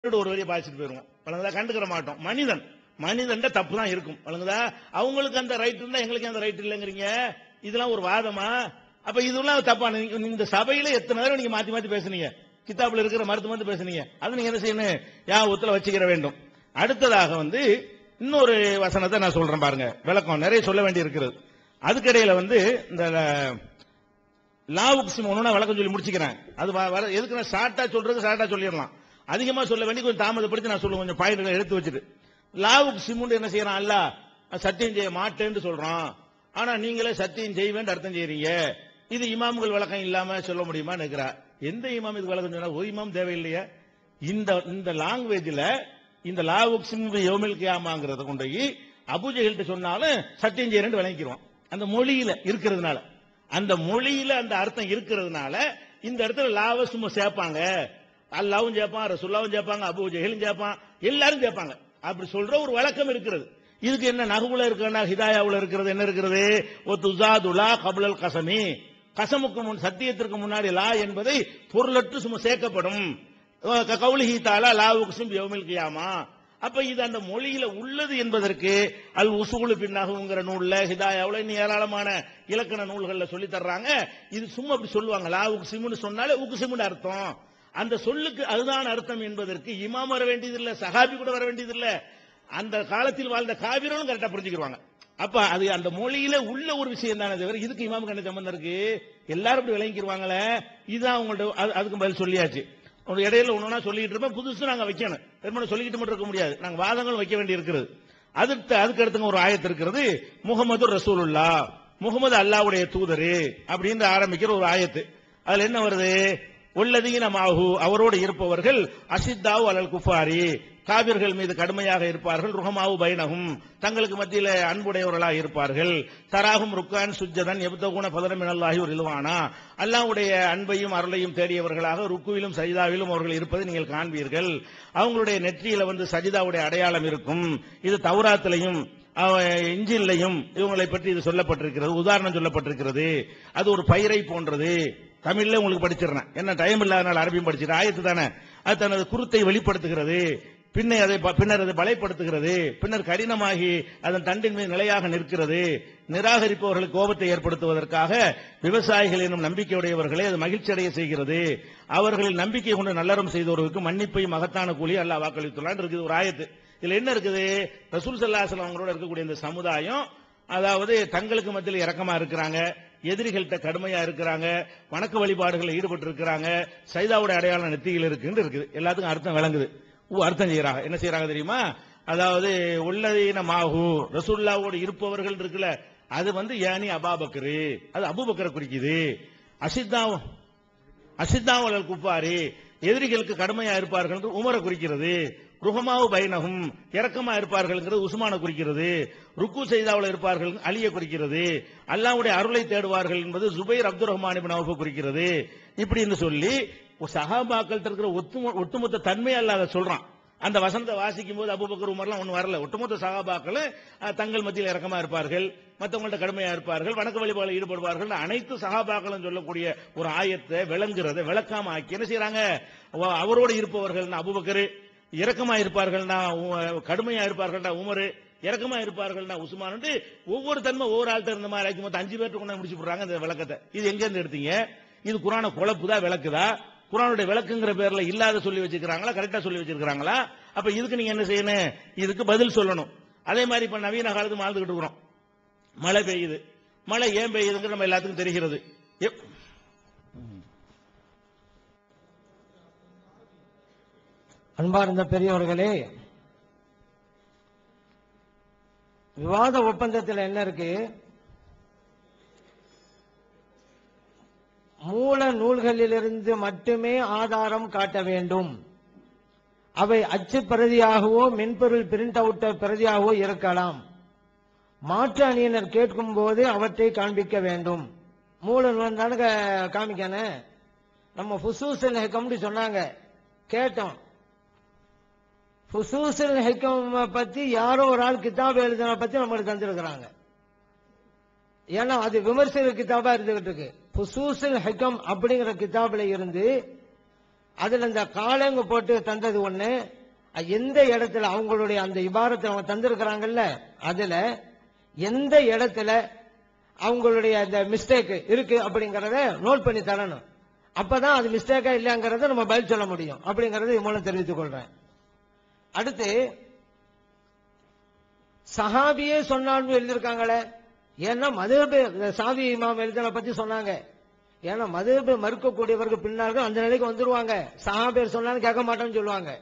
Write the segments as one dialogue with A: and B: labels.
A: ஒரு வழியை பாதிச்சுட்டு போயிருவோம் வழங்குதா கண்டுக்கிற மாட்டோம் மனிதன் மனிதன் தப்பு தான் இருக்கும் வழங்குதா அவங்களுக்கு அந்த ரைட் இருந்தா எங்களுக்கு அந்த ரைட் இல்லைங்கிறீங்க இதெல்லாம் ஒரு வாதமா அப்ப இதெல்லாம் தப்பான நீங்க- இந்த சபையில எத்தனை நேரம் நீங்க மாத்தி மாத்தி பேசுனீங்க கிதாபுல இருக்கிற மருத்துவம் வந்து பேசுனீங்க அது நீங்க என்ன செய்யணும் யா ஒத்துல வச்சுக்கிற வேண்டும் அடுத்ததாக வந்து இன்னொரு வசனத்தை நான் சொல்றேன் பாருங்க விளக்கம் நிறைய சொல்ல வேண்டி இருக்கிறது அதுக்கிடையில வந்து இந்த லாவுக்கு ஒண்ணு விளக்கம் சொல்லி முடிச்சுக்கிறேன் அது வ- வர எதுக்கு நான் ஷார்ட்டா சொல்றது ஷார்ட்டா சொல்லிடலாம் அதிகமா சொல்ல வேண்டி கொஞ்சம் தாமதப்படுத்தி நான் சொல்லுவேன் கொஞ்சம் பாயிண்ட் எடுத்து வச்சுட்டு லாவுக்கு சிமுண்டு என்ன செய்யறான் அல்ல சத்தியம் செய்ய மாட்டேன்னு சொல்றான் ஆனா நீங்களே சத்தியம் செய்வேன் அர்த்தம் செய்றீங்க இது இமாம்கள் விளக்கம் இல்லாம சொல்ல முடியுமா நினைக்கிறா எந்த இமாம் இது விளக்கம் சொன்னா ஒரு இமாம் தேவையில்லையா இந்த இந்த லாங்குவேஜ்ல இந்த லாவுக் சிம்பு யோமில் கியாமாங்கிறத கொண்டு போய் அபுஜெகல்கிட்ட சொன்னாலும் சத்தியம் செய்யறேன்னு விளங்கிக்கிறோம் அந்த மொழியில இருக்கிறதுனால அந்த மொழியில அந்த அர்த்தம் இருக்கிறதுனால இந்த இடத்துல லாவ சும்மா சேர்ப்பாங்க அல்லாவும் சேர்ப்பான் ரசுல்லாவும் சேர்ப்பாங்க அபு ஜெஹலும் சேர்ப்பான் எல்லாரும் சேர்ப்பாங்க அப்படி சொல்ற ஒரு வழக்கம் இருக்கிறது இதுக்கு என்ன நகுவுல இருக்கிறனா ஹிதாயாவுல இருக்கிறது என்ன இருக்கிறது ஒ துசாதுலா கபுலல் கசமி கசமுக்கு முன் சத்தியத்திற்கு முன்னாடி லா என்பதை பொருளற்று சும்மா சேர்க்கப்படும் கவுலிஹி தாலா லாவுக்கு சிம் யோமில் கியாமா அப்ப இது அந்த மொழியில உள்ளது என்பதற்கு அல் உசூலு பின்னகுங்கிற நூல்ல ஹிதாயாவுல இன்னும் ஏராளமான இலக்கண நூல்கள்ல சொல்லி தர்றாங்க இது சும்மா அப்படி சொல்லுவாங்க லா உக்சிம்னு சொன்னாலே உக்சிம்னு அர்த்தம் அந்த சொல்லுக்கு அதுதான் அர்த்தம் என்பதற்கு இமாம் வர வேண்டியதில்லை சஹாபி கூட வர வேண்டியதில்லை அந்த காலத்தில் வாழ்ந்த காவிர்களும் கரெக்டா புரிஞ்சுக்கிடுவாங்க அப்ப அது அந்த மொழியில உள்ள ஒரு விஷயம் தானே தவிர இதுக்கு இமாமுக்கு என்ன சம்பந்தம் இருக்கு எல்லாரும் இப்படி விளங்கிடுவாங்களே இதுதான் அவங்கள்ட்ட அது- அதுக்கு பதில் சொல்லியாச்சு ஒரு இடையில ஒண்ணுனா சொல்லிட்டு இருப்போம் புதுசு நாங்க வைக்கணும் வெறுமனே சொல்லிக்கிட்டு மட்டும் இருக்க முடியாது நாங்க வாதங்கள் வைக்க வேண்டி இருக்கிறது அதுக்கு அதுக்கு அடுத்துங்க ஒரு ஆயத்து இருக்கிறது முகமது ரசூலுல்லா முகமது அல்லாவுடைய தூதரு அப்படின்னு ஆரம்பிக்கிற ஒரு ஆயத்து அதுல என்ன வருது உள்ளதீன மாஹு அவரோடு இருப்பவர்கள் அசித்தாவு அலல் குஃபாரி காபிர்கள் மீது கடுமையாக இருப்பார்கள் ருஹமாவு பைனகும் தங்களுக்கு மத்தியில அன்புடையவர்களாக இருப்பார்கள் தராகும் ருக்கான் சுஜதன் எப்தகுன பதனமினல்லாஹி ஒரு இல்வானா அல்லாஹ்வுடைய அன்பையும் அருளையும் தேடியவர்களாக ருக்குவிலும் சஜிதாவிலும் அவர்கள் இருப்பதை நீங்கள் காண்பீர்கள் அவங்களுடைய நெற்றியில வந்து சஜிதாவுடைய அடையாளம் இருக்கும் இது தௌராத்திலையும் இஞ்சிலையும் இவங்களை பற்றி இது சொல்லப்பட்டிருக்கிறது உதாரணம் சொல்லப்பட்டிருக்கிறது அது ஒரு பயிரை போன்றது தமிழ்ல உங்களுக்கு படிச்சிடுறேன் என்ன டைம் இல்லாதனால அரபியும் படிச்சிருக்கேன் ஆயத்து தானே அது தனது குருத்தை வெளிப்படுத்துகிறது பின்னை அதை ப- பின்னர் அதை பலைப்படுத்துகிறது பின்னர் கடினமாகி அதன் தண்டின் மீது நிலையாக நிற்கிறது நிராகரிப்பவர்களுக்கு கோபத்தை ஏற்படுத்துவதற்காக விவசாயிகள் எனும் நம்பிக்கையுடையவர்களை அது மகிழ்ச்சி அடைய செய்கிறது அவர்களில் நம்பிக்கை கொண்டு நல்லறம் செய்தவர்களுக்கு மன்னிப்பையும் மகத்தான கூலி அல்லாஹ் வாக்களித்துள்ளான் இருக்குது ஒரு ஆயத்து இதுல என்ன இருக்குது ரசூல் சல்லாஹ் அவங்களோட இருக்கக்கூடிய இந்த சமுதாயம் அதாவது தங்களுக்கு மத்தியில் இரக்கமா இருக்கிறாங்க எதிரிகள்கிட்ட கடுமையா இருக்கிறாங்க வணக்க வழிபாடுகளில் ஈடுபட்டு இருக்கிறாங்க சைதாவுடைய அடையாளம் நெத்தியில் இருக்குன்னு இருக்குது எல்லாத்துக்கும் அர்த்தம் விளங்குது ஊ, அர்த்தம் செய்யறாங்க என்ன செய்யறாங்க தெரியுமா அதாவது உள்ளதீன மாஹு ரசூல்லாவோடு இருப்பவர்கள் இருக்குல்ல அது வந்து ஏனி அபாபக்கரு அது அபூபக்கரை குறிக்குது அசித்தா அசித்தாவலல் குப்பாரி எதிரிகளுக்கு கடுமையா இருப்பார்கள் என்று உமரை குறிக்கிறது ருஹமாவு பைனகும் இரக்கமா இருப்பார்கள்ங்கிறது உஸ்மான குறிக்கிறது ருக்கு செய்தாவில் இருப்பார்கள் அலியை குறிக்கிறது அல்லாவுடைய அருளை தேடுவார்கள் என்பது ஜுபைர் அப்துல் ரஹ்மான் இப்னு அவுஃபை குறிக்கிறது இப்படின்னு சொல்லி சஹாபாக்கள் இருக்கிற ஒத்துமொ- ஒட்டுமொத்த தன்மை அல்லாத சொல்றான் அந்த வசனத்தை வாசிக்கும் போது அபுபக்கர் உமர்லாம் ஒண்ணு வரல ஒட்டுமொத்த சகாபாக்கள் அஹ், தங்கள் மத்தியில் இறக்கமா இருப்பார்கள் மற்றவங்கள்ட்ட கடுமையா இருப்பார்கள் வணக்க வழிபாடு ஈடுபடுவார்கள் அனைத்து சகாபாக்களும் சொல்லக்கூடிய ஒரு ஆயத்தை விளங்குறதை விளக்காம ஆக்கி என்ன செய்யறாங்க அவ- அவரோடு இருப்பவர்கள் அபுபக்கர் இரக்கமா இருப்பார்கள்னா உ- கடுமையா இருப்பார்கள்னா உமர் இறக்கமா இருப்பார்கள்னா உஸ்மான் வந்து ஒவ்வொரு தன்மை ஒவ்வொரு ஆள்கிட்ட இருந்த மாதிரி ஆக்கி மொத்தம் அஞ்சு பேர்ட்டு கொண்டு முடிச்சு போடுறாங்க இந்த விளக்கத்தை இது எங்க இருந்து எடுத்தீங்க இது குரான குழப்புதா விளக்குதா குரானுடைய விளக்குங்கிற பேர்ல இல்லாத சொல்லி வச்சிருக்காங்களா கரெக்டா சொல்லி வச்சிருக்காங்களா அப்ப இதுக்கு நீங்க என்ன செய்யணும் இதுக்கு பதில் சொல்லணும் அதே மாதிரி இப்ப நவீன காலத்து வாழ்ந்துகிட்டு இருக்கிறோம் மழை பெய்யுது மழை ஏன் பெய்யுதுங்கிற நம்ம எல்லாத்துக்கும் தெரிகிறது எப்-
B: அன்பார்ந்த பெரியவர்களே விவாத ஒப்பந்தத்தில் என்ன இருக்கு மூல நூல்களிலிருந்து மட்டுமே ஆதாரம் காட்ட வேண்டும் அவை அச்சு பிரதியாகவோ மென்பொருள் பிரிண்ட் அவுட் பிரதியாகவோ இருக்கலாம் மாற்று அணியினர் கேட்கும் போது அவற்றை காண்பிக்க வேண்டும் மூல நூல் தானே கா- காமிக்கணும் நம்ம ஃபுசூசல் ஹெக்கம்னு சொன்னாங்க கேட்டோம் ஃபுசூசல் ஹெக்கம் பத்தி யாரோ ஒரு ஆள் கிதாப் எழுதின பத்தி நம்மளுக்கு தந்திருக்கிறாங்க ஏன்னா அது விமர்சக கிதாபா இருந்துகிட்டு இருக்கு ஃபுசூசல் ஹெக்கம் அப்படிங்கிற கிதாபில் இருந்து அதுல இந்த காலங்க போட்டு தந்தது ஒண்ணு அஹ் எந்த இடத்துல அவங்களுடைய அந்த இபாரத்தை அவங்க தந்திருக்கிறாங்கல்ல அதுல எந்த இடத்துல அவங்களுடைய அந்த மிஸ்டேக் இருக்கு அப்படிங்கறத நோட் பண்ணி தரணும் அப்பதான் அது மிஸ்டேக்கா இல்லையாங்கிறத நம்ம பதில் சொல்ல முடியும் அப்படிங்கறத இது மூலம் தெரிவித்துக் கொள்றேன் அடுத்து சஹாபியே சொன்னான்னு எழுதியிருக்காங்களே ஏன்னா மதுஹபு சாவி இமாம் எழுதின பத்தி சொன்னாங்க ஏன்னா மதுஹபு மறுக்கக்கூடியவர்கள் பின்னார்கள் அந்த நிலைக்கு வந்துருவாங்க சஹாபியர் சொன்னாலும் கேட்க மாட்டோம்னு சொல்லுவாங்க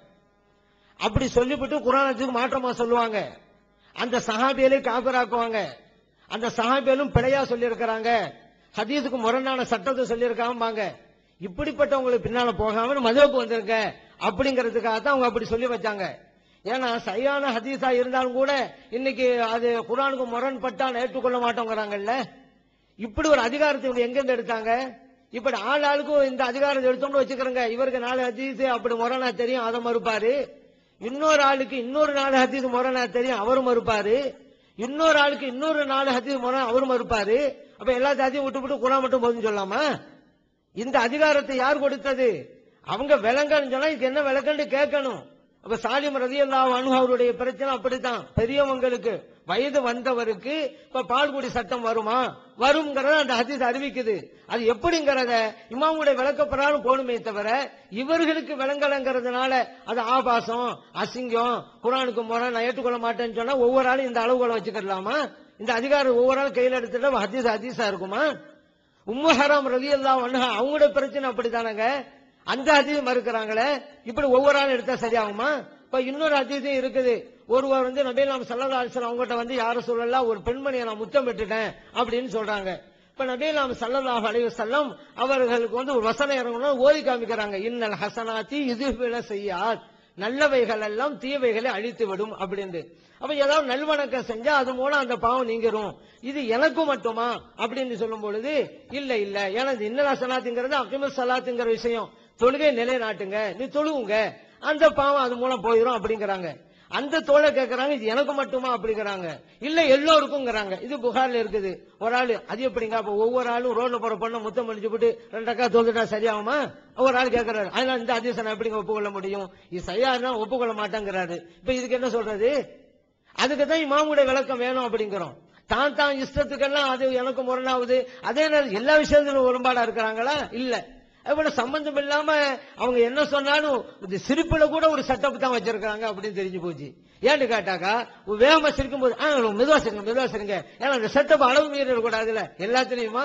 B: அப்படி சொல்லிவிட்டு குரானத்துக்கு மாற்றமா சொல்லுவாங்க அந்த சஹாபியலை காபிராக்குவாங்க அந்த சஹாபியலும் பிழையா சொல்லியிருக்கிறாங்க ஹதீஸுக்கு முரணான சட்டத்தை சொல்லியிருக்காங்க இப்படிப்பட்டவங்களுக்கு பின்னால போகாம மதுவப்பு வந்திருக்க அப்படிங்கிறதுக்காக தான் அவங்க அப்படி சொல்லி வச்சாங்க ஏன்னா சரியான ஹதீஸா இருந்தாலும் கூட இன்னைக்கு அது குரானுக்கு முரண்பட்டா ஏற்றுக்கொள்ள மாட்டோங்கிறாங்கல்ல இப்படி ஒரு அதிகாரத்தை இவங்க எங்கிருந்து எடுத்தாங்க இப்படி ஆள் ஆளுக்கும் இந்த அதிகாரத்தை எடுத்தோம்னு வச்சுக்கிறோங்க இவருக்கு நாலு ஹதீஸ் அப்படி முரணா தெரியும் அதை மறுப்பாரு இன்னொரு ஆளுக்கு இன்னொரு நாலு ஹதீஸ் முரணா தெரியும் அவரும் மறுப்பாரு இன்னொரு ஆளுக்கு இன்னொரு நாலு ஹதீஸ் முரணா அவரும் மறுப்பாரு அப்ப எல்லா ஜாதியும் விட்டு விட்டு குரான் மட்டும் போதுன்னு சொல்லாமா இந்த அதிகாரத்தை யார் கொடுத்தது அவங்க விளங்கன்னு சொன்னா இதுக்கு என்ன விளக்கன்னு கேட்கணும் அப்ப சாலிம் ரதியல்லாஹு அன்ஹு அவருடைய பிரச்சனை அப்படித்தான் பெரியவங்களுக்கு வயது வந்தவருக்கு இப்ப பால்குடி சட்டம் வருமா வரும்ங்கிறத அந்த ஹதீஸ் அறிவிக்குது அது எப்படிங்கிறத இமாமுடைய விளக்கப்பிரகாரம் போகணுமே தவிர இவர்களுக்கு விளங்கலங்கிறதுனால அது ஆபாசம் அசிங்கம் குரானுக்கு முறை நான் ஏற்றுக்கொள்ள மாட்டேன்னு சொன்னா ஒவ்வொரு ஆளும் இந்த அளவுகளை வச்சுக்கலாமா இந்த அதிகாரம் ஒவ்வொரு ஆளும் கையில் எடுத்துட்டா ஹதீஸ் ஹதீஸா இருக்குமா உம்மு ஹராம் ரவி எல்லாம் அவங்களுடைய பிரச்சனை அப்படித்தானங்க அந்த அதிகம் மறுக்கிறாங்களே இப்படி ஒவ்வொரு ஆளும் எடுத்தா சரியாகுமா இப்ப இன்னொரு அதிகம் இருக்குது ஒருவர் வந்து நபீல் நாம் சல்லா அலிஸ்லாம் அவங்ககிட்ட வந்து யாரும் சொல்லலாம் ஒரு பெண்மணியை நான் முத்தம் பெற்றுட்டேன் அப்படின்னு சொல்றாங்க இப்ப நபீல் நாம் சல்லல்லாஹு அலைஹி வஸல்லம் அவர்களுக்கு வந்து ஒரு வசனம் இறங்கணும் ஓதி காமிக்கிறாங்க இன்னல் ஹசனாத்தி இது செய்யாத் நல்லவைகள் எல்லாம் தீயவைகளை அழித்து விடும் அப்படின்னு அப்ப ஏதாவது நல்வணக்கம் செஞ்சா அது மூலம் அந்த பாவம் நீங்கிரும் இது எனக்கு மட்டுமா அப்படின்னு சொல்லும் பொழுது இல்ல இல்ல ஏன்னா இந்த இன்னலா சலாத்துங்கிறது அக்கிம சலாத்துங்கிற விஷயம் தொழுகை நிலைநாட்டுங்க நீ தொழுவுங்க அந்த பாவம் அது மூலம் போயிரும் அப்படிங்கிறாங்க அந்த தோழை கேட்கறாங்க இது எனக்கு மட்டுமா அப்படிங்கிறாங்க இல்ல எல்லோருக்கும்ங்கிறாங்க இது புகார்ல இருக்குது ஒரு ஆளு அது எப்படிங்க அப்ப ஒவ்வொரு ஆளும் ரோட்ல போற பொண்ணை முத்தம் முடிச்சு போட்டு ரெண்டு அக்கா தோந்துட்டா சரியாகுமா ஒரு ஆள் கேட்கறாரு அதனால இந்த அதிசயம் எப்படிங்க ஒப்புக்கொள்ள முடியும் இது சரியா இருந்தா ஒப்புக்கொள்ள மாட்டேங்கிறாரு இப்ப இதுக்கு என்ன சொல்றது அதுக்கு தான் இமாமுடைய விளக்கம் வேணும் அப்படிங்கிறோம் தான் தான் இஷ்டத்துக்கெல்லாம் அது எனக்கு முரணாகுது அதே நேரம் எல்லா விஷயத்திலும் உடன்பாடா இருக்கிறாங்களா இல்ல அதுபோல சம்பந்தம் இல்லாம அவங்க என்ன சொன்னாலும் இந்த சிரிப்புல கூட ஒரு செட்டப் தான் வச்சிருக்காங்க அப்படின்னு தெரிஞ்சு போச்சு ஏன்னு கேட்டாக்கா வேகமா சிரிக்கும் போது ஆ, மெதுவா சிரிங்க மெதுவா சிரிங்க ஏன்னா அந்த செட்டப் அளவு மீறி கூடாதுல எல்லாத்துலயுமா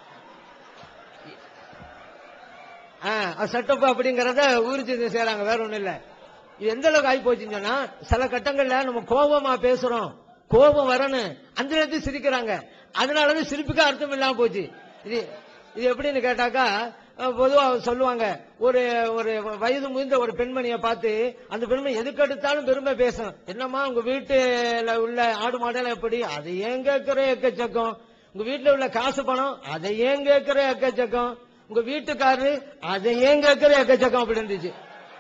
B: செட்டப் அப்படிங்கறத ஊர்ஜி செய்யறாங்க வேற ஒண்ணும் இல்ல இது எந்த அளவுக்கு ஆகி போச்சுன்னு சொன்னா சில கட்டங்கள்ல நம்ம கோபமா பேசுறோம் கோபம் வரணும் அந்த நேரத்தில் சிரிக்கிறாங்க அதனாலதான் சிரிப்புக்கு அர்த்தம் இல்லாம போச்சு இது இது எப்படின்னு கேட்டாக்கா அஹ், பொதுவா சொல்லுவாங்க ஒரு ஒரு வயது முதிர்ந்த ஒரு பெண்மணியை பார்த்து அந்த பெண்மணி எதுக்கு எடுத்தாலும் பெருமை பேசும் என்னம்மா உங்க வீட்டுல உள்ள ஆடு மாடெல்லாம் எப்படி அதை ஏன் கேட்கிற எக்கச்சக்கம் உங்க வீட்டுல உள்ள காசு பணம் அதை ஏன் கேட்கிற எக்கச்சக்கம் உங்க வீட்டுக்காரரு அதை ஏன் கேட்கிற எக்கச்சக்கம் அப்படி இருந்துச்சு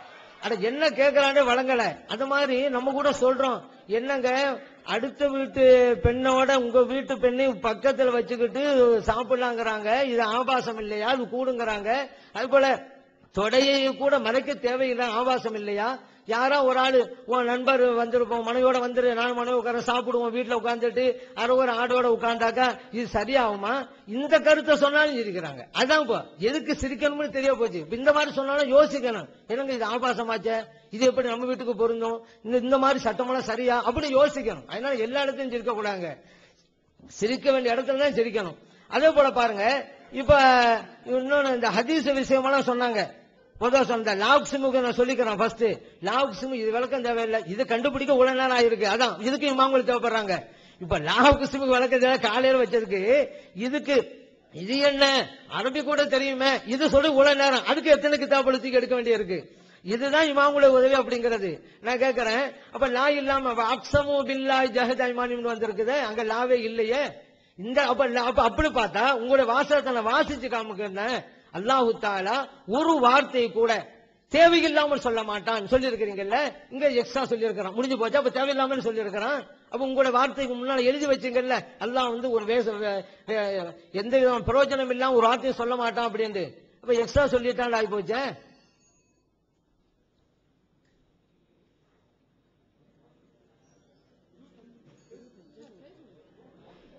B: அட என்ன கேட்கறானே வழங்கல அந்த மாதிரி நம்ம கூட சொல்றோம் என்னங்க அடுத்த வீட்டு பெண்ணோட உங்க வீட்டு பெண்ணையும் பக்கத்துல வச்சுக்கிட்டு சாப்பிடலாங்கிறாங்க இது ஆபாசம் இல்லையா அது கூடுங்கிறாங்க அது போல தொடையை கூட மறைக்க தேவையில்லை ஆபாசம் இல்லையா யாரா ஒரு ஆளு உன் நண்பர் வந்திருப்போம் மனைவியோட வந்துரு நான் மனைவி உட்கார சாப்பிடுவோம் வீட்டுல உட்கார்ந்துட்டு அரை ஒரு ஆடோட உட்கார்ந்தாக்கா இது சரியாகுமா இந்த கருத்தை சொன்னாலும் இருக்கிறாங்க அதான் இப்போ எதுக்கு சிரிக்கணும்னு தெரிய போச்சு இப்ப இந்த மாதிரி சொன்னாலும் யோசிக்கணும் என்னங்க இது ஆபாசமாச்சே இது எப்படி நம்ம வீட்டுக்கு பொருந்தும் இந்த இந்த மாதிரி சட்டமெல்லாம் சரியா அப்படி யோசிக்கணும் அதனால எல்லா இடத்தையும் சிரிக்க கூடாங்க சிரிக்க வேண்டிய இடத்துல தான் சிரிக்கணும் அதே போல பாருங்க இப்ப இன்னொன்னு இந்த ஹதீஸ் விஷயமெல்லாம் சொன்னாங்க பொதுவா சொன்ன லாக் சிமுக்கு நான் சொல்லிக்கிறேன் ஃபர்ஸ்ட் லாக் சிமு இது விளக்கம் தேவையில்லை இது கண்டுபிடிக்க உடனே நேரம் ஆயிருக்கு அதான் இதுக்கு இமாம்கள் தேவைப்படுறாங்க இப்ப லாக் சிமுக்கு விளக்கம் தேவை காலையில வச்சதுக்கு இதுக்கு இது என்ன அரபி கூட தெரியுமே இது சொல்லி உடனே நேரம் அதுக்கு எத்தனை கிதாபுல தூக்கி எடுக்க வேண்டிய இருக்கு இதுதான் இமாமுடைய உதவி அப்படிங்கிறது நான் கேட்கிறேன் அப்ப லா இல்லாம அக்ஸமு பில்லாய் ஜஹத் ஐமானின்னு வந்திருக்குது அங்க லாவே இல்லையே இந்த அப்ப அப்ப அப்படி பார்த்தா உங்களுடைய வாசகத்தை நான் வாசிச்சு காமிக்கிறேன் அல்லாஹு தாலா ஒரு வார்த்தை கூட தேவையில்லாமல் சொல்ல மாட்டான் சொல்லியிருக்கிறீங்கல்ல இங்க எக்ஸ்ட்ரா சொல்லியிருக்கிறான் முடிஞ்சு போச்சு அப்ப தேவையில்லாமல் சொல்லியிருக்கிறான் அப்ப உங்களோட வார்த்தைக்கு முன்னால எழுதி வச்சீங்கல்ல அல்லாஹ் வந்து ஒரு வேச வே- வே- எந்த விதமான பிரயோஜனம் இல்லாம ஒரு வார்த்தையும் சொல்ல மாட்டான் அப்படின்னு அப்ப எக்ஸ்ட்ரா சொல்லிட்டான் ஆகி போச்சே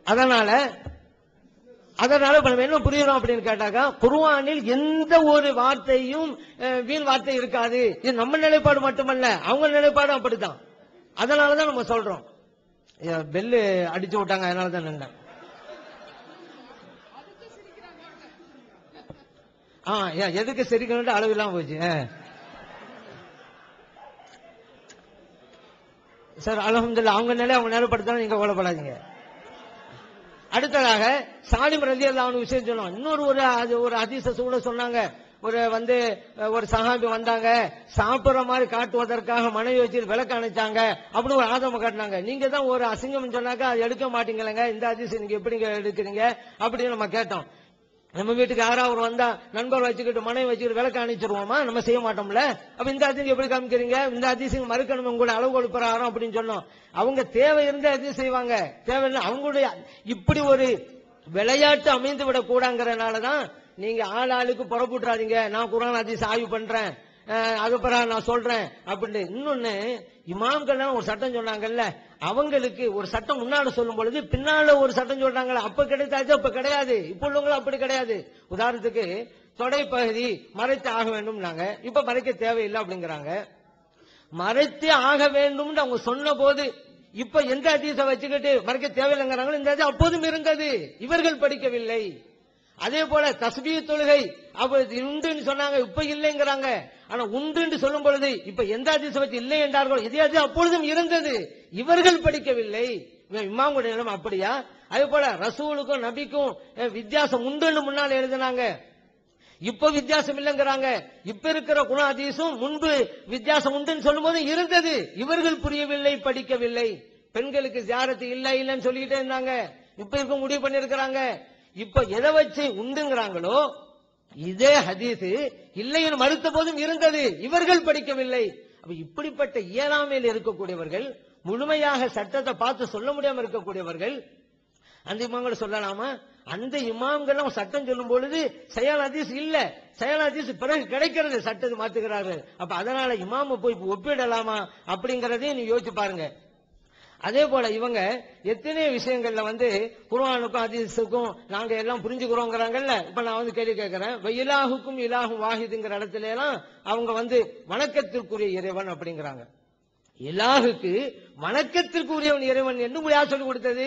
B: அதனால அதனால இப்ப நம்ம என்ன புரியுறோம் அப்படின்னு கேட்டாக்கா குர்ஆனில் எந்த ஒரு வார்த்தையும் அஹ், வீண் வார்த்தை இருக்காது இது நம்ம நிலைப்பாடு மட்டுமல்ல அவங்க நிலைப்பாடும் அப்படித்தான் அதனாலதான் நம்ம சொல்றோம் ஏ, பெல்லு அடிச்சு விட்டாங்க அதனால தான் நின்றேன் ஆ ஏ, எதுக்கு சிரிக்கணும்னு அளவில்லாம் போச்சு ஆ. சார் அலமதுல்ல அவங்க நிலை அவங்க நிலைப்படுத்தாலும் நீங்க கவலைப்படாதீங்க அடுத்ததாக சாலிம் ரதி அல்லாஹ்னு விஷயம் சொன்னோம் இன்னொரு ஒரு அது ஒரு அதிச சூழ சொன்னாங்க ஒரு வந்து அஹ், ஒரு சஹாபி வந்தாங்க சாப்பிடுற மாதிரி காட்டுவதற்காக மனைவி வச்சு விளக்கு அணைச்சாங்க அப்படின்னு ஒரு ஆதம காட்டினாங்க நீங்க தான் ஒரு அசிங்கம் சொன்னாக்கா அதை எடுக்க மாட்டீங்களேங்க இந்த அதிசயம் நீங்க எப்படிங்க எடுக்கிறீங்க அப்படின்னு நம்ம கேட்டோம் நம்ம வீட்டுக்கு யாராவது வந்தா நண்பர் வச்சுக்கிட்டு மனைவி வச்சுக்கிட்டு விளக்கு அணைச்சிருவோமா நம்ம செய்ய மாட்டோம்ல அப்ப இந்த அதிசயம் எப்படி காமிக்கிறீங்க இந்த அதிசயம் மறுக்கணும் உங்களுடைய அளவு கொடுப்பறாரம் அப்படின்னு சொன்னோம் அவங்க தேவை இருந்தா எதுவும் செய்வாங்க தேவையில்லை அவங்களுடைய இப்படி ஒரு விளையாட்டு அமைந்து விட கூடாங்கிறனாலதான் நீங்க ஆள் ஆளுக்கு புறப்பட்டுறாதீங்க நான் குரான் அதிசயம் ஆய்வு பண்றேன் அஹ், அது பிறகு நான் சொல்றேன் அப்படின்னு இன்னொன்னு இமாம்கள் ஒரு சட்டம் சொன்னாங்கல்ல அவங்களுக்கு ஒரு சட்டம் முன்னாடி சொல்லும் பொழுது பின்னால ஒரு சட்டம் சொல்றாங்களே அப்ப கிடைத்தாச்சு அப்ப கிடையாது இப்ப உள்ளவங்களும் அப்படி கிடையாது உதாரணத்துக்கு தொடைப்பகுதி மறைத்து ஆக வேண்டும்னாங்க இப்ப மறைக்க தேவையில்லை அப்படிங்கிறாங்க மறைத்தே ஆக வேண்டும்னு அவங்க சொன்ன போது இப்ப எந்த அதிச வச்சுக்கிட்டு மறைக்க தேவையில்லைங்கிறாங்களோ இந்த அதிசயம் அப்போதும் இருந்தது இவர்கள் படிக்கவில்லை அதே போல தஸ்பீ தொழுகை அப்ப இது உண்டுன்னு சொன்னாங்க இப்ப இல்லைங்கிறாங்க ஆனா உண்டுன்னு சொல்லும் பொழுது இப்ப எந்த அதிசயம் வச்சு இல்லை என்றார்களோ எதையாவது அப்பொழுதும் இருந்தது இவர்கள் படிக்கவில்லை இவன் இமாமுடைய நிலைமை அப்படியா அதே போல ரசூலுக்கும் நபிக்கும் அஹ், வித்தியாசம் உண்டுன்னு முன்னால எழுதினாங்க இப்ப வித்தியாசம் இல்லைங்கிறாங்க இப்ப இருக்கிற குணாதீசும் முன்பு வித்தியாசம் உண்டுன்னு சொல்லும்போது இருந்தது இவர்கள் புரியவில்லை படிக்கவில்லை பெண்களுக்கு ஜியாரத்து இல்ல இல்லைன்னு சொல்லிக்கிட்டே இருந்தாங்க இப்ப இருக்க முடிவு பண்ணிருக்கிறாங்க இப்ப எதை வச்சு உண்டுங்கிறாங்களோ இதே ஹதீஸ் இல்லைன்னு மறுத்த போதும் இருந்தது இவர்கள் படிக்கவில்லை அப்ப இப்படிப்பட்ட இயலாமையில் இருக்கக்கூடியவர்கள் முழுமையாக சட்டத்தை பார்த்து சொல்ல முடியாம இருக்கக்கூடியவர்கள் அந்த இமாம்கள் சொல்லலாமா அந்த இமாம்கள் சட்டம் சொல்லும் பொழுது சயான் ஹதீஸ் இல்ல சயான் ஹதீஸ் பிறகு கிடைக்கிறது சட்டத்தை மாத்துகிறார்கள் அப்ப அதனால இமாம போய் இப்ப ஒப்பிடலாமா அப்படிங்கறதையும் நீ யோசிச்சு பாருங்க அதே போல இவங்க எத்தனை விஷயங்கள்ல வந்து குர்ஆனுக்கும் ஹதீஸுக்கும் நாங்க எல்லாம் புரிஞ்சுக்கிறோங்கிறாங்கல்ல இப்ப நான் வந்து கேள்வி கேட்கிறேன் "வ இலாஹுக்கும் இலாஹும் வாஹிதுங்கிற இடத்துல எல்லாம் அவங்க வந்து வணக்கத்திற்குரிய இறைவன் அப்படிங்கிறாங்க இலாஹுக்கு வணக்கத்திற்குரியவன் இறைவன் என்று உங்களுக்கு யார் சொல்லிக் கொடுத்தது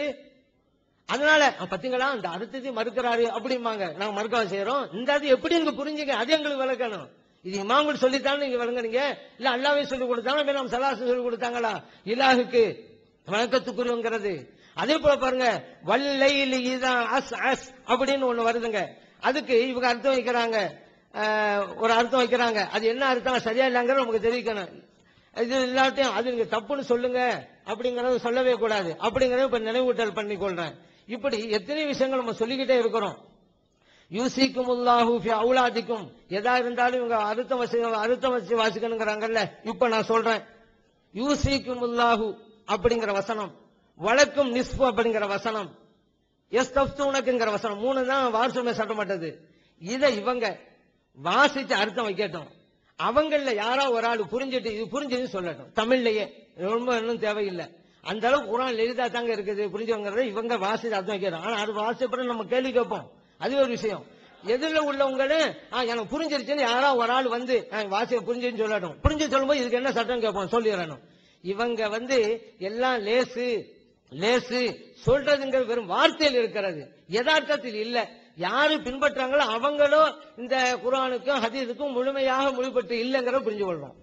B: அதனால அஹ், பாத்தீங்களா அந்த அடுத்தது மறுக்கிறாரு அப்படிம்பாங்க நாங்க மறுக்க செய்யறோம் இந்த அது எப்படி நீங்க புரிஞ்சுங்க அது எங்களுக்கு விளக்கணும் இது இமாம்கள் சொல்லித்தானே நீங்க விளங்குறீங்க இல்ல அல்லாவே சொல்லி கொடுத்தாங்க இல்ல நம்ம சலாசு சொல்லி கொடுத்தாங்களா இலாஹுக்கு வணக்கத்துக்குரியவங்கிறது அதே போல பாருங்க வல்லைலி இதான் அஸ் அஸ் அப்படின்னு ஒண்ணு வருதுங்க அதுக்கு இவங்க அர்த்தம் வைக்கிறாங்க அஹ், ஒரு அர்த்தம் வைக்கிறாங்க அது என்ன அர்த்தம் சரியா இல்லைங்கிறது நமக்கு தெரிவிக்கணும் இது இல்லாட்டையும் அது நீங்க தப்புன்னு சொல்லுங்க அப்படிங்கறத சொல்லவே கூடாது அப்படிங்கறத இப்ப நினைவூட்டல் பண்ணி கொள்றேன் இப்படி எத்தனை விஷயங்கள் நம்ம சொல்லிக்கிட்டே இருக்கிறோம் யூசிக்கும் உல்லாஹு ஃபி அவுலாதிக்கும் எதா இருந்தாலும் இவங்க அறுத்தம் வசி அறுத்தம் வச்சு வாசிக்கணுங்கிறாங்கல்ல இப்ப நான் சொல்றேன் யூசிக்கும் உல்லாஹு அப்படிங்கிற வசனம் வழக்கும் நிஸ்பு அப்படிங்கிற வசனம் எஸ் உனக்குங்கிற வசனம் மூணு தான் வாரசுமே சட்டப்பட்டது இதை இவங்க வாசிச்சு அர்த்தம் வைக்கட்டும் அவங்கள யாரோ ஒரு ஆள் புரிஞ்சுட்டு இது புரிஞ்சுன்னு சொல்லட்டும் தமிழ்லயே ரொம்ப இன்னும் தேவையில்லை அந்த அளவுக்கு குரான் எளிதா தாங்க இருக்குது புரிஞ்சவங்கிறத இவங்க வாசிச்சு அர்த்தம் வைக்கணும் ஆனா அது வாசிப்பட நம்ம கேள்வி கேட்போம் அது ஒரு விஷயம் எதிரில உள்ளவங்களும் ஆ, எனக்கு புரிஞ்சிருச்சுன்னு யாரோ ஒரு ஆள் வந்து ஆ, வாசிய புரிஞ்சுன்னு சொல்லட்டும் புரிஞ்சு சொல்லும்போது இதுக்கு என்ன சட்டம் கேட்போம் சொல்லிடணும் இவங்க வந்து எல்லாம் லேசு லேசு சொல்றதுங்கிற வெறும் வார்த்தையில் இருக்கிறது யதார்த்தத்தில் இல்ல யாரு பின்பற்றாங்களோ அவங்களும் இந்த குரானுக்கும் ஹதீஸுக்கும் முழுமையாக மொழிபெற்று இல்லைங்கிறத புரிஞ்சு கொள்றோம்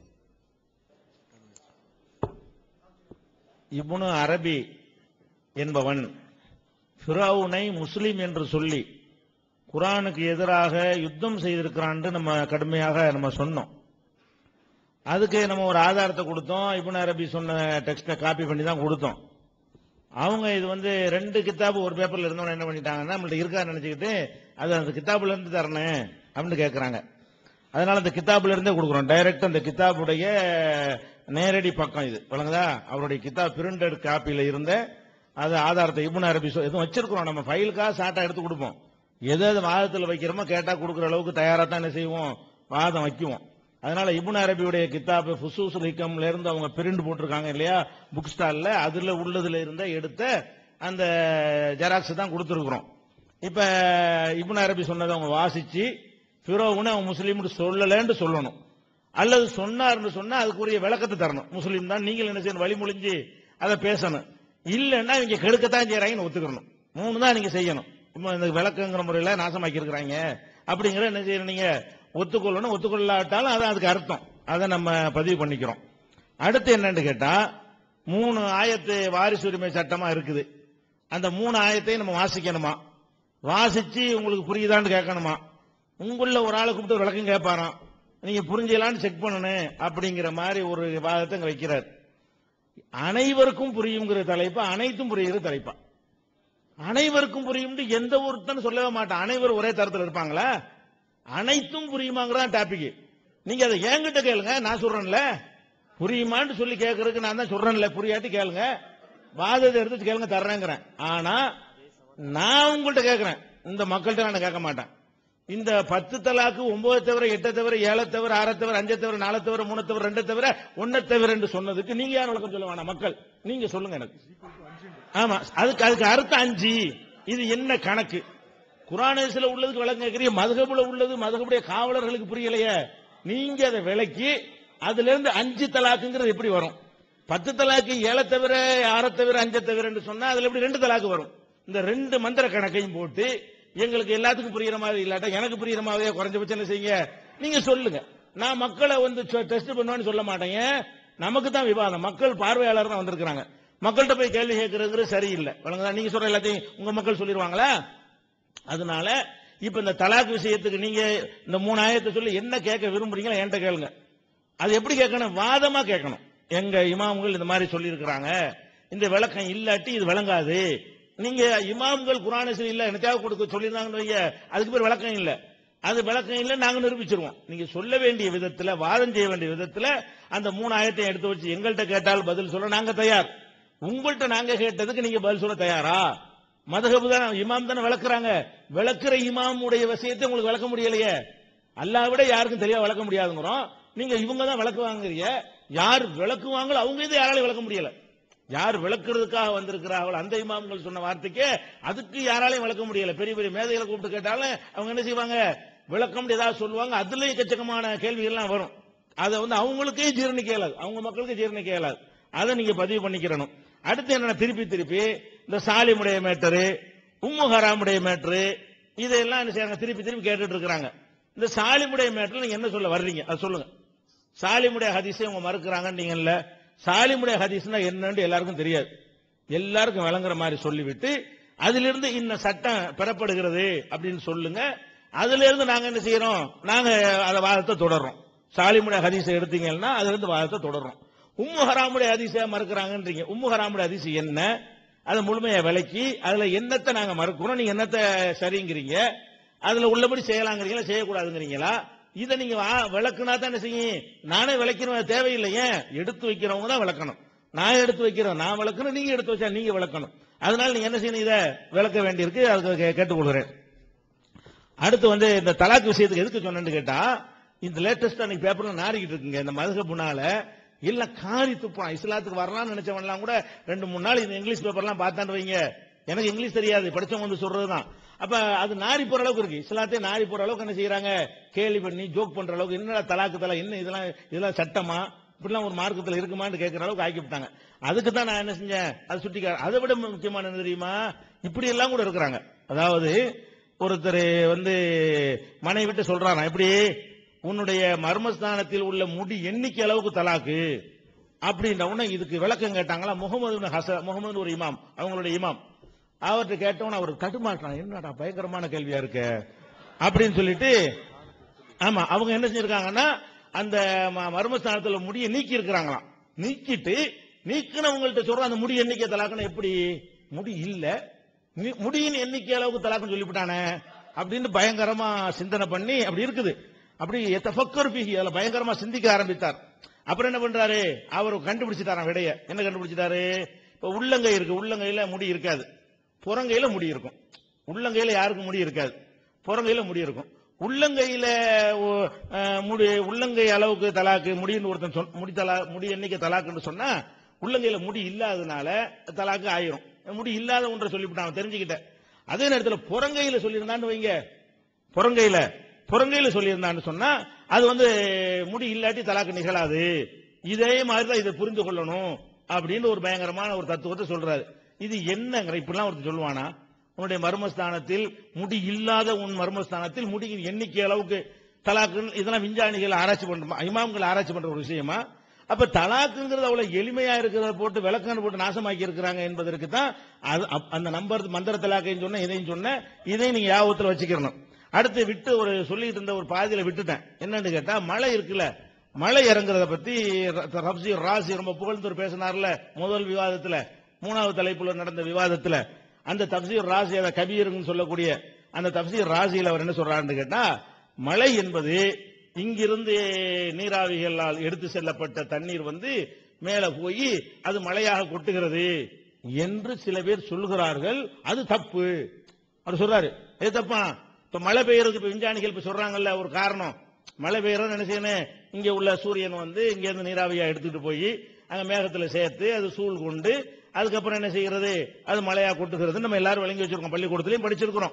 A: இப்னு அரபி என்பவன் ஃபிரௌனை முஸ்லிம் என்று சொல்லி குரானுக்கு எதிராக யுத்தம் செய்திருக்கிறான்னு நம்ம கடுமையாக நம்ம சொன்னோம் அதுக்கு நம்ம ஒரு ஆதாரத்தை கொடுத்தோம் இப்னு அரபி சொன்ன டெக்ஸ்ட காப்பி பண்ணி தான் கொடுத்தோம் அவங்க இது வந்து ரெண்டு கித்தாபு ஒரு பேப்பர்ல இருந்தவங்க என்ன பண்ணிட்டாங்கன்னா நம்மள்ட்ட இருக்கான்னு நினைச்சுக்கிட்டு அது அந்த கித்தாபுல இருந்து தரணும் அப்படின்னு கேட்கறாங்க அதனால அந்த கித்தாபுல இருந்தே கொடுக்குறோம் டைரக்ட் அந்த கித்தாபுடைய நேரடி பக்கம் இது வழங்குதா அவருடைய கித்தாப் பிரிண்டட் காப்பியில இருந்த அது ஆதாரத்தை இப்னு அரபி சொ- எதுவும் வச்சிருக்கிறோம் நம்ம ஃபைலுக்காக ஷார்ட்டா எடுத்து கொடுப்போம் எது எது வாதத்தில் வைக்கிறோமோ கேட்டா கொடுக்குற அளவுக்கு தயாரா தான் என்ன செய்வோம் வாதம் வைக்குவோம் அதனால இப்னு அரபியுடைய கித்தாப் ஃபுசூசுல் ஹிக்கம்ல இருந்து அவங்க பிரிண்ட் போட்டிருக்காங்க இல்லையா புக் ஸ்டால்ல அதுல உள்ளதுல இருந்த எடுத்த அந்த ஜெராக்ஸ் தான் கொடுத்துருக்குறோம் இப்ப இப்னு அரபி சொன்னதை அவங்க வாசிச்சு ஃபிரோவுன்னு அவன் முஸ்லீம்னு சொல்லலன்னு சொல்லணும் அல்லது சொன்னார்னு சொன்னா அதுக்குரிய விளக்கத்தை தரணும் முஸ்லீம் தான் நீங்கள் என்ன செய்யணும் வழிமொழிஞ்சு அதை பேசணும் இல்லைன்னா இவங்க கெடுக்கத்தான் செய்யறாங்கன்னு ஒத்துக்கணும் மூணு தான் நீங்க செய்யணும் இப்போ இந்த விளக்கங்கிற முறையில நாசமாக்கி இருக்கிறாங்க அப்படிங்கிற என்ன செய்யணும் நீங்க ஒத்துக்கொள்ளணும் ஒத்துக்கொள்ளாட்டாலும் அது அதுக்கு அர்த்தம் அதை நம்ம பதிவு பண்ணிக்கிறோம் அடுத்து என்னன்னு கேட்டா மூணு ஆயத்து வாரிசு உரிமை சட்டமா இருக்குது அந்த மூணு ஆயத்தையும் நம்ம வாசிக்கணுமா வாசிச்சு உங்களுக்கு புரியுதான்னு கேட்கணுமா உங்கள ஒரு ஆளை கூப்பிட்டு ஒரு விளக்கம் கேட்பாராம் நீங்க புரிஞ்சலான்னு செக் பண்ணணும் அப்படிங்கிற மாதிரி ஒரு வாதத்தை இங்க வைக்கிறார் அனைவருக்கும் புரியுங்கிற தலைப்பா அனைத்தும் புரியுற தலைப்பா அனைவருக்கும் புரியும் எந்த ஒருத்தன் சொல்லவே மாட்டான் அனைவரும் ஒரே தரத்தில் இருப்பாங்களா அனைத்தும் புரியுமாங்கிறதான் டாபிக் நீங்க அதை என்கிட்ட கேளுங்க நான் சொல்றேன்ல புரியுமான்னு சொல்லி கேட்கறதுக்கு நான் தான் சொல்றேன்ல புரியாட்டி கேளுங்க வாதத்தை எடுத்து கேளுங்க தர்றேங்கிறேன் ஆனா நான் உங்கள்கிட்ட கேட்கிறேன் இந்த மக்கள்கிட்ட நான் கேட்க மாட்டேன் இந்த பத்து தலாக்கு ஒன்பது தவிர எட்டை தவிர ஏழை தவிர ஆறை தவிர அஞ்சை தவிர நாலு தவிர மூணு தவிர ரெண்டு தவிர ஒன்னை தவிர என்று சொன்னதுக்கு நீங்க யார் விளக்கம் சொல்ல வேணாம் மக்கள் நீங்க சொல்லுங்க எனக்கு ஆமா அதுக்கு அதுக்கு அர்த்தம் அஞ்சு இது என்ன கணக்கு குரானேசில உள்ளதுக்கு விளக்கம் கேட்கறீங்க மதுகபுல உள்ளது மதுகபுடைய காவலர்களுக்கு புரியலையே நீங்க அதை விளக்கி அதுல இருந்து அஞ்சு தலாக்குங்கிறது எப்படி வரும் பத்து தலாக்கு ஏழை தவிர ஆறை தவிர அஞ்சை தவிர சொன்னா அதுல எப்படி ரெண்டு தலாக்கு வரும் இந்த ரெண்டு மந்திர கணக்கையும் போட்டு எங்களுக்கு எல்லாத்துக்கும் புரியுற மாதிரி இல்லாட்டா எனக்கு புரியுற மாதிரியே குறைஞ்சபட்சம் என்ன செய்யுங்க நீங்க சொல்லுங்க நான் மக்களை வந்து டெஸ்ட் பண்ணுவேன்னு சொல்ல மாட்டேங்க நமக்கு தான் விவாதம் மக்கள் பார்வையாளர் தான் வந்திருக்கிறாங்க மக்கள்கிட்ட போய் கேள்வி கேட்கறது சரியில்லை வழங்குதா நீங்க சொல்ற எல்லாத்தையும் உங்க மக்கள் சொல்லிடுவாங்களா அதனால இப்ப இந்த தலாக் விஷயத்துக்கு நீங்க இந்த மூணு ஆயத்தை சொல்லி என்ன கேட்க விரும்புறீங்களோ என்கிட்ட கேளுங்க அது எப்படி கேட்கணும் வாதமா கேட்கணும் எங்க இமாம்கள் இந்த மாதிரி சொல்லி இருக்கிறாங்க இந்த விளக்கம் இல்லாட்டி இது விளங்காது நீங்க இமாம்கள் குரானசில் இல்ல எனக்காக கொடுக்க சொல்லியிருந்தாங்கன்னு வைங்க, அதுக்கு பேர் விளக்கம் இல்ல அது விளக்கம் இல்ல நாங்க நிரூபிச்சிருவோம் நீங்க சொல்ல வேண்டிய விதத்துல வாதம் செய்ய வேண்டிய விதத்துல அந்த மூணு ஆயத்தை எடுத்து வச்சு எங்கள்கிட்ட கேட்டால் பதில் சொல்ல நாங்க தயார் உங்கள்கிட்ட நாங்க கேட்டதுக்கு நீங்க பதில் சொல்ல தயாரா மதகபு தான் இமாம் தானே விளக்குறாங்க விளக்குற இமாமுடைய விஷயத்தை உங்களுக்கு விளக்க முடியலையே அல்லாஹ் விட யாருக்கும் தெளிவா விளக்க முடியாதுங்கிறோம் நீங்க இவங்க தான் விளக்குவாங்கிறீங்க யார் விளக்குவாங்களோ அவங்க இதை யாராலையும் விளக்க முடியல யார் விளக்குறதுக்காக வந்திருக்கிறார்களோ அந்த இமாம்கள் சொன்ன வார்த்தைக்கு அதுக்கு யாராலையும் விளக்க முடியல பெரிய பெரிய மேதைகளை கூப்பிட்டு கேட்டாலும் அவங்க என்ன செய்வாங்க விளக்கம் ஏதாவது சொல்லுவாங்க அதுலயும் எக்கச்சக்கமான கேள்விகள்லாம் வரும் அதை வந்து அவங்களுக்கே ஜீரணிக்க இயலாது அவங்க மக்களுக்கு ஜீரணிக்க இயலாது அதை நீங்க பதிவு பண்ணிக்கிறணும் அடுத்து என்ன திருப்பி திருப்பி இந்த சாலிமுடைய மேட்டரு உம்மு ஹராமுடைய மேட்டரு இதெல்லாம் என்ன செய்றாங்க திருப்பி திருப்பி கேட்டுட்டு இருக்கிறாங்க இந்த சாலிமுடைய மேட்டர் நீங்க என்ன சொல்ல வர்றீங்க அதை சொல்லுங்க சாலிமுடைய ஹதீஸை அவங்க மறுக்கிறாங்கன்னு நீங்கல்ல சாலிமுடைய ஹதீஸ்னா என்னன்னு எல்லாருக்கும் தெரியாது எல்லாருக்கும் விளங்குற மாதிரி சொல்லிவிட்டு அதிலிருந்து இந்த சட்டம் பெறப்படுகிறது அப்படின்னு சொல்லுங்க அதுல இருந்து நாங்க என்ன செய்யறோம் நாங்க அந்த வாதத்தை தொடர்றோம் சாலிமுடைய ஹதீஸை எடுத்தீங்கன்னா அதுல இருந்து வாதத்தை தொடர்றோம் உம்மு ஹராமுடைய ஹதீஸை மறுக்கிறாங்கன்றீங்க உம்மு ஹராமுடைய ஹதீஸ் என்ன அதை முழுமையா விளக்கி அதுல என்னத்தை நாங்க மறுக்கிறோம் நீங்க என்னத்தை சரிங்கிறீங்க அதுல உள்ளபடி செய்யலாங்கிறீங்களா செய்யக்கூடாதுங்கிறீங்களா இதை நீங்க வா- விளக்குனா தான் என்ன செய்யும் நானே விளக்கணும் தேவையில்லையே எடுத்து வைக்கிறவங்க தான் விளக்கணும் நான் எடுத்து வைக்கிறேன் நான் விளக்கணும் நீங்க எடுத்து வச்சா நீங்க விளக்கணும் அதனால நீங்க என்ன செய்யணும் இதை விளக்க வேண்டியிருக்கு அதுக்கு கே- கேட்டுக்கொள்கிறேன் அடுத்து வந்து இந்த தலாக் விஷயத்துக்கு எதுக்கு சொன்னேன்னு கேட்டா இந்த லேட்டஸ்டா அன்னைக்கு பேப்பர்ல நாரிக்கிட்டு இருக்குங்க இந்த மதுகப்புனால இல்ல காரி துப்பான் இஸ்லாத்துக்கு வரலாம்னு நினைச்சவன்லாம் கூட ரெண்டு மூணு நாள் இந்த இங்கிலீஷ் பேப்பர்லாம் பார்த்தான்னு வைங்க எனக்கு இங்கிலீஷ் தெரியாது படிச்சவங்க வந்து சொல்றதுதான் அப்ப அது நாரி போற அளவுக்கு இருக்கு இஸ்லாத்தையே நாரி போற அளவுக்கு என்ன செய்யறாங்க கேலி பண்ணி ஜோக் பண்ற அளவுக்கு என்னடா தலாக்கு தலா என்ன இதெல்லாம் இதெல்லாம் சட்டமா இப்படிலாம் ஒரு மார்க்கத்தில் இருக்குமான்னு கேட்கிற அளவுக்கு ஆக்கி விட்டாங்க அதுக்கு தான் நான் என்ன செஞ்சேன் அதை சுட்டி கா- அதை விட முக்கியமான என்ன தெரியுமா இப்படி எல்லாம் கூட இருக்கிறாங்க அதாவது ஒருத்தர் வந்து மனைவி விட்டு சொல்றாராம் எப்படி உன்னுடைய மர்மஸ்தானத்தில் உள்ள முடி எண்ணிக்கை அளவுக்கு தலாக்கு அப்படின்ற உடனே இதுக்கு விளக்கம் கேட்டாங்களா முகமது ஹச முகமது ஒரு இமாம் அவங்களுடைய இமாம் அவர்கிட்ட கேட்டவன அவர் தட்டுமாட்டான் என்னடா பயங்கரமான கேள்வியா இருக்கு அப்படின்னு சொல்லிட்டு ஆமா அவங்க என்ன செஞ்சிருக்காங்கன்னா அந்த ம- மர்மஸ்தானத்துல முடியை நீக்கி இருக்கிறாங்களாம் நீக்கிட்டு நீக்கினவங்கள்ட்ட சொல்ற அந்த முடி எண்ணிக்கை தலாக்குன்னு எப்படி முடி இல்ல நீ- முடியின் எண்ணிக்கை அளவுக்கு தலாக்குன்னு சொல்லிவிட்டானே அப்படின்னு பயங்கரமா சிந்தனை பண்ணி அப்படி இருக்குது அப்படி எத்தஃபக்கர் பிஹி அதுல பயங்கரமா சிந்திக்க ஆரம்பித்தார் அப்புறம் என்ன பண்றாரு அவர் கண்டுபிடிச்சிட்டாராம் விடைய என்ன கண்டுபிடிச்சிட்டாரு இப்ப உள்ளங்கை இருக்கு உள்ளங்கையில முடி இருக்காது புறங்கையில முடி இருக்கும் உள்ளங்கையில யாருக்கும் முடி இருக்காது புறங்கையில முடி இருக்கும் உள்ளங்கையில ஒ- அஹ், முடி உள்ளங்கை அளவுக்கு தலாக்கு முடின்னு ஒருத்தன் சொல் முடி தலா முடி எண்ணிக்கை தலாக்குன்னு சொன்னா உள்ளங்கையில முடி இல்லாதனால தலாக்கு ஆயிரும் முடி இல்லாத ஒன்றை சொல்லிவிட்டான் தெரிஞ்சுக்கிட்டேன் அதே நேரத்தில் புறங்கையில சொல்லியிருந்தான்னு வைங்க புறங்கையில புறங்கையில சொல்லியிருந்தான்னு சொன்னா அது வந்து முடி இல்லாட்டி தலாக்கு நிகழாது இதே மாதிரி தான் இதை புரிந்து கொள்ளணும் அப்படின்னு ஒரு பயங்கரமான ஒரு தத்துவத்தை சொல்றாரு இது என்னங்கிற இப்படிலாம் ஒருத்தர் சொல்லுவானா உன்னுடைய மர்மஸ்தானத்தில் முடி இல்லாத உன் மர்மஸ்தானத்தில் முடியின் எண்ணிக்கை அளவுக்கு தலாக்கு இதெல்லாம் விஞ்ஞானிகள் ஆராய்ச்சி பண்ற இமாம்கள் ஆராய்ச்சி பண்ற ஒரு விஷயமா அப்ப தலாக்குங்கிறது அவ்வளவு எளிமையா இருக்கிறத போட்டு விளக்கன்னு போட்டு நாசமாக்கி இருக்கிறாங்க என்பதற்கு தான் அது அப்- அந்த நம்பர் மந்திர தலாக்கையும் சொன்ன இதையும் சொன்ன இதையும் நீங்க யாபத்துல வச்சுக்கணும் அடுத்து விட்டு ஒரு சொல்லிட்டு இருந்த ஒரு பாதியில விட்டுட்டேன் என்னன்னு கேட்டா மழை இருக்குல்ல மழை இறங்குறத பத்தி ர- ரப்சி ராசி ரொம்ப புகழ்ந்து பேசினார்ல முதல் விவாதத்துல மூணாவது தலைப்புல நடந்த விவாதத்துல அந்த தப்சீர் ராசி அதை கபீர்னு சொல்லக்கூடிய அந்த தப்சீர் ராசியில் அவர் என்ன சொல்றாருன்னு கேட்டா மழை என்பது இங்கிருந்து நீராவிகளால் எடுத்து செல்லப்பட்ட தண்ணீர் வந்து மேல போய் அது மழையாக கொட்டுகிறது என்று சில பேர் சொல்லுகிறார்கள் அது தப்பு அவர் சொல்றாரு எது தப்பா இப்ப மழை பெய்யறதுக்கு இப்ப விஞ்ஞானிகள் இப்ப சொல்றாங்கல்ல ஒரு காரணம் மழை பெய்யறது என்ன செய்யணும் இங்க உள்ள சூரியன் வந்து இங்க இருந்து நீராவியா எடுத்துட்டு போய் அங்க மேகத்துல சேர்த்து அது சூழ் கொண்டு அதுக்கப்புறம் என்ன செய்கிறது அது மழையா கொட்டுகிறது நம்ம எல்லாரும் விளங்கி வச்சிருக்கோம் பள்ளிக்கூடத்திலையும் படிச்சிருக்கிறோம்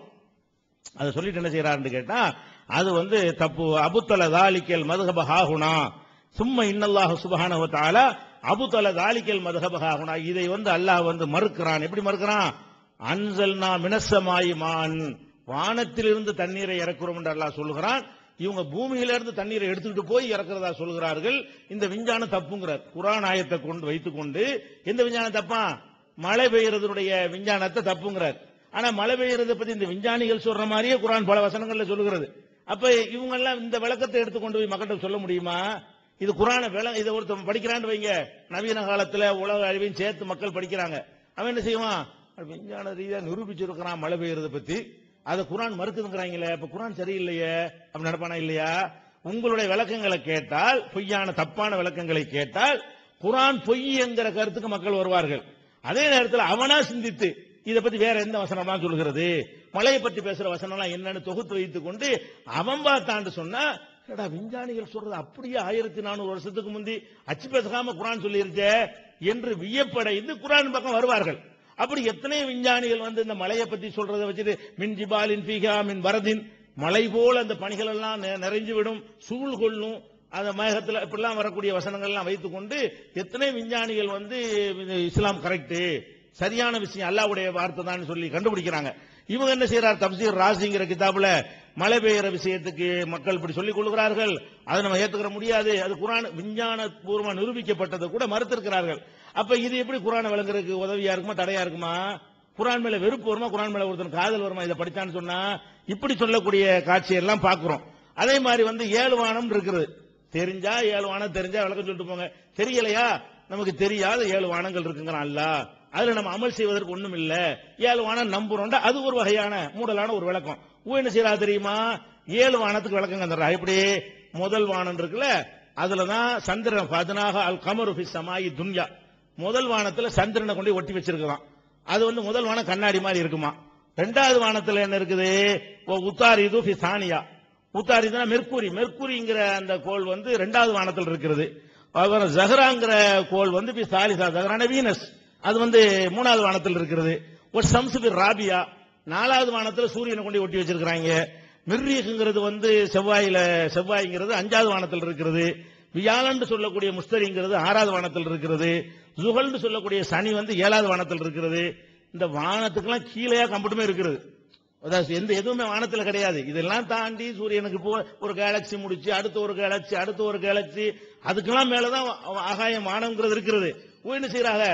A: அதை சொல்லிட்டு என்ன செய்யறாருன்னு கேட்டா அது வந்து தப்பு அபுத்தல தாலிக்கல் மதுகப ஹாகுனா சும்மா இன்னல்லாஹ் சுபஹானஹு தஆலா அபுத்தல தாலிக்கல் மதுகப ஹாகுனா இதை வந்து அல்லாஹ் வந்து மறுக்கிறான் எப்படி மறுக்கிறான் அன்சல்னா மினசமாயி மான் வானத்திலிருந்து தண்ணீரை இறக்குறோம் என்று அல்லாஹ் சொல்லுகிறான் இவங்க பூமியில இருந்து தண்ணீரை எடுத்துக்கிட்டு போய் இறக்குறதா சொல்கிறார்கள் இந்த விஞ்ஞானம் தப்புங்கிறார் குரான் ஆயத்தை கொண்டு வைத்துக் கொண்டு எந்த விஞ்ஞானம் தப்பா மழை பெய்யறதுடைய விஞ்ஞானத்தை தப்புங்கிறார் ஆனா மழை பெய்யறதை பத்தி இந்த விஞ்ஞானிகள் சொல்ற மாதிரியே குரான் பல வசனங்கள்ல சொல்லுகிறது அப்ப இவங்க எல்லாம் இந்த விளக்கத்தை எடுத்து கொண்டு போய் மக்கள்கிட்ட சொல்ல முடியுமா இது குரான விள இதை ஒருத்தன் படிக்கிறான்னு வைங்க நவீன காலத்துல உலக அழிவையும் சேர்த்து மக்கள் படிக்கிறாங்க அவன் என்ன செய்வான் அது விஞ்ஞான ரீதியா நிரூபிச்சிருக்கிறான் மழை பெய்யறதை பத்தி அதை குரான் மறுக்குதுங்கிறாங்களே அப்ப குரான் சரியில்லையே அப்படி நடப்பானா இல்லையா உங்களுடைய விளக்கங்களை கேட்டால் பொய்யான தப்பான விளக்கங்களை கேட்டால் குரான் பொய் என்கிற கருத்துக்கு மக்கள் வருவார்கள் அதே நேரத்தில் அவனா சிந்தித்து இதை பத்தி வேற எந்த வசனம்லாம் சொல்லுகிறது மழையை பற்றி பேசுற வசனம்லாம் என்னன்னு தொகுத்து வைத்துக் கொண்டு அவன் பார்த்தான்னு சொன்னா என்னடா விஞ்ஞானிகள் சொல்றது அப்படியே ஆயிரத்தி நானூறு வருஷத்துக்கு முந்தி அச்சு பேசாம குரான் சொல்லியிருச்சே என்று வியப்படைந்து குரான் பக்கம் வருவார்கள் அப்படி எத்தனை விஞ்ஞானிகள் வந்து இந்த மலையை பத்தி சொல்றதை வச்சுட்டு மின் ஜிபாலின் பீகா மின் வரதின் மலை போல அந்த பணிகள் எல்லாம் நெ- நிறைஞ்சு விடும் சூழ் கொள்ளும் அந்த மேகத்துல இப்படிலாம் வரக்கூடிய வசனங்கள் எல்லாம் வைத்துக்கொண்டு எத்தனை விஞ்ஞானிகள் வந்து இது இஸ்லாம் கரெக்ட் சரியான விஷயம் அல்லாஹ்வுடைய வார்த்தை தான் சொல்லி கண்டுபிடிக்கிறாங்க இவங்க என்ன செய்யறார் தப்சீர் ராசிங்கிற கிதாபுல மழை பெய்யற விஷயத்துக்கு மக்கள் இப்படி சொல்லிக் கொள்கிறார்கள் அதை நம்ம ஏத்துக்கிற முடியாது அது குரான் விஞ்ஞான பூர்வமா நிரூபிக்கப்பட்டதை கூட மறுத்திருக்கிறார்கள் அப்ப இது எப்படி குரானை விளங்குறதுக்கு உதவியா இருக்குமா தடையா இருக்குமா குரான் மேல வெறுப்பு வருமா குரான் மேல ஒருத்தன் காதல் வருமா இதை படிச்சான்னு சொன்னா இப்படி சொல்லக்கூடிய காட்சியெல்லாம் பார்க்கிறோம் அதே மாதிரி வந்து ஏழு வானம் இருக்கிறது தெரிஞ்சா ஏழு வானம் தெரிஞ்சா விளக்கம் சொல்லிட்டு போங்க தெரியலையா நமக்கு தெரியாத ஏழு வானங்கள் இருக்குங்கிறான் அல்லாஹ் அதுல நம்ம அமல் செய்வதற்கு ஒண்ணும் இல்ல ஏழு வானம் நம்புறோம்டா அது ஒரு வகையான மூடலான ஒரு விளக்கம் ஊ என்ன செய்யறா தெரியுமா ஏழு வானத்துக்கு விளக்கம் தந்துடுறா எப்படி முதல் வானம் இருக்குல்ல அதுலதான் சந்திரன் பதினாக அல் கமரு ஃபி சமாயி துன்யா முதல் வானத்துல சந்திரனை கொண்டு போய் ஒட்டி வச்சிருக்கலாம் அது வந்து முதல் வானம் கண்ணாடி மாதிரி இருக்குமா ரெண்டாவது வானத்துல என்ன இருக்குது உத்தாரிது ஃபி சானியா உத்தாரிதுனா மெர்க்குரி மெர்க்குரிங்கிற அந்த கோள் வந்து ரெண்டாவது வானத்தில் இருக்கிறது அப்புறம் ஜஹராங்கிற கோள் வந்து பி சாலிசா ஜஹரான வீனஸ் அது வந்து மூணாவது வானத்தில் இருக்கிறது ஒரு சம்சு பி ராபியா நாலாவது வானத்துல சூரியனை கொண்டு ஒட்டி வச்சிருக்கிறாங்க மிர்ரீக்குங்கிறது வந்து செவ்வாயில செவ்வாய்ங்கிறது அஞ்சாவது வானத்தில் இருக்கிறது வியாழன்னு சொல்லக்கூடிய முஸ்தரிங்கிறது ஆறாவது வானத்தில் இருக்கிறது ஜுகல்னு சொல்லக்கூடிய சனி வந்து ஏழாவது வானத்தில் இருக்கிறது இந்த வானத்துக்கெல்லாம் கீழேயா கம்பட்டுமே இருக்கிறது அதாவது எந்த எதுவுமே வானத்துல கிடையாது இதெல்லாம் தாண்டி சூரியனுக்கு போ ஒரு கேலக்சி முடிச்சு அடுத்து ஒரு கேலக்சி அடுத்து ஒரு கேலக்சி அதுக்கெல்லாம் மேலதான் ஆகாயம் வானம்ங்கிறது இருக்கிறது ஓ, என்ன செய்யறாங்க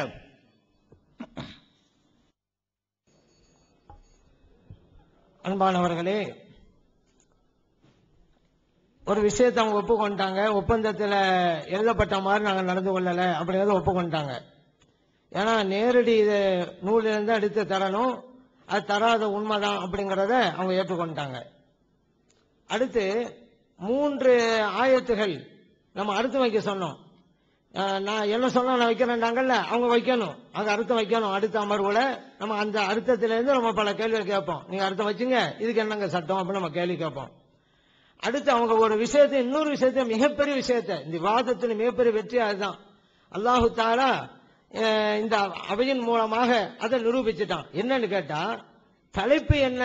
B: அன்பானவர்களே ஒரு விஷயத்தை அவங்க ஒப்புக்கொண்டாங்க ஒப்பந்தத்தில் எழுதப்பட்ட மாதிரி நாங்கள் நடந்து கொள்ளலை அப்படிங்கிறத ஒப்புக்கொண்டாங்க ஏன்னா நேரடி இது நூலிலிருந்து எடுத்து தரணும் அது தராத உண்மைதான் அப்படிங்கிறத அவங்க ஏற்றுக்கொண்டாங்க அடுத்து மூன்று ஆயத்துகள் நம்ம அர்த்தம் வைக்க சொன்னோம் அஹ் நான் என்ன சொன்னா நான் வைக்கிறேன்டாங்கல்ல அவங்க வைக்கணும் அங்க அர்த்தம் வைக்கணும் அடுத்த அமர்வுல நம்ம அந்த அர்த்தத்திலிருந்து நம்ம பல கேள்விகள் கேட்போம் நீங்க அர்த்தம் வச்சுங்க இதுக்கு என்னங்க சட்டம் அப்படின்னு நம்ம கேள்வி கேட்போம் அடுத்து அவங்க ஒரு விஷயத்தை இன்னொரு விஷயத்தை மிகப்பெரிய விஷயத்தை இந்த விவாதத்தில் மிகப்பெரிய வெற்றி அதுதான் அல்லாஹு தாலா அஹ், இந்த அவையின் மூலமாக அதை நிரூபிச்சுட்டான் என்னன்னு கேட்டா தலைப்பு என்ன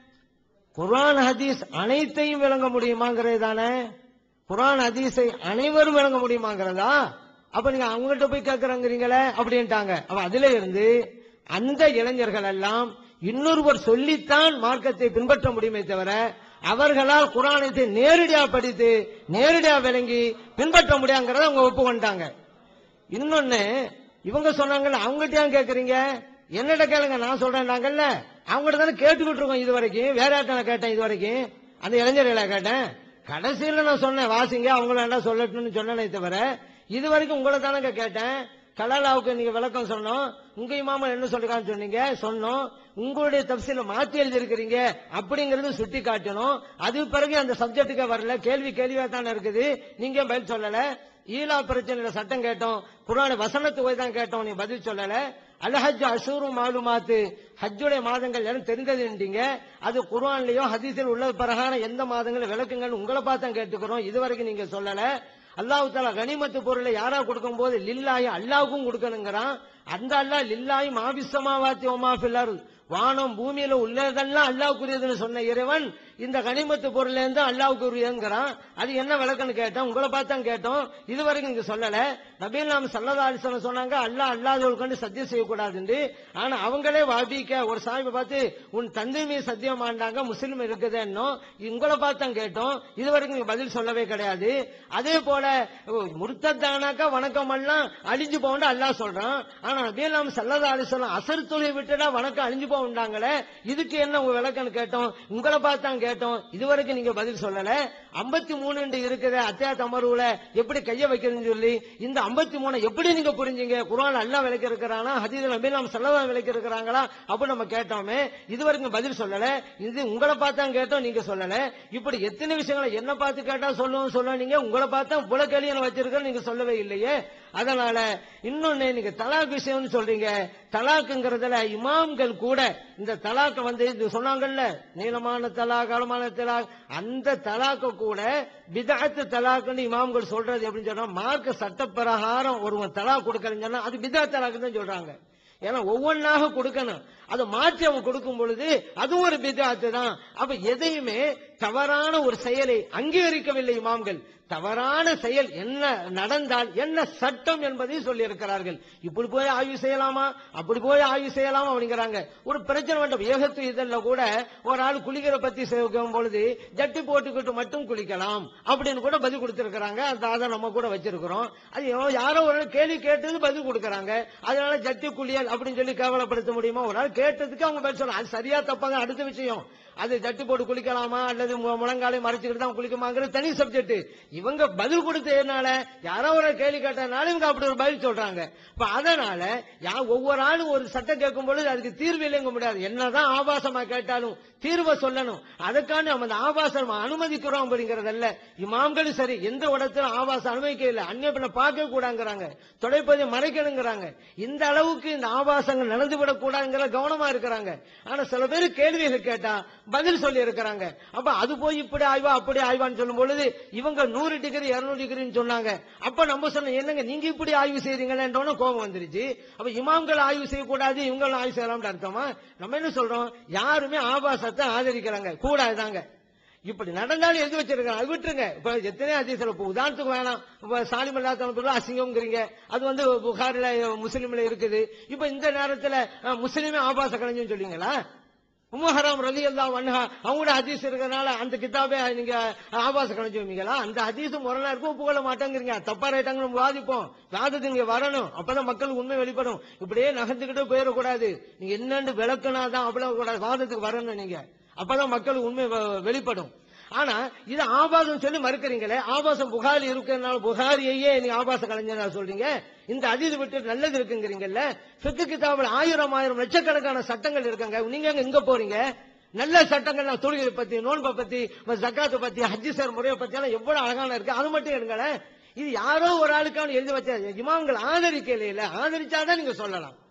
B: குர்ஆன் ஹதீஸ் அனைத்தையும் விளங்க முடியுமாங்கிறது தானே குர்ஆன் ஹதீஸை அனைவரும் விளங்க முடியுமாங்கிறதா அப்ப நீங்க அவங்ககிட்ட போய் கேட்கறங்கிறீங்களே அப்படின்ட்டாங்க அப்ப அதுல இருந்து அந்த இளைஞர்கள் எல்லாம் இன்னொருவர் சொல்லித்தான் மார்க்கத்தை பின்பற்ற முடியுமே தவிர அவர்களால் குரானத்தை நேரடியா படித்து நேரடியா விளங்கி பின்பற்ற முடியாங்கிறத அவங்க ஒப்புக்கொண்டாங்க இன்னொன்னு இவங்க சொன்னாங்கல்ல அவங்ககிட்ட ஏன் கேக்குறீங்க என்னிட கேளுங்க நான் சொல்றேன்னாங்கல்ல அவங்ககிட்ட தானே கேட்டுக்கிட்டு இருக்கோம் இது வரைக்கும் வேற யார்ட்ட நான் கேட்டேன் இது வரைக்கும் அந்த இளைஞர்களை கேட்டேன் கடைசியில நான் சொன்னேன் வாசிங்க அவங்கள என்ன சொல்லட்டும்னு சொன்னேனே தவிர இது வரைக்கும் உங்களை தானங்க கேட்டேன் கலாலாவுக்கு நீங்க விளக்கம் சொன்னோம் உங்க இமாம என்ன சொல்றான்னு சொன்னீங்க சொன்னோம் உங்களுடைய தப்சீல மாத்தி எழுதி இருக்கிறீங்க அப்படிங்கறது சுட்டி காட்டணும் அது பிறகு அந்த சப்ஜெக்டுக்கு வரல கேள்வி கேள்வியா தானே இருக்குது நீங்க ஏன் பதில் சொல்லல ஈலா பிரச்சனையில சட்டம் கேட்டோம் குரான வசனத்து போய் தான் கேட்டோம் நீ பதில் சொல்லல அல்ஹஜ் அசூரு மாலுமாத்து ஹஜ்ஜுடைய மாதங்கள் எல்லாம் தெரிந்ததுன்றீங்க அது குர்ஆன்லயோ ஹதீஸில் உள்ள பிரகாரம் எந்த மாதங்கள் விளக்குங்கள் உங்களை பார்த்து கேட்டுக்கிறோம் இதுவரைக்கும் நீங்க சொல்லல அல்லாஹ் தாலா கனிமத்து பொருளை யாரா கொடுக்கும் போது லில்லாயி அல்லாவுக்கும் கொடுக்கணுங்கிறான் அந்த அல்லாஹ் லில்லாயி மாபிசமாவாத்தி ஒமா பில்லர் வானம் பூமியில உள்ளதெல்லாம் அல்லாவுக்குரியதுன்னு சொன்ன இறைவன் இந்த கனிமத்து பொருள்ல இருந்து அல்லாவுக்கு உரியங்கிறான் அது என்ன விளக்கன்னு கேட்டோம் உங்களை பார்த்தான் கேட்டோம் இது வரைக்கும் நீங்க சொல்லல நபீல் நாம் சல்லதா அலிஸ்வரம் சொன்னாங்க அல்லாஹ் அல்லாதவர்கள் கண்டு சத்தியம் செய்யக்கூடாதுன்னு ஆனா அவங்களே வாபிக்க ஒரு சாமி பார்த்து உன் தந்தை மீது சத்தியம் ஆண்டாங்க முஸ்லீம் இருக்குதுன்னோ உங்களை பார்த்தான் கேட்டோம் இது வரைக்கும் நீங்க பதில் சொல்லவே கிடையாது அதே போல முருத்தானாக்கா வணக்கம் எல்லாம் அழிஞ்சு போகணும் அல்லாஹ் சொல்றான் ஆனா நபீல் நாம் சல்லதா அலிஸ்வரம் அசர் தொழில் விட்டுடா வணக்கம் அழிஞ்சு போகுண்டாங்களே இதுக்கு என்ன உங்க விளக்கம்னு கேட்டோம் உங்களை பார்த்தான் கேட்டோம் இதுவரைக்கும் நீங்க பதில் சொல்லல ஐம்பத்தி மூணு இருக்குது அத்தியா தமருவுல எப்படி கைய வைக்கிறதுன்னு சொல்லி இந்த ஐம்பத்தி மூணு எப்படி நீங்க புரிஞ்சீங்க குரான் அல்லா விளக்கி இருக்கிறானா ஹதீஸ் நபி நாம் செல்லவா விளக்கி இருக்கிறாங்களா அப்ப நம்ம கேட்டோமே இதுவரைக்கும் பதில் சொல்லல இது உங்களை பார்த்தா கேட்டோம் நீங்க சொல்லல இப்படி எத்தனை விஷயங்களை என்ன பார்த்து கேட்டா சொல்லுவோம் சொல்ல நீங்க உங்களை பார்த்தா புல கேள்வி வச்சிருக்க நீங்க சொல்லவே இல்லையே அதனால இன்னொன்னு நீங்க தலாக் விஷயம்னு சொல்றீங்க தலாக்குங்கிறதுல இமாம்கள் கூட இந்த தலாக்க வந்து இது சொன்னாங்கல்ல நீளமான தலாக் அகலமான தலாக் அந்த தலாக்க கூட பிதாத்து தலாக்குன்னு இமாம்கள் சொல்றது எப்படின்னு சொன்னா மார்க்க சட்ட பிரகாரம் ஒருவன் தலாக் கொடுக்கறேன்னு சொன்னா அது பிதா தலாக்குன்னு தான் சொல்றாங்க ஏன்னா ஒவ்வொன்னாக கொடுக்கணும் அதை மாற்றி அவன் கொடுக்கும் பொழுது அதுவும் ஒரு பிதாத்து தான் அப்ப எதையுமே தவறான ஒரு செயலை அங்கீகரிக்கவில்லை இமாம்கள் தவறான செயல் என்ன நடந்தால் என்ன சட்டம் என்பதை சொல்லி இருக்கிறார்கள் இப்படி போய் ஆய்வு செய்யலாமா அப்படி போய் ஆய்வு செய்யலாமா அப்படிங்கிறாங்க ஒரு பிரச்சனை வேண்டும் ஏகத்து இதழ்ல கூட ஒரு ஆள் குளிக்கிற பத்தி செய்யும் பொழுது ஜட்டி போட்டுக்கிட்டு மட்டும் குளிக்கலாம் அப்படின்னு கூட பதில் கொடுத்திருக்கிறாங்க அந்த அதை நம்ம கூட வச்சிருக்கிறோம் அது எவனோ யாரோ ஒரு ஆள் கேள்வி கேட்டது பதில் கொடுக்கறாங்க அதனால ஜட்டி குளியல் அப்படின்னு சொல்லி கேவலப்படுத்த முடியுமா ஒரு ஆள் கேட்டதுக்கு அவங்க பதில் சொல்லலாம் அது சரியா தப்பாங்க அடுத்த விஷயம் அது ஜட்டி போட்டு குளிக்கலாமா அல்லது மு- முழங்காலை மறைச்சுக்கிட்டு தான் குளிக்குமாங்கிறது தனி சப்ஜெக்ட் இவங்க பதில் கொடுத்ததுனால யாரோ ஒரு கேள்வி கேட்டதுனால இவங்க அப்படி ஒரு பதில் சொல்றாங்க இப்ப அதனால யா ஒவ்வொரு ஆளும் ஒரு சட்டம் கேட்கும் பொழுது அதுக்கு தீர்வு இல்லைங்க முடியாது என்னதான் ஆபாசமா கேட்டாலும் தீர்வை சொல்லணும் அதுக்காண்டி நம்ம அந்த ஆபாசம் அனுமதிக்கிறோம் அப்படிங்கறதல்ல இமாம்களும் சரி எந்த இடத்திலும் ஆபாசம் அனுமதிக்க இல்லை அந்நிய பெண்ணை பார்க்க கூடாங்கிறாங்க தொலைப்பதை மறைக்கணுங்கிறாங்க இந்த அளவுக்கு இந்த ஆபாசங்கள் நடந்து விடக்கூடாதுங்கிற கவனமா இருக்கிறாங்க ஆனா சில பேர் கேள்விகள் கேட்டா பதில் சொல்லி இருக்கிறாங்க அப்ப அது போய் இப்படி ஆய்வா அப்படி ஆய்வான்னு சொல்லும் பொழுது இவங்க நூறு டிகிரி இருநூறு டிகிரின்னு சொன்னாங்க அப்ப நம்ம சொன்னோம் என்னங்க நீங்க இப்படி ஆய்வு செய்றீங்களேன்றோன்னு கோபம் வந்துருச்சு அப்ப இமாம்கள் ஆய்வு செய்யக்கூடாது இவங்களும் ஆய்வு செய்யலாம்னு அர்த்தமா நம்ம என்ன சொல்றோம் யாருமே ஆபாசத்தை ஆதரிக்கிறாங்க கூடாதுதாங்க இப்படி நடந்தாலும் எழுதி வச்சிருக்காங்க அது விட்டுருங்க இப்ப எத்தனை அதிசயம் இப்ப உதாரணத்துக்கு வேணாம் இப்ப சாலிம் அல்லாத்தவனுக்கு அசிங்கம்ங்கிறீங்க அது வந்து புகாரில முஸ்லீம்ல இருக்குது இப்ப இந்த நேரத்துல அஹ், முஸ்லீமே ஆபாச கலைஞன்னு சொல்லுவீங்களா உமஹராம் ரலி அல்லா வன்ஹா அவங்களோட ஹதீஸ் இருக்கிறனால அந்த கிதாபே நீங்க ஆபாச கணிச்சுவீங்களா அந்த ஹதீஸ் முரணா இருக்கும் புகழ மாட்டேங்கிறீங்க தப்பா ரைட்டாங்க நம்ம வாதிப்போம் வாதத்துக்கு நீங்க வரணும் அப்பதான் மக்களுக்கு உண்மை வெளிப்படும் இப்படியே நகர்ந்துக்கிட்டு போயிடக்கூடாது நீங்க என்னன்னு விளக்குனாதான் அவ்வளவு கூடாது வாதத்துக்கு வரணும் நீங்க அப்பதான் மக்களுக்கு உண்மை வெ- வெளிப்படும் ஆனா இது ஆபாசம் சொல்லி மறுக்கிறீங்களே ஆபாசம் புகாரி இருக்கிறதுனால புகாரியையே நீங்க ஆபாச கலைஞரா சொல்றீங்க இந்த அதீது விட்டு நல்லது இருக்குங்கிறீங்கல்ல ஃபிக்கு கிதாபில் ஆயிரம் ஆயிரம் லட்சக்கணக்கான சட்டங்கள் இருக்குங்க நீங்க எங்க இங்க போறீங்க நல்ல சட்டங்கள் தொழுகை பத்தி நோன்பை பத்தி ஜக்காத்தை பத்தி ஹஜ்ஜி சார் முறையை பத்தி எல்லாம் எவ்வளவு அழகான இருக்கு அது மட்டும் எடுங்களேன் இது யாரோ ஒரு ஆளுக்கான எழுதி வச்ச இமாம்கள் ஆதரிக்கல இல்ல ஆதரிச்சாதான் நீங்க சொல்லலாம்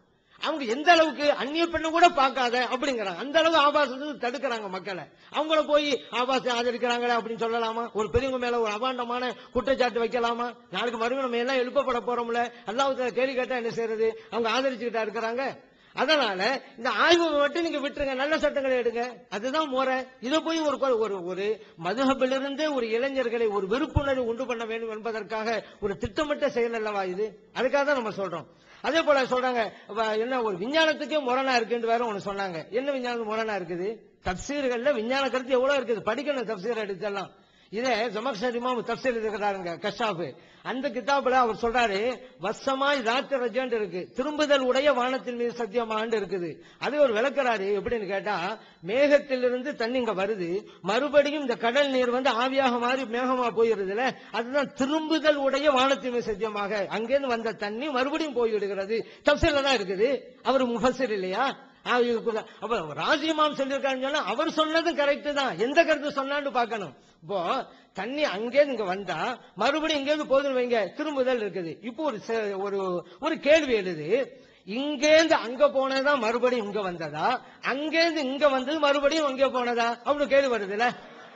B: அவங்க எந்த அளவுக்கு அந்நிய பெண்ணை கூட பார்க்காத அப்படிங்கிறாங்க அந்த அளவுக்கு ஆபாசத்துக்கு தடுக்கிறாங்க மக்களை அவங்கள போய் ஆபாசம் ஆதரிக்கிறாங்களே அப்படின்னு சொல்லலாமா ஒரு பெரியவங்க மேல ஒரு அபாண்டமான குற்றச்சாட்டு வைக்கலாமா நாளைக்கு மறுபடியும் நம்ம எல்லாம் எழுப்பப்பட போறோம்ல அல்லாஹ் கேள்வி கேட்டா என்ன செய்யறது அவங்க ஆதரிச்சுக்கிட்டா இருக்கிறாங்க அதனால இந்த ஆய்வு மட்டும் நீங்க விட்டுருங்க நல்ல சட்டங்களை எடுங்க அதுதான் முறை இதை போய் ஒரு கொ- ஒரு ஒரு மதுஹபிலிருந்தே ஒரு இளைஞர்களை ஒரு விருப்புணர்வு உண்டு பண்ண வேண்டும் என்பதற்காக ஒரு திட்டமிட்ட செயல் அல்லவா இது அதுக்காக தான் நம்ம சொல்றோம் அதே போல சொல்றாங்க வ- என்ன ஒரு விஞ்ஞானத்துக்கே முரணா இருக்குன்னு வேற ஒண்ணு சொன்னாங்க என்ன விஞ்ஞானம் முரணா இருக்குது தப்சீர்கள்ல விஞ்ஞான கருத்து எவ்வளவு இருக்குது படிக்கணும் தப்சீர் எடுத்தெல்லாம் இதே ஜமக்ஷர் இமாம் தப்சீர் இருக்கிறாருங்க கஷாப் அந்த கிதாபுல அவர் சொல்றாரு வசமாய் ராத்திர ரஜான் இருக்கு திரும்புதல் உடைய வானத்தின் மீது சத்தியமாண்டு இருக்குது அது ஒரு விளக்குறாரு எப்படின்னு கேட்டா மேகத்திலிருந்து தண்ணி இங்க வருது மறுபடியும் இந்த கடல் நீர் வந்து ஆவியாக மாறி மேகமா போயிருதுல அதுதான் திரும்புதல் உடைய வானத்தின் மீது சத்தியமாக அங்கிருந்து வந்த தண்ணி மறுபடியும் போய்விடுகிறது தப்சீர்ல தான் இருக்குது அவர் முஃபஸிர் இல்லையா ஆ, இதுக்குள்ள- அப்ப ராஜிமாம் சொல்லியிருக்காருன்னு சொன்னா அவர் சொன்னதும் கரெக்ட் தான் எந்த கருத்து சொன்னான்னு பார்க்கணும் இப்போ தண்ணி அங்கேருந்து இங்க வந்தா மறுபடியும் இங்கேருந்து போதுன்னு வைங்க திரும்புதல் இருக்குது இப்போ ஒரு ச- ஒரு ஒரு கேள்வி எழுது இங்கேருந்து அங்க போனதுதான் மறுபடியும் இங்க வந்ததா அங்கேருந்து இங்க வந்தது மறுபடியும் அங்கே போனதா அப்படின்னு கேள்வி வருதுல்ல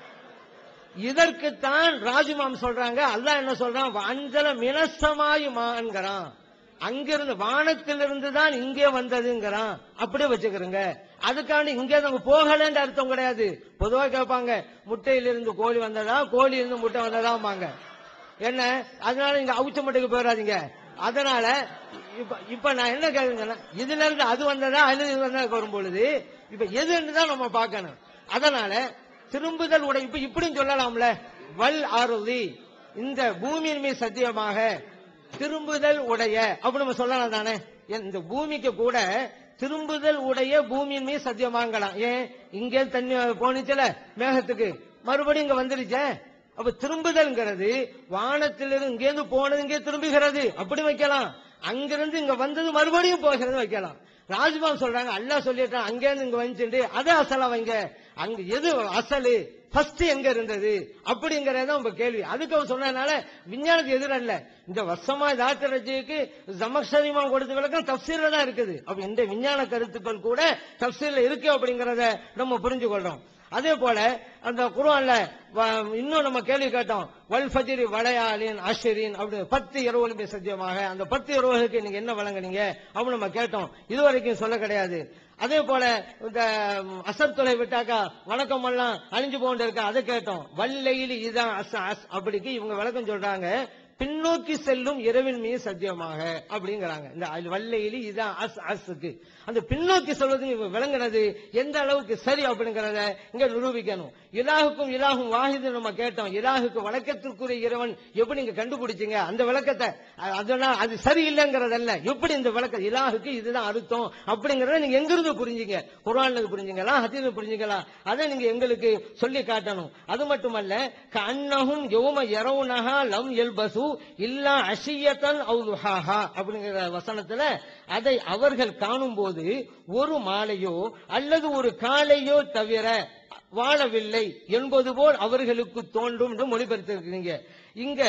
B: இதற்குத்தான் ராஜுமாம் சொல்றாங்க அல்லாஹ் என்ன சொல்றான் அஞ்சல மினசமாயி மான்கிறான் அங்கிருந்து வானத்திலிருந்து தான் இங்கே வந்ததுங்கிறான் அப்படியே வச்சுக்கிறோங்க அதுக்காண்டி இங்கே நாங்க போகலன்ற அர்த்தம் கிடையாது பொதுவா கேட்பாங்க முட்டையிலிருந்து கோழி வந்ததா கோழியிலிருந்து முட்டை வந்ததாம்பாங்க என்ன அதனால நீங்க அவுச்ச முட்டைக்கு போயிடாதீங்க அதனால இப்ப இப்ப நான் என்ன கேக்குறேன்னா இதுல இருந்து அது வந்ததா அது இது வந்ததா வரும் பொழுது இப்ப எதுன்னு தான் நம்ம பார்க்கணும் அதனால திரும்புதல் உடை இப்ப இப்படியும் சொல்லலாம்ல வல் ஆறுதி இந்த பூமியின் மீது சத்தியமாக திரும்புதல் உடைய அப்படி நம்ம சொல்லலாம் தானே ஏன் இந்த பூமிக்கு கூட திரும்புதல் உடைய பூமியின் மீது சத்தியமாங்கலாம் ஏன் இங்கே தண்ணி போனிச்சுல மேகத்துக்கு மறுபடியும் இங்க வந்துருச்சே அப்ப திரும்புதல்ங்கிறது வானத்திலிருந்து இங்கேருந்து போனது இங்கே திரும்புகிறது அப்படி வைக்கலாம் அங்கிருந்து இங்க வந்தது மறுபடியும் போகிறது வைக்கலாம் ராஜ்பான் சொல்றாங்க அல்லாஹ் சொல்லிட்டான் அங்கேருந்து இங்க வந்துட்டு அதை அசலா வைங்க அங்க எது அசலு ஃபர்ஸ்ட் எங்க இருந்தது அப்படிங்கறத உங்க கேள்வி அதுக்கு அவர் சொன்னதுனால விஞ்ஞானத்துக்கு எதிரல்ல இந்த வருஷமா தாத்தரஜிக்கு ஜமக்ஷரிமா கொடுத்த விளக்கம் தப்சீர்ல தான் இருக்குது அப்ப இந்த விஞ்ஞான கருத்துக்கள் கூட தப்சீர்ல இருக்கு அப்படிங்கறத நம்ம புரிஞ்சு கொள்றோம் அதே போல அந்த குர்ஆன்ல வ- இன்னும் நம்ம கேள்வி கேட்டோம் வல் ஃபஜ்ரி வளையாலின் அஷரின் அப்படி பத்து இரவுகளுமே சத்தியமாக அந்த பத்து இரவுகளுக்கு நீங்க என்ன வழங்குனீங்க அப்படின்னு நம்ம கேட்டோம் இதுவரைக்கும் சொல்ல கிடையாது அதே போல இந்த ம், அசர் தொலை விட்டாக்கா வணக்கம் எல்லாம் அழிஞ்சு போண்டு இருக்கா அதை கேட்டோம் வல்லையில் இதான் அஸ் அஸ் அப்படிக்கு இவங்க விளக்கம் சொல்றாங்க பின்னோக்கி செல்லும் இரவின் மீது சத்தியமாக அப்படிங்கிறாங்க இந்த அல் வல்லையிலி இதான் அஸ் அஸ்க்கு அந்த பின்னோக்கி சொல்வது இவங்க விளங்குனது எந்த அளவுக்கு சரி அப்படிங்கறத இங்க நிரூபிக்கணும் இலாகுக்கும் இலாகும் வாஹிது நம்ம கேட்டோம் இலாகுக்கு வழக்கத்திற்குரிய இறைவன் எப்படி நீங்க கண்டுபிடிச்சீங்க அந்த விளக்கத்தை அ- அதெல்லாம் அது சரியில்லைங்கிறதல்ல எப்படி இந்த விளக்கம் இலாகுக்கு இதுதான் அர்த்தம் அப்படிங்கறத நீங்க எங்கிருந்து புரிஞ்சீங்க குரான்ல புரிஞ்சுங்களா ஹதீஸ் புரிஞ்சுங்களா அதை நீங்க எங்களுக்கு சொல்லி காட்டணும் அது மட்டுமல்ல கண்ணகும் யோம யரவுனஹா லம் எல்பசு இல்லா அஷியத்தன் அவுஹாஹா அப்படிங்கிற வசனத்துல அதை அவர்கள் காணும்போது ஒரு மாலையோ அல்லது ஒரு காலையோ தவிர வாழவில்லை என்பது போல் அவர்களுக்கு தோன்றும் என்று மொழிபெயர்த்திருக்கிறீங்க இங்க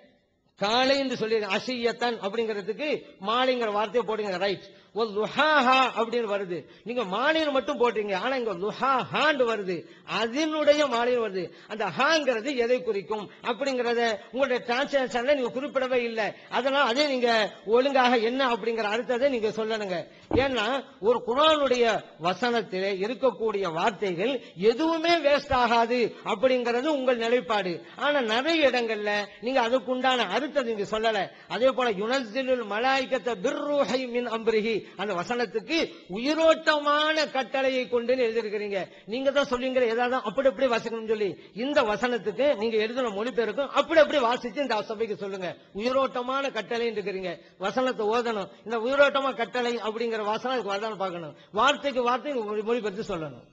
B: காலை என்று சொல்லி அசியத்தன் அப்படிங்கிறதுக்கு மாலைங்கிற வார்த்தையை போடுங்க ரைட் ஒரு லுஹாஹா அப்படின்னு வருது நீங்க மாலைன்னு மட்டும் போட்டீங்க ஆனா இங்க லுஹாஹான்னு வருது அதனுடைய மாலைன்னு வருது அந்த ஹாங்கிறது எதை குறிக்கும் அப்படிங்கறத உங்களுடைய டிரான்ஸ்லேஷன்ல நீங்க குறிப்பிடவே இல்லை அதனால அதே நீங்க ஒழுங்காக என்ன அப்படிங்கிற அர்த்தத்தை நீங்க சொல்லணுங்க ஏன்னா ஒரு குரானுடைய வசனத்திலே இருக்கக்கூடிய வார்த்தைகள் எதுவுமே வேஸ்ட் ஆகாது அப்படிங்கிறது உங்கள் நிலைப்பாடு ஆனா நிறைய இடங்கள்ல நீங்க அதுக்குண்டான அர்த்தத்தை நீங்க சொல்லல அதே போல யுனஸ்ஸிலுல் மலாய்க்கத்த பிர்ருஹை மின் அம்ரிஹி அந்த வசனத்துக்கு உயிரோட்டமான கட்டளையை கொண்டு எழுதியிருக்கிறீங்க நீங்க தான் சொல்லுவீங்க ஏதாவது அப்படி அப்படி வாசிக்கணும்னு சொல்லி இந்த வசனத்துக்கு நீங்க எழுதின மொழிபெயர்க்கும் அப்படி அப்படி வாசிச்சு இந்த சபைக்கு சொல்லுங்க உயிரோட்டமான கட்டளை இருக்கிறீங்க வசனத்தை ஓதணும் இந்த உயிரோட்டமா கட்டளை அப்படிங்கிற வசனம் அதுக்கு வரதான் பார்க்கணும் வார்த்தைக்கு வார்த்தை மொழி- மொழிபெயர்த்து சொல்லணும்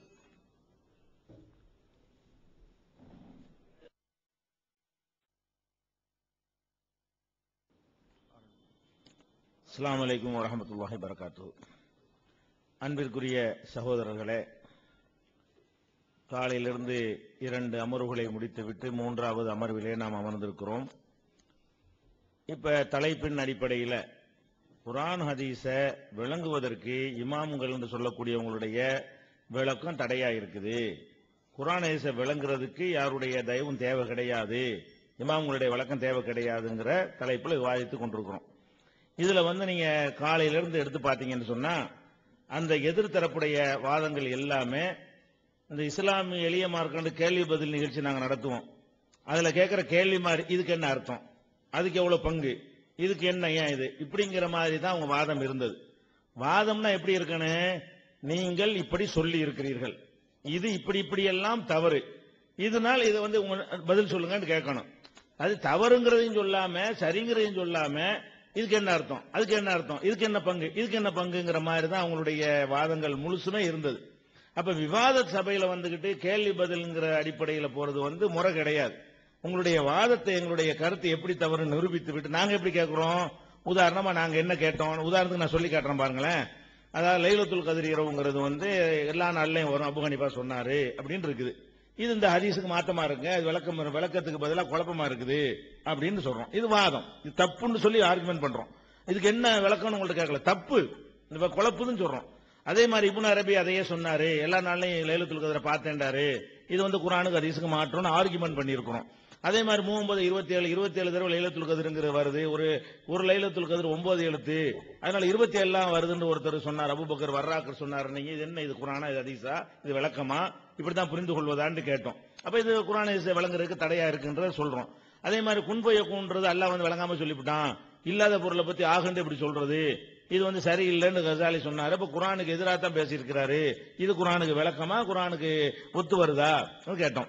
A: அஸ்ஸலாமு அலைக்கும் வரஹ்மத்துல்லாஹி வரகாத்து அன்பிற்குரிய சகோதரர்களே காலையிலிருந்து இரண்டு அமர்வுகளை முடித்துவிட்டு மூன்றாவது அமர்விலே நாம் அமர்ந்திருக்கிறோம் இப்ப தலைப்பின் அடிப்படையில் குரான் ஹதீஸை விளங்குவதற்கு இமாம்கள் என்று சொல்லக்கூடியவங்களுடைய விளக்கம் தடையா இருக்குது குரான் ஹதீஸை விளங்குறதுக்கு யாருடைய தயவும் தேவை கிடையாது இமாம்களுடைய விளக்கம் தேவை கிடையாதுங்கிற தலைப்பில் விவாதித்துக் கொண்டிருக்கிறோம் இதுல வந்து நீங்க காலையில இருந்து எடுத்து பார்த்தீங்கன்னு சொன்னா அந்த எதிர்த்தரப்புடைய வாதங்கள் எல்லாமே இந்த இஸ்லாமிய எளிய மார்க்கண்டு கேள்வி பதில் நிகழ்ச்சி நாங்க நடத்துவோம் அதுல கேட்கிற கேள்வி மாதிரி இதுக்கு என்ன அர்த்தம் அதுக்கு எவ்வளவு பங்கு இதுக்கு என்ன ஏன் இது இப்படிங்கிற மாதிரி தான் அவங்க வாதம் இருந்தது வாதம்னா எப்படி இருக்கணும் நீங்கள் இப்படி சொல்லி இருக்கிறீர்கள் இது இப்படி இப்படி எல்லாம் தவறு இதனால் இதை வந்து உங்க பதில் சொல்லுங்கன்னு கேட்கணும் அது தவறுங்கிறதையும் சொல்லாம சரிங்கிறதையும் சொல்லாம இதுக்கு என்ன அர்த்தம் அதுக்கு என்ன அர்த்தம் இதுக்கு என்ன பங்கு இதுக்கு என்ன பங்குங்கிற மாதிரி தான் அவங்களுடைய வாதங்கள் முழுசுமே இருந்தது அப்ப விவாத சபையில வந்துகிட்டு கேள்வி பதில்ங்கிற அடிப்படையில போறது வந்து முறை கிடையாது உங்களுடைய வாதத்தை எங்களுடைய கருத்து எப்படி தவறு நிரூபித்து விட்டு நாங்க எப்படி கேட்கிறோம் உதாரணமா நாங்க என்ன கேட்டோம் உதாரணத்துக்கு நான் சொல்லி காட்டுறேன் பாருங்களேன் அதாவது லைலத்துல் கதிர் இரவுங்கிறது வந்து எல்லா நாள்லயும் வரும் அபு ஹனீஃபா சொன்னாரு அப்படின்னு இருக்குது இது இந்த ஹதீஸுக்கு மாத்தமா இருக்குங்க இது விளக்கம் விளக்கத்துக்கு பதிலா குழப்பமா இருக்குது அப்படின்னு சொல்றோம் இது வாதம் இது தப்புன்னு சொல்லி ஆர்குமெண்ட் பண்றோம் இதுக்கு என்ன விளக்கம்னு உங்கள்ட்ட கேட்கல தப்பு இந்த குழப்புதுன்னு சொல்றோம் அதே மாதிரி இப்னு அரபி அதையே சொன்னாரு எல்லா நாள்லயும் லைலத்துல் கதிரை பார்த்தேன்டாரு இது வந்து குரானுக்கு ஹதீஸுக்கு மாற்றம்னு ஆர்குமெண்ட் பண்ணியிருக்கிறோம் அதே மாதிரி மூவொன்பது இருபத்தி ஏழு இருபத்தி ஏழு தடவை லைலத்துல் கதிருங்கிறது வருது ஒரு ஒரு லைலத்துல் கதிர் ஒன்பது எழுத்து அதனால இருபத்தி ஏழுலாம் வருதுன்னு ஒருத்தர் சொன்னார் அபுபக்கர் வர்றாக்கர் சொன்னார் நீங்க இது என்ன இது குரானா இது ஹதீஸா இது விளக்கமா இப்படித்தான் புரிந்து கொள்வதான்னு கேட்டோம் அப்ப இது குரான் ஹதீஸை விளங்குறதுக்கு தடையா இருக்குன்றத சொல்றோம் அதே மாதிரி குன்பைய கூன்றது அல்லாஹ் வந்து விளங்காம சொல்லிவிட்டான் இல்லாத பொருளை பத்தி ஆகண்டு இப்படி சொல்றது இது வந்து சரியில்லைன்னு கசாலி சொன்னாரு அப்ப குரானுக்கு எதிராக தான் பேசியிருக்கிறாரு இது குரானுக்கு விளக்கமா குரானுக்கு ஒத்து வருதா கேட்டோம்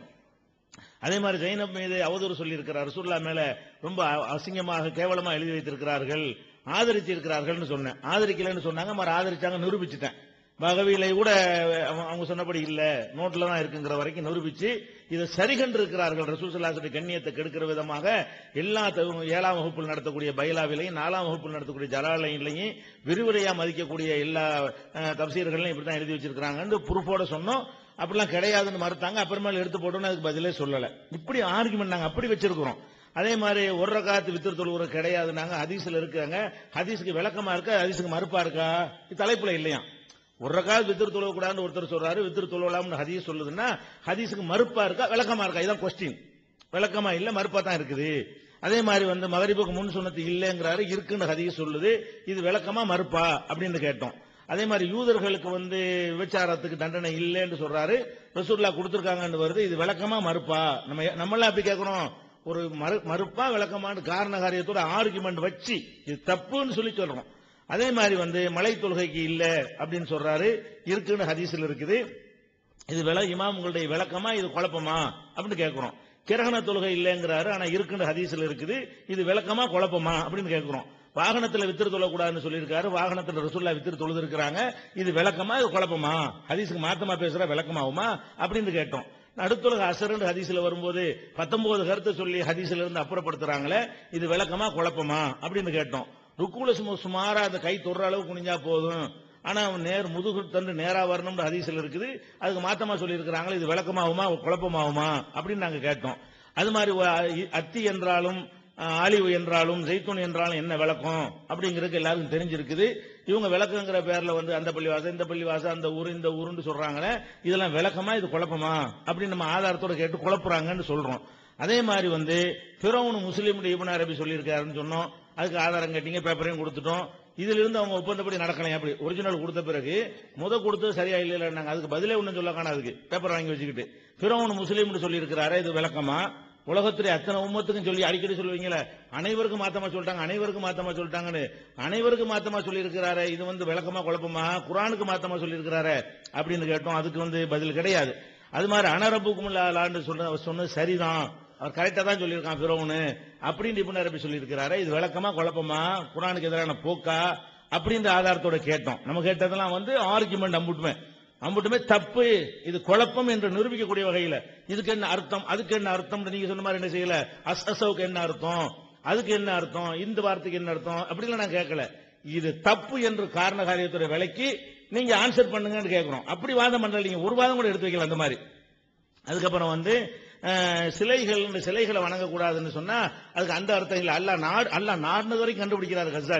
A: அதே மாதிரி ஜைனப் மீது அவதூறு சொல்லியிருக்கிறார் ரசூல்லா மேல ரொம்ப அ- அசிங்கமாக கேவலமா எழுதி வைத்திருக்கிறார்கள் ஆதரிச்சு இருக்கிறார்கள்னு சொன்னேன் ஆதரிக்கலைன்னு சொன்னாங்க மறு ஆதரிச்சாங்க நிரூபிச்சுட்டேன் பகவியில கூட அவங்க அவங்க சொன்னபடி இல்ல நோட்ல தான் இருக்குங்கிற வரைக்கும் நிரூபிச்சு இதை சரிகண்டு இருக்கிறார்கள் ரசூசல்லாசுடைய கண்ணியத்தை கெடுக்கிற விதமாக எல்லா த- ஏழாம் வகுப்பில் நடத்தக்கூடிய பைலாவிலையும் நாலாம் வகுப்பில் நடத்தக்கூடிய ஜலாலையிலையும் விரிவுரையா மதிக்கக்கூடிய எல்லா அஹ், தப்சீர்களையும் இப்படி தான் எழுதி வச்சிருக்கிறாங்கன்னு ப்ரூஃபோட சொன்னோம் அப்படிலாம் கிடையாதுன்னு மறுத்தாங்க அப்புறமேல எடுத்து போட்டோன்னு அதுக்கு பதிலே சொல்லல இப்படி ஆர்குமெண்ட் நாங்க அப்படி வச்சிருக்கிறோம் அதே மாதிரி ஒரு ரகாத்து வித்திரு தொழுவுற கிடையாதுன்னாங்க ஹதீஸ்ல இருக்காங்க ஹதீஸுக்கு விளக்கமா இருக்கா ஹதீஸுக்கு மறுப்பா இருக்கா இது தலைப்புல இல்லையா ஒரு ரகாத் வித்திரு தொழுவக்கூடாதுன்னு ஒருத்தர் சொல்றாரு வித்திரு தொழுவலாம்னு ஹதீஸ் சொல்லுதுன்னா ஹதீஸுக்கு மறுப்பா இருக்கா விளக்கமா இருக்கா இதான் கொஸ்டின் விளக்கமா இல்ல மறுப்பா தான் இருக்குது அதே மாதிரி வந்து மகரிபுக்கு முன் சொன்னது இல்லைங்கிறாரு இருக்குன்னு ஹதீஸ் சொல்லுது இது விளக்கமா மறுப்பா அப்படின்னு கேட்டோம் அதே மாதிரி யூதர்களுக்கு வந்து விபச்சாரத்துக்கு தண்டனை இல்லைன்னு சொல்றாரு ரசூல்லா கொடுத்துருக்காங்கன்னு வருது இது விளக்கமா மறுப்பா நம்ம நம்மளாம் அப்படி கேட்கணும் ஒரு மறு மறுப்பா விளக்கமான காரண காரியத்தோட ஆர்குமெண்ட் வச்சு இது தப்புன்னு சொல்லி சொல்றோம் அதே மாதிரி வந்து மலை தொழுகைக்கு இல்ல அப்படின்னு சொல்றாரு இருக்குன்னு ஹதீஸ்ல இருக்குது இது விள இமாம்களுடைய விளக்கமா இது குழப்பமா அப்படின்னு கேட்கிறோம் கிரகண தொழுகை இல்லைங்கிறாரு ஆனா இருக்குன்னு ஹதீஸ்ல இருக்குது இது விளக்கமா குழப்பமா அப்படின்னு கேட்கிறோம் வாகனத்துல வித்திரு தொழக்கூடாதுன்னு சொல்லியிருக்காரு வாகனத்துல ரசூல்லா வித்திரு தொழுது இருக்கிறாங்க இது விளக்கமா இது குழப்பமா ஹதீஸுக்கு மாத்தமா பேசுற விளக்கமாகுமா அப்படின்னு கேட்டோம் நடுத்துலக அசருன்னு ஹதீஸ்ல வரும்போது பத்தொன்பது கருத்தை சொல்லி ஹதீஸ்ல இருந்து அப்புறப்படுத்துறாங்களே இது விளக்கமா குழப்பமா அப்படின்னு கேட்டோம் ருக்குல சும்மா சுமாரா அந்த கை தொடுற அளவு குனிஞ்சா போதும் ஆனா அவன் நேர் முதுகு தண்டு நேரா வரணும்னு ஹதீஸ்ல இருக்குது அதுக்கு மாத்தமா சொல்லி இருக்கிறாங்களே இது விளக்கமாகுமா குழப்பமாகுமா அப்படின்னு நாங்க கேட்டோம் அது மாதிரி வ- அத்தி என்றாலும் அஹ், ஆலிவு என்றாலும் ஜெய்தூன் என்றாலும் என்ன விளக்கம் அப்படிங்கிறதுக்கு எல்லாருக்கும் தெரிஞ்சிருக்குது இவங்க விளக்கங்கிற பேர்ல வந்து அந்த பள்ளிவாசம் இந்த பள்ளிவாசம் அந்த ஊர் இந்த ஊருன்னு சொல்றாங்களே இதெல்லாம் விளக்கமா இது குழப்பமா அப்படின்னு நம்ம ஆதாரத்தோட கேட்டு குழப்புறாங்கன்னு சொல்றோம் அதே மாதிரி வந்து பிறவனு முஸ்லீம் இபுன் அரபி சொல்லியிருக்காருன்னு சொன்னோம் அதுக்கு ஆதாரம் கேட்டீங்க பேப்பரையும் கொடுத்துட்டோம் இதுல இருந்து அவங்க ஒப்பந்தப்படி நடக்கலாம் அப்படி ஒரிஜினல் கொடுத்த பிறகு முத கொடுத்தது சரியா இல்ல நாங்க அதுக்கு பதிலே ஒண்ணும் சொல்ல காணாதுக்கு பேப்பர் வாங்கி வச்சுக்கிட்டு பிறவனு முஸ்லீம்னு சொல்லியிருக்கிறாரு இது விளக்கமா உலகத்துடைய அத்தனை உம்மத்துக்கும் சொல்லி அடிக்கடி சொல்லுவீங்களே அனைவருக்கும் மாத்தமா சொல்லிட்டாங்க அனைவருக்கும் மாத்தமா சொல்லிட்டாங்கன்னு அனைவருக்கும் மாத்தமா சொல்லியிருக்கிறாரு இது வந்து விளக்கமா குழப்பமா குரானுக்கு மாத்தமா சொல்லியிருக்கிறாரு அப்படின்னு கேட்டோம் அதுக்கு வந்து பதில் கிடையாது அது மாதிரி அனரப்புக்கும் இல்லாண்டு சொன்ன சொன்னது சரிதான் அவர் கரெக்டா தான் சொல்லியிருக்கான் பிறவுன்னு அப்படின்னு இப்ப அரபி சொல்லியிருக்கிறாரு இது விளக்கமா குழப்பமா குரானுக்கு எதிரான போக்கா அப்படின்ற ஆதாரத்தோட கேட்டோம் நம்ம கேட்டதெல்லாம் வந்து ஆர்குமெண்ட் அம்புட்டுமே அம்புட்டுமே தப்பு இது குழப்பம் என்று நிரூபிக்கக்கூடிய வகையில இதுக்கு என்ன அர்த்தம் அதுக்கு என்ன அர்த்தம் நீங்க சொன்ன மாதிரி என்ன செய்யல அஸ் அசவுக்கு என்ன அர்த்தம் அதுக்கு என்ன அர்த்தம் இந்த வார்த்தைக்கு என்ன அர்த்தம் அப்படிலாம் நான் கேட்கல இது தப்பு என்று காரண காரியத்துறை விலைக்கு நீங்க ஆன்சர் பண்ணுங்கன்னு கேட்கிறோம் அப்படி வாதம் பண்ணல நீங்க ஒரு வாதம் கூட எடுத்து வைக்கல அந்த மாதிரி அதுக்கப்புறம் வந்து அஹ், சிலைகள் இந்த சிலைகளை வணங்கக்கூடாதுன்னு சொன்னா அதுக்கு அந்த அர்த்தம் இல்ல அல்ல நாடு அல்ல நாடுனது வரைக்கும் கண்டுபிடிக்கிறாரு கசாலி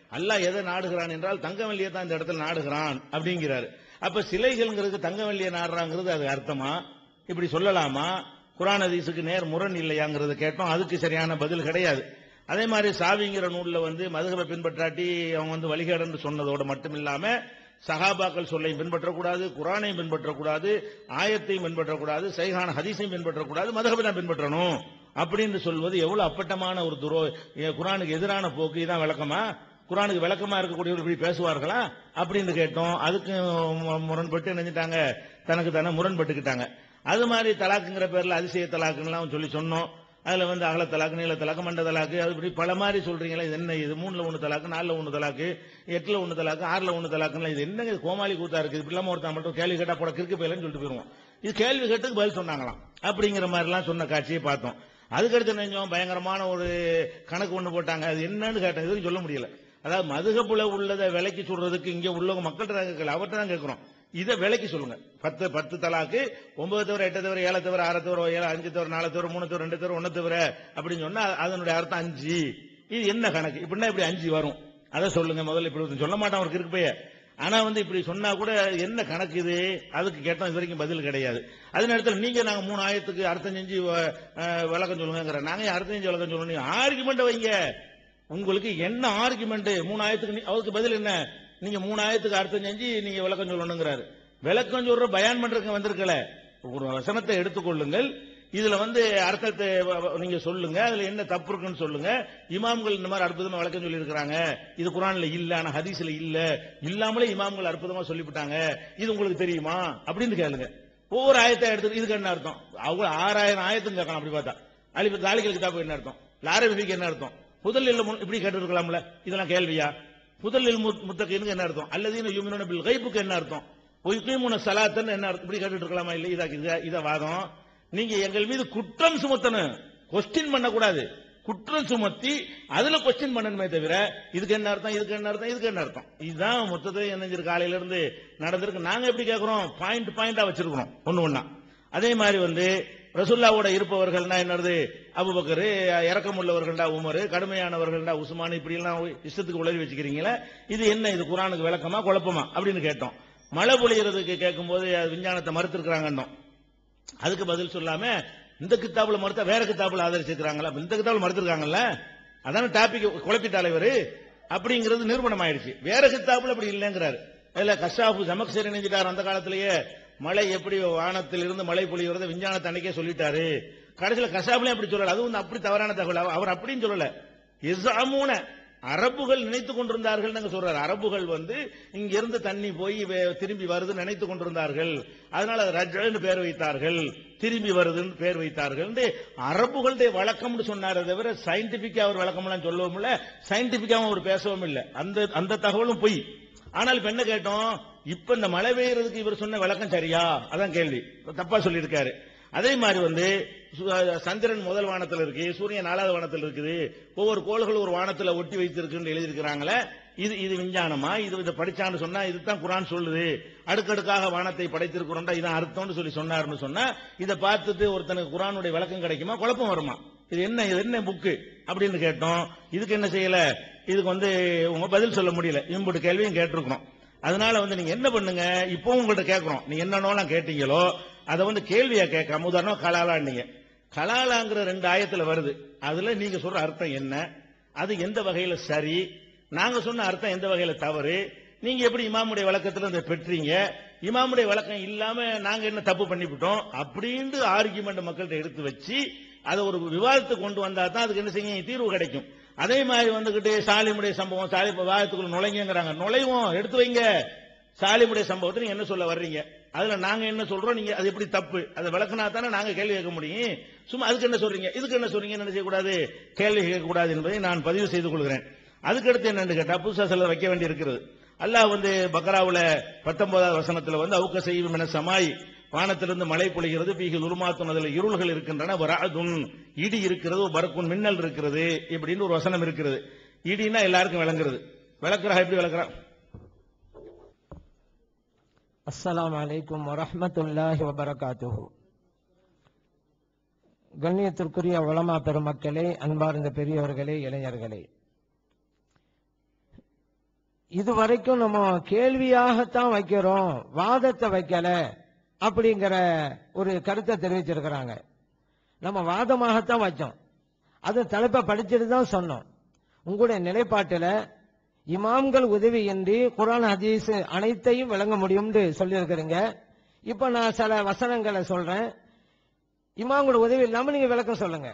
A: அல்லாஹ் எதை நாடுகிறான் என்றால் தங்கவல்லியை தான் இந்த இடத்துல நாடுகிறான் அப்படிங்கிறாரு அப்ப சிலைகள்ங்கிறது தங்கவல்லியை நாடுறாங்கிறது அது அர்த்தமா இப்படி சொல்லலாமா குரான் ஹதீஸுக்கு நேர் முரண் இல்லையாங்கிறத கேட்டோம் அதுக்கு சரியான பதில் கிடையாது அதே மாதிரி சாவிங்கிற நூல்ல வந்து மதுகபை பின்பற்றாட்டி அவங்க வந்து வழிகேடன்னு சொன்னதோட மட்டும் இல்லாம சஹாபாக்கள் சொல்லையும் பின்பற்றக்கூடாது குரானையும் பின்பற்றக்கூடாது ஆயத்தையும் பின்பற்றக்கூடாது சைகான ஹதீஸையும் பின்பற்றக்கூடாது மதுகபை தான் பின்பற்றணும் அப்படின்னு சொல்வது எவ்வளவு அப்பட்டமான ஒரு துரோ ஏ, குரானுக்கு எதிரான போக்கு இதான் விளக்கமா குரானுக்கு விளக்கமா இருக்கக்கூடியவர்கள் இப்படி பேசுவார்களா அப்படின்னு கேட்டோம் அதுக்கு மு- முரண்பட்டு நினைச்சிட்டாங்க தனக்கு தானே முரண்பட்டுக்கிட்டாங்க அது மாதிரி தலாக்குங்கிற பேர்ல அதிசய தலாக்குன்னு சொல்லி சொன்னோம் அதுல வந்து அகல தலாக்கு நீள தலாக்கு மண்ட தலாக்கு அது இப்படி பல மாதிரி சொல்றீங்களா இது என்ன இது மூணுல ஒண்ணு தலாக்கு நாலுல ஒண்ணு தலாக்கு எட்டுல ஒண்ணு தலாக்கு ஆறுல ஒண்ணு தலாக்குன்னு இது என்னங்க இது கோமாளி கூத்தா இருக்கு இப்படி இல்லாம ஒருத்தன் மட்டும் கேள்வி கேட்டா போட கிறுக்கு போயிலன்னு சொல்லிட்டு போயிருவோம் இது கேள்வி கேட்டுக்கு பதில் சொன்னாங்களாம் அப்படிங்கிற மாதிரி எல்லாம் சொன்ன காட்சியை பார்த்தோம் அதுக்கடுத்து நெஞ்சம் பயங்கரமான ஒரு கணக்கு ஒண்ணு போட்டாங்க அது என்னன்னு கேட்டேன் இது வரைக்கும் சொல்ல முடியல அதாவது மதுகப்புல உள்ளதை விலைக்கு சொல்றதுக்கு இங்க உள்ளவங்க மக்கள்கிட்ட தான் கேட்கல அவர்கிட்ட தான் கேட்கிறோம் இதை விலைக்கு சொல்லுங்க பத்து பத்து தலாக்கு ஒன்பது தவிர எட்டு தவிர ஏழு தவிர ஆறு தவிர ஏழு அஞ்சு தவிர நாலு தவிர மூணு தவிர ரெண்டு தவிர ஒன்னு தவிர அப்படின்னு சொன்னா அதனுடைய அர்த்தம் அஞ்சு இது என்ன கணக்கு இப்படின்னா இப்படி அஞ்சு வரும் அதை சொல்லுங்க முதல்ல இப்படி சொல்ல மாட்டான் அவருக்கு இருக்கு போய் ஆனா வந்து இப்படி சொன்னா கூட என்ன கணக்கு இது அதுக்கு கேட்டோம் இது வரைக்கும் பதில் கிடையாது அதே நேரத்தில் நீங்க நாங்க மூணு ஆயிரத்துக்கு அர்த்தம் செஞ்சு வ- அஹ், விளக்கம் சொல்லுங்கிற நாங்க ஏன் அர்த்தம் செஞ்சு விளக்கம் சொல்லணும் ஆர்குமெண்ட் வைங்க உங்களுக்கு என்ன ஆர்குமெண்ட் மூணு ஆயிரத்துக்கு நீ- அவருக்கு பதில் என்ன நீங்க மூணு ஆயிரத்துக்கு அர்த்தம் செஞ்சு நீங்க விளக்கம் சொல்லணுங்கிறாரு விளக்கம் சொல்ற பயான் பண்றதுக்கு வந்திருக்கல ஒரு வசனத்தை எடுத்துக்கொள்ளுங்கள் இதுல வந்து அர்த்தத்தை வ- வ- நீங்க சொல்லுங்க அதுல என்ன தப்பு இருக்குன்னு சொல்லுங்க இமாம்கள் இந்த மாதிரி அற்புதமா விளக்கம் சொல்லி இருக்காங்க இது குரான்ல இல்ல ஆனா ஹதீஸ்ல இல்ல இல்லாமலே இமாம்கள் அற்புதமா சொல்லிவிட்டாங்க இது உங்களுக்கு தெரியுமா அப்படின்னு கேளுங்க ஒவ்வொரு ஆயத்தை எடுத்து இதுக்கு என்ன அர்த்தம் அவங்க ஆறாயிரம் ஆயத்தும் கேட்கலாம் அப்படி பார்த்தா அலிபு தாலிகள் கிதாபு என்ன அர்த்தம் லாரபிக்கு என்ன அர்த்தம் புதல் இல்ல முன்- இப்படி கேட்டு இருக்கலாம்ல இதெல்லாம் கேள்வியா புதல் முத்தகைன்னு என்ன அர்த்தம் அல்லது யூமினோட பில் கைப்புக்கு என்ன அர்த்தம் ஒய்கீமுன சலாத்தன்னு என்ன அர்த்தம் இப்படி கேட்டுட்டு இருக்கலாமா இல்ல இதா இத- இத வாதம் நீங்க எங்கள் மீது குற்றம் சுமத்தணும் கொஸ்டின் பண்ணக்கூடாது குற்றம் சுமத்தி அதுல கொஸ்டின் பண்ணணுமே தவிர இதுக்கு என்ன அர்த்தம் இதுக்கு என்ன அர்த்தம் இதுக்கு என்ன அர்த்தம் இதுதான் மொத்தத்தை என்ன காலையில இருந்து நடந்திருக்கு நாங்க எப்படி கேட்கிறோம் பாயிண்ட் பாயிண்டா வச்சிருக்கிறோம் ஒண்ணு ஒண்ணா அதே மாதிரி வந்து ரசுல்லாவோட இருப்பவர்கள்னா என்னது அபுபக்கர் இறக்கம் உள்ளவர்கள்டா உமர் கடுமையானவர்கள்டா உஸ்மான் இப்படி எல்லாம் இஷ்டத்துக்கு உளறி வச்சுக்கிறீங்களா இது என்ன இது குரானுக்கு விளக்கமா குழப்பமா அப்படின்னு கேட்டோம் மழை பொழியறதுக்கு கேட்கும்போது அது விஞ்ஞானத்தை மறுத்திருக்கிறாங்கன்னோம் அதுக்கு பதில் சொல்லாம இந்த கித்தாப்புல மறுத்தா வேற கித்தாப்புல ஆதரிச்சிருக்காங்களா இந்த கித்தாப்புல மறுத்திருக்காங்கல்ல அதான டாபிக் குழப்பி தலைவர் அப்படிங்கிறது நிரூபணம் ஆயிடுச்சு வேற கித்தாப்புல அப்படி இல்லைங்கிறாரு இல்ல கஷாஃபு ஜமக்சர் இணைஞ்சிட்டார் அந்த காலத்திலேயே மழை எப்படி வானத்தில் இருந்து மழை பொழியறத விஞ்ஞானத்தை அன்னைக்கே சொல்லிட்டாரு கடைசியில கஷாப்லயும் அப்படி சொல்லல அது வந்து அப்படி தவறான தகவல் அவ- அவர் அப்படின்னு சொல்லல இசாமூன அரபுகள் நினைத்து கொண்டிருந்தார்கள் நாங்க சொல்றாரு அரபுகள் வந்து இங்க இருந்து தண்ணி போய் வே- திரும்பி வருது நினைத்து கொண்டிருந்தார்கள் அதனால அது ரஜ்ன்னு பேர் வைத்தார்கள் திரும்பி வருதுன்னு பேர் வைத்தார்கள் அரபுகளுடைய வழக்கம்னு சொன்னாரே தவிர சயின்டிபிக்கா அவர் விளக்கம்லாம் சொல்லவும் இல்ல சயின்டிபிக்காவும் அவர் பேசவும் இல்ல அந்த அந்த தகவலும் பொய் ஆனால் இப்ப என்ன கேட்டோம் இப்ப இந்த மழை பெய்யறதுக்கு இவர் சொன்ன விளக்கம் சரியா அதான் கேள்வி தப்பா சொல்லியிருக்காரு அதே மாதிரி வந்து சு- சந்திரன் முதல் வானத்தில் இருக்கு சூரியன் நாலாவது வானத்தில் இருக்குது ஒவ்வொரு கோள்களும் ஒரு வானத்துல ஒட்டி வைத்திருக்குன்னு எழுதியிருக்கிறாங்களே இது இது விஞ்ஞானமா இது இதை படிச்சான்னு சொன்னா இதுதான் குரான் சொல்லுது அடுக்கடுக்காக வானத்தை படைத்திருக்கிறோம்டா இதான் அர்த்தம்னு சொல்லி சொன்னாருன்னு சொன்னா இதை பார்த்துட்டு ஒருத்தனுக்கு குரானுடைய விளக்கம் கிடைக்குமா குழப்பம் வருமா இது என்ன இது என்ன புக்கு அப்படின்னு கேட்டோம் இதுக்கு என்ன செய்யல இதுக்கு வந்து உங்க பதில் சொல்ல முடியல இம்புட்டு கேள்வியும் கேட்டிருக்கிறோம் அதனால வந்து நீங்க என்ன பண்ணுங்க இப்போ உங்கள்ட்ட கேட்கிறோம் நீங்க என்னென்னலாம் கேட்டீங்களோ அதை வந்து கேள்வியா கேட்காம உதாரணம் கலாலான்னீங்க கலாலாங்கிற ரெண்டு ஆயத்துல வருது அதுல நீங்க சொல்ற அர்த்தம் என்ன அது எந்த வகையில சரி நாங்க சொன்ன அர்த்தம் எந்த வகையில தவறு நீங்க எப்படி இமாமுடைய விளக்கத்துல இதை பெற்றீங்க இமாமுடைய விளக்கம் இல்லாம நாங்க என்ன தப்பு பண்ணிவிட்டோம் அப்படின்னு ஆர்கியுமெண்ட் மக்கள்கிட்ட எடுத்து வச்சு அதை ஒரு விவாதத்துக்கு கொண்டு வந்தா தான் அதுக்கு என்ன செய்ய தீர்வு கிடைக்கும் அதே மாதிரி வந்துகிட்டு சாலிமுடைய சம்பவம் சாலி விவாதத்துக்குள்ள நுழைங்கிறாங்க நுழைவோம் எடுத்து வைங்க சாலிமுடைய சம்பவத்தை நீங்க என்ன சொல்ல வர்றீங்க அதுல நாங்க என்ன சொல்றோம் நீங்க அது எப்படி தப்பு அதை விளக்குனா தானே நாங்க கேள்வி கேட்க முடியும் சும்மா அதுக்கு என்ன சொல்றீங்க இதுக்கு என்ன சொல்றீங்க என்ன செய்யக்கூடாது கேள்வி கேட்கக்கூடாது என்பதை நான் பதிவு செய்து கொள்கிறேன் அதுக்கு அடுத்து என்னன்னு கேட்டா புதுசா சிலர் வைக்க வேண்டி இருக்கிறது அல்லாஹ் வந்து பக்ராவுல பத்தொன்பதாவது வசனத்துல வந்து அவுக்க செய்யும் என சமாய் வானத்திலிருந்து மழை பொழிகிறது பீகில் உருமாத்தும் அதில் இருள்கள் இருக்கின்றன வராதுன் இடி இருக்கிறது பறக்குன் மின்னல் இருக்கிறது இப்படின்னு ஒரு வசனம் இருக்கிறது இடினா எல்லாருக்கும் விளங்குறது விளக்குறா எப்படி விளக்குறா
B: அஸ்ஸலாமு அலைக்கும் வரஹ்மத்துல்லாஹி வபரகாத்துஹு கண்ணியத்திற்குரிய உலமா பெருமக்களே அன்பார்ந்த பெரியவர்களே இளைஞர்களே இது வரைக்கும் நம்ம கேள்வியாகத்தான் வைக்கிறோம் வாதத்தை வைக்கல அப்படிங்கிற ஒரு கருத்தை தெரிவிச்சிருக்கிறாங்க நம்ம வாதமாகத்தான் வச்சோம் அது தலைப்பை படிச்சுட்டு தான் சொன்னோம் உங்களுடைய நிலைப்பாட்டில் இமாம்கள் உதவியின்றி குரான் ஹதீஸ் அனைத்தையும் விளங்க முடியும்னு சொல்லியிருக்கிறீங்க இப்ப நான் சில வசனங்களை சொல்றேன் இமாம்களோட உதவி இல்லாம நீங்க விளக்கம் சொல்லுங்க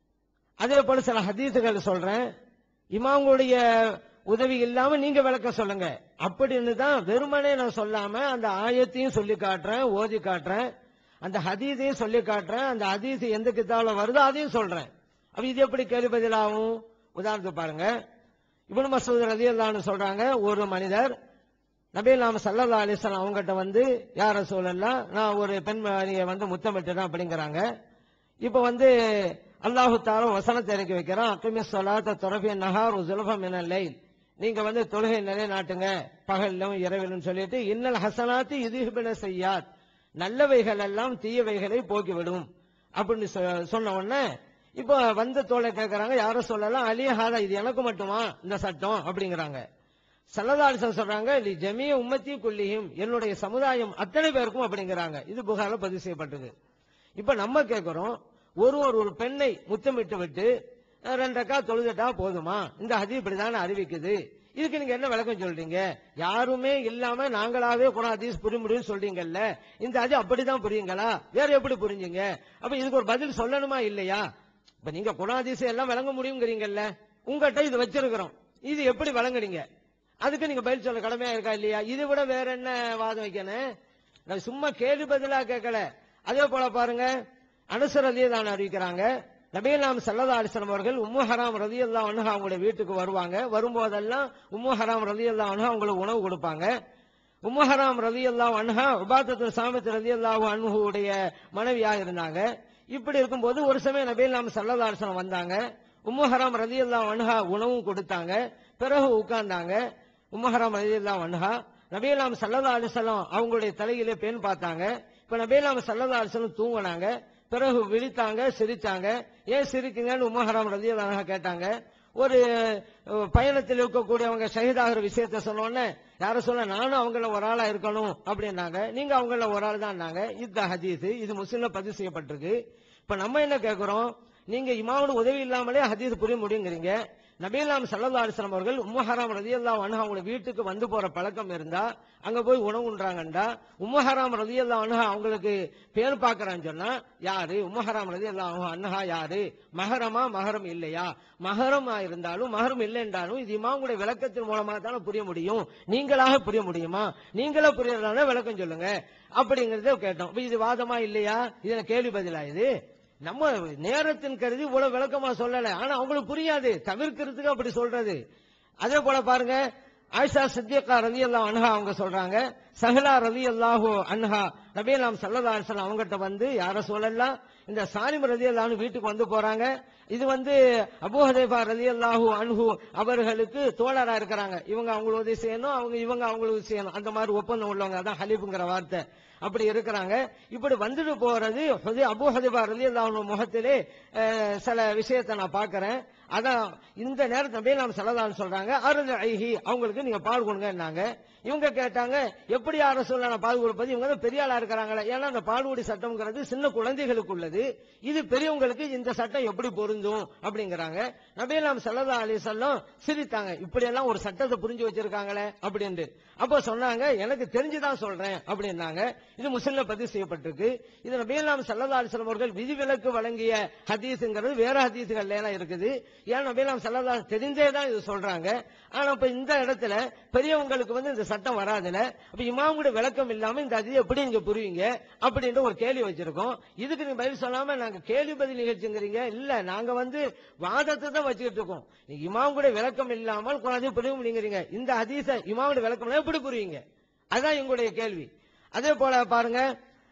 B: அதே போல சில ஹதீஸுகள் சொல்றேன் இமாம்களுடைய உதவி இல்லாம நீங்க விளக்கம் சொல்லுங்க அப்படின்னு தான் வெறுமனே நான் சொல்லாம அந்த ஆயத்தையும் சொல்லி காட்டுறேன் ஓதி காட்டுறேன் அந்த ஹதீஸையும் சொல்லி காட்டுறேன் அந்த ஹதீஸ் எந்த கிதாபில் வருதோ அதையும் சொல்றேன் அப்ப இது எப்படி கேள்வி பதிலாகும் உதாரணத்துக்கு பாருங்க இப்னு மசூத் ரலியல்லாஹு சொல்றாங்க ஒரு மனிதர் நபீல் நாம சல்லல்லா அலிஸ்லாம் அவங்ககிட்ட வந்து யார சூழல்லாம் நான் ஒரு பெண்மணியை வந்து முத்தமிட்டுறேன் அப்படிங்கிறாங்க இப்ப வந்து அல்லாஹு தாரா வசனத்தை இறக்கி வைக்கிறான் அக்கிமி சொல்லாத்த துறபிய நகார் ஜுலபம் என லைல் நீங்க வந்து தொழுகை நிலைநாட்டுங்க பகலிலும் இரவிலும் சொல்லிட்டு இன்னல் ஹசனாத்து இதுபின செய்யாத் நல்லவைகள் எல்லாம் தீயவைகளை போக்கிவிடும் அப்படின்னு சொ- சொன்ன உடனே இப்போ வந்த தோழை கேட்கறாங்க யாரும் சொல்லலாம் அலிஹாதா இது எனக்கு மட்டுமா இந்த சட்டம் அப்படிங்கிறாங்க சல்லதாரிசன் சொல்றாங்க "லி ஜமிய உம்மத்தி குல்லியும் என்னுடைய சமுதாயம் அத்தனை பேருக்கும் அப்படிங்கிறாங்க இது புகார்ல பதிவு செய்யப்பட்டது இப்ப நம்ம கேட்கிறோம் ஒரு ஒரு ஒரு பெண்ணை முத்தமிட்டு விட்டு அஹ், ரெண்டு அக்கா தொழுதுட்டா போதுமா இந்த ஹதி இப்படிதானே அறிவிக்குது இதுக்கு நீங்க என்ன விளக்கம் சொல்றீங்க யாருமே இல்லாம நாங்களாவே குரான் ஹதீஸ் புரிய முடியும்னு சொல்றீங்கல்ல இந்த ஹதி அப்படிதான் புரியுங்களா வேற எப்படி புரிஞ்சுங்க அப்ப இதுக்கு ஒரு பதில் சொல்லணுமா இல்லையா இப்ப நீங்க குரான் ஹதீஸ் எல்லாம் விளங்க முடியுங்கிறீங்கல்ல உங்ககிட்ட இது வச்சிருக்கிறோம் இது எப்படி விளங்குறீங்க அதுக்கு நீங்க பதில் சொல்ல கடமையா இருக்கா இல்லையா இதை விட வேற என்ன வாதம் வைக்கணும் நான் சும்மா கேள்வி பதிலா கேட்கல அதே போல பாருங்க அனுசர் ரலியல்லாஹு அறிவிக்கிறாங்க நபீல் நாம் சல்லா அலிஸ்லாம் அவர்கள் உம்மு ஹராம் ரலியல்லா அனுஹா அவங்களுடைய வீட்டுக்கு வருவாங்க வரும்போதெல்லாம் உம்மு ஹராம் ரலியல்லா அனுஹா அவங்களுக்கு உணவு கொடுப்பாங்க உம்மு ஹராம் ரலியல்லா அன்ஹா உபாதத்து சாமத் ரலியல்லாஹு அன்ஹுடைய மனைவியாக இருந்தாங்க இப்படி இருக்கும்போது ஒரு சமயம் நபீல் நாம் சல்லா அலிஸ்லாம் வந்தாங்க உம்மு ஹராம் ரலியல்லாஹு அன்ஹா உணவும் கொடுத்தாங்க பிறகு உட்கார்ந்தாங்க உம்மஹராம் ரலியல்லாஹு அன்ஹா நபியலாம் சல்லல்லா அலிசல்லாம் அவங்களுடைய தலையிலே பெண் பார்த்தாங்க இப்ப நபியலாம் சல்லல்லா அலிசல்லம் தூங்கினாங்க பிறகு விழித்தாங்க சிரிச்சாங்க ஏன் சிரிக்கீங்கன்னு உம்மஹராம் ரலியல்லாஹு அன்ஹா கேட்டாங்க ஒரு அஹ், பயணத்தில் இருக்கக்கூடியவங்க ஷஹீதாகிற விஷயத்த சொன்னோன்னே யார சொல்ல நானும் அவங்கள ஒரு ஆளா இருக்கணும் அப்படின்னாங்க நீங்க அவங்கள ஒரு ஆள் தான் இது ஹதீஸ் இது முஸ்லிம்ல பதிவு செய்யப்பட்டிருக்கு இப்ப நம்ம என்ன கேட்கிறோம் நீங்க இமாவோட உதவி இல்லாமலே ஹதீஸ் புரிய முடியுங்கிறீங்க நபீலாம் சல்லல்லா அலிஸ்லாம் அவர்கள் உம்மஹராம் ரலியல்லாஹு அன்ஹா அவங்க வீட்டுக்கு வந்து போற பழக்கம் இருந்தா அங்க போய் உணவு உண்றாங்கண்டா உம்மஹராம் ரலியல்லாஹு அன்ஹா அவங்களுக்கு பேர் பார்க்கறான்னு சொன்னா யாரு உம்மஹராம் ரலியல்லாஹு அன்ஹா யாரு மஹரமா மஹரம் இல்லையா மஹரமா இருந்தாலும் மஹரம் இல்லை என்றாலும் இது இமாமுடைய விளக்கத்தின் மூலமா தானே புரிய முடியும் நீங்களாக புரிய முடியுமா நீங்களா புரியறதான விளக்கம் சொல்லுங்க அப்படிங்கறத கேட்டோம் இப்ப இது வாதமா இல்லையா இது கேள்வி பதிலா இது நம்ம நேரத்தின் கருதி இவ்வளவு விளக்கமா சொல்லல ஆனா அவங்களுக்கு புரியாது தவிர்க்கிறதுக்கு அப்படி சொல்றது அதே போல பாருங்க ஆயிஷா சித்தியக்கா ரதி அல்லா அன்ஹா அவங்க சொல்றாங்க சஹலா ரதி அல்லாஹு அன்ஹா நபீலாம் சல்லா அலிஸ்லாம் அவங்ககிட்ட வந்து யார சொல்லலாம் இந்த சாலிம் ரதி அல்லாஹ்னு வீட்டுக்கு வந்து போறாங்க இது வந்து அபூ ஹதைஃபா ரதி அல்லாஹு அன்ஹு அவர்களுக்கு தோழரா இருக்கிறாங்க இவங்க அவங்களுக்கு உதவி செய்யணும் அவங்க இவங்க அவங்களுக்கு உதவி செய்யணும் அந்த மாதிரி ஒப்பந்தம் உள்ளவங்க அதான் ஹலீஃபுங்கிற வார்த்தை அப்படி இருக்கிறாங்க இப்படி வந்துட்டு போறது ஹுதை- அபூ ஹதிபா ரலி முகத்திலே அஹ், சில விஷயத்தை நான் பார்க்கிறேன் அதான் இந்த நேரத்தில் போய் நாம் செல்லதான்னு சொல்றாங்க அருள் ஐஹி அவங்களுக்கு நீங்க பால் கொடுங்கன்னாங்க இவங்க கேட்டாங்க எப்படி யார சொல்ல நான் பால் கொடுப்பது இவங்க தான் பெரிய ஆளா இருக்கிறாங்களே ஏன்னா அந்த பால்குடி சட்டம்ங்கிறது சின்ன குழந்தைகளுக்கு உள்ளது இது பெரியவங்களுக்கு இந்த சட்டம் எப்படி பொருந்தும் அப்படிங்கிறாங்க நபீலாம் சல்லா அலி சொல்லம் சிரித்தாங்க இப்படி எல்லாம் ஒரு சட்டத்தை புரிஞ்சு வச்சிருக்காங்களே அப்படின்ட்டு அப்போ சொன்னாங்க எனக்கு தெரிஞ்சுதான் சொல்றேன் அப்படின்னாங்க இது முஸ்லிம்ல பதிவு செய்யப்பட்டிருக்கு இது நபீலாம் சல்லா அலிஸ்லாம் அவர்கள் விதிவிலக்கு வழங்கிய ஹதீஸ்ங்கிறது வேற ஹதீஸ்கள்ல எல்லாம் இருக்குது ஏன் நபீலாம் சல்லா தெரிஞ்சே தான் இது சொல்றாங்க ஆனா இப்ப இந்த இடத்துல பெரியவங்களுக்கு வந்து இந்த சட்டம் வராதுல அப்ப இமாமுடைய விளக்கம் இல்லாம இந்த அதிகம் எப்படி நீங்க புரியுங்க அப்படின்ற ஒரு கேள்வி வச்சிருக்கோம் இதுக்கு நீங்க பதில் சொல்லாம நாங்க கேள்வி பதில் நிகழ்ச்சிங்கிறீங்க இல்ல நாங்க வந்து வாதத்தை தான் வச்சுக்கிட்டு இருக்கோம் நீங்க இமாமுடைய விளக்கம் இல்லாமல் குழந்தை புரிய முடியுங்கிறீங்க இந்த ஹதீஸ இமாமுடைய விளக்கம் எப்படி புரியுங்க அதான் எங்களுடைய கேள்வி அதே போல பாருங்க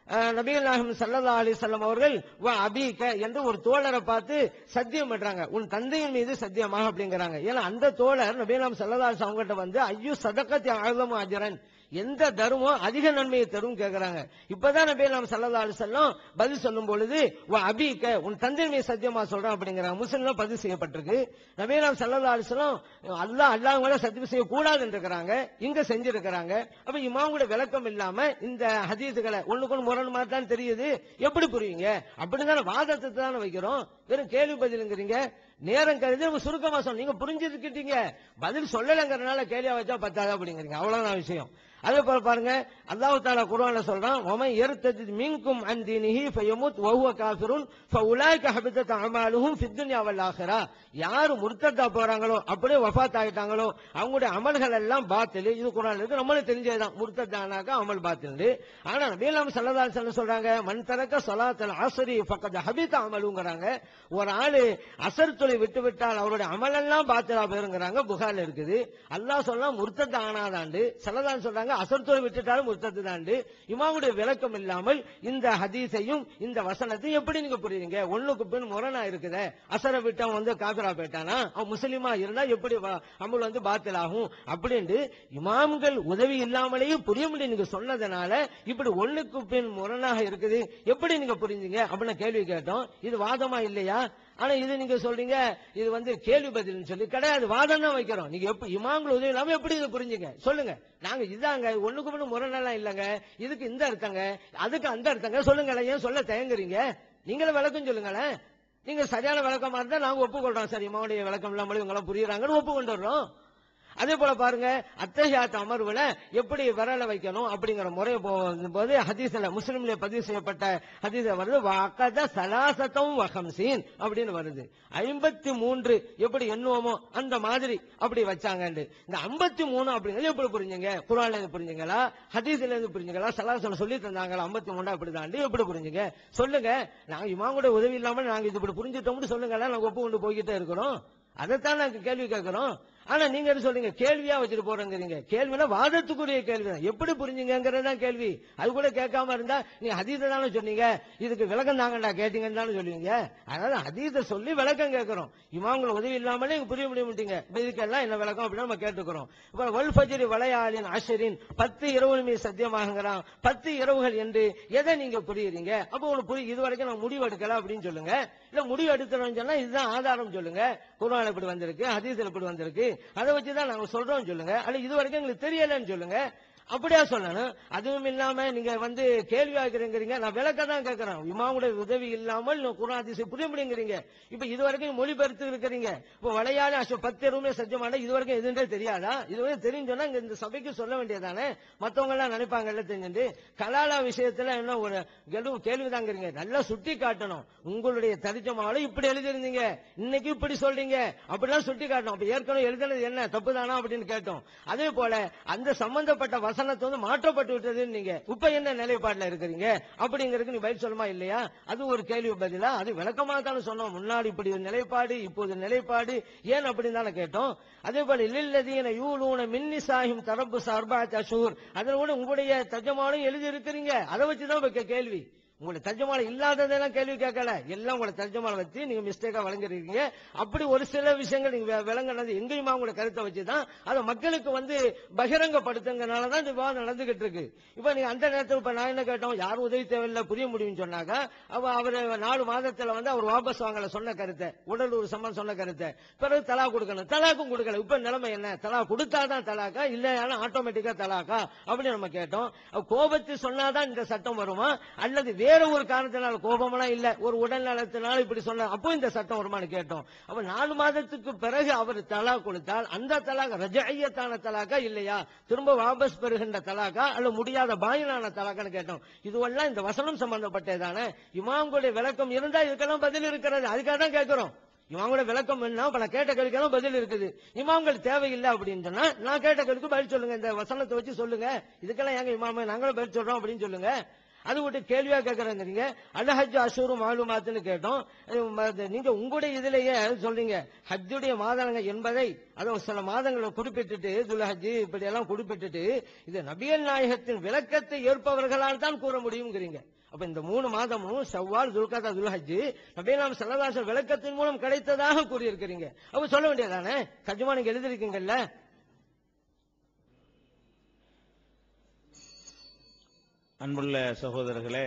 B: அஹ், நபிகள் நாயகம் சல்லல்லா அலிசல்லம் அவர்கள் வா அபீக என்று ஒரு தோழரை பார்த்து சத்தியம் பண்றாங்க உன் தந்தையின் மீது சத்தியமாக அப்படிங்கிறாங்க ஏன்னா அந்த தோழர் நபிகள் நாயகம் சல்லல்லா அலிஸ் அவங்ககிட்ட வந்து ஐயோ சதக்கத்தி ஆழ்தம் அஜரன் எந்த தர்மம் அதிக நன்மையை தரும் கேக்குறாங்க இப்பதான் நபி நாம் சல்லல்லா அலிசல்லம் பதில் சொல்லும் பொழுது வா அபீக உன் தந்தை மீது சத்தியமா சொல்றான் அப்படிங்கிறாங்க முஸ்லிம்ல பதிவு செய்யப்பட்டிருக்கு நபி நாம் சல்லல்லா அலிசல்லம் அல்லாஹ் அல்லாஹ் சத்தியம் செய்யக்கூடாது இருக்கிறாங்க இங்க செஞ்சிருக்கிறாங்க அப்ப இமாமுடைய விளக்கம் இல்லாம இந்த ஹதீஸுகளை ஒண்ணுக்கு ஒண்ணு முரண் மாதிரி தான் தெரியுது எப்படி புரியுங்க அப்படிதானே வாதத்தை தானே வைக்கிறோம் வெறும் கேள்வி பதிலுங்கிறீங்க நேரம் கருதி நம்ம சுருக்கமா சொன்னோம் நீங்க புரிஞ்சிருக்கிட்டீங்க பதில் சொல்லலைங்கிறனால கேள்வியா வச்சா பத்தாது அப்படிங்கிறீங்க அவ்வளவுதான் விஷயம் அதே போல பாருங்க அல்லாஹ் தாலா குர்ஆன்ல சொல்றான் ஒமை எருத்தஜித் மின்கும் அன் தீனிஹி ஃபயமுத் வஹுவ காஃபிருன் ஃபஉலாயிக ஹபிதத் அமாலுஹும் ஃபித் துன்யா வல் ஆখিরা யார் முர்த்ததா போறாங்களோ அப்படியே வஃபாத் ஆயிட்டாங்களோ அவங்களுடைய அமல்கள் எல்லாம் பாத்தில் இது குர்ஆன்ல இருக்கு நம்மளுக்கு தெரிஞ்சதுதான் முர்த்ததானாக்க அமல் பாத்தில் ஆனா நபியல்லாம் ஸல்லல்லாஹு அலைஹி வஸல்லம் சொல்றாங்க மன் தரக்க ஸலாத்தல் அஸ்ரி ஃபக்கத் ஹபித அமலுங்கறாங்க ஒரு ஆளு அசர் தொலை விட்டு விட்டால் அவருடைய அமலெல்லாம் பாத்திலா போயிருங்கிறாங்க புகார்ல இருக்குது அல்லாஹ் சொல்ல முர்த்தத் ஆனாதாண்டு சல்லதான் சொல்றாங்க அசர் தொலை விட்டுட்டாலும் முர்த்தத்து தாண்டு இமாமுடைய விளக்கம் இல்லாமல் இந்த ஹதீஸையும் இந்த வசனத்தையும் எப்படி நீங்க புரியுறீங்க ஒண்ணுக்கு பின் முரணா இருக்குதே அசரை விட்டவன் வந்து காபிரா போயிட்டானா அவன் முஸ்லிமா இருந்தா எப்படி வ- அமல் வந்து பாத்திலாகும் அப்படின்ட்டு இமாம்கள் உதவி இல்லாமலேயே புரிய முடியும் நீங்க சொன்னதுனால இப்படி ஒண்ணுக்கு பின் முரணாக இருக்குது எப்படி நீங்க புரிஞ்சீங்க அப்படின்னு கேள்வி கேட்டோம் இது வாதமா இல்லையா ஆனா இது நீங்க சொல்றீங்க இது வந்து கேள்வி பதில்னு சொல்லி கிடையாது வாதம் தான் வைக்கிறோம் நீங்க எப்ப இமாம்கள் உதவி இல்லாம எப்படி இதை புரிஞ்சுங்க சொல்லுங்க நாங்க இதாங்க ஒண்ணுக்கு ஒண்ணு முரணெல்லாம் இல்லங்க இதுக்கு இந்த அர்த்தங்க அதுக்கு அந்த அர்த்தங்க சொல்லுங்களேன் ஏன் சொல்ல தயங்குறீங்க நீங்களும் விளக்கம் சொல்லுங்களேன் நீங்க சரியான விளக்கமா இருந்தா நாங்க ஒப்புக்கொள்றோம் சரி இமாவுடைய விளக்கம் இல்லாமலே இவங்க எல்லாம் புரியுறாங்கன்னு ஒப்புக்கொண்டுறோம் அதே போல பாருங்க அத்தகையாத்த அமர்வுல எப்படி விரல வைக்கணும் அப்படிங்கிற முறை போது ஹதீஸ்ல முஸ்லிம்ல பதிவு செய்யப்பட்ட ஹதீஸ் வருது வாக்கத சலாசத்தம் வகம்சீன் அப்படின்னு வருது ஐம்பத்தி மூன்று எப்படி எண்ணுவோமோ அந்த மாதிரி அப்படி வச்சாங்கன்னு இந்த ஐம்பத்தி மூணு அப்படிங்கிறது எப்படி புரிஞ்சுங்க குரான்ல இருந்து புரிஞ்சுங்களா ஹதீஸ்ல இருந்து புரிஞ்சுங்களா சலாசல சொல்லி தந்தாங்களா ஐம்பத்தி மூணா இப்படி தாண்டி எப்படி புரிஞ்சுங்க சொல்லுங்க நாங்க இமாங்கூட உதவி இல்லாம நாங்க இது இப்படி புரிஞ்சுட்டோம்னு சொல்லுங்களேன் நாங்க ஒப்பு கொண்டு போய்கிட்டே இருக்கிறோம் அதைத்தான் நாங்க கேள்வி கேட்கிறோம் ஆனா நீங்க என்ன சொல்றீங்க கேள்வியா வச்சுட்டு போறேங்கிறீங்க கேள்வினா வாதத்துக்குரிய கேள்வி தான் எப்படி புரிஞ்சுங்கிறது தான் கேள்வி அது கூட கேட்காம இருந்தா நீ ஹதீத தானே சொன்னீங்க இதுக்கு விளக்கம் தாங்கடா கேட்டீங்கன்னு தானே சொல்லுவீங்க அதனால ஹதீத சொல்லி விளக்கம் கேட்கிறோம் இமாம்கள் உதவி இல்லாமலே இங்க புரிய முடிய மாட்டீங்க இப்ப இதுக்கெல்லாம் என்ன விளக்கம் அப்படின்னு நம்ம கேட்டுக்கிறோம் இப்ப வல் ஃபஜ்ரி வளையாளின் அஷரின் பத்து இரவுகள் மீது சத்தியமாகுங்கிறான் பத்து இரவுகள் என்று எதை நீங்க புரியுறீங்க அப்போ உங்களுக்கு புரிய இது வரைக்கும் நான் முடிவு எடுக்கல அப்படின்னு சொல்லுங்க இல்ல முடிவு எடுத்துறோம்னு சொன்னா இதுதான் ஆதாரம் சொல்லுங்க குர்ஆன் இப்படி வந்திருக்கு ஹதீஸ்ல இப்படி வந்திருக்கு அதை வச்சுதான் நாங்க சொல்றோம் சொல்லுங்க அல்ல இது வரைக்கும் எங்களுக்கு தெரியலன்னு சொல்லுங்க அப்படியா சொல்லணும் அதுவும் இல்லாம நீங்க வந்து கேள்வி ஆகிறீங்க நான் விளக்க தான் கேட்கிறேன் இமாமுடைய உதவி இல்லாமல் குரான் அதிசய புரிய முடியுங்கிறீங்க இப்ப இது வரைக்கும் மொழிபெயர்த்து இருக்கிறீங்க இப்ப வளையாத அசு பத்து எருமே சஜ்ஜமான இது வரைக்கும் எதுன்றே தெரியாதா இது வரைக்கும் தெரியும் சொன்னா இங்க இந்த சபைக்கு சொல்ல வேண்டியதானே மத்தவங்க எல்லாம் நினைப்பாங்கல்ல தெரிஞ்சுட்டு கலாலா விஷயத்துல என்ன ஒரு கெலு கேள்விதாங்கிறீங்க நல்லா சுட்டி காட்டணும் உங்களுடைய தரிஜமாவில இப்படி எழுதிருந்தீங்க இன்னைக்கு இப்படி சொல்றீங்க அப்படிலாம் சுட்டி காட்டணும் அப்ப ஏற்கனவே எழுதுனது என்ன தப்பு தானா அப்படின்னு கேட்டோம் அதே போல அந்த சம்பந்தப்பட்ட வசனத்தை வந்து மாற்றப்பட்டு விட்டதுன்னு நீங்க இப்ப என்ன நிலைப்பாட்டுல இருக்கிறீங்க அப்படிங்கறதுக்கு நீ பதில் சொல்லுமா இல்லையா அது ஒரு கேள்வி பதிலா அது விளக்கமா தானே சொன்னோம் முன்னாடி இப்படி ஒரு நிலைப்பாடு இப்போது நிலைப்பாடு ஏன் அப்படின்னு தானே கேட்டோம் அதே போல இல்லல்லதீன யூலூன மின்னி சாஹிம் தரப்பு சார்பா அஷூர் அதில் கூட உங்களுடைய தஜமானும் எழுதி இருக்கிறீங்க அதை வச்சுதான் இப்ப கே- கேள்வி உங்களை தர்ஜமால இல்லாததெல்லாம் கேள்வி கேட்கல எல்லாம் உங்களை தர்ஜமால வச்சு நீங்க மிஸ்டேக்கா வழங்கிருக்கீங்க அப்படி ஒரு சில விஷயங்கள் நீங்க வி- விளங்குனது எங்கேயுமா உங்களை கருத்தை வச்சுதான் அதை மக்களுக்கு வந்து பகிரங்கப்படுத்துங்கனால தான் இந்த விவாதம் நடந்துகிட்டு இருக்கு இப்ப நீங்க அந்த நேரத்தில் இப்ப நான் என்ன கேட்டோம் யாரும் உதவி தேவையில்லை புரிய முடியும்னு சொன்னாங்க அவ அவர் நாலு மாதத்துல வந்து அவர் வாபஸ் வாங்கல சொன்ன கருத்தை உடலூர் சம்பந்தம் சொன்ன கருத்தை பிறகு தலா கொடுக்கணும் தலாக்கும் கொடுக்கல இப்ப நிலைமை என்ன தலா கொடுத்தாதான் தலாக்கா இல்லையானா ஆட்டோமேட்டிக்கா தலாக்கா அப்படின்னு நம்ம கேட்டோம் அப்ப கோபத்தை சொன்னாதான் இந்த சட்டம் வருமா அல்லது வேற ஒரு காரணத்தினால கோபமெல்லாம் இல்ல ஒரு உடல் நலத்தினால இப்படி சொன்ன அப்போ இந்த சட்டம் வருமான்னு கேட்டோம் அப்ப நாலு மாதத்துக்கு பிறகு அவர் தலா கொடுத்தால் அந்த தலாக் ரஜையத்தான தலாக்கா இல்லையா திரும்ப வாபஸ் பெறுகின்ற தலாக்கா அல்ல முடியாத பாயிலான தலாக்கான்னு கேட்டோம் இதுவெல்லாம் இந்த வசனம் சம்பந்தப்பட்டதானே இமாம்களுடைய விளக்கம் இருந்தா இதுக்கெல்லாம் பதில் இருக்கிறது அதுக்காக தான் கேட்கிறோம் இமாம்களோட விளக்கம் என்ன அப்ப நான் கேட்ட கேள்விக்கெல்லாம் பதில் இருக்குது இமாம்கள் தேவையில்லை அப்படின்னு சொன்னா நான் கேட்ட கேள்விக்கு பதில் சொல்லுங்க இந்த வசனத்தை வச்சு சொல்லுங்க இதுக்கெல்லாம் ஏங்க இமாமே நாங்களும் பதில் சொல்றோம் அப்படின்னு சொல்லுங்க அது விட்டு கேள்வியா கேட்கறேங்கிறீங்க அல்ஹஜ் அஷூரு மாலுமாத்துன்னு கேட்டோம் அது ம- நீங்க உங்களுடைய இதுலயே சொல்றீங்க ஹஜ்ஜுடைய மாதங்கள் என்பதை அதுவும் சில மாதங்களை குறிப்பிட்டுட்டு துல்ஹஜ் இப்படி எல்லாம் குறிப்பிட்டுட்டு இது நபியல் நாயகத்தின் விளக்கத்தை ஏற்பவர்களால் தான் கூற முடியுங்கிறீங்க அப்ப இந்த மூணு மாதமும் செவ்வால் துல்காதா துல்ஹஜ் நபீலாம் சல்லதாச விளக்கத்தின் மூலம் கிடைத்ததாக கூறியிருக்கிறீங்க அப்ப சொல்ல வேண்டியதானே தஜுமா நீங்க எழுதிருக்கீங்கல்ல
A: அன்புள்ள சகோதரர்களே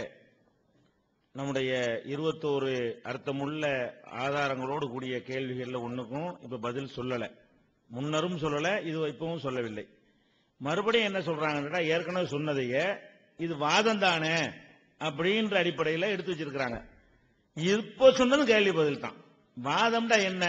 A: நம்முடைய இருபத்தோரு அர்த்தமுள்ள ஆதாரங்களோடு கூடிய கேள்விகள்ல ஒண்ணுக்கும் இப்ப பதில் சொல்லல முன்னரும் சொல்லல இது இப்பவும் சொல்லவில்லை மறுபடியும் என்ன சொல்றாங்கன்னா ஏற்கனவே சொன்னதையே இது வாதம் தானே அப்படின்ற அடிப்படையில் எடுத்து வச்சிருக்கிறாங்க இப்போ சொன்னதும் கேள்வி பதில் தான் வாதம்டா என்ன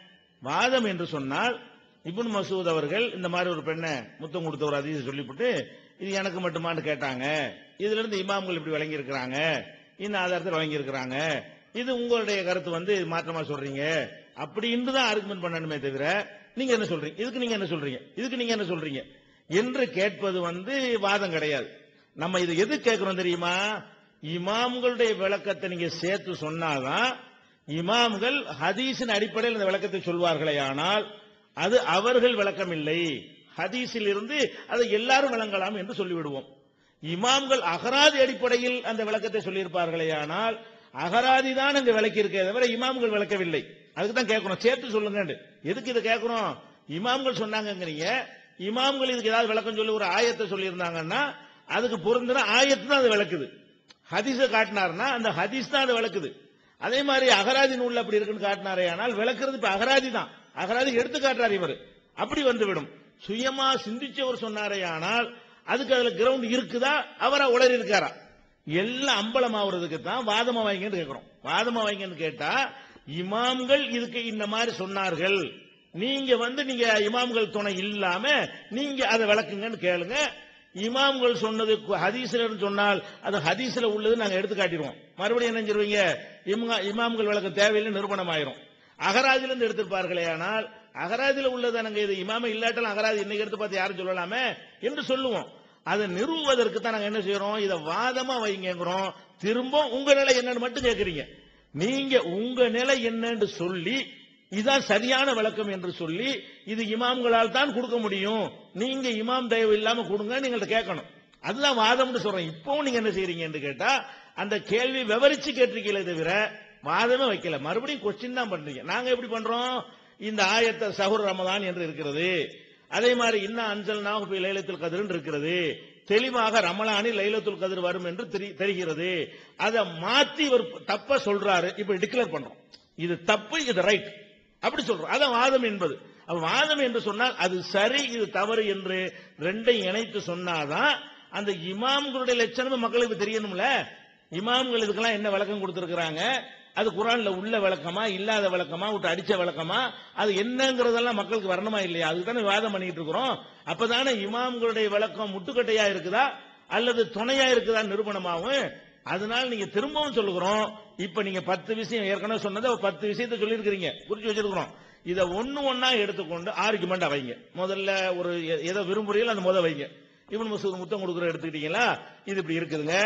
A: வாதம் என்று சொன்னால் இப்னு மசூத் அவர்கள் இந்த மாதிரி ஒரு பெண்ணை முத்தம் கொடுத்த ஒரு அதிக சொல்லிவிட்டு இது எனக்கு மட்டுமான்னு கேட்டாங்க இதுல இருந்து இமாம்கள் இப்படி வழங்கி இருக்கிறாங்க இந்த ஆதாரத்தில் வழங்கி இருக்கிறாங்க இது உங்களுடைய கருத்து வந்து மாற்றமா சொல்றீங்க அப்படின்னு தான் ஆர்குமெண்ட் பண்ணணுமே தவிர நீங்க என்ன சொல்றீங்க இதுக்கு நீங்க என்ன சொல்றீங்க இதுக்கு நீங்க என்ன சொல்றீங்க என்று கேட்பது வந்து வாதம் கிடையாது நம்ம இது எது கேட்கிறோம் தெரியுமா இமாம்களுடைய விளக்கத்தை நீங்க சேர்த்து சொன்னாதான் இமாம்கள் ஹதீஸின் அடிப்படையில் இந்த விளக்கத்தை சொல்வார்களே ஆனால் அது அவர்கள் விளக்கம் இல்லை ஹதீஸில் இருந்து அதை எல்லாரும் விளங்கலாம் என்று சொல்லிவிடுவோம் இமாம்கள் அகராதி அடிப்படையில் அந்த விளக்கத்தை சொல்லியிருப்பார்களே ஆனால் அகராதி தான் அங்க விளக்கி இருக்கே தவிர இமாம்கள் விளக்கவில்லை அதுக்கு தான் கேட்கணும் சேர்த்து சொல்லுங்க எதுக்கு இதை கேட்கிறோம் இமாம்கள் சொன்னாங்கங்கிறீங்க இமாம்கள் இதுக்கு ஏதாவது விளக்கம் சொல்லி ஒரு ஆயத்தை சொல்லியிருந்தாங்கன்னா அதுக்கு பொருந்தின ஆயத்து தான் அது விளக்குது ஹதீஸ காட்டினார்னா அந்த ஹதீஸ் தான் அதை விளக்குது அதே மாதிரி அகராதி நூல்ல அப்படி இருக்குன்னு காட்டினாரே ஆனால் விளக்குறது இப்ப அகராதி தான் அகராதி எடுத்து காட்டுறார் இவர் அப்படி வந்துவிடும் சுயமா சிந்திச்சவர் சொன்னாரே ஆனால் அதுக்கு அதுல கிரவுண்ட் இருக்குதா அவரா உளறி இருக்காரா எல்லாம் அம்பலம் ஆகுறதுக்கு தான் வாதமா வைங்கன்னு கேட்கிறோம் வாதமா வைங்கன்னு கேட்டா இமாம்கள் இதுக்கு இந்த மாதிரி சொன்னார்கள் நீங்க வந்து நீங்க இமாம்கள் துணை இல்லாம நீங்க அதை விளக்குங்கன்னு கேளுங்க இமாம்கள் சொன்னது ஹதீஸ்ல சொன்னால் அது ஹதீஸ்ல உள்ளது நாங்க எடுத்து காட்டிடுவோம் மறுபடியும் என்ன செஞ்சிருவீங்க இம்மா- இமாம்கள் விளக்கம் தேவையில்லை நிரூபணம் ஆயிரும் அகராதில இருந்து எடுத்திருப்பார்களே ஆனால் அகராதில உள்ளது நாங்க இது இமாம இல்லாட்டாலும் அகராதி இன்னைக்கு எடுத்து பார்த்து யாரும் சொல்லலாமே என்று சொல்லுவோம் அதை நிறுவுவதற்கு தான் நாங்க என்ன செய்யறோம் இதை வாதமா வைங்கிறோம் திரும்ப உங்க நிலை என்னன்னு மட்டும் கேட்கறீங்க நீங்க உங்க நிலை என்னன்னு சொல்லி இதான் சரியான விளக்கம் என்று சொல்லி இது இமாம்களால் தான் கொடுக்க முடியும் நீங்க இமாம் தயவு இல்லாம கொடுங்க நீங்கள்ட்ட கேட்கணும் அதுதான் வாதம்னு சொல்றேன் இப்பவும் நீங்க என்ன செய்றீங்கன்னு கேட்டா அந்த கேள்வி விவரிச்சு கேட்டிருக்கீங்களே தவிர வாதமே வைக்கல மறுபடியும் கொஸ்டின் தான் பண்றீங்க நாங்க எப்படி பண்றோம் இந்த ஆயத்த சஹுர் ரமதான் என்று இருக்கிறது அதே மாதிரி இன்னும் அஞ்சல் நாகு லைலத்துல் கதிர்னு இருக்கிறது தெளிவாக ரமலானில் லைலத்துல் கதிர் வரும் என்று தெரி- தெரிகிறது அதை மாத்தி ஒரு தப்ப சொல்றாரு இப்ப டிக்ளேர் பண்றோம் இது தப்பு இது ரைட் அப்படி சொல்றோம் அதான் வாதம் என்பது அப்ப வாதம் என்று சொன்னால் அது சரி இது தவறு என்று ரெண்டையும் இணைத்து சொன்னாதான் அந்த இமாம்களுடைய லட்சணம் மக்களுக்கு தெரியணும்ல இமாம்கள் இதுக்கெல்லாம் என்ன விளக்கம் கொடுத்திருக்கிறாங்க அது குரான்ல உள்ள விளக்கமா இல்லாத விளக்கமா விட்டு அடிச்ச விளக்கமா அது என்னங்கிறதெல்லாம் மக்களுக்கு வரணுமா இல்லையா அதுக்கு தானே வாதம் பண்ணிட்டு இருக்கிறோம் அப்பதானே இமாம்களுடைய விளக்கம் முட்டுக்கட்டையா இருக்குதா அல்லது துணையா இருக்குதா நிரூபணமாகும் அதனால நீங்க திரும்பவும் சொல்லுகிறோம் இப்ப நீங்க பத்து விஷயம் ஏற்கனவே சொன்னதை ஒரு பத்து விஷயத்தை சொல்லியிருக்கிறீங்க குறிச்சு வச்சிருக்கிறோம் இதை ஒண்ணு ஒண்ணா எடுத்துக்கொண்டு ஆர்குமெண்ட் வைங்க முதல்ல ஒரு எ- எதை விரும்புறீங்களோ அந்த முத வைங்க இவன் மசூத் முத்தம் கொடுக்குற எடுத்துக்கிட்டீங்களா இது இப்படி இருக்குதுங்க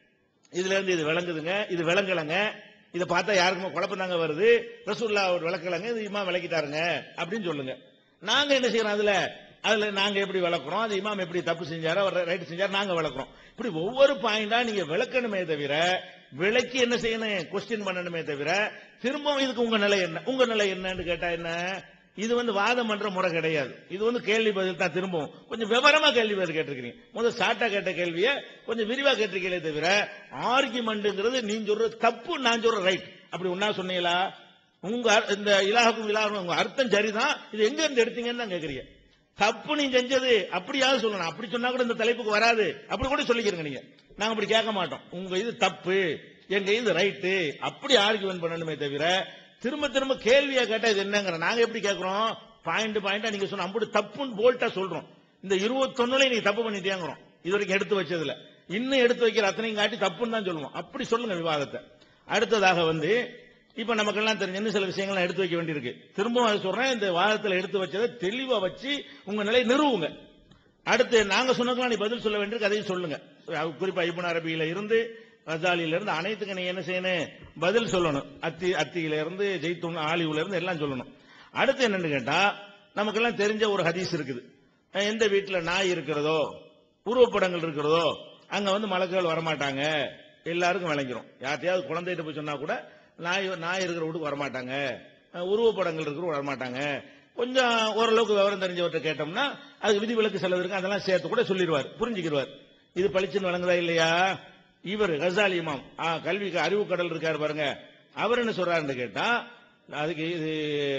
A: இதுல இருந்து இது விளங்குதுங்க இது விளங்கலங்க இதை பார்த்தா யாருக்குமே குழப்பம் தாங்க வருது ரசூல்லா ஒரு விளக்கலங்க இது இமாம் விளக்கிட்டாருங்க அப்படின்னு சொல்லுங்க நாங்க என்ன செய்யறோம் அதுல அதுல நாங்க எப்படி விளக்குறோம் அது இமாம் எப்படி தப்பு செஞ்சாரோ அவர் ரைட் செஞ்சாரு நாங்க விளக்குறோம் இப்படி ஒவ்வொரு பாயிண்டா நீங்க விளக்கணுமே தவிர விளக்கி என்ன செய்யணும் கொஸ்டின் பண்ணணுமே தவிர திரும்பவும் இதுக்கு உங்க நிலை என்ன உங்க நிலை என்னன்னு கேட்டா என்ன இது வந்து வாதம் பண்ற முறை கிடையாது இது வந்து கேள்வி பதில் தான் திரும்பவும் கொஞ்சம் விவரமா கேள்வி பதில் கேட்டிருக்கீங்க முதல் ஷார்ட்டா கேட்ட கேள்வியை கொஞ்சம் விரிவா கேட்டிருக்கீங்களே தவிர ஆர்குமெண்ட்ங்கிறது நீ சொல்றது தப்பு நான் சொல்ற ரைட் அப்படி ஒன்னா சொன்னீங்களா உங்க அர்- இந்த இலாகும் இலாகும் உங்க அர்த்தம் சரிதான் இது எங்க இருந்து எடுத்தீங்கன்னு தான் கேக்குறீங்க தப்பு நீ செஞ்சது அப்படியாவது சொல்லணும் அப்படி சொன்னா கூட இந்த தலைப்புக்கு வராது அப்படி கூட சொல்லிக்கிறீங்க நீங்க நாங்க அப்படி கேட்க மாட்டோம் உங்க இது தப்பு எங்க இது ரைட்டு அப்படி ஆர்குமெண்ட் பண்ணணுமே தவிர திரும்ப திரும்ப கேள்வியா கேட்டா இது என்னங்கிற நாங்க எப்படி கேட்கிறோம் பாயிண்ட் பாயிண்டா நீங்க சொன்ன அப்படி தப்புன்னு போல்ட்டா சொல்றோம் இந்த இருபத்தொன்னுல நீங்க தப்பு பண்ணிட்டேங்கிறோம் இது வரைக்கும் எடுத்து வச்சதுல இன்னும் எடுத்து வைக்கிற அத்தனையும் காட்டி தப்புன்னு தான் சொல்லுவோம் அப்படி சொல்லுங்க விவாதத்தை அடுத்ததாக வந்து இப்ப நமக்கெல்லாம் தெரிஞ்ச இன்னும் சில விஷயங்கள்லாம் எடுத்து வைக்க வேண்டியிருக்கு திரும்பவும் அதை சொல்றேன் இந்த வாதத்துல எடுத்து வச்சதை தெளிவா வச்சு உங்க நிலை நிறுவுங்க அடுத்து நாங்க சொன்னதுக்கெல்லாம் நீ பதில் சொல்ல வேண்டியிருக்கு அதையும் சொல்லுங்க அது குறிப்பா இபுன் அரபியில இருந்து ரஜாலியில இருந்து அனைத்துக்கு நீ என்ன செய்யணும் பதில் சொல்லணும் அத்தி அத்தியில இருந்து ஜெய்தூன் ஆலிவுல இருந்து எல்லாம் சொல்லணும் அடுத்து என்னன்னு கேட்டா நமக்கெல்லாம் தெரிஞ்ச ஒரு ஹதீஸ் இருக்குது அஹ் எந்த வீட்டுல நாய் இருக்கிறதோ உருவப்படங்கள் இருக்கிறதோ அங்க வந்து மலக்குகள் வரமாட்டாங்க எல்லாருக்கும் விளங்கிரும் யார்ட்டையாவது குழந்தைகிட்ட போய் சொன்னா கூட நாய் நாய் இருக்கிற வீட்டுக்கு வரமாட்டாங்க அஹ் உருவப்படங்கள் இருக்கிற வரமாட்டாங்க கொஞ்சம் ஓரளவுக்கு விவரம் தெரிஞ்சவர்கிட்ட கேட்டோம்னா அதுக்கு விதி விலக்கு செலவு இருக்கு அதெல்லாம் சேர்த்து கூட சொல்லிடுவார் புரிஞ்சுக்கிடுவார் இது பளிச்சுன்னு வழங்குதா இல்லையா இவர் கசாலி இமாம் ஆ, கல்விக்கு அறிவு கடல் இருக்காரு பாருங்க அவர் என்ன சொல்றாருன்னு கேட்டா அதுக்கு இது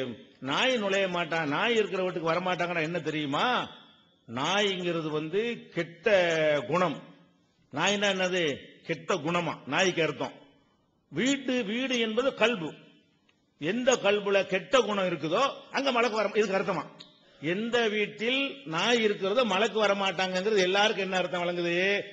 A: நாய் நுழைய மாட்டான் நாய் இருக்கிற வீட்டுக்கு வரமாட்டாங்கன்னா என்ன தெரியுமா நாய்ங்கிறது வந்து கெட்ட குணம் நாய்னா என்னது கெட்ட குணமா நாய்க்கு அர்த்தம் வீட்டு வீடு என்பது கல்பு எந்த கல்புல கெட்ட குணம் இருக்குதோ அங்க மலக்கு வர இதுக்கு அர்த்தமா எந்த வீட்டில் நாய் இருக்கிறதோ மலக்கு வர மாட்டாங்கிறது எல்லாருக்கும் என்ன அர்த்தம் வழங்குது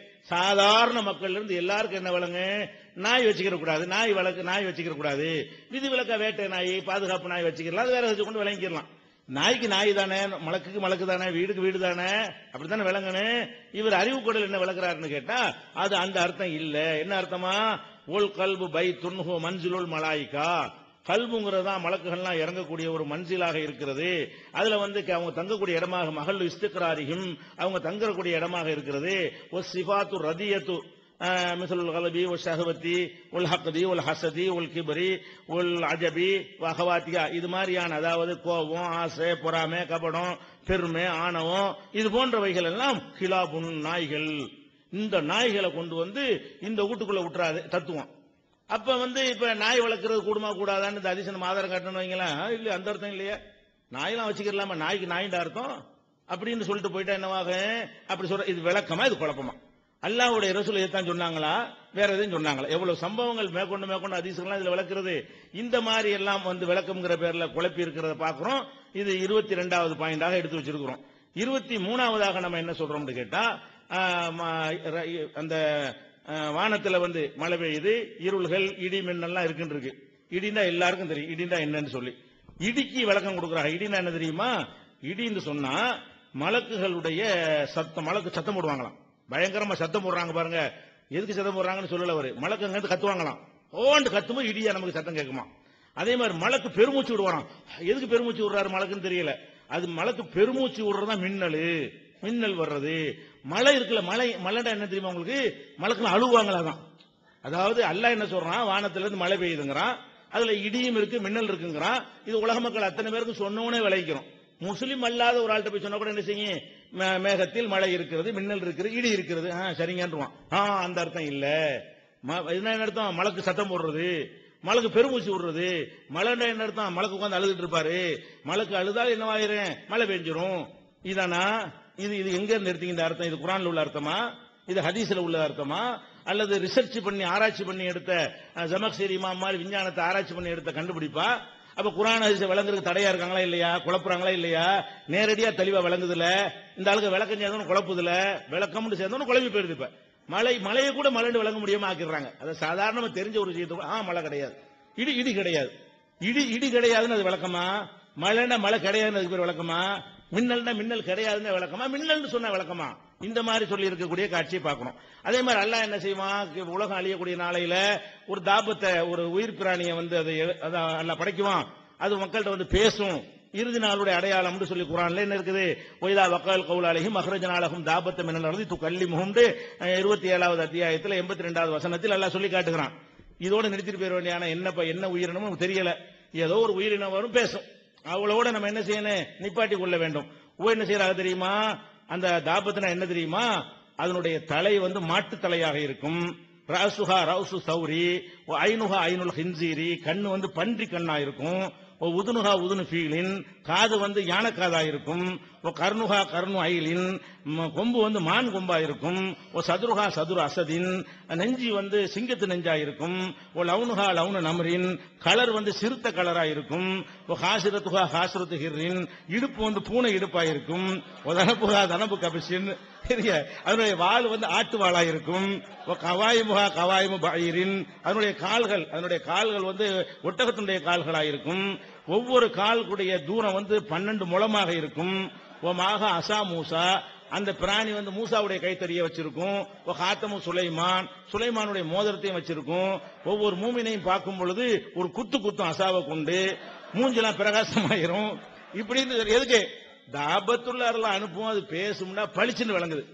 A: சாதாரண மக்கள்ல இருந்து எல்லாருக்கும் என்ன வழங்கு நாய் வச்சுக்கிற கூடாது நாய் வழக்கு நாய் வச்சுக்கிற கூடாது விதி விலக்க வேட்டை நாய் பாதுகாப்பு நாய் வச்சுக்கலாம் அது வேற வச்சு கொண்டு விளங்கிக்கலாம் நாய்க்கு நாய் தானே மலக்குக்கு மலக்கு தானே வீடுக்கு வீடு தானே அப்படித்தானே விளங்கணும் இவர் அறிவு குடல் என்ன விளக்குறாருன்னு கேட்டா அது அந்த அர்த்தம் இல்ல என்ன அர்த்தமா ஓல் கல்பு பை துன்ஹு மஞ்சுலுல் மலாய்க்கா கல்புங்கிறது தான் மலக்குகள்லாம் இறங்கக்கூடிய ஒரு மஞ்சிலாக இருக்கிறது அதுல வந்து க- அவங்க தங்கக்கூடிய இடமாக மகள் இஸ்திக்ராரியும் அவங்க தங்கக்கூடிய இடமாக இருக்கிறது ஒரு சிபாத்து ரதியத்து مثل الغلبي والشهوتي والحقدي والحسدي والكبري والعجبي وأخواتها இது மாதிரியான அதாவது கோபம் ஆசை பொறாமை கபடம் பெருமை ஆணவம் இது போன்றவைகள் எல்லாம் கிலாபுன் நாய்கள் இந்த நாய்களை கொண்டு வந்து இந்த வீட்டுக்குள்ள விட்டுறாது தத்துவம் அப்ப வந்து இப்ப நாய் வளர்க்கறது கூடுமா கூடாதான்னு இந்த அதிசயம் ஆதாரம் காட்டணும் வைங்களேன் இல்ல அந்த அர்த்தம் இல்லையா நாயெல்லாம் வச்சுக்கலாமா நாய்க்கு நாயின்ற அர்த்தம் அப்படின்னு சொல்லிட்டு போயிட்டா என்னவாக அப்படி சொல்ற இது விளக்கமா இது குழப்பமா அல்லாஹ்வுடைய ரசூல் இதைத்தான் சொன்னாங்களா வேற எதுவும் சொன்னாங்களா எவ்வளவு சம்பவங்கள் மேற்கொண்டு மேற்கொண்டு அதிசயங்கள்லாம் இதுல விளக்குறது இந்த மாதிரி எல்லாம் வந்து விளக்கம்ங்கிற பேர்ல குழப்பி இருக்கிறத பாக்குறோம் இது இருபத்தி ரெண்டாவது பாயிண்டாக எடுத்து வச்சிருக்கிறோம் இருபத்தி மூணாவதாக நம்ம என்ன சொல்றோம்னு கேட்டா ஆஹ், ம- ர- அந்த ஆஹ், வானத்துல வந்து மழை பெய்யுது இருள்கள் இடி மின்னல்லாம் இருக்குன்னு இருக்கு இடின்னா எல்லாருக்கும் தெரியும் இடின்னா என்னன்னு சொல்லி இடிக்கு விளக்கம் கொடுக்குறாங்க இடின்னா என்ன தெரியுமா இடின்னு சொன்னா மலக்குகளுடைய சத்தம் மலக்கு சத்தம் போடுவாங்களாம் பயங்கரமா சத்தம் போடுறாங்க பாருங்க எதுக்கு சத்தம் போடுறாங்கன்னு சொல்லல அவரு மலக்கு அங்க இருந்து கத்துவாங்களாம் ஓண்டு கத்தும்போது இடியா நமக்கு சத்தம் கேட்குமா அதே மாதிரி மலக்கு பெருமூச்சு விடுவாராம் எதுக்கு பெருமூச்சு விடுறாரு மலக்குன்னு தெரியல அது மலக்கு பெருமூச்சு விடுறதா மின்னல் மின்னல் வர்றது மழை இருக்குல்ல மழை மழைடா என்ன தெரியுமா உங்களுக்கு மலக்குல அழுவாங்களா தான் அதாவது அல்லாஹ் என்ன சொல்றான் வானத்துல இருந்து மழை பெய்யுதுங்கிறான் அதுல இடியும் இருக்கு மின்னல் இருக்குங்கிறான் இது உலக மக்கள் அத்தனை பேருக்கு சொன்னோனே விளைவிக்கிறோம் முஸ்லிம் அல்லாத ஒரு ஆள்கிட்ட போய் சொன்னா கூட என்ன செய்யும் மே- மேகத்தில் மழை இருக்கிறது மின்னல் இருக்கிறது இடி இருக்கிறது ஆ சரிங்கன்றுவான் ஆ அந்த அர்த்தம் இல்ல ம- என்ன அர்த்தம் மழைக்கு சத்தம் போடுறது மழைக்கு பெருமூச்சு விடுறது மழைன்னா என்ன அர்த்தம் மழைக்கு உட்காந்து அழுதுட்டு இருப்பாரு மழைக்கு அழுதால் என்னவாயிரும் மழை பெஞ்சிரும் இதானா இது இது எங்க இருந்து எடுத்தீங்க இந்த அர்த்தம் இது குரான்ல உள்ள அர்த்தமா இது ஹதீஸ்ல உள்ள அர்த்தமா அல்லது ரிசர்ச் பண்ணி ஆராய்ச்சி பண்ணி எடுத்த அஹ், ஜமக்சேரி இமாம் மாதிரி விஞ்ஞானத்தை ஆராய்ச்சி பண்ணி எடுத்த கண்டுபிடிப்பா அப்ப குரான் ஹதீஸை விளங்குறதுக்கு தடையா இருக்காங்களா இல்லையா குழப்புறாங்களா இல்லையா நேரடியா தெளிவா விளங்குதுல இந்த ஆளுக்கு விளக்கம் சேர்ந்தவனு குழப்புதுல விளக்கம்னு சேர்ந்தவனு குழம்பி போயிருது இப்ப மழை மழையை கூட மழைன்னு விளங்க முடியாம ஆக்கிடுறாங்க அது சாதாரணமா தெரிஞ்ச ஒரு விஷயத்தை கூட, ஆ மழை கிடையாது இடி இடி கிடையாது இடி இடி கிடையாதுன்னு அது விளக்கமா மழைன்னா மழை கிடையாதுன்னு அதுக்கு பேர் விளக்கமா மின்னல்னா மின்னல் கிடையாதுன்னு விளக்கமா மின்னல்னு சொன்ன விளக்கமா இந்த மாதிரி சொல்லி இருக்கக்கூடிய காட்சியை பார்க்கணும் அதே மாதிரி அல்லாஹ் என்ன செய்வான் உலகம் அழியக்கூடிய நாளையில ஒரு தாபத்தை ஒரு உயிர் பிராணியை வந்து அதை எ- அதை அல்லாஹ் படைக்குவான் அது மக்கள்கிட்ட வந்து பேசும் இறுதி நாளுடைய அடையாளம்னு சொல்லி குரான்ல என்ன இருக்குது ஒய்தா வக்கால் கவுலாலையும் மஹரஜனாலகும் தாபத்தை மின்னல் நடந்து து கல்லி முகம்டு இருபத்தி ஏழாவது அத்தியாயத்தில் எண்பத்தி ரெண்டாவது வசனத்தில் அல்லாஹ் சொல்லி காட்டுகிறான் இதோட நிறுத்திட்டு போயிட வேண்டிய ஆனா என்னப்பா என்ன உயிரினமும் நமக்கு தெரியல ஏதோ ஒரு உயிரினம் வரும் பேசும் அவளோட நம்ம என்ன செய்யணும் நிப்பாட்டி கொள்ள வேண்டும் ஓ என்ன செய்யறாங்க தெரியுமா அந்த தாபத்தினா என்ன தெரியுமா அதனுடைய தலை வந்து மாட்டு தலையாக இருக்கும் ராசுஹா ரவுசு சௌரி ஓ ஐனுஹா ஐனுல் ஹின்சீரி கண்ணு வந்து பன்றி கண்ணா இருக்கும் ஓ உதுனுஹா உதுனு ஃபீலின் காது வந்து யானைக்காதா இருக்கும் ஓ கர்ணுஹா கர்ணு ஐலின் ம், கொம்பு வந்து மான் கொம்பா இருக்கும் ஓ சதுருஹா சதுரு அசதின் நெஞ்சி வந்து சிங்கத்து நெஞ்சா இருக்கும் ஓ லவுனுஹா லவுனு நம்ரின் கலர் வந்து சிறுத்த கலரா இருக்கும் ஓ ஹாசிரத்துஹா ஹாசிரத்து ஹிர்ரின் இடுப்பு வந்து பூனை இடுப்பா இருக்கும் ஓ தனப்புஹா தனப்பு கபிஷின் பெரிய அதனுடைய வால் வந்து ஆட்டு வாளா இருக்கும் ஓ கவாயிமுகா கவாயிமு பயிரின் அதனுடைய கால்கள் அதனுடைய கால்கள் வந்து ஒட்டகத்தினுடைய கால்களா இருக்கும் ஒவ்வொரு கால்குடைய தூரம் வந்து பன்னெண்டு முழமாக இருக்கும் ஓ மாக அசா மூசா அந்த பிராணி வந்து மூசாவுடைய கைத்தறியை வச்சிருக்கும் ஓ ஹாத்தமு சுலைமான் சுலைமானுடைய மோதிரத்தையும் வச்சிருக்கும் ஒவ்வொரு மூமினையும் பார்க்கும் பொழுது ஒரு குத்து குத்தும் அசாவை கொண்டு மூஞ்செல்லாம் பிரகாசமாயிரும் இப்படின்னு எதுக்கு தாபத்துள்ள அருளை அனுப்புவோம் அது பேசும்னா பளிச்சுன்னு விளங்குது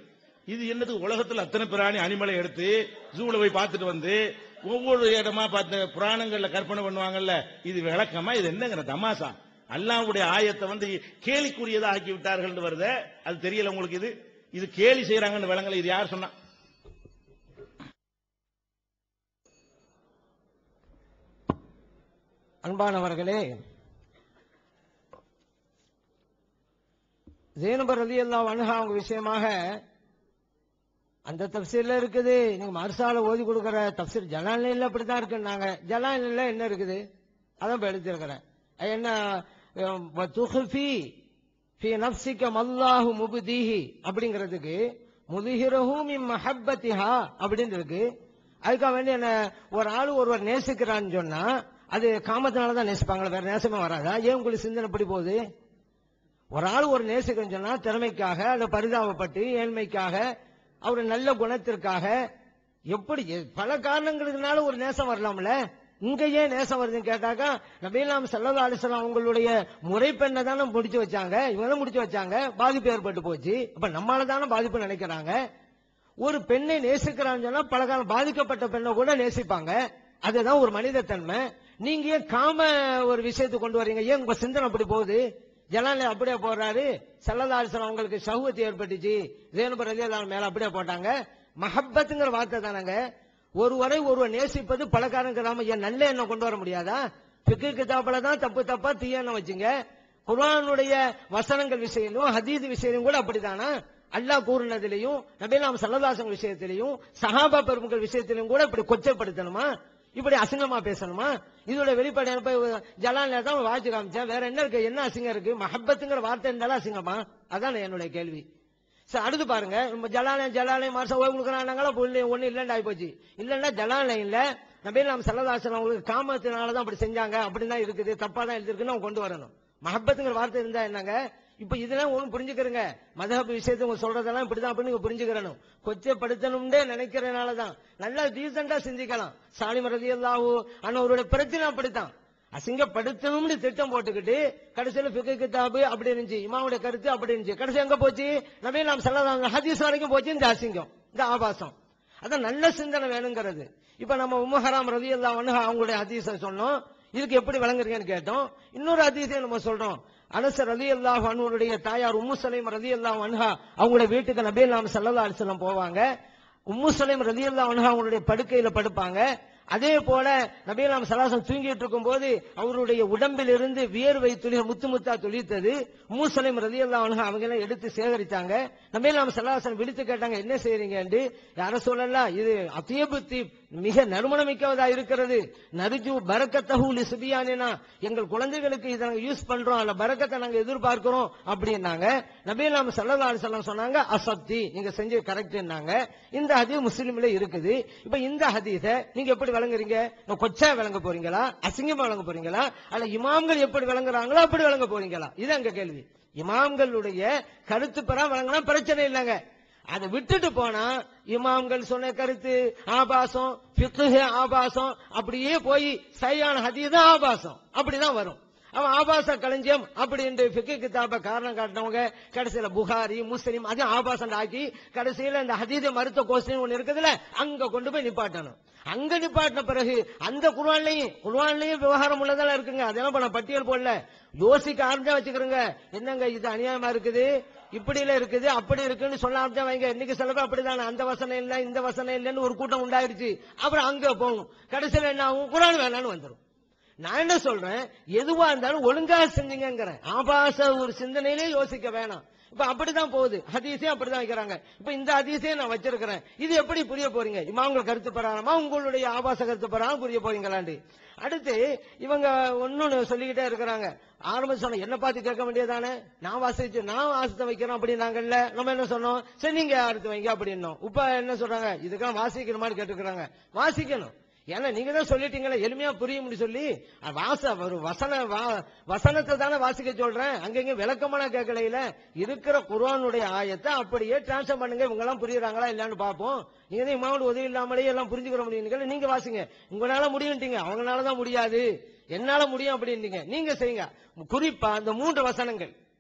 A: இது என்னது உலகத்துல அத்தனை பிராணி அனிமலை எடுத்து ஜூல போய் பார்த்துட்டு வந்து ஒவ்வொரு இடமா பார்த்து புராணங்கள்ல கற்பனை பண்ணுவாங்கல்ல இது விளக்கமா இது என்னங்கிற தமாசா அல்லாஹ்வுடைய ஆயத்தை வந்து கேலிக்குரியதா ஆக்கி விட்டார்கள் வருதே அது தெரியல உங்களுக்கு இது இது கேலி செய்யறாங்கன்னு விளங்கல இது யார் சொன்னா
B: அன்பானவர்களே ஜேனபர் ரதி அல்லா வன்ஹா அவங்க விஷயமாக அந்த தப்சீர்ல இருக்குது நீங்க மர்சால ஓதி கொடுக்கிற தப்சீர் ஜலானில அப்படித்தான் இருக்குன்னாங்க ஜலானில என்ன இருக்குது அதான் இப்ப எடுத்திருக்கிறேன் அது என்ன அஹ், வதுஹ்ஃபி ஃபி நஃப்ஸிக மல்லாஹு முப்தீஹி அப்படிங்கிறதுக்கு முதுஹிரஹு மின் மஹப்பத்திஹா அப்படின்னு இருக்கு அதுக்காக வேண்டி என்ன ஒரு ஆள் ஒருவர் நேசிக்கிறான்னு சொன்னா அது காமத்தினால தான் நேசிப்பாங்களா வேற நேசமே வராதா ஏன் உங்களுக்கு சிந்தனை இப்படி போகுது ஒரு ஆள் ஒரு நேசிக்கன்னு சொன்னா திறமைக்காக அல்ல பரிதாபப்பட்டு ஏழ்மைக்காக அவர் நல்ல குணத்திற்காக எப்படி எ- பல காரணங்களுக்குனால ஒரு நேசம் வரலாம்ல இங்க ஏன் நேசம் வருதுன்னு கேட்டாக்கா நபீலாம் சல்லா அலிஸ்லாம் அவங்களுடைய முறைப்பெண்ணை தானே முடிச்சு வச்சாங்க இவங்க முடிச்சு வச்சாங்க பாதிப்பு ஏற்பட்டு போச்சு அப்ப நம்மளால தானே பாதிப்பு நினைக்கிறாங்க ஒரு பெண்ணை நேசிக்கிறான்னு சொன்னா பல காலம் பாதிக்கப்பட்ட பெண்ணை கூட நேசிப்பாங்க அதுதான் ஒரு மனித தன்மை நீங்க ஏன் காம ஒரு விஷயத்தை கொண்டு வர்றீங்க ஏன் உங்க சிந்தனை அப்படி போகுது ஜலால அப்படியே போடுறாரு சல்லதாரிசனம் அவங்களுக்கு சௌகத்தை ஏற்பட்டுச்சு ஜேனுபர் ரலியல்லாஹு மேல அப்படியே போட்டாங்க மஹப்பத்துங்கிற வார்த்தை தானங்க ஒருவரை ஒருவர் நேசிப்பது பலகாரங்கிறாம ஏன் நல்ல எண்ணம் கொண்டு வர முடியாதா பிக்கு கிதாபில தான் தப்பு தப்பா தீய எண்ணம் வச்சுங்க குர்ஆனுடைய வசனங்கள் விஷயத்திலும் ஹதீஸ் விஷயத்திலும் கூட அப்படித்தானா அல்லாஹ் கூறினதிலையும் நபீலாம் சல்லதாசன் விஷயத்திலையும் சஹாபா பெருமக்கள் விஷயத்திலும் கூட இப்படி கொச்சைப்படுத்தணுமா இப்படி அசிங்கமா பேசணுமா இதோட வெளிப்பாடு போய் ஜலால தான் வாட்சி காமிச்சேன் வேற என்ன இருக்கு என்ன அசிங்கம் இருக்கு மஹப்பத்துங்கிற வார்த்தை இருந்தாலும் அசிங்கமா அதான் என்னுடைய கேள்வி சரி அடுத்து பாருங்க நம்ம ஜலாலயம் ஜலாலயம் மாசம் ஓய்வு கொடுக்குறாங்களா ஒண்ணு இல்லைன்னு ஆகி போச்சு இல்லைன்னா ஜலாலயம்ல நபீலாம் சல்லதாசன் அவங்களுக்கு காமத்தினால தான் அப்படி செஞ்சாங்க அப்படின்னு தான் இருக்குது தப்பா தான் எழுதிருக்குன்னு அவங்க கொண்டு வரணும் மஹப்பத்துங்கிற வார்த்தை இருந்தா என்னங்க இப்ப இதெல்லாம் ஒண்ணும் புரிஞ்சுக்கிறங்க மதஹப் விஷயத்தை உங்க சொல்றதெல்லாம் இப்படிதான் அப்படின்னு நீங்க புரிஞ்சுக்கிறணும் கொச்சப்படுத்தணும்னே நினைக்கிறனால தான் நல்லா டீசெண்டா சிந்திக்கலாம் சாலிம் ரதி அல்லாஹூ அண்ணவருடைய பிரச்சனை அப்படித்தான் அசிங்கப்படுத்தணும்னு திட்டம் போட்டுக்கிட்டு கடைசியில ஃபிக்கு கிதாபு அப்படி இருந்துச்சு இமாமுடைய கருத்து அப்படி இருந்துச்சு கடைசி எங்க போச்சு நபீல் நாம் சல்லல்லாஹு ஹதீஸ் வரைக்கும் போச்சு இந்த அசிங்கம் இந்த ஆபாசம் அதான் நல்ல சிந்தனை வேணுங்கிறது இப்ப நம்ம உம்மஹராம் ரதி அல்லா அவங்களுடைய ஹதீஸை சொன்னோம் இதுக்கு எப்படி விளங்குறீங்கன்னு கேட்டோம் இன்னொரு ஹதீஸையும் நம்ம சொல்றோம் அனஸ் ரதி அல்லாஹ் அனுடைய தாயார் உம்மு சலைம் ரதி அல்லாஹ் அன்ஹா அவங்களுடைய வீட்டுக்கு நபீல் நாம் சல்லல்லா அலிஸ்லாம் போவாங்க உம்மு சலைம் ரதி அல்லாஹ் அன்ஹா அவங்களுடைய படுக்கையில படுப்பாங்க அதே போல நபீலாம் சலாசம் தூங்கிட்டு இருக்கும் போது அவருடைய உடம்பில் இருந்து வியர்வை துளி முத்து முத்தா துளித்தது மூசலைம் ரதி அல்லாஹ் அவங்க எல்லாம் எடுத்து சேகரித்தாங்க நபீலாம் சலாசன் விடுத்து கேட்டாங்க என்ன செய்றீங்க யார சொல்லலாம் இது அத்தியபுத்தி மிக நறுமணமிக்கவதா இருக்கிறது நரிஜு பரக்கத்தஹூலி சுபியானினா எங்கள் குழந்தைகளுக்கு இதை நாங்க யூஸ் பண்றோம் அல்ல பரக்கத்தை நாங்க எதிர்பார்க்கிறோம் அப்படின்னாங்க நபீலாம் சல்லா அலிசல்லாம் சொன்னாங்க அசப்தி நீங்க செஞ்சு கரெக்ட்னாங்க இந்த ஹதீஸ் முஸ்லீம்ல இருக்குது இப்ப இந்த ஹதீஸ நீங்க எப்படி விளங்குறீங்க கொச்சா விளங்க போறீங்களா அசிங்கமா விளங்க போறீங்களா அல்ல இமாம்கள் எப்படி விளங்குறாங்களோ அப்படி விளங்க போறீங்களா இது அங்க கேள்வி இமாம்களுடைய கருத்து பெறா விளங்கினா பிரச்சனை இல்லைங்க அதை விட்டுட்டு போனா இமாம்கள் சொன்ன கருத்து ஆபாசம் ஃபிக்ஹ் ஆபாசம் அப்படியே போய் சரியான ஹதீஸ் ஆபாசம் அப்படிதான் வரும் அவன் ஆபாச களஞ்சியம் அப்படின்ட்டு ஃபிக்கு கிதாப காரணம் காட்டினவங்க கடைசியில புகாரி முஸ்லிம் அதையும் ஆபாசம் ஆக்கி கடைசியில இந்த ஹதீத மருத்துவ கோஷம் ஒண்ணு இருக்குதுல்ல அங்க கொண்டு போய் நிப்பாட்டணும் அங்க நிப்பாட்டின பிறகு அந்த குர்ஆன்லயும் குர்ஆன்லயும் விவகாரம் உள்ளதெல்லாம் இருக்குங்க அதெல்லாம் இப்ப நான் பட்டியல் போடல யோசிக்க ஆரம்பிச்சா வச்சுக்கிறோங்க என்னங்க இது அநியாயமா இருக்குது இப்படில இருக்குது அப்படி இருக்குன்னு சொல்ல ஆரம்பிச்சா வைங்க இன்னைக்கு சில பேர் அப்படிதானே அந்த வசனம் இல்ல இந்த வசனம் இல்லைன்னு ஒரு கூட்டம் உண்டாயிருச்சு அப்புறம் அங்க போகும் கடைசியில என்ன ஆகும் குரான் வேணான்னு வந்துரும் நான் என்ன சொல்றேன் எதுவா இருந்தாலும் ஒழுங்கா செஞ்சீங்கிறேன் ஆபாச ஒரு சிந்தனையிலே யோசிக்க வேணாம் இப்ப அப்படிதான் போகுது ஹதீஸே அப்படிதான் வைக்கிறாங்க இப்ப இந்த ஹதீஸே நான் வச்சிருக்கிறேன் இது எப்படி புரிய போறீங்க இமாம்கள் கருத்து பெறாமா உங்களுடைய ஆபாச கருத்து பெறாம புரிய போறீங்களாண்டு அடுத்து இவங்க ஒன்னொன்னு சொல்லிக்கிட்டே இருக்கிறாங்க ஆரம்ப சொன்ன என்ன பார்த்து கேட்க வேண்டியதானே நான் வாசிச்சு நான் வாசித்த வைக்கிறோம் அப்படின்னாங்கல்ல நம்ம என்ன சொன்னோம் சரி நீங்க அடுத்து வைங்க அப்படின்னோம் இப்ப என்ன சொல்றாங்க இதுக்கெல்லாம் வாசிக்கணுமான்னு கேட்டுக்கிறாங்க வாசிக்கணும் ஏன்னா நீங்க தான் சொல்லிட்டீங்களே எளிமையா புரியும்னு சொல்லி அஹ் வாச ஒரு வசன வா- வசனத்தை தானே வாசிக்க சொல்றேன் அங்கங்க விளக்கமான கேட்கலையில இருக்கிற குர்ஆனுடைய ஆயத்தை அப்படியே டிரான்ஸ்ஃபர் பண்ணுங்க இவங்க எல்லாம் புரியுறாங்களா இல்லன்னு பாப்போம் நீங்க தான் இமாவோட உதவி இல்லாமலே எல்லாம் புரிஞ்சுக்கிற முடியும் நீங்க வாசிங்க உங்களால முடியும்ட்டீங்க அவங்களால தான் முடியாது என்னால முடியும் அப்படின்னீங்க நீங்க செய்யுங்க குறிப்பா அந்த மூன்று வசனங்கள்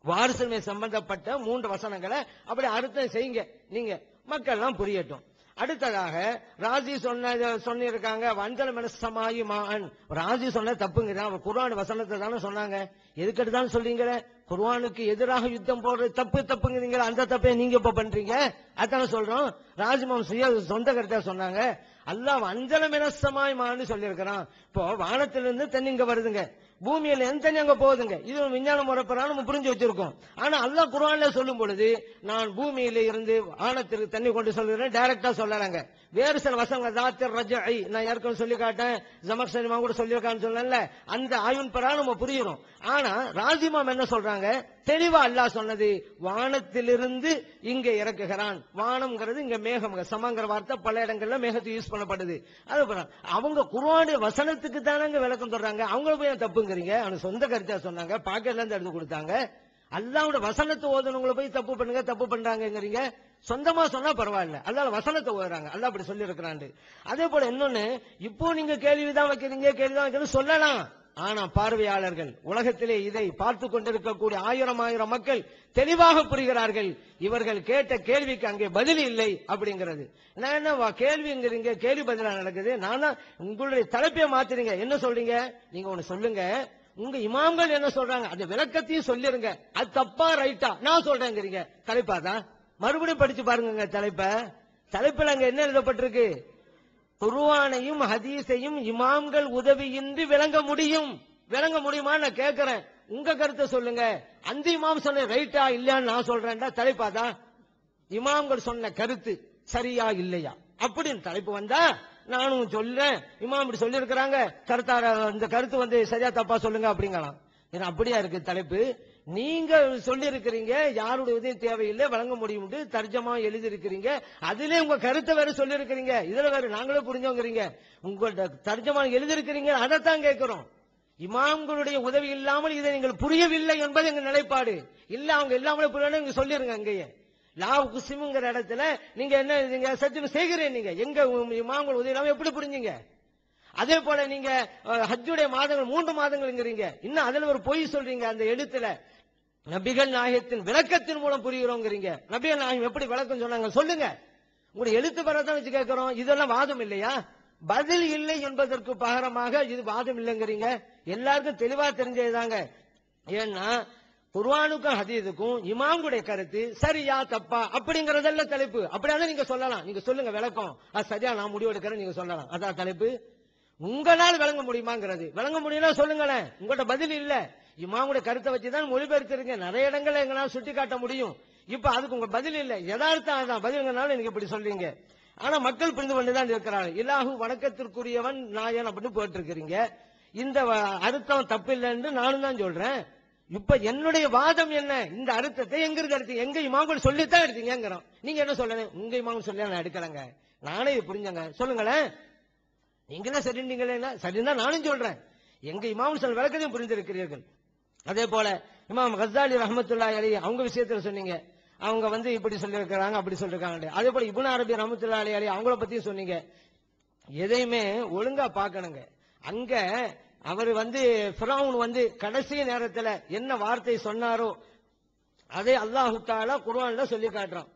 B: வாரிசுரிமை சம்பந்தப்பட்ட மூன்று வசனங்களை அப்படி அர்த்தம் செய்யுங்க நீங்க மக்கள்லாம் புரியட்டும் அடுத்ததாக ராஜி சொன்ன சொன்னிருக்காங்க வஞ்சல மனசமாயி மான் ராஜி சொன்ன தப்புங்க அவ குர்ஆன் வசனத்தை தானே சொன்னாங்க எதுக்கிட்டு தான் சொல்றீங்களே குர்ஆனுக்கு எதிராக யுத்தம் போடுறது தப்பு தப்புங்கிறீங்களா அந்த தப்பை நீங்க இப்ப பண்றீங்க அதான சொல்றோம் ராஜ்மம் சுய சொந்த கருத்தா சொன்னாங்க அல்லாஹ் வஞ்சல மினசமாய் மான்னு சொல்லியிருக்கிறான் இப்போ வானத்திலிருந்து தண்ணி இங்க வருதுங்க பூமியில எந்த தண்ணி அங்க போகுதுங்க இது ஒரு விஞ்ஞான முறைப்பெறா நம்ம புரிஞ்சு வச்சிருக்கோம் ஆனா அல்லாஹ் குர்ஆன்ல சொல்லும் பொழுது நான் பூமியில இருந்து வானத்திற்கு தண்ணி கொண்டு சொல்லுறேன் டைரக்டா சொல்லலாங்க வேறு சில வசங்கள் தாத்திர ரஜை நான் ஏற்கனவே சொல்லி காட்டேன் ஜமக் சனிமா கூட சொல்லியிருக்கான்னு சொல்லல அந்த ஆய்வின் பெறா நம்ம புரியுறோம் ஆனா ராஜிமாம் என்ன சொல்றாங்க தெளிவா அல்லாஹ் சொன்னது வானத்திலிருந்து இங்க இறக்குகிறான் வானம்ங்கிறது இங்க மேகம் சமங்கிற வார்த்தை பல இடங்கள்ல மேகத்துக்கு யூஸ் பண்ணப்படுது அது போல அவங்க குர்ஆனுடைய வசனத்துக்கு தானங்க விளக்கம் சொல்றாங்க அவங்க போய் ஏன் தப்புங்கிறீங்க அவனுக்கு சொந்த கருத்தா சொன்னாங்க பாக்கெட்ல இருந்து எடுத்து கொடுத்தாங்க அல்லாவோட வசனத்தை ஓதுனவங்களை போய் தப்பு பண்ணுங்க தப்பு பண்றாங்கங்கிறீங்க சொந்தமா சொன்னா பரவாயில்ல அல்லாஹ் வசனத்தை ஓதுறாங்க அல்லாஹ் அப்படி சொல்லி இருக்கிறாண்டு அதே போல இன்னொன்னு இப்போ நீங்க கேள்விதான் வைக்கிறீங்க கேள்விதான் வைக்கிறது சொல்லலாம் ஆனா பார்வையாளர்கள் உலகத்திலே இதை பார்த்து கொண்டிருக்கக்கூடிய ஆயிரம் ஆயிரம் மக்கள் தெளிவாக புரிகிறார்கள் இவர்கள் கேட்ட கேள்விக்கு அங்கே பதில் இல்லை அப்படிங்கிறது நான் என்ன வா- கேள்விங்கிறீங்க கேள்வி பதிலா நடக்குது நான் தான் உங்களுடைய தலைப்பையை மாத்துறீங்க என்ன சொல்றீங்க நீங்க ஒண்ணு சொல்லுங்க உங்க இமாம்கள் என்ன சொல்றாங்க அந்த விளக்கத்தையும் சொல்லிருங்க அது தப்பா ரைட்டா நான் சொல்றேங்கிறீங்க தலைப்பாதான் மறுபடியும் படிச்சு பாருங்க தலைப்ப தலைப்புல அங்க என்ன எழுதப்பட்டிருக்கு குர்ஆனையும் ஹதீஸையும் இமாம்கள் உதவியின்றி விளங்க முடியும் விளங்க முடியுமா நான் கேட்கிறேன் உங்க கருத்தை சொல்லுங்க அந்த இமாம் சொன்ன ரைட்டா இல்லையான்னு நான் சொல்றேன்டா தலைப்பாதான் இமாம்கள் சொன்ன கருத்து சரியா இல்லையா அப்படின்னு தலைப்பு வந்தா நானும் சொல்றேன் இமாம் இப்படி சொல்லி இருக்கிறாங்க கருத்தார இந்த கருத்து வந்து சரியா தப்பா சொல்லுங்க அப்படிங்கலாம் இது அப்படியா இருக்கு தலைப்பு நீங்க சொல்லி இருக்கிறீங்க யாருடைய உதவி தேவையில்லை வழங்க முடியும் தர்ஜமா எழுதி இருக்கிறீங்க அதிலே உங்க கருத்தை வேற சொல்லி இருக்கிறீங்க இதுல வேற நாங்களே புரிஞ்சோங்கிறீங்க உங்கள்ட்ட தர்ஜமா எழுதி இருக்கிறீங்க அதைத்தான் கேட்கிறோம் இமாம்களுடைய உதவி இல்லாமல் இதை நீங்கள் புரியவில்லை என்பது எங்க நிலைப்பாடு இல்ல அவங்க இல்லாமலே புரியணும் நீங்க சொல்லிருங்க அங்கேயே லாவ் குசிமுங்கிற இடத்துல நீங்க என்ன நீங்க சத்தியம் செய்கிறேன் நீங்க எங்க உம் இமாம்கள் உதவி இல்லாம எப்படி புரிஞ்சீங்க அதே போல நீங்க அஹ், ஹஜ்ஜுடைய மாதங்கள் மூன்று மாதங்கள்ங்கிறீங்க இன்னும் அதுல ஒரு பொய் சொல்றீங்க அந்த எழுத்துல நபிகள் நாயகத்தின் விளக்கத்தின் மூலம் புரிகிறோங்கிறீங்க நபிகள் நாயகம் எப்படி விளக்கம் சொன்னாங்க சொல்லுங்க உங்களுடைய எழுத்து பெறதான் வச்சு கேட்கிறோம் இதெல்லாம் வாதம் இல்லையா பதில் இல்லை என்பதற்கு பகரமாக இது வாதம் இல்லைங்கிறீங்க எல்லாருக்கும் தெளிவா தெரிஞ்சதுதாங்க ஏன்னா குர்ஆனுக்கும் ஹதீஸுக்கும் இமாமுடைய கருத்து சரியா தப்பா அப்படிங்கறதெல்லாம் தலைப்பு அப்படியாதான் நீங்க சொல்லலாம் நீங்க சொல்லுங்க விளக்கம் அது சரியா நான் முடிவு எடுக்கிறேன் நீங்க சொல்லலாம் அதான் தலைப்பு உங்களால் விளங்க முடியுமாங்கிறது விளங்க முடியும்னா சொல்லுங்களேன் உங்கள்ட்ட பதில் இல்ல இமாமுடைய கருத்தை வச்சுதான் மொழிபெயர்த்திருங்க நிறைய இடங்கள்ல எங்களால் சுட்டி காட்ட முடியும் இப்ப அதுக்கு உங்க பதில் இல்ல யதார்த்தம் அதான் பதில்ங்கனால நீங்க இப்படி சொல்றீங்க ஆனா மக்கள் புரிந்து கொண்டுதான் இருக்கிறார்கள் இல்லாஹு வணக்கத்திற்குரியவன் நாயன் அப்படின்னு போட்டிருக்கிறீங்க இந்த வ- அர்த்தம் தப்பில்லைன்னு நானும் தான் சொல்றேன் இப்ப என்னுடைய வாதம் என்ன இந்த அர்த்தத்தை எங்க இருந்து எடுத்தீங்க எங்க இமாம்கள் சொல்லித்தான் எடுத்தீங்கிறோம் நீங்க என்ன சொல்லணும் உங்க இமாம்கள் சொல்லி நான் எடுக்கலங்க நானே இது புரிஞ்சங்க சொல்லுங்களேன் நீங்களே சரின்றீங்களே சரின்னா நானும் சொல்றேன் எங்க இமாம் சொல் விளக்கத்தையும் புரிந்திருக்கிறீர்கள் அதே போல இமாம் கசாலி ரஹமத்துல்லாஹி அலி அவங்க விஷயத்துல சொன்னீங்க அவங்க வந்து இப்படி சொல்லியிருக்கிறாங்க அப்படி சொல்லிருக்காங்க அதே போல இப்னு அரபி ரஹமத்துல்லாஹி அலி அவங்கள பத்தியும் சொன்னீங்க எதையுமே ஒழுங்கா பார்க்கணுங்க அங்க அவர் வந்து ஃபிரௌன் வந்து கடைசி நேரத்துல என்ன வார்த்தை சொன்னாரோ அதை அல்லாஹு தாலா குர்ஆன்ல சொல்லி காட்டுறான்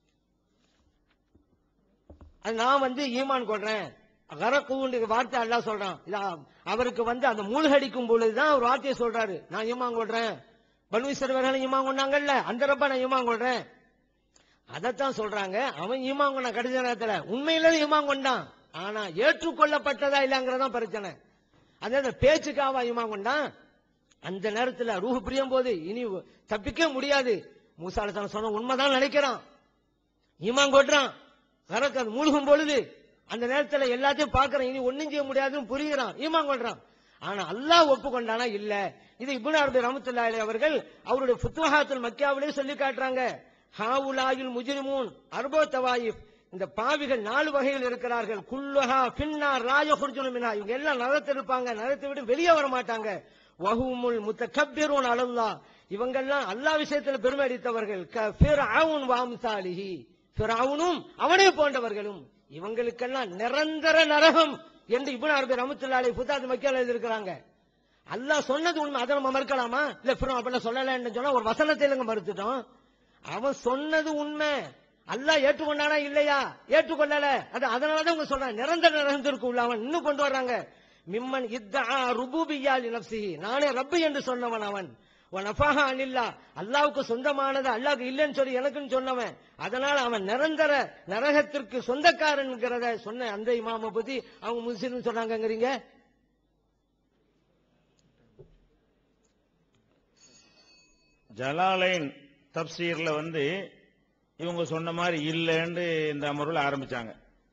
B: அது நான் வந்து ஈமான் கொள்றேன் கரக்கூண்டு வார்த்தை அல்லாஹ் சொல்றான் இல்ல, அவருக்கு வந்து அந்த மூழ்கடிக்கும் பொழுதுதான் ஒரு வார்த்தையை சொல்றாரு நான் ஈமான் கொள்றேன் பனு இஸ்ரவேலர்கள் ஈமான் கொண்டாங்கல்ல அந்த ரப்ப நான் ஈமான் கொள்றேன் அதைத்தான் சொல்றாங்க அவன் ஈமான் கொண்டான் கடைசி நேரத்துல உண்மையில ஈமான் கொண்டான் ஆனா ஏற்றுக்கொள்ளப்பட்டதா இல்லங்கிறதான் பிரச்சனை அதாவது பேச்சுக்காவா ஈமான் கொண்டான் அந்த நேரத்துல ரூஹ் பிரியும் போது இனி தப்பிக்க முடியாது மூசாலசன சொன்ன உண்மைதான் நினைக்கிறான் ஈமான் கொட்டுறான் கரக்கு அது மூழ்கும் பொழுது அந்த நேரத்துல எல்லாத்தையும் பார்க்கறான் இனி ஒண்ணும் செய்ய முடியாதுன்னு புரிகிறான் ஈமான் கொள்றான் ஆனா அல்லாஹ் ஒப்புக்கொண்டானா இல்ல இது இப்னு அரபி ரஹமத்துல்லாஹி அலைஹி அவர்கள் அவருடைய ஃபுத்துஹாத்துல் மக்கியாவிலே சொல்லி காட்டுறாங்க ஹாவுலாயில் முஜ்ரிமூன் அர்போ தவாயிப் இந்த பாவிகள் நாலு வகையில் இருக்கிறார்கள் குல்லுஹா பின்னார் ராய மினா இவங்க எல்லாம் நரத்தை இருப்பாங்க நரத்தை விட்டு வெளியே வர மாட்டாங்க வஹுமுல் முத்தகப்பிரூன் அலல்லா இவங்கெல்லாம் அல்லாஹ் விஷயத்துல பெருமை அடித்தவர்கள் க ஃபிர்அவுன் வாம்சாலிஹி ஃபிர்அவுனும் அவனே போன்றவர்களும் இவங்களுக்கெல்லாம் நிரந்தர நரகம் என்று இப்னு அரபி ரஹ்மத்துல்லாஹி அலைஹி ஃபுதாத் மக்கியால எழுதியிருக்கிறாங்க அல்லாஹ் சொன்னது உண்மை அதை நம்ம மறுக்கலாமா இல்ல ஃபிரௌன் அப்படிலாம் சொல்லலன்னு சொன்னா ஒரு வசனத்தை இல்லைங்க மறுத்துட்டோம் அவன் சொன்னது உண்மை அல்லாஹ் ஏற்றுக்கொண்டானா இல்லையா ஏற்றுக்கொள்ளல அது அதனாலதான் உங்க சொல்றாங்க நிரந்தர நிரந்தருக்கு உள்ள அவன் இன்னும் கொண்டு வர்றாங்க மிம்மன் இத்தா ருபூபியாலி நப்சிஹி நானே ரப்பு என்று சொன்னவன் அவன் நஃபாஹா அனில்லா அல்லாவுக்கு சொந்தமானது அல்லாஹ்க்கு இல்லைன்னு சொல்லி எனக்குன்னு சொன்னவன் அதனால அவன் நிரந்தர நரகத்திற்கு சொந்தக்காரன்ங்கிறத சொன்ன அந்த இமாம பத்தி அவங்க முஸ்லீம் சொன்னாங்கங்கிறீங்க
A: ஜலாலைன் தப்சீர்ல வந்து இவங்க சொன்ன மாதிரி இல்லைன்னு இந்த அமர்வில் ஆரம்பிச்சாங்க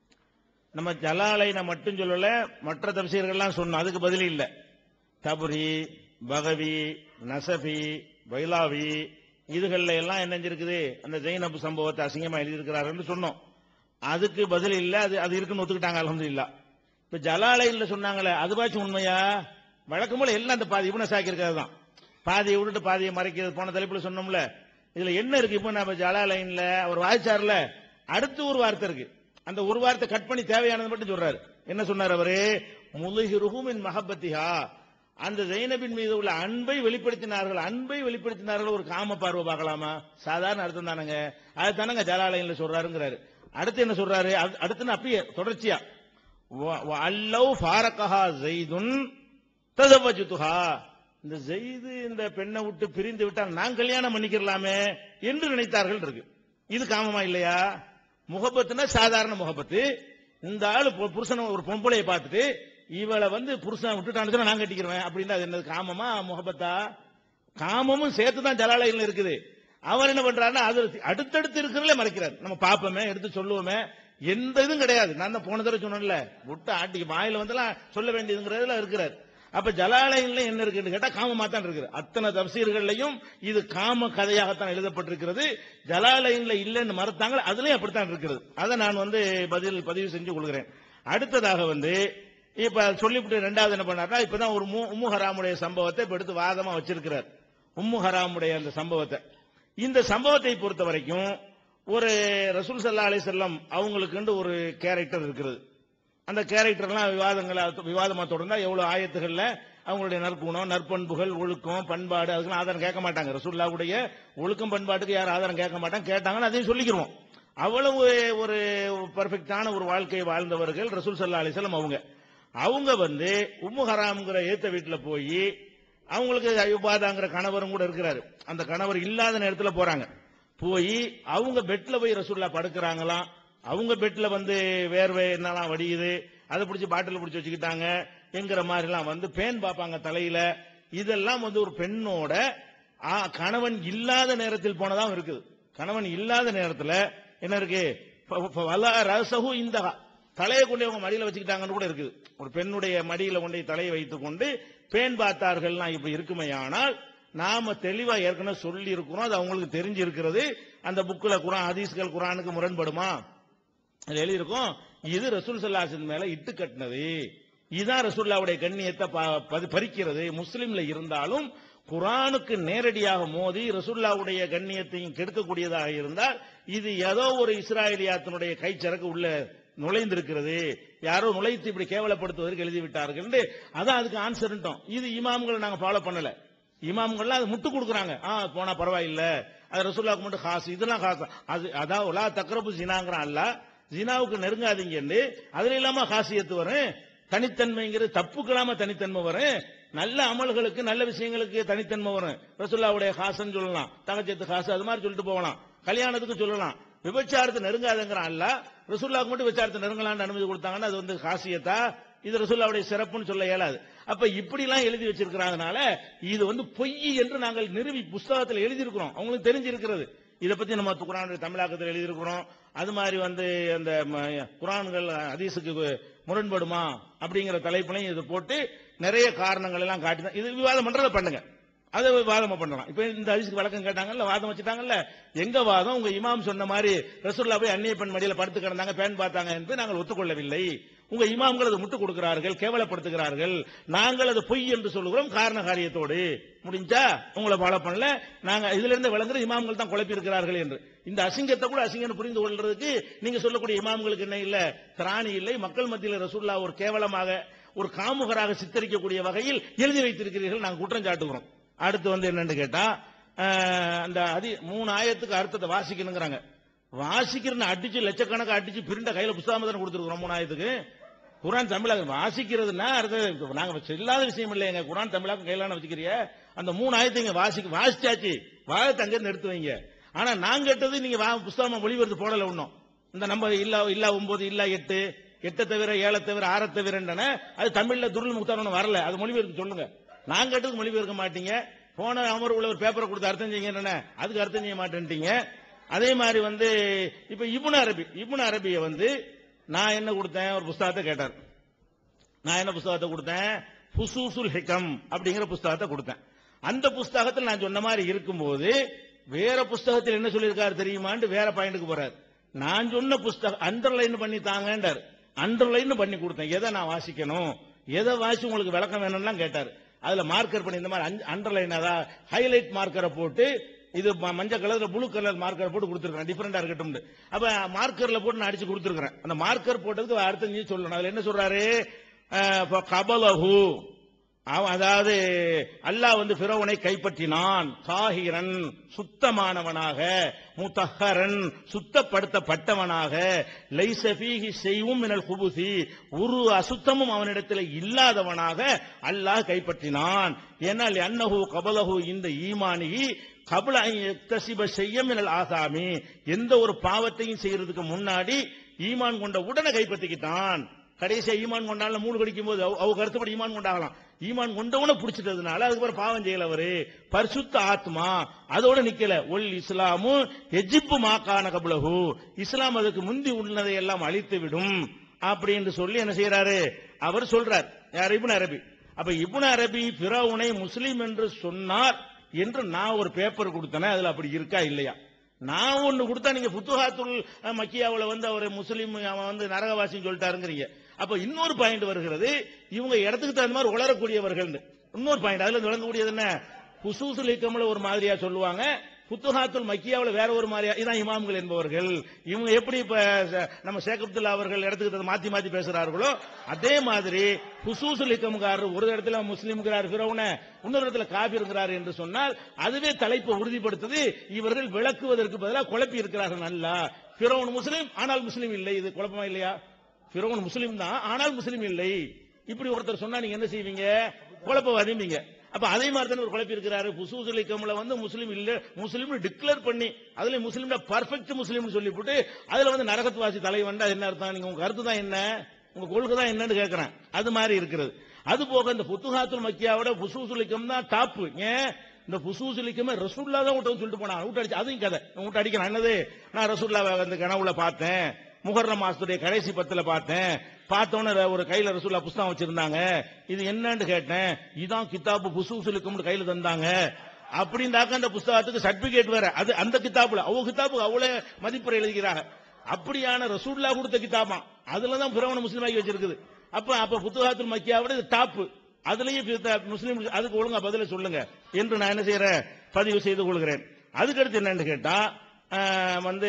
A: நம்ம ஜலாலைனை மட்டும் சொல்லல மற்ற தப்சீர்கள்லாம் சொன்னோம் அதுக்கு பதில் இல்லை தபுரி பகவி நசபி பைலாவி இதுகள்ல எல்லாம் என்ன செஞ்சிருக்குது அந்த ஜெயினப் சம்பவத்தை அசிங்கமா எழுதியிருக்கிறாருன்னு சொன்னோம் அதுக்கு பதில் இல்ல அது அது இருக்குன்னு ஒத்துக்கிட்டாங்க அலமதுல்லா இப்ப ஜலாலைன்ல சொன்னாங்களே அதுவாச்சும் உண்மையா வழக்கம் போல எல்லாம் அந்த பாதி இவனை சாக்கி இருக்கிறது தான் பாதியை விட்டுட்டு பாதியை மறைக்கிறது போன தலைப்புல சொன்னோம்ல இதுல என்ன இருக்கு இப்ப நம்ம ஜலாலைன்ல அவர் வாய்ச்சார்ல அடுத்து ஒரு வார்த்தை இருக்கு அந்த ஒரு வார்த்தை கட் பண்ணி தேவையானது மட்டும் சொல்றாரு என்ன சொன்னார் அவரு முலுகிருஹுமின் மஹபத்திஹா அந்த ஜெயினபின் மீது உள்ள அன்பை வெளிப்படுத்தினார்கள் அன்பை வெளிப்படுத்தினார்கள் ஒரு காம பார்வை பார்க்கலாமா சாதாரண அர்த்தம் தானங்க அது தானங்க ஜலாலயன்ல சொல்றாருங்கிறாரு அடுத்து என்ன சொல்றாரு அது- அடுத்துன்னு அப்படியே தொடர்ச்சியா வ- வ- அல்லவ் ஃபாரகஹா ஜெய்துன் ததவஜுதுஹா இந்த ஜெய்து இந்த பெண்ணை விட்டு பிரிந்து விட்டால் நான் கல்யாணம் பண்ணிக்கிறலாமே என்று நினைத்தார்கள் இருக்கு இது காமமா இல்லையா முகப்பத்துனா சாதாரண முகப்பத்து இந்த ஆளு பொ- புருஷனை ஒரு பொம்பளையை பார்த்துட்டு இவளை வந்து புருஷன் விட்டுட்டான்னு சொன்னா நான் கட்டிக்கிறேன் அப்படின்னா அது என்னது காமமா முகப்பத்தா காமமும் சேர்த்து தான் ஜலாலயில் இருக்குது அவர் என்ன பண்றாருன்னா அது அடுத்தடுத்து இருக்கிறதுல மறைக்கிறார் நம்ம பாப்போமே எடுத்து சொல்லுவோமே எந்த இதுவும் கிடையாது நான் தான் போன தடவை சொன்னேன்ல விட்டு ஆட்டிக்கு வாயில வந்தெல்லாம் சொல்ல வேண்டியதுங்கிறதுல இருக்கிறார் அப்ப ஜலாலயன்ல என்ன இருக்குன்னு கேட்டா காமமா தான் இருக்குது அத்தனை தப்சீர்கள்லையும் இது காம கதையாகத்தான் எழுதப்பட்டிருக்கிறது ஜலாலயன்ல இல்லைன்னு மறுத்தாங்க அதுலயும் அப்படித்தான் இருக்கிறது அதை நான் வந்து பதில் பதிவு செஞ்சு கொள்கிறேன் அடுத்ததாக வந்து இப்ப சொல்லிவிட்டு ரெண்டாவது என்ன பண்ணாருன்னா இப்பதான் ஒரு மு- உம்மு ஹராமுடைய சம்பவத்தை இப்ப எடுத்து வாதமா வச்சிருக்கிறார் உம்மு ஹராமுடைய அந்த சம்பவத்தை இந்த சம்பவத்தை பொறுத்த வரைக்கும் ஒரு ரசூல் சல்லா அலி செல்லம் அவங்களுக்குண்டு ஒரு கேரக்டர் இருக்கிறது அந்த கேரக்டர்லாம் விவாதங்களை விவாதமா தொடர்ந்தா எவ்வளவு ஆயத்துகள்ல அவங்களுடைய நற்குணம் நற்பண்புகள் ஒழுக்கம் பண்பாடு அதுக்கெல்லாம் ஆதாரம் கேட்க மாட்டாங்க ரசூல்லாவுடைய ஒழுக்கம் பண்பாட்டுக்கு யாரும் ஆதாரம் கேட்க மாட்டாங்க கேட்டாங்கன்னா அதையும் சொல்லிக்கிறோம் அவ்வளவு ஒரு பர்ஃபெக்டான ஒரு வாழ்க்கையை வாழ்ந்தவர்கள் ரசூல் சல்லா அலிஸ்லாம் அவங்க அவங்க வந்து உம்மு ஹராம்ங்கிற ஏத்த வீட்டுல போய் அவங்களுக்கு அயுபாதாங்கிற கணவரும் கூட இருக்கிறாரு அந்த கணவர் இல்லாத நேரத்துல போறாங்க போய் அவங்க பெட்ல போய் ரசூல்லா படுக்கிறாங்களாம் அவங்க பெட்ல வந்து வேர்வை என்னலாம் வடியுது அதை பிடிச்சி பாட்டில் பிடிச்சி வச்சுக்கிட்டாங்க என்கிற மாதிரிலாம் வந்து பேன் பார்ப்பாங்க தலையில இதெல்லாம் வந்து ஒரு பெண்ணோட ஆ, கணவன் இல்லாத நேரத்தில் போனதாம் இருக்குது கணவன் இல்லாத நேரத்துல என்ன இருக்கு ஃப- ஃப- வலா ரசஹு இந்தகா தலையை கொண்டு அவங்க மடியில வச்சுக்கிட்டாங்கன்னு கூட இருக்குது ஒரு பெண்ணுடைய மடியில கொண்டு போய் தலையை வைத்துக் கொண்டு பேன் பார்த்தார்கள்னா இப்படி இருக்குமேயானால் நாம தெளிவா ஏற்கனவே சொல்லி இருக்கிறோம் அது அவங்களுக்கு தெரிஞ்சு இருக்கிறது அந்த புக்ல குரான் ஹதீஸ்கள் குரானுக்கு முரண்படுமா அது எழுதியிருக்கும் இது ரசூல் சல்லாசின் மேல இட்டு கட்டினது இதுதான் ரசூல்லாவுடைய கண்ணியத்தை ப- பதி- பறிக்கிறது முஸ்லிம்ல இருந்தாலும் குரானுக்கு நேரடியாக மோதி ரசூல்லாவுடைய கண்ணியத்தையும் கெடுக்கக்கூடியதாக இருந்தால் இது ஏதோ ஒரு இஸ்ராயலியாத்தினுடைய கைச்சரக்கு உள்ள நுழைந்திருக்கிறது யாரோ நுழைத்து இப்படி கேவலப்படுத்துவதற்கு எழுதி விட்டார்கள் அதான் அதுக்கு ஆன்சர்ட்டோம் இது இமாம்களை நாங்க ஃபாலோ பண்ணல இமாம்கள்லாம் அது முட்டு கொடுக்குறாங்க ஆ போனா பரவாயில்ல அது ரசூல்லாவுக்கு மட்டும் காசு இதெல்லாம் காசு அது அதான் உலா தக்ரபு ஜினாங்கிறான் அல்ல ஜினாவுக்கு நெருங்காதீங்கன்னு அதுல இல்லாம காசியத்து வரும் தனித்தன்மைங்கிறது தப்புக்கெல்லாம தனித்தன்மை வரும் நல்ல அமல்களுக்கு நல்ல விஷயங்களுக்கு தனித்தன்மை வரும் ரசூல்லாவுடைய காசுன்னு சொல்லலாம் தகச்சத்து காசு அது மாதிரி சொல்லிட்டு போகலாம் கல்யாணத்துக்கு சொல்லலாம் விபச்சாரத்தை நெருங்காதங்கிறான் அல்ல ரசூல்லாவுக்கு மட்டும் விபச்சாரத்தை நெருங்கலாம்னு அனுமதி கொடுத்தாங்கன்னா அது வந்து காசியத்தா இது ரசூல்லாவுடைய சிறப்புன்னு சொல்ல இயலாது அப்ப இப்படி எல்லாம் எழுதி வச்சிருக்கிறதுனால இது வந்து பொய் என்று நாங்கள் நிறுவி புஸ்தகத்தில் எழுதியிருக்கிறோம் அவங்களுக்கு தெரிஞ்சிருக்கிறது இதை பத்தி நம்ம குரானுடைய தமிழாக்கத்தில் எழுதியிருக்கிறோம் அது மாதிரி வந்து அந்த ம- குரான்கள் ஹதீஸுக்கு முரண்படுமா அப்படிங்கிற தலைப்புலையும் இது போட்டு நிறைய காரணங்கள் எல்லாம் காட்டி தான் இது விவாதம் பண்றதை பண்ணுங்க அதை வாதமா பண்ணலாம் இப்ப இந்த ஹதீஸுக்கு வழக்கம் கேட்டாங்கல்ல வாதம் வச்சுட்டாங்கல்ல எங்க வாதம் உங்க இமாம் சொன்ன மாதிரி ரசூல்லா போய் அந்நிய பெண் மடியில படுத்து கிடந்தாங்க பேன் பார்த்தாங்க என்று நாங்கள் ஒத்துக்கொள்ளவில்லை உங்க இமாம்கள் அதை முட்டு கொடுக்கிறார்கள் கேவலப்படுத்துகிறார்கள் நாங்கள் அது பொய் என்று சொல்லுகிறோம் காரண காரியத்தோடு முடிஞ்சா உங்களை ஃபாலோ பண்ணல நாங்க இதுல இருந்து விளங்குற இமாம்கள் தான் குழப்பி இருக்கிறார்கள் என்று இந்த அசிங்கத்தை கூட அசிங்கம் புரிந்து கொள்றதுக்கு நீங்க சொல்லக்கூடிய இமாம்களுக்கு என்ன இல்ல திராணி இல்லை மக்கள் மத்தியில் ரசூல்லா ஒரு கேவலமாக ஒரு காமுகராக சித்தரிக்கக்கூடிய வகையில் எழுதி வைத்திருக்கிறீர்கள் நாங்கள் குற்றம் சாட்டுகிறோம் அடுத்து வந்து என்னன்னு கேட்டா அஹ், அந்த அதி மூணு ஆயத்துக்கு அர்த்தத்தை வாசிக்கணுங்கிறாங்க வாசிக்கிறன்னு அடிச்சு லட்சக்கணக்கா அடிச்சு பிரிண்ட கையில புஸ்தகம் தானே கொடுத்துருக்கோம் மூணு ஆயத்துக்கு குரான் தமிழாக வாசிக்கிறதுனா அர்த்தம் நாங்க இல்லாத விஷயம் இல்லைங்க குரான் தமிழாக கையிலான வச்சுக்கிறிய அந்த மூணு ஆயத்தை இங்க வாசிக்க வாசிச்சாச்சு வாழத்தை அங்கிருந்து எடுத்து வைங்க ஆனா நான் கேட்டது நீங்க வா- புஸ்தகமா மொழிபெயர்த்து போடல ஒண்ணும் இந்த நம்ம இல்ல இல்ல ஒன்பது இல்ல எட்டு எட்டை தவிர ஏழை தவிர ஆறை தவிரன்றன அது தமிழ்ல துருள் முக்தாரம் வரல அது மொழிபெயர்த்து சொல்லுங்க நான் கேட்டதுக்கு மொழிபெயர்க்க மாட்டீங்க போன அமர்வுல ஒரு பேப்பரை கொடுத்து அர்த்தம் செய்யுங்க என்ன அதுக்கு அர்த்தம் செய்ய மாட்டேன்ட்டீங்க அதே மாதிரி வந்து இப்ப இப்னு அரபி இப்னு அரபியை வந்து நான் என்ன கொடுத்தேன் ஒரு புஸ்தகத்தை கேட்டார் நான் என்ன புஸ்தகத்தை கொடுத்தேன் ஃபுசூசுல் ஹிகம் அப்படிங்கிற புஸ்தகத்தை கொடுத்தேன் அந்த புஸ்தகத்தில் நான் சொன்ன மாதிரி இருக்கும்போது வேற புஸ்தகத்தில் என்ன சொல்லியிருக்காரு தெரியுமான்னு வேற பாயிண்ட்டுக்கு போறாரு நான் சொன்ன புஸ்தகம் அண்டர்லைன் பண்ணி தாங்கன்றார் அண்டர்லைன் பண்ணி கொடுத்தேன் எதை நான் வாசிக்கணும் எதை வாசி உங்களுக்கு விளக்கம் வேணும்லாம் கேட்டார் அதுல மார்க்கர் பண்ணி இந்த மாதிரி அண்டர்லைன் அதான் ஹைலைட் மார்க்கரை போட்டு இது ம- மஞ்சள் கலர்ல ப்ளூ கலர் மார்க்கர் போட்டு கொடுத்துருக்கேன் டிஃபரெண்டா இருக்கட்டும் அப்ப மார்க்கர்ல போட்டு நான் அடிச்சு கொடுத்துருக்கேன் அந்த மார்க்கர் போட்டதுக்கு அர்த்தம் நீ சொல்லணும் அதுல என்ன சொல்றாரு கபலஹு அவன் அதாவது அல்லாஹ் வந்து பிறவனை கைப்பற்றினான் சாஹிரன் சுத்தமானவனாக முத்தஹரன் சுத்தப்படுத்தப்பட்டவனாக லைசபீஹி செய்வும் மினல் குபுசி ஒரு அசுத்தமும் அவனிடத்தில் இல்லாதவனாக அல்லாஹ் கைப்பற்றினான் ஏனால் அன்னஹு கபலஹு இந்த ஈமானிகி கபல எக்தசிப செய்ய மினல் ஆசாமி எந்த ஒரு பாவத்தையும் செய்யறதுக்கு முன்னாடி ஈமான் கொண்ட உடனே கைப்பற்றிக்கிட்டான் கடைசியா ஈமான் கொண்டால மூணு கடிக்கும் போது அவ கருத்துப்படி ஈமான் கொண்டாகலாம் ஈமான் கொண்டவன பிடிச்சிட்டதுனால அதுக்கப்புறம் பாவம் செய்யல அவரு பரிசுத்த ஆத்மா அதோட நிக்கல ஒல் இஸ்லாமும் எஜிப்பு மாக்கான கபலகு இஸ்லாம் அதுக்கு முந்தி உள்ளதை எல்லாம் அழித்து விடும் அப்படின்னு சொல்லி என்ன செய்யறாரு அவர் சொல்றார் யார் இப்னு அரபி அப்ப இப்னு அரபி பிறவுனை முஸ்லீம் என்று சொன்னார் என்று நான் ஒரு பேப்பர் கொடுத்தேனே அதுல அப்படி இருக்கா இல்லையா நான் ஒண்ணு கொடுத்தா நீங்க புத்துஹாத்துல் அஹ், மக்கியாவுல வந்து அவர் முஸ்லீம் அவன் வந்து நரகவாசின்னு சொல்லிட்டாருங்கிறீங்க அப்ப இன்னொரு பாயிண்ட் வருகிறது இவங்க இடத்துக்கு தகுந்த மாதிரி உளரக்கூடியவர்கள் இன்னொரு பாயிண்ட் அதுல விளங்கக்கூடியது என்ன புசூசுல் இக்கம்ல ஒரு மாதிரியா சொல்லுவாங்க புத்துஹாத்துல் மக்கியாவுல வேற ஒரு மாதிரியா இதான் இமாம்கள் என்பவர்கள் இவங்க எப்படி இப்ப ச- நம்ம ஷேக் அப்துல்லா அவர்கள் இடத்துக்கு தகுந்த மாத்தி மாத்தி பேசுறார்களோ அதே மாதிரி புசூசுல் இக்கம்காரர் ஒரு இடத்துல முஸ்லீம்ங்கிறார் பிறவுன இன்னொரு இடத்துல காபிருங்கிறார் என்று சொன்னால் அதுவே தலைப்பை உறுதிப்படுத்துது இவர்கள் விளக்குவதற்கு பதிலாக குழப்பி இருக்கிறார்கள் நல்லா பிறவன் முஸ்லீம் ஆனால் முஸ்லீம் இல்லை இது குழப்பமா இல்லையா பிறவன் முஸ்லீம் தான் ஆனால் முஸ்லீம் இல்லை இப்படி ஒருத்தர் சொன்னா நீங்க என்ன செய்வீங்க குழப்பவாதிம்பீங்க அப்ப அதே மாதிரி தானே ஒரு குழப்பி இருக்கிறாரு புசூசுல் இக்கம்ல வந்து முஸ்லீம் இல்ல முஸ்லீம் டிக்ளேர் பண்ணி அதுல முஸ்லீம்ல பர்ஃபெக்ட் முஸ்லீம் சொல்லி போட்டு அதுல வந்து நரகத்வாசி தலைவன்டா என்ன அர்த்தம் நீங்க உங்க கருத்து தான் என்ன உங்க கொள்கை தான் என்னன்னு கேட்கிறேன் அது மாதிரி இருக்கிறது அது போக இந்த புத்துஹாத்துல் மக்கியாவோட புசூசுலிக்கம் தான் டாப் ஏன் இந்த புசூசுலிக்கமே ரசூல்லா தான் விட்டு சொல்லிட்டு போனான் விட்டு அடிச்சு அதையும் கதை விட்டு அடிக்கிறான் என்னது நான் ரசூல்லாவை அந்த கனவுல பார்த்தேன் முகர்ரம் மாசத்துடைய கடைசி பத்துல பார்த்தேன் பார்த்தோன்னே ஒரு கையில ரசூல்லா புஸ்தகம் வச்சிருந்தாங்க இது என்னன்னு கேட்டேன் இதான் கிதாபு புசூசுலிக்கம்னு கையில தந்தாங்க அப்படின்னாக்க அந்த புஸ்தகத்துக்கு சர்டிபிகேட் வேற அது அந்த கிதாபுல அவங்க கிதாபுக்கு அவ்வளவு மதிப்புரை எழுதுகிறாங்க அப்படியான ரசூல்லா கொடுத்த கிதாபா அதுல தான் பிறவன முஸ்லீம் ஆகி வச்சிருக்குது அப்ப அப்ப புத்தகத்தில் மக்கியாவோட இது டாப் அதுலயும் பித்த- முஸ்லீம் அதுக்கு ஒழுங்கா பதில சொல்லுங்க என்று நான் என்ன செய்யறேன் பதிவு செய்து கொள்கிறேன் அதுக்கு அடுத்து என்னன்னு கேட்டா ஆஹ், வந்து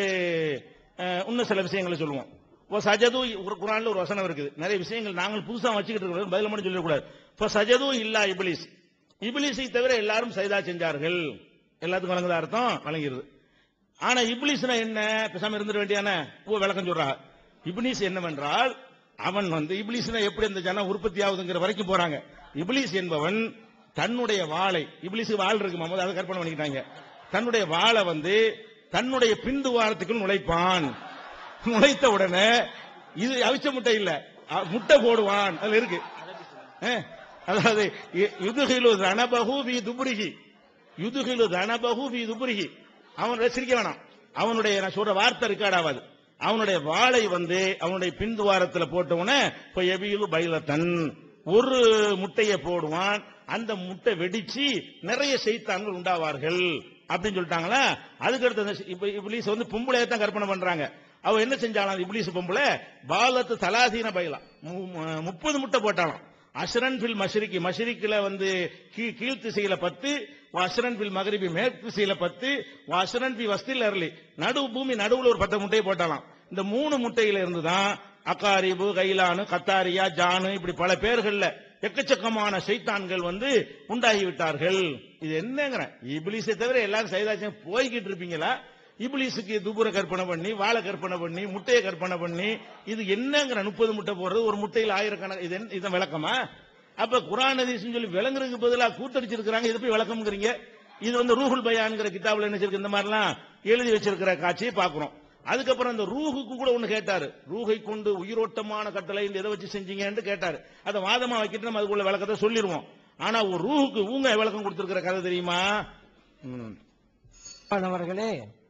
A: ஆஹ், இன்னும் சில விஷயங்களை சொல்லுவோம் இப்போ சஜது ஒரு குரான்ல ஒரு வசனம் இருக்குது நிறைய விஷயங்கள் நாங்கள் புதுசா வச்சுக்கிட்டு இருக்கிறோம் பதில் மட்டும் சொல்லக்கூடாது இப்போ சஜது இல்லா இபிலிஸ் இபிலிஸை தவிர எல்லாரும் சைதா செஞ்சார்கள் எல்லாத்துக்கும் வழங்குத அர்த்தம் வழங்கிருது ஆனா இப்லீஸ்னா என்ன பேசாம இருந்துட வேண்டியான ஓ விளக்கம் சொல்றா இப்லீஸ் என்னவென்றால் அவன் வந்து இப்லீஸ்னா எப்படி அந்த ஜனம் உற்பத்தி ஆகுதுங்கிற வரைக்கும் போறாங்க இப்லீஸ் என்பவன் தன்னுடைய வாளை இப்லீஸுக்கு வாள் இருக்கு மாமது அதை கற்பனை பண்ணிக்கிட்டாங்க தன்னுடைய வாளை வந்து தன்னுடைய பிந்து வாரத்துக்குள் நுழைப்பான் நுழைத்த உடனே இது அவிச்ச முட்டை இல்ல அ, முட்டை போடுவான் அதுல இருக்கு அஹ், அதாவது இ- யுதுகிலு ரணபகு வி துபுரிகி யுதுகிலு ரணபகு வி துபுரிகி அவன் சிரிக்க வேணாம் அவனுடைய நான் சொல்ற வார்த்தை ரெக்கார்ட் ஆகாது அவனுடைய வாளை வந்து அவனுடைய பின்துவாரத்துல போட்டவன இப்ப எபியுலு பைலத்தன் ஒரு முட்டையை போடுவான் அந்த முட்டை வெடிச்சு நிறைய செய்தான்கள் உண்டாவார்கள் அப்படின்னு சொல்லிட்டாங்களா அதுக்கு அடுத்து அந்த இப்ப இப்லீஸ் வந்து பொம்பளையை தான் கற்பனை பண்றாங்க அவ என்ன செஞ்சாலாம் இப்லீஸ் பொம்பளை பாலத்து தலாசீன பைலாம் முப்பது முட்டை போட்டாலாம் அஷ்ரன் பில் மஷ்ரிக்கி மஷ்ரிக்கில் வந்து கீ கீழ் திசையில பத்து அஷ்ரன் பில் மகரிபி மேற்கு திசையில பத்து அஷ்ரன் பி வஸ்தில் அருளி நடு பூமி நடுவுல ஒரு பத்து முட்டையை போட்டாலாம் இந்த மூணு முட்டையில இருந்து தான் அக்காரிபு கைலானு கத்தாரியா ஜானு இப்படி பல பேர்கள்ல எக்கச்சக்கமான சைத்தான்கள் வந்து உண்டாகி விட்டார்கள் இது என்னங்கிறேன் இபிலிஸை தவிர எல்லாரும் சைதாச்சும் போய்கிட்டு இருப்பீங்களா இபிலிஸுக்கு துபுர கற்பனை பண்ணி வாழை கற்பனை பண்ணி முட்டையை கற்பனை பண்ணி இது என்னங்கிற முப்பது முட்டை போடுறது ஒரு முட்டையில் ஆயிரக்கணக்கு இது என்ன- இதான் விளக்கமா அப்ப குரான் ஹதீஸ்னு சொல்லி விளங்குறதுக்கு பதிலா கூத்தடிச்சிருக்கிறாங்க இது போய் விளக்கம்ங்கிறீங்க இது வந்து ரூஹுல் பயான்ங்கிற கிதாபுல என்ன வச்சிருக்கு இந்த மாதிரிலாம் எழுதி வச்சிருக்கிற காட்சியை பார்க்கிறோம் அதுக்கப்புறம் அந்த ரூஹுக்கு கூட ஒண்ணு கேட்டாரு ரூஹை கொண்டு உயிரோட்டமான கட்டளை இந்த எதை வச்சு செஞ்சீங்கன்னு கேட்டாரு அதை வாதமா வைக்கிட்டு நம்ம அதுக்குள்ள விளக்கத்தை சொல்லிடுவோம் ஆனா ஒரு ரூஹுக்கு ஊங்க விளக்கம் கொடுத்திருக்கிற கதை தெரியுமா ம்.
B: அவர்களே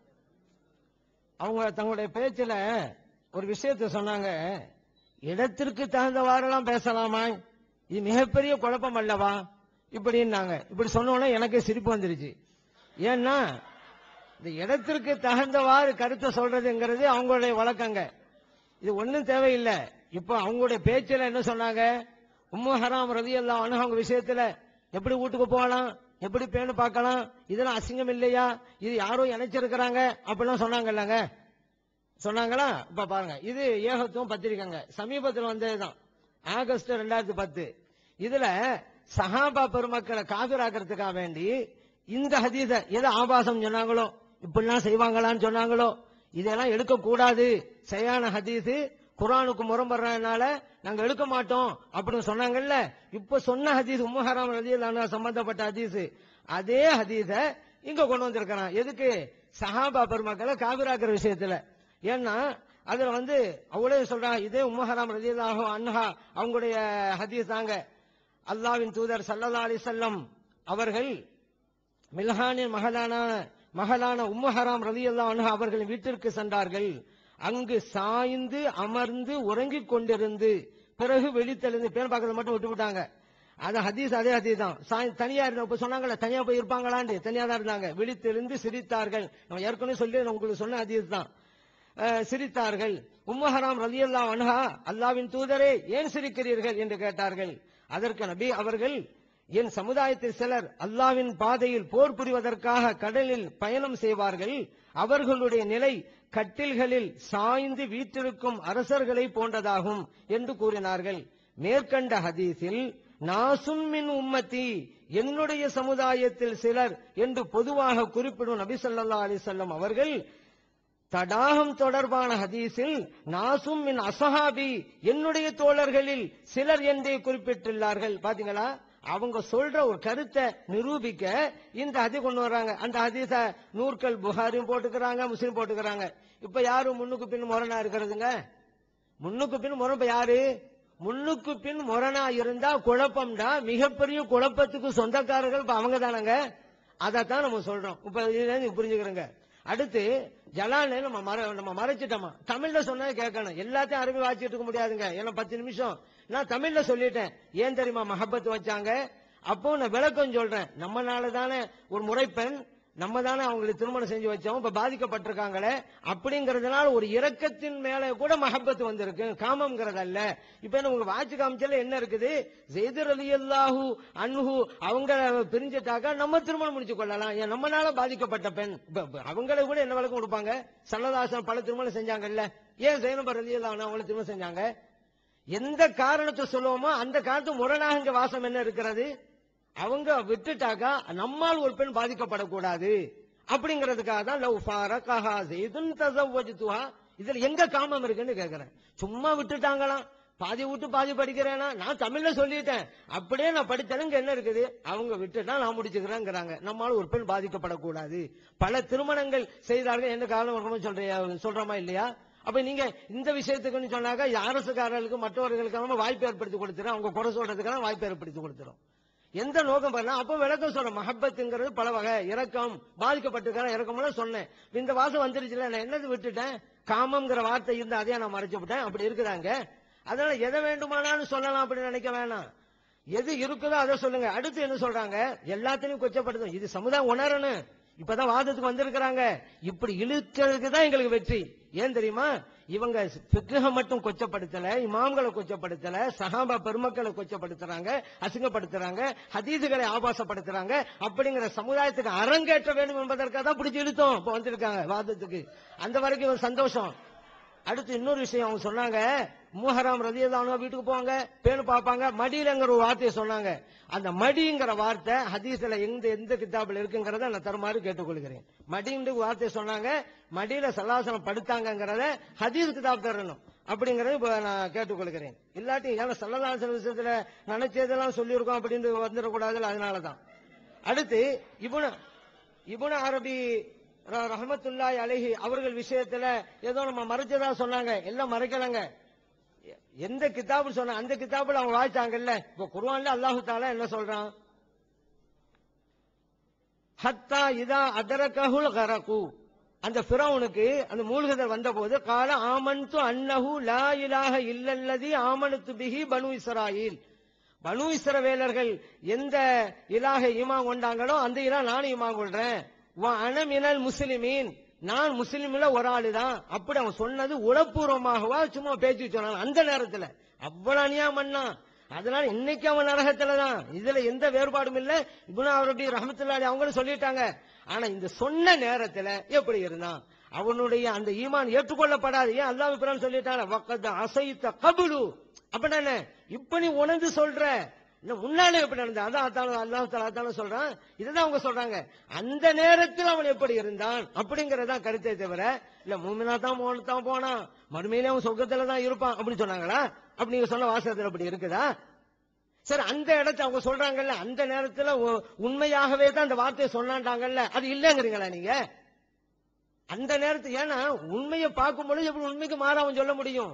B: அவங்க தங்களுடைய பேச்சுல ஒரு விஷயத்தை சொன்னாங்க இடத்திற்கு தகுந்தவாறெல்லாம் பேசலாமா இது மிகப்பெரிய குழப்பம் அல்லவா இப்படின்னாங்க இப்படி சொன்னோன்னே எனக்கே சிரிப்பு வந்துருச்சு ஏன்னா இந்த இடத்திற்கு தகுந்தவாறு கருத்தை சொல்றதுங்கிறது அவங்களுடைய வழக்கங்க இது ஒண்ணும் தேவையில்லை இப்போ அவங்களுடைய பேச்சுல என்ன சொன்னாங்க உம்மு ஹராம் ரவி எல்லாம் அவங்க விஷயத்துல எப்படி வீட்டுக்கு போகலாம் எப்படி பேணு பார்க்கலாம் இதெல்லாம் அசிங்கம் இல்லையா இது யாரோ இணைச்சிருக்கிறாங்க அப்படிலாம் சொன்னாங்கல்லங்க சொன்னாங்களா இப்ப பாருங்க இது ஏகத்துவம் பத்திரிக்கைங்க சமீபத்தில் வந்ததுதான் ஆகஸ்ட் ரெண்டாயிரத்தி பத்து இதுல சஹாபா பெருமக்களை காபிராக்கிறதுக்காக வேண்டி இந்த ஹதீஸ எது ஆபாசம் சொன்னாங்களோ இப்படிலாம் செய்வாங்களான்னு சொன்னாங்களோ இதெல்லாம் எடுக்க கூடாது சரியான ஹதீஸ் குரானுக்கு முரம்படுறதுனால நாங்க எடுக்க மாட்டோம் அப்படின்னு சொன்னாங்கல்ல இப்ப சொன்ன ஹதீஸ் உம்மஹராம் ரதியல்லாஹு சம்பந்தப்பட்ட ஹதீஸ் அதே ஹதீஸ இங்க கொண்டு வந்திருக்கிறான் எதுக்கு சஹாபா பெருமக்களை காபிராக்கிற விஷயத்துல ஏன்னா அதுல வந்து அவளே சொல்றாங்க இதே உம்மஹராம் ரதியல்லாஹு அன்ஹா அவங்களுடைய ஹதீஸ் தாங்க அல்லாவின் தூதர் ஸல்லல்லாஹு அலைஹி வஸல்லம் அவர்கள் மில்ஹானின் மகளான மகளான உம்மஹராம் ரலியல்லாஹு அன்ஹா அவர்களின் வீட்டிற்கு சென்றார்கள் அங்கு சாய்ந்து அமர்ந்து உறங்கிக் கொண்டிருந்து பிறகு வெளித்தெழுந்து பேர் பார்க்கறத மட்டும் விட்டு விட்டாங்க அது ஹதீஸ் அதே ஹதீஸ் தான் சாய் தனியா இருந்த இப்ப சொன்னாங்கல்ல தனியா போய் இருப்பாங்களான்னு தனியா தான் இருந்தாங்க விழித்தெழுந்து சிரித்தார்கள் நம்ம ஏற்கனவே சொல்லி நான் உங்களுக்கு சொன்ன ஹதீஸ் தான் அஹ், சிரித்தார்கள் உம்மஹராம் ரலியல்லாஹு அன்ஹா அல்லாவின் தூதரே ஏன் சிரிக்கிறீர்கள் என்று கேட்டார்கள் அதற்கு நபி அவர்கள் என் சமுதாயத்தில் சிலர் அல்லாவின் பாதையில் போர் புரிவதற்காக கடலில் பயணம் செய்வார்கள் அவர்களுடைய நிலை கட்டில்களில் சாய்ந்து வீற்றிருக்கும் அரசர்களை போன்றதாகும் என்று கூறினார்கள் மேற்கண்ட ஹதீஸில் நாசும் மின் உம்மத்தி என்னுடைய சமுதாயத்தில் சிலர் என்று பொதுவாக குறிப்பிடும் நபி ஸல்லல்லாஹு அலைஹி வஸல்லம் அவர்கள் தடாகம் தொடர்பான ஹதீஸில் நாசும் மின் அசஹாபி என்னுடைய தோழர்களில் சிலர் என்றே குறிப்பிட்டுள்ளார்கள் பாத்தீங்களா அவங்க சொல்ற ஒரு கருத்தை நிரூபிக்க இந்த ஹதி கொண்டு வர்றாங்க அந்த ஹதீஸ நூற்கள் புகாரியும் போட்டுக்கிறாங்க முஸ்லீம் போட்டுக்கிறாங்க இப்ப யாரும் முன்னுக்கு பின் முரணா இருக்கிறதுங்க முன்னுக்கு பின் முரண் இப்ப யாரு முன்னுக்கு பின் முரணா இருந்தா குழப்பம்டா மிகப்பெரிய குழப்பத்துக்கு சொந்தக்காரர்கள் இப்ப அவங்க தானங்க அதைத்தான் நம்ம சொல்றோம் இப்ப இதுல நீங்க புரிஞ்சுக்கிறோங்க அடுத்து ஜலால நம்ம மற நம்ம மறைச்சிட்டோமா தமிழ்ல சொன்னா கேட்கணும் எல்லாத்தையும் அரபி வாசிட்டு இருக்க முடியாதுங்க ஏன்னா பத்து நிமிஷம் நான் தமிழ்ல சொல்லிட்டேன் ஏன் தெரியுமா மஹப்பத் வச்சாங்க அப்போ நான் விளக்கம் சொல்றேன் நம்மனால தானே ஒரு முறைப்பெண் நம்ம தானே அவங்களுக்கு திருமணம் செஞ்சு வச்சோம் இப்ப பாதிக்கப்பட்டிருக்காங்களே அப்படிங்கறதுனால ஒரு இரக்கத்தின் மேல கூட மஹப்பத் வந்திருக்கு காமம்ங்கிறது அல்ல இப்ப என்ன உங்க வாட்சி காமிச்சல என்ன இருக்குது ஜெய்தர் அலி அல்லாஹு அன்ஹு அவங்க பிரிஞ்சிட்டாக்கா நம்ம திருமணம் முடிச்சு கொள்ளலாம் ஏன் நம்மனால பாதிக்கப்பட்ட பெண் இப்ப இப்ப அவங்களை கூட என்ன விளக்கம் கொடுப்பாங்க சல்லதாசன் பல திருமணம் செஞ்சாங்கல்ல ஏன் ஜெயனபர் அலி அல்லாஹ் அவங்களை திருமணம் செஞ்சாங்க எந்த காரணத்தை சொல்லுவோமோ அந்த காரணத்து முரணாக இங்க வாசம் என்ன இருக்கிறது அவங்க விட்டுட்டாக்கா நம்மால் ஒரு பெண் பாதிக்கப்படக்கூடாது அப்படிங்கிறதுக்காக தான் லவ் ஃபாரகஹா ஜெய்துன் தஸவ்வஜ்துஹா இதுல எங்க காமம் இருக்குன்னு கேக்குறேன் சும்மா விட்டுட்டாங்களாம் பாதி விட்டு பாதி படிக்கிறேனா நான் தமிழ்ல சொல்லிட்டேன் அப்படியே நான் படித்தேன் இங்க என்ன இருக்குது அவங்க விட்டுட்டா நான் முடிச்சுக்கிறேங்கிறாங்க நம்மால ஒரு பெண் பாதிக்கப்படக்கூடாது பல திருமணங்கள் செய்தார்கள் என்ன காரணம் இருக்கணும்னு சொல்றியா சொல்றோமா இல்லையா அப்ப நீங்க இந்த விஷயத்துக்குன்னு சொன்னாக்க அரசுக்காரர்களுக்கு மற்றவர்களுக்கு வாய்ப்பு ஏற்படுத்தி கொடுத்துரும் அவங்க குறை சொல்றதுக்கான வாய்ப்பு ஏற்படுத்தி கொடுத்துரும் எந்த நோக்கம் பண்ணலாம் அப்ப விளக்கம் சொல்றேன் மஹப்பத்துங்கிறது பல வகை இரக்கம் பாதிக்கப்பட்டிருக்கிற இறக்கம்லாம் சொன்னேன் இந்த வாசம் வந்துருச்சுல நான் என்னது விட்டுட்டேன் காமம்ங்கிற வார்த்தை இருந்து அதையே நான் மறைச்சு விட்டேன் அப்படி இருக்குதாங்க அதனால எதை வேண்டுமானாலும் சொல்லலாம் அப்படின்னு நினைக்க வேணாம் எது இருக்குதோ அதை சொல்லுங்க அடுத்து என்ன சொல்றாங்க எல்லாத்தையும் கொச்சப்படுத்தும் இது சமுதாயம் உணரணும் இப்பதான் வாதத்துக்கு வந்திருக்கிறாங்க இப்படி இழுக்கிறதுக்கு தான் எங்களுக்கு வெற்றி ஏன் தெரியுமா இவங்க பிக்குக மட்டும் கொச்சப்படுத்தல இமாம்களை கொச்சப்படுத்தல சஹாபா பெருமக்களை கொச்சப்படுத்துறாங்க அசிங்கப்படுத்துறாங்க ஹதீதுகளை ஆபாசப்படுத்துறாங்க அப்படிங்கிற சமுதாயத்துக்கு அரங்கேற்ற வேண்டும் என்பதற்காக தான் பிடிச்சி இழுத்தோம் இப்ப வந்திருக்காங்க வாதத்துக்கு அந்த வரைக்கும் ஒரு சந்தோஷம் அடுத்து இன்னொரு விஷயம் அவங்க சொன்னாங்க மூஹராம் ரதியதானோ வீட்டுக்கு போவாங்க பேணு பார்ப்பாங்க மடியிலங்கிற ஒரு வார்த்தையை சொன்னாங்க அந்த மடிங்கிற வார்த்தை ஹதீஸ்ல எந்த எந்த கிதாபில் இருக்குங்கிறத நான் தருமாறு கேட்டுக்கொள்கிறேன் மடிங்கிற வார்த்தை சொன்னாங்க மடியில சல்லாசனம் படுத்தாங்கங்கிறத ஹதீஸ் கிதாப் தரணும் அப்படிங்கறத இப்ப நான் கேட்டுக்கொள்கிறேன் இல்லாட்டி ஏன்னா சல்லதாசன விஷயத்துல நினைச்சதெல்லாம் சொல்லியிருக்கோம் அப்படின்னு வந்துடக்கூடாதுல அதனாலதான் அடுத்து இபுன இபுன அரபி ர- ரஹமத்துல்லாஹி அலைஹி அவர்கள் விஷயத்துல ஏதோ நம்ம மறைச்சதா சொன்னாங்க எல்லாம் மறைக்கலங்க எ- எந்த கிதாபு சொன்ன அந்த கிதாபுல அவங்க வாய்ச்சாங்கல்ல இப்ப குர்ஆன்ல அல்லாஹு தாலா என்ன சொல்றான் ஹத்தா இதா அதரகஹுல் கரகு அந்த ஃபிரௌனுக்கு அந்த மூழ்குதல் வந்தபோது கால ஆமன்து அன்னஹு லா இலாஹ இல்லல்லதி ஆமனத்து பிஹி பனு இஸ்ராயில் பனு இஸ்ரவேலர்கள் எந்த இலாக ஈமான் கொண்டாங்களோ அந்த இலா நானும் ஈமான் கொள்றேன் வ அன மினல் முஸ்லிமீன் நான் முஸ்லிம்ல ஒரு ஆளு தான் அப்படி அவன் சொன்னது உளப்பூர்வமாகவா சும்மா பேச்சு சொன்னான் அந்த நேரத்துல அவ்வளவு அநியாயம் பண்ணான் அதனால இன்னைக்கு அவன் நரகத்துல தான் இதுல எந்த வேறுபாடும் இல்ல இப்னு அவருடைய ரஹமத்துல்லாஹி அவங்களும் சொல்லிட்டாங்க ஆனா இந்த சொன்ன நேரத்துல எப்படி இருந்தான் அவனுடைய அந்த ஈமான் ஏற்றுக்கொள்ளப்படாது ஏன் அல்லாஹ் பிரான் சொல்லிட்டாங்க வக்கத் அசைத்த கபுலு அப்படின்னா என்ன? இப்ப நீ உணர்ந்து சொல்ற இன்னும் முன்னாலே எப்படி நடந்த அதான் அதான் அல்லாஹ் தஆலா தானே சொல்றான் இதுதான் அவங்க சொல்றாங்க அந்த நேரத்தில் அவன் எப்படி இருந்தான் அப்படிங்கறதான் கருத்தை தவிர இல்ல மூமினா தான் போன தான் போனான் மறுமையிலே அவன் சொர்க்கத்துல தான் இருப்பான் அப்படின்னு சொன்னாங்களா அப்படி நீங்க சொன்ன வாசகத்துல அப்படி இருக்குதா சரி அந்த இடத்தை அவங்க சொல்றாங்கல்ல அந்த நேரத்துல உ- உண்மையாகவே தான் அந்த வார்த்தையை சொன்னாண்டாங்கல்ல அது இல்லங்கிறீங்களா நீங்க அந்த நேரத்து ஏன்னா உண்மையை பார்க்கும் பொழுது எப்படி உண்மைக்கு மாற அவன் சொல்ல முடியும்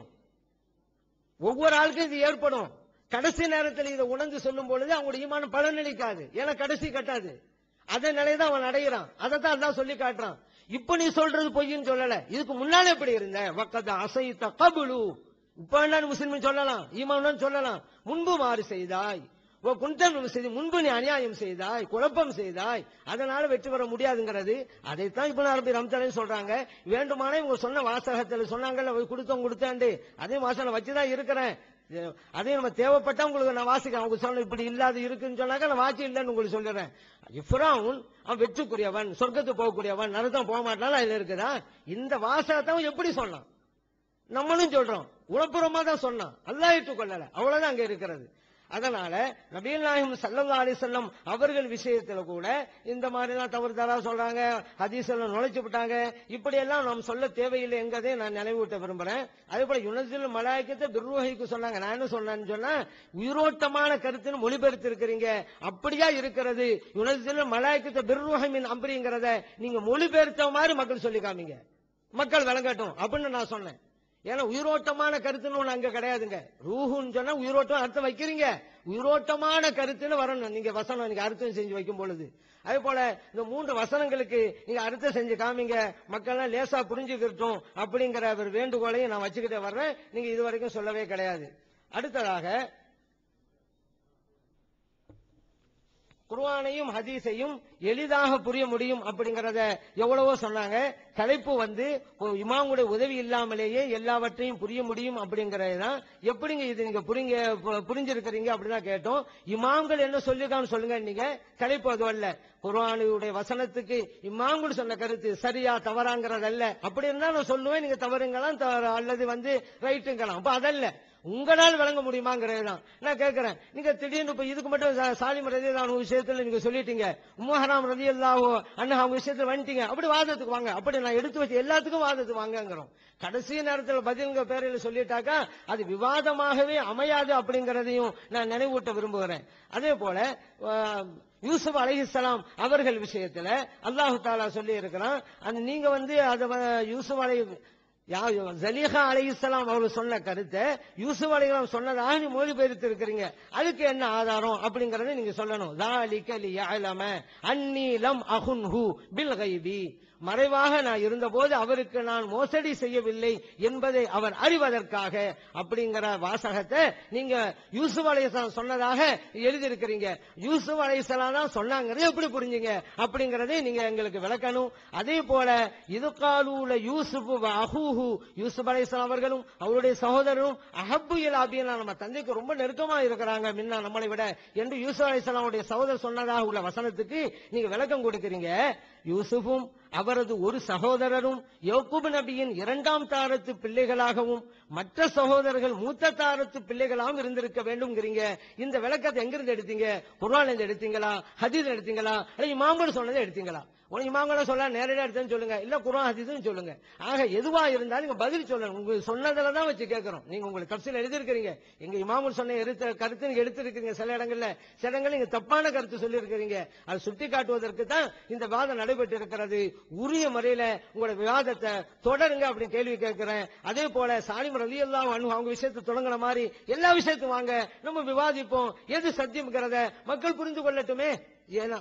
B: ஒவ்வொரு ஆளுக்கும் இது ஏற்படும் கடைசி நேரத்தில் இதை உணர்ந்து சொல்லும் பொழுது அவங்களுடைய ஈமானம் பலனளிக்காது ஏன்னா கடைசி கட்டாது அதே நிலையை தான் அவன் அடைகிறான் அதை தான் அல்லாஹ் சொல்லி காட்டுறான் இப்ப நீ சொல்றது பொய்ன்னு சொல்லல இதுக்கு முன்னால எப்படி இருந்த வக்கத அசைத்த கபுலு இப்ப என்ன முஸ்லிம் சொல்லலாம் ஈமான் சொல்லலாம் முன்பு மாறு செய்தாய் ஓ குந்தம் செய்து முன்பு நீ அநியாயம் செய்தாய் குழப்பம் செய்தாய் அதனால வெற்றி பெற முடியாதுங்கிறது அதைத்தான் இப்ப அரபி ரம்ஜான் சொல்றாங்க வேண்டுமானே இவங்க சொன்ன வாசகத்துல சொன்னாங்கல்ல போய் கொடுத்தோம் கொடுத்தாண்டு அதே வாசனை வச்சுதான் இருக்கிறேன் இது- அதே நம்ம தேவைப்பட்டா உங்களுக்கு நான் வாசிக்கிறேன் அவங்க சொன்ன இப்படி இல்லாத இருக்குன்னு சொன்னாக்க நான் வாசி இல்லைன்னு உங்களுக்கு சொல்லிடுறேன் இஃப்ராவுன் அவன் வெற்றுக்குரியவன் சொர்க்கத்துக்கு போகக்கூடியவன் நரதம் போக மாட்டான் அதுல இருக்குதா இந்த வாசகத்தை அவன் எப்படி சொன்னான் நம்மளும் சொல்றோம் உளப்புறமா தான் சொன்னான் அல்லாஹ் ஏற்றுக்கொள்ளல அவ்வளவுதான் அங்க இருக்கிறது அதனால நபீல் நாயகம் சல்லல்லா அலிசல்லம் அவர்கள் விஷயத்துல கூட இந்த மாதிரி எல்லாம் தவறு தவறா சொல்றாங்க ஹதீஸ்ல நுழைச்சு விட்டாங்க இப்படி எல்லாம் நாம் சொல்ல தேவையில்லை எங்கதே நான் நினைவூட்ட விரும்புறேன் அதே போல யுனசில் மலாய்க்கத்தை துர்வகைக்கு சொன்னாங்க நான் என்ன சொன்னேன்னு சொன்னா உயிரோட்டமான கருத்துன்னு மொழிபெயர்த்து இருக்கிறீங்க அப்படியா இருக்கிறது யுனசில் மலாய்க்கத்தை பிர்ருஹமின் அம்பரிங்கிறத நீங்க மொழிபெயர்த்த மாதிரி மக்கள் சொல்லி காமிங்க மக்கள் விளங்கட்டும் அப்படின்னு நான் சொன்னேன் ஏன்னா உயிரோட்டமான கருத்துன்னு ஒண்ணு அங்க கிடையாதுங்க ரூஹுன்னு சொன்னா உயிரோட்டம் அர்த்தம் வைக்கிறீங்க உயிரோட்டமான கருத்துன்னு வரணும் நீங்க வசனம் நீங்க அர்த்தம் செஞ்சு வைக்கும் பொழுது அதே போல இந்த மூன்று வசனங்களுக்கு நீங்க அர்த்தம் செஞ்சு காமிங்க மக்கள்லாம் லேசா புரிஞ்சுக்கிட்டோம் அப்படிங்கிற ஒரு வேண்டுகோளையும் நான் வச்சுக்கிட்டே வர்றேன் நீங்க இது வரைக்கும் சொல்லவே கிடையாது அடுத்ததாக குர்ஆனையும் ஹதீஸையும் எளிதாக புரிய முடியும் அப்படிங்கறத எவ்வளவோ சொன்னாங்க தலைப்பு வந்து ஒரு இமாமுடைய உதவி இல்லாமலேயே எல்லாவற்றையும் புரிய முடியும் அப்படிங்கறது தான் எப்படிங்க இது நீங்க புரிங்க பு- புரிஞ்சிருக்கிறீங்க அப்படிதான் கேட்டோம் இமாம்கள் என்ன சொல்லிருக்கான்னு சொல்லுங்க நீங்க தலைப்பு அது அல்ல குர்ஆனுடைய வசனத்துக்கு இமாம்கள் சொன்ன கருத்து சரியா தவறாங்கிறது அல்ல அப்படி இருந்தா நான் சொல்லுவேன் நீங்க தவறுங்களாம் தவறு அல்லது வந்து ரைட்டுங்களாம் அப்ப அதல்ல உங்களால் விளங்க முடியுமாங்கிறது தான் நான் கேட்கிறேன் நீங்க திடீர்னு இப்ப இதுக்கு மட்டும் சா- சாலிம் ரதியல்லாஹு விஷயத்துல நீங்க சொல்லிட்டீங்க உம்மஹராம் ரதியல்லாஹு அண்ணா அவங்க விஷயத்துல வந்துட்டீங்க அப்படி வாதத்துக்கு வாங்க அப்படி நான் எடுத்து வச்சு எல்லாத்துக்கும் வாதத்துக்கு வாங்கங்கிறோம் கடைசி நேரத்தில் பதிலுங்க பேரில் சொல்லிட்டாக்கா அது விவாதமாகவே அமையாது அப்படிங்கறதையும் நான் நினைவூட்ட விரும்புகிறேன் அதே போல ஆஹ், யூசுப் அலைஹிஸ்ஸலாம் அவர்கள் விஷயத்துல அல்லாஹு தாலா சொல்லி இருக்கிறான் அந்த நீங்க வந்து அதை வ- யூசுப் அலை யா- ஜலீஹா அலைஹிஸ்ஸலாம் அவர்கள் சொன்ன கருத்தை யூசுப் அலைஹிஸ்ஸலாம் சொன்னதாக நீ மொழிபெயர்த்து இருக்கிறீங்க அதுக்கு என்ன ஆதாரம் அப்படிங்கறத நீங்க சொல்லணும் ذَلِكَ لِيَعْلَمَ أَنِّي لَمْ أَخُنْهُ بِالْغَيْبِ மறைவாக நான் இருந்தபோது அவருக்கு நான் மோசடி செய்யவில்லை என்பதை அவர் அறிவதற்காக அப்படிங்கிற வாசகத்தை நீங்க யூசுப் அலைஹிஸ்ஸலாம் சொன்னதாக எழுதியிருக்கிறீங்க யூசுப் அலைஹிஸ்ஸலாம் தான் சொன்னாங்கிறது எப்படி புரிஞ்சுங்க அப்படிங்கறதை நீங்க எங்களுக்கு விளக்கணும் அதே போல இது காலூல யூசுப் வ அஹூஹு யூசுப் அலைஹிஸ்ஸலாம் அவர்களும் அவருடைய சகோதரரும் அஹப்பு இல் அபியனா நம்ம தந்தைக்கு ரொம்ப நெருக்கமா இருக்கிறாங்க முன்ன நம்மளை விட என்று யூசுப் அலைஹிஸ்ஸலாமுடைய சகோதரர் சொன்னதாக உள்ள வசனத்துக்கு நீங்க விளக்கம் கொடுக்கிறீங்க யூசுஃபும் அவர் அவரது ஒரு சகோதரரும் யௌக்குப் நபியின் இரண்டாம் தாரத்து பிள்ளைகளாகவும் மற்ற சகோதரர்கள் மூத்த தாரத்து பிள்ளைகளாகவும் இருந்திருக்க வேண்டும்ங்கிறீங்க இந்த விளக்கத்தை எங்கிருந்து எடுத்தீங்க குர்ஆன்ல இருந்து எடுத்தீங்களா ஹதீஸ் எடுத்தீங்களா இல்ல இமாம்கள் சொன்னதை எடுத்தீங்களா உனக்கு இமாம்களை சொல்ல நேரடியா எடுத்தேன்னு சொல்லுங்க இல்ல குர்ஆன் ஹதீஸ்னு சொல்லுங்க ஆக எதுவா இருந்தாலும் நீங்க பதில் சொல்லணும் உங்க சொன்னதுல தான் வச்சு கேட்கிறோம் நீங்க உங்களுக்கு தப்சீல் எழுதிருக்கிறீங்க எங்க இமாமுல் சொன்ன எடுத்த கருத்து நீங்க எடுத்திருக்கீங்க சில இடங்கள்ல சில இடங்கள்ல நீங்க தப்பான கருத்து சொல்லி இருக்கிறீங்க அதை சுட்டி காட்டுவதற்கு தான் இந்த வாதம் நடைபெற்று இருக்கிறது உரிய முறையில உங்களோட விவாதத்தை தொடருங்க அப்படின்னு கேள்வி கேட்கிறேன் அதே போல சாலிம் ரலி எல்லாம் அவங்க விஷயத்தை தொடங்குற மாதிரி எல்லா விஷயத்தையும் வாங்க நம்ம விவாதிப்போம் எது சத்தியம்ங்கிறத மக்கள் புரிந்து கொள்ளட்டுமே ஏன்னா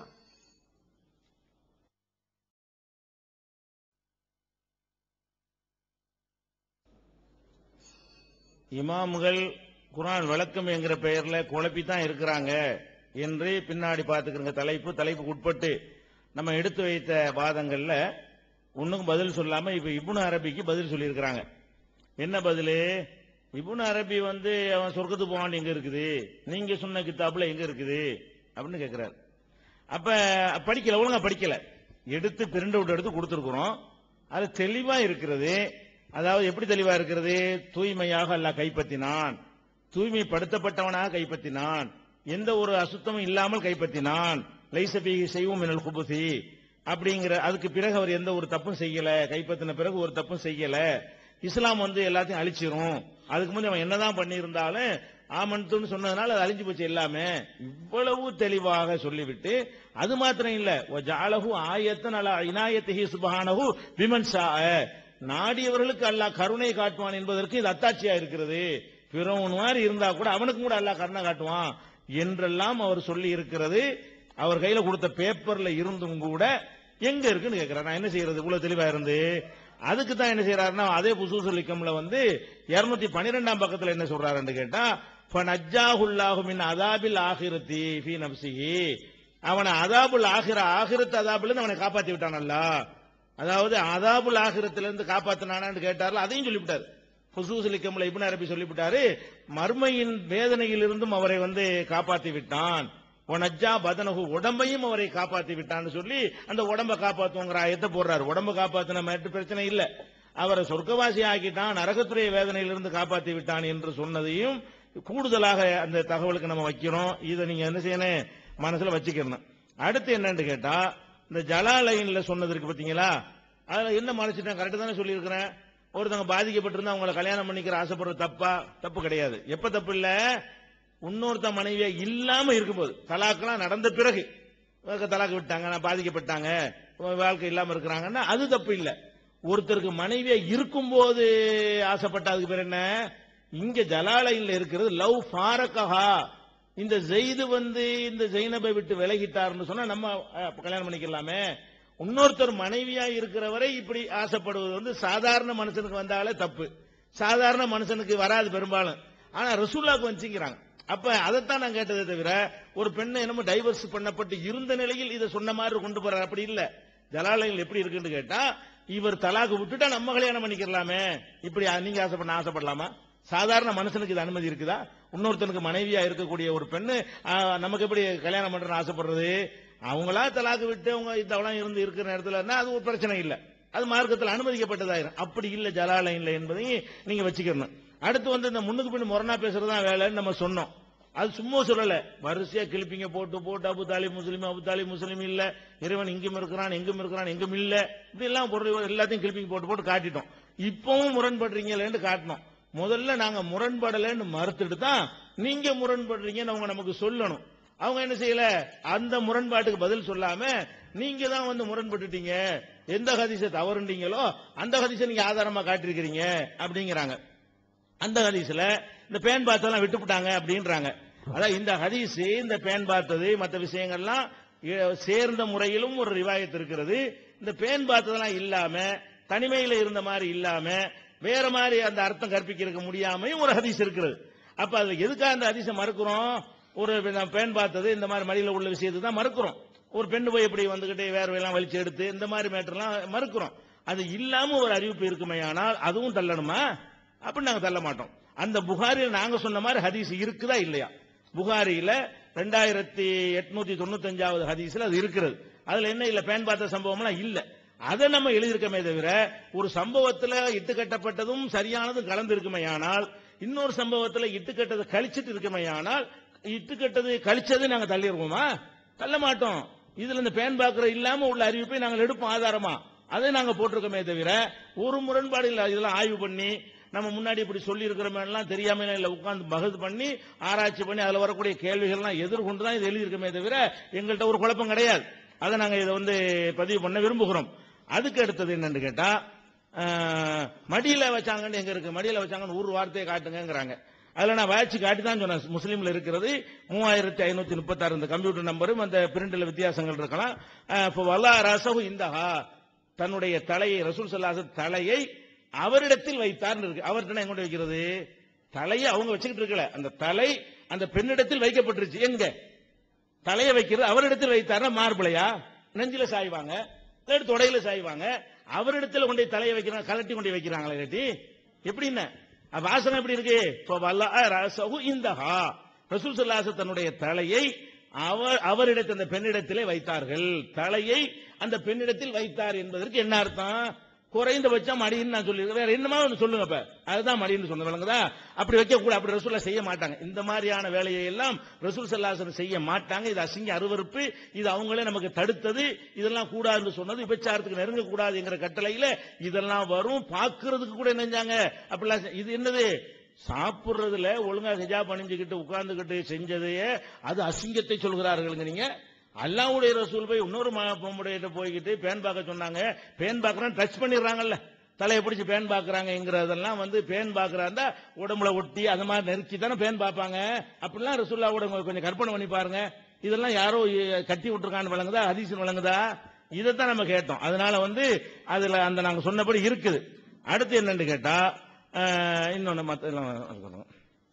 A: இமாம்கள் குர்ஆன் விளக்கம் என்கிற பெயர்ல குழப்பி தான் இருக்கிறாங்க என்று பின்னாடி பார்த்துக்கிறங்க தலைப்பு தலைப்புக்கு உட்பட்டு நம்ம எடுத்து வைத்த வாதங்கள்ல ஒண்ணுக்கும் பதில் சொல்லாம இப்ப இப்னு அரபிக்கு பதில் சொல்லியிருக்கிறாங்க என்ன பதில் இப்னு அரபி வந்து அவன் சொர்க்கத்துக்கு போவான் எங்க இருக்குது நீங்க சொன்ன கித்தாப்புல எங்க இருக்குது அப்படின்னு கேட்கிறாரு அப்ப படிக்கல ஒழுங்கா படிக்கல எடுத்து பிரிண்ட் அவுட் எடுத்து கொடுத்துருக்குறோம் அது தெளிவா இருக்கிறது அதாவது எப்படி தெளிவா இருக்கிறது தூய்மையாக அல்லாஹ் கைப்பற்றினான் தூய்மைப்படுத்தப்பட்டவனாக கைப்பற்றினான் எந்த ஒரு அசுத்தமும் இல்லாமல் கைப்பற்றினான் லைசபி செய்வோம் மினல் குபுசி அப்படிங்கிற அதுக்கு பிறகு அவர் எந்த ஒரு தப்பும் செய்யல கைப்பற்றின பிறகு ஒரு தப்பும் செய்யல இஸ்லாம் வந்து எல்லாத்தையும் அழிச்சிரும் அதுக்கு முந்தைய அவன் என்னதான் பண்ணியிருந்தாலும் ஆமன்துன்னு சொன்னதுனால அது அழிஞ்சு போச்சு எல்லாமே இவ்வளவு தெளிவாக சொல்லிவிட்டு அது மாத்திரம் இல்ல ஜாலகு ஆயத்தன் அலா இனாயத்திஹி சுபஹானஹு பிமன் ஷா நாடியவர்களுக்கு அல்லாஹ் கருணை காட்டுவான் என்பதற்கு இது அத்தாட்சியா இருக்கிறது பிறவன் மாதிரி இருந்தா கூட அவனுக்கும் கூட அல்லாஹ் கருணை காட்டுவான் என்றெல்லாம் அவர் சொல்லி இருக்கிறது அவர் கையில கொடுத்த பேப்பர்ல இருந்தும் கூட எங்க இருக்குன்னு கேட்கிறார் நான் என்ன செய்யறது இவ்வளவு தெளிவா இருந்து அதுக்கு தான் என்ன செய்யறாருன்னா அதே புசூசலிக்கம்ல வந்து 212 பன்னிரெண்டாம் பக்கத்துல என்ன சொல்றாருன்னு கேட்டா ஃபனஜ்ஜாஹுல்லாஹு மின் அதாபில் ஆகிரத்தி ஃபீ நப்சிஹி அவனை அதாபுல் ஆகிர ஆகிரத் அதாபுல இருந்து அவனை காப்பாத்தி விட்டான் அல்லாஹ் அதாவது அதாபுல் ஆகிரத்துல இருந்து காப்பாத்தினானான்னு கேட்டார்ல அதையும் சொல்லிவிட்டாரு புசூசலிக்கம்ல இப்னு அரபி சொல்லிவிட்டாரு மர்மையின் வேதனையிலிருந்தும் அவரை வந்து காப்பாத்தி விட்டான் ஒனஜா பதனகு உடம்பையும் அவரை காப்பாத்தி விட்டான்னு சொல்லி அந்த உடம்ப காப்பாத்துவங்கிற ஆயத்தை போடுறாரு உடம்ப காப்பாத்தின மட்டும் பிரச்சனை இல்ல அவரை சொர்க்கவாசி ஆக்கிட்டான் நரகத்துறை வேதனையிலிருந்து காப்பாத்தி விட்டான் என்று சொன்னதையும் கூடுதலாக அந்த தகவலுக்கு நம்ம வைக்கிறோம் இதை நீங்க என்ன செய்யணும் மனசுல வச்சுக்கணும் அடுத்து என்னன்னு கேட்டா இந்த ஜலாலயன்ல சொன்னது இருக்கு பாத்தீங்களா அதுல என்ன மறைச்சிட்டேன் கரெக்ட் தானே சொல்லியிருக்கிறேன் ஒருத்தவங்க பாதிக்கப்பட்டிருந்தா அவங்களை கல்யாணம் பண்ணிக்கிற ஆசைப்படுறது தப்பா தப்பு கிடையாது எப்ப தப்பு இல்ல இன்னொருத்த மனைவியா இல்லாம இருக்கும்போது தலாக்கெல்லாம் நடந்த பிறகு இவங்க தலாக்கு விட்டாங்க நான் பாதிக்கப்பட்டாங்க இவங்க வாழ்க்கை இல்லாம இருக்கிறாங்கன்னா அது தப்பு இல்ல ஒருத்தருக்கு மனைவியா இருக்கும்போது ஆசைப்பட்ட அதுக்கு பேர் என்ன இங்க ஜலாலயில இருக்கிறது லவ் ஃபாரகஹா இந்த ஜெயிது வந்து இந்த ஜெயினபை விட்டு விலகிட்டாருன்னு சொன்னா நம்ம அஹ், கல்யாணம் பண்ணிக்கலாமே இன்னொருத்தர் மனைவியா இருக்கிறவரை இப்படி ஆசைப்படுவது வந்து சாதாரண மனுஷனுக்கு வந்தாலே தப்பு சாதாரண மனுஷனுக்கு வராது பெரும்பாலும் ஆனா ரசூல்லாக்கு வந்துங்கிறாங்க அப்ப அதைத்தான் நான் கேட்டதே தவிர ஒரு பெண்ணை என்னமோ டைவர்ஸ் பண்ணப்பட்டு இருந்த நிலையில் இதை சொன்ன மாதிரி கொண்டு போறாரு அப்படி இல்ல ஜலாலயங்கள் எப்படி இருக்குன்னு கேட்டா இவர் தலாக்கு விட்டுட்டா நம்ம கல்யாணம் பண்ணிக்கிறலாமே இப்படி நீங்க ஆசைப்பட ஆசைப்படலாமா சாதாரண மனுஷனுக்கு இது அனுமதி இருக்குதா இன்னொருத்தனுக்கு மனைவியா இருக்கக்கூடிய ஒரு பெண்ணு ஆ, நமக்கு எப்படி கல்யாணம் பண்றேன்னு ஆசைப்படுறது அவங்களா தலாக்கு விட்டு அவங்க இதெல்லாம் இருந்து இருக்கிற நேரத்துல அது ஒரு பிரச்சனை இல்ல அது மார்க்கத்தில் அனுமதிக்கப்பட்டதாயிரும் அப்படி இல்ல ஜலாலயம் என்பதையும் நீங்க வச்சுக்கணும் அடுத்து வந்து இந்த முன்னுக்கு பின் முரணா பேசுறதுதான் வேலைன்னு நம்ம சொன்னோம் அது சும்மா சொல்லல வரிசையா கிளிப்பிங்க போட்டு போட்டு அபு தாலி முஸ்லீம் அபு தாலி முஸ்லீம் இல்ல இறைவன் இங்கும் இருக்கிறான் எங்கும் இருக்கிறான் எங்கும் இல்ல இப்படி எல்லாம் பொருள் எல்லாத்தையும் கிளிப்பிங் போட்டு போட்டு காட்டிட்டோம் இப்பவும் முரண்படுறீங்களேன்னு காட்டினோம் முதல்ல நாங்க முரண்படலைன்னு மறுத்துட்டு தான் நீங்க முரண்படுறீங்கன்னு அவங்க நமக்கு சொல்லணும் அவங்க என்ன செய்யல அந்த முரண்பாட்டுக்கு பதில் சொல்லாம நீங்க தான் வந்து முரண்பட்டுட்டீங்க எந்த ஹதீஸை தவறுண்டீங்களோ அந்த ஹதீஸை நீங்க ஆதாரமா காட்டியிருக்கிறீங்க அப்படிங்கிறாங்க அந்த ஹதீஸ்ல இந்த பேன் பார்த்ததெல்லாம் விட்டுப்புட்டாங்க அப்படின்றாங்க அதான் இந்த ஹதீஸ் இந்த பேன் பார்த்தது மற்ற விஷயங்கள்லாம் இ- சேர்ந்த முறையிலும் ஒரு ரிவாயத் இருக்கிறது இந்த பேன் பார்த்ததெல்லாம் இல்லாம தனிமையில இருந்த மாதிரி இல்லாம வேற மாதிரி அந்த அர்த்தம் கற்பிக்க முடியாமையும் ஒரு ஹதீஸ் இருக்கிறது அப்ப அதுல எதுக்காக அந்த ஹதீஸை மறுக்கிறோம் ஒரு நான் பேன் பார்த்தது இந்த மாதிரி மடியில உள்ள விஷயத்தை தான் மறுக்கிறோம் ஒரு பெண்ணு போய் இப்படி வந்துகிட்டு வேர்வையெல்லாம் வலிச்சு எடுத்து இந்த மாதிரி மேட்டர்லாம் மறுக்கிறோம் அது இல்லாம ஒரு அறிவிப்பு இருக்குமே ஆனால் அதுவும் தள்ளணுமா அப்படி நாங்க தள்ள மாட்டோம் அந்த புகாரில் நாங்க சொன்ன மாதிரி ஹதீஸ் இருக்குதா இல்லையா புகாரியில ரெண்டாயிரத்தி எட்நூத்தி தொண்ணூத்தஞ்சாவது ஹதீஸ்ல அது இருக்கிறது அதுல என்ன இல்ல பேன் பார்த்த சம்பவம்லாம் இல்ல அதை நம்ம எழுதியிருக்கமே தவிர ஒரு சம்பவத்துல இட்டு கட்டப்பட்டதும் சரியானதும் கலந்து இருக்குமே ஆனால் இன்னொரு சம்பவத்துல இட்டு கட்டதை கழிச்சிட்டு இருக்குமே ஆனால் இட்டு கட்டது கழிச்சதை நாங்க தள்ளிடுவோமா தள்ள மாட்டோம் இதுல இந்த பேன் பாக்குற இல்லாம உள்ள அறிவிப்பை நாங்கள் எடுப்போம் ஆதாரமா அதை நாங்க போட்டிருக்கோமே தவிர ஒரு முரண்பாடு இல்ல இதெல்லாம் ஆய்வு பண்ணி நம்ம முன்னாடி இப்படி சொல்லி இருக்கிறோமெல்லாம் தெரியாம இல்ல உட்கார்ந்து பகது பண்ணி ஆராய்ச்சி பண்ணி அதுல வரக்கூடிய கேள்விகள்லாம் எதிர்கொண்டு தான் இது எழுதியிருக்கோமே தவிர எங்கள்கிட்ட ஒரு குழப்பம் கிடையாது அதை நாங்க இதை வந்து பதிவு பண்ண விரும்புகிறோம் அதுக்கு அடுத்தது என்னன்னு கேட்டா அஹ், மடியில வச்சாங்கன்னு எங்க இருக்கு மடியில வச்சாங்கன்னு ஒரு வார்த்தையை காட்டுங்கங்கிறாங்க அதுல நான் வாய்ச்சி காட்டி தான் சொன்னேன் முஸ்லீம்ல இருக்கிறது மூவாயிரத்தி ஐநூத்தி முப்பத்தாறு இந்த கம்ப்யூட்டர் நம்பரும் அந்த பிரிண்ட்ல வித்தியாசங்கள் இருக்கலாம் அஹ், இப்போ வல்லா ரசகு இந்தஹா தன்னுடைய தலையை ரசூல் சல்லாச தலையை அவரிடத்தில் வைத்தார்னு இருக்கு அவர்கிட்ட எங்க கொண்டு வைக்கிறது தலையை அவங்க வச்சுக்கிட்டு இருக்கல அந்த தலை அந்த பெண்ணிடத்தில் வைக்கப்பட்டுருச்சு எங்க தலையை வைக்கிறது அவரிடத்தில் வைத்தாரா மார்பிளையா நெஞ்சில சாய்வாங்க இல்லாட்டி தொடையில சாய்வாங்க அவரிடத்தில் கொண்டு போய் தலையை வைக்கிறாங்க கலட்டி கொண்டு போய் வைக்கிறாங்களா இல்லாட்டி எப்படின்னு அப்ப வாசகம் எப்படி இருக்கு இப்போ வல்லா ரசகு இந்தஹா ரசூல் சல்லாச தன்னுடைய தலையை அவர் அவரிடத்தில் அந்த பெண்ணிடத்திலே வைத்தார்கள் தலையை அந்த பெண்ணிடத்தில் வைத்தார் என்பதற்கு என்ன அர்த்தம் குறைந்தபட்சம் மடின்னு நான் சொல்லியிருக்கேன் வேற என்னமா ஒன்று சொல்லுங்க அப்ப அதுதான் மடின்னு சொன்ன விளங்குதா அப்படி வைக்க கூட அப்படி ரசூல்லா செய்ய மாட்டாங்க இந்த மாதிரியான வேலையை எல்லாம் ரசூல் சல்லாசன் செய்ய மாட்டாங்க இது அசிங்க அருவருப்பு இது அவங்களே நமக்கு தடுத்தது இதெல்லாம் கூடாதுன்னு சொன்னது விபச்சாரத்துக்கு நெருங்க கூடாதுங்கிற கட்டளையில இதெல்லாம் வரும் பார்க்கிறதுக்கு கூட என்னஞ்சாங்க அப்படிலாம் செ- இது என்னது சாப்பிடுறதுல ஒழுங்கா ஹிஜாப் அணிஞ்சுக்கிட்டு உட்கார்ந்துகிட்டு செஞ்சதையே அது அசிங்கத்தை சொல்கிறார்களுங்க நீங்க அல்லாவுடைய ரசூல் போய் இன்னொரு பொம்புடைய போய்கிட்டு பேன் பார்க்க சொன்னாங்க பேன் பார்க்கறேன் டச் பண்ணிடுறாங்கல்ல தலையை பிடிச்சி பேன் பார்க்கறாங்கிறதெல்லாம் வந்து பேன் பார்க்கறாந்தா உடம்புல ஒட்டி அந்த மாதிரி நெருக்கி தானே பேன் பார்ப்பாங்க அப்படிலாம் ரசூல்லாவோட கொஞ்சம் கற்பனை பண்ணி பாருங்க இதெல்லாம் யாரோ இ- கட்டி விட்டுருக்கான்னு வழங்குதா ஹதீஸ்னு வழங்குதா இதைத்தான் நம்ம கேட்டோம் அதனால வந்து அதுல அந்த நாங்க சொன்னபடி இருக்குது அடுத்து என்னன்னு கேட்டா அஹ், இன்னொன்னு மத்த எல்லாம் இருக்கணும்.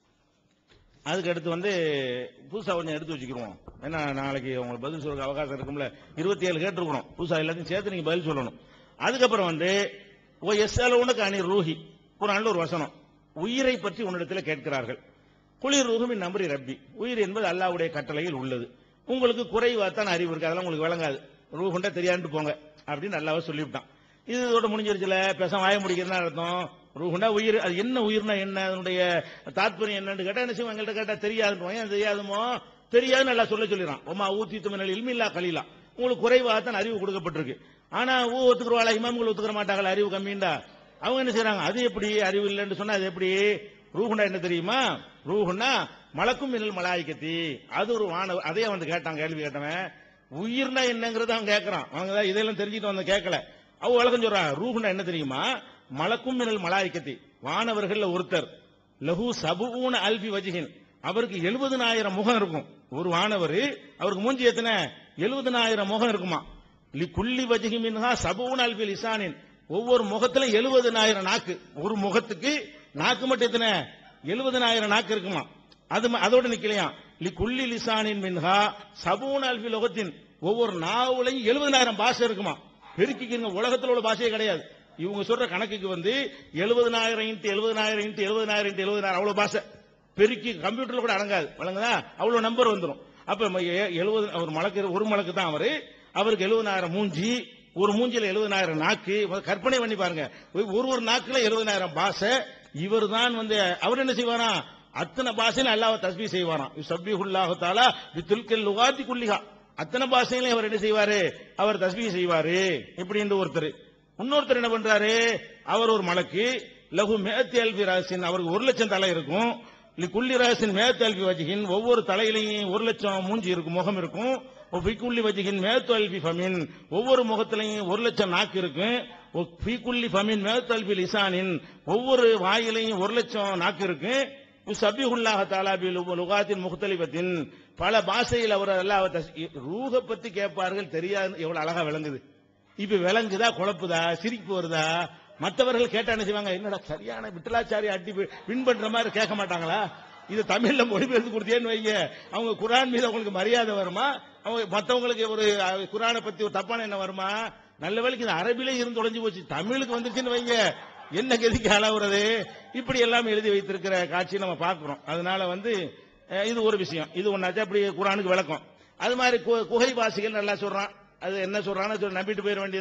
A: அதுக்கு அடுத்து வந்து புதுசா கொஞ்சம் எடுத்து வச்சுக்கிருவோம் ஏன்னா நாளைக்கு உங்களுக்கு பதில் சொல்ற அவகாசம் இருக்கும்ல இருபத்தி ஏழு கேட்டிருக்கணும் புதுசா எல்லாத்தையும் சேர்த்து நீங்க பதில் சொல்லணும் அதுக்கப்புறம் வந்து ஓ எஸ் உனக்கு அணி ரூஹி ஒரு நல்ல ஒரு வசனம் உயிரை பற்றி உன்னிடத்தில் கேட்கிறார்கள் குளிர் ரூஹுமின் நம்பரி ரப்பி உயிர் என்பது அல்லாஹ்வுடைய கட்டளையில் உள்ளது உங்களுக்கு குறைவாத்தான் அறிவு இருக்கு அதெல்லாம் உங்களுக்கு விளங்காது ரூஹுண்டா தெரியாண்டு போங்க அப்படின்னு அல்லாஹ் சொல்லிவிட்டான் இது இதோட முடிஞ்சிருச்சுல பேச வாய முடிக்கிறதுனா அர்த்தம் ரூஹுண்டா உயிர் அது என்ன உயிர்னா என்ன அதனுடைய தாத்பரியம் என்னன்னு கேட்டா என்ன செய்வோம் எங்கள்கிட்ட கேட்டா தெரியாதுன்னு ஏன் தெரியாதுமோ தெரியாதுன்னு நல்லா சொல்ல சொல்லிடுறான் ஒமா ஊத்தி துமினல் இல்மில்லா கலீலா உங்களுக்கு குறைவாகத்தான் அறிவு கொடுக்கப்பட்டிருக்கு ஆனா ஊ ஒத்துக்குறவாளா இமாம்கள் ஒத்துக்கிற மாட்டாங்களா அறிவு கம்மிண்டா அவங்க என்ன செய்றாங்க அது எப்படி அறிவு இல்லைன்னு சொன்னா அது எப்படி ரூஹுண்டா என்ன தெரியுமா ரூஹுன்னா மலக்கும் மின்னல் மலாய்க்கத்தி அது ஒரு வான அதையே வந்து கேட்டான் கேள்வி கேட்டவன் உயிர்னா என்னங்கிறத அவன் கேட்கறான் அவங்க தான் இதெல்லாம் தெரிஞ்சுட்டு வந்து கேட்கல அவ விளக்கம் சொல்றான் ரூஹுண்டா என்ன தெரியுமா மலக்கும் மின்னல் மலாய்க்கத்தி வானவர்கள்ல ஒருத்தர் லஹு சபுன அல்பி வஜிகின் அவருக்கு எழுபதனாயிரம் முகம் இருக்கும் ஒரு வானவர் அவருக்கு மூஞ்சி எத்தனை எழுபதனாயிரம் முகம் இருக்குமா லி குல்லி வஜிகி மின்ஹா சபுன அல்பி லிசானின் ஒவ்வொரு முகத்துல எழுபதனாயிரம் நாக்கு ஒரு முகத்துக்கு நாக்கு மட்டும் எத்தனை எழுபதனாயிரம் நாக்கு இருக்குமா அது ம- அதோட நிக்கலையாம் லி குல்லி லிசானின் மின்ஹா சபூன் அல்பி லோகத்தின் ஒவ்வொரு நாவுலையும் எழுபதனாயிரம் பாஷை இருக்குமா பெருக்கிக்கிறங்க உலகத்துல உள்ள பாஷையே கிடையாது இவங்க சொல்ற கணக்குக்கு வந்து எழுபதனாயிரம் இன்ட்டு எழுபதனாயிரம் இன்ட்டு எழுபதனாயிரம் இன்ட்டு எழுபதனாயிரம் அவ்வளவு பாஷை பெருக்கி கம்ப்யூட்டர்ல கூட அடங்காது வழங்குதா அவ்வளவு நம்பர் வந்துரும் அப்ப எழுபது ஒரு மலக்கு ஒரு மலக்கு தான் அவரு அவருக்கு எழுபதனாயிரம் மூஞ்சி ஒரு மூஞ்சில எழுபதனாயிரம் நாக்கு கற்பனை பண்ணி பாருங்க ஒரு ஒரு நாக்குல எழுபதனாயிரம் பாஷை இவர் தான் வந்து அவர் என்ன செய்வாரா அத்தனை பாஷையில அல்லாஹ் தஸ்பீ செய்வாராம் சப்பிஹுல்லாஹு தாலா பித்துல்கல் லுகாத்தி குல்லிஹா அத்தனை பாஷையிலும் அவர் என்ன செய்வாரு அவர் தஸ்பீ செய்வாரு இப்படின்னு ஒருத்தர் இன்னொருத்தர் என்ன பண்றாரு அவர் ஒரு மலக்கு லகு மேத்தி அல்பி ராசின் அவருக்கு ஒரு லட்சம் தலை இருக்கும் லி குல்லி ராசின் மேத்து அல்பி வஜிகின் ஒவ்வொரு தலையிலையும் ஒரு லட்சம் மூஞ்சி இருக்கும் முகம் இருக்கும் குள்ளி வஜிகின் மேத்து அல்பி ஃபமின் ஒவ்வொரு முகத்திலையும் ஒரு லட்சம் நாக்கு இருக்கும் குள்ளி ஃபமின் மேத்து அல்பி லிசானின் ஒவ்வொரு வாயிலையும் ஒரு லட்சம் நாக்கு இருக்கு சபிஹுல்லாஹ தாலா பி லுகாத்தின் முகத்தலிபத்தின் பல பாஷையில் அவர் அல்லாஹ் தஸ்- ரூஹ பத்தி கேட்பார்கள் தெரியாது எவ்வளவு அழகா விளங்குது இப்ப விளங்குதா குழப்புதா சிரிப்பு வருதா மற்றவர்கள் கேட்டா என்ன செய்வாங்க என்னடா சரியான விட்டலாச்சாரி அட்டி வின் பண்ற மாதிரி கேட்க மாட்டாங்களா இது தமிழ்ல மொழிபெயர்த்து கொடுத்தேன்னு வைங்க அவங்க குரான் மீது அவங்களுக்கு மரியாதை வருமா அவங்க மத்தவங்களுக்கு ஒரு அஹ், குரானை பத்தி ஒரு தப்பான என்ன வருமா நல்ல வேளைக்கு இது அரபிலே இருந்து உடைஞ்சு போச்சு தமிழுக்கு வந்துருச்சுன்னு வைங்க என்ன கதிக்கு அளவுறது இப்படி எல்லாம் எழுதி வைத்திருக்கிற காட்சி நம்ம பார்க்கிறோம் அதனால வந்து அஹ், இது ஒரு விஷயம் இது ஒன்னாச்சும் அப்படி குரானுக்கு விளக்கம் அது மாதிரி கு- குகை வாசிகள் நல்லா சொல்றான் அது என்ன சொல்றான்னு சொல்லி நம்பிட்டு போயிட வேண்டியதுதான்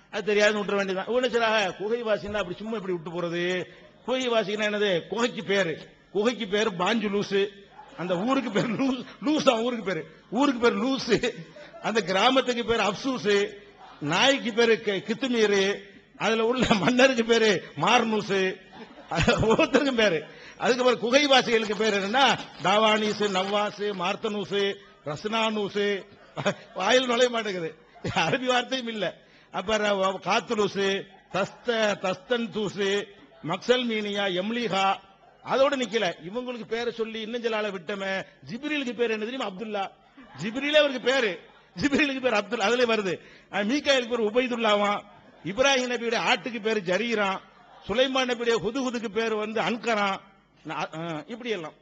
A: அது தெரியாதுன்னு விட்டுற வேண்டியதான் ஒண்ணு சரி குகை வாசின்னா அப்படி சும்மா இப்படி விட்டு போறது குகை வாசின்னா என்னது குகைக்கு பேரு குகைக்கு பேரு பாஞ்சு லூசு அந்த ஊருக்கு பேர் லூஸ் லூஸ் அவன் ஊருக்கு பேரு ஊருக்கு பேர் லூசு அந்த கிராமத்துக்கு பேர் அப்சூஸ் நாய்க்கு பேரு கி- கித்துமீரு அதுல உள்ள மன்னருக்கு பேரு மார்னூசு ஒவ்வொருத்தருக்கும் பேரு அதுக்கு பேர் குகைவாசிகளுக்கு பேர் என்னன்னா தாவானீஸ் நவ்வாசு மார்த்தனூசு ரஸ்னானூசு வாயில் நுழைய மாட்டேங்குது அரபி வார்த்தையும் இல்ல அப்புறம் காத்துலூசு தஸ்த தஸ்தன் தூசு மக்சல் மீனியா எம்லிஹா அதோட நிக்கல இவங்களுக்கு பேரை சொல்லி இன்னும் சில ஆளை விட்டமே ஜிப்ரீலுக்கு பேர் என்ன தெரியுமா அப்துல்லா ஜிப்ரீலே அவருக்கு பேரு ஜிப்ரீலுக்கு பேர் அப்துல் அதுல வருது அஹ் மீகாயிலுக்கு பேர் உபைதுல்லாவான் இப்ராஹிம் நபியுடைய ஆட்டுக்கு பேர் ஜரீரான் சுலைமான் நபியுடைய ஹுதுஹுதுக்கு பேர் வந்து அன்கரான் நா- அஹ் இப்படி எல்லாம்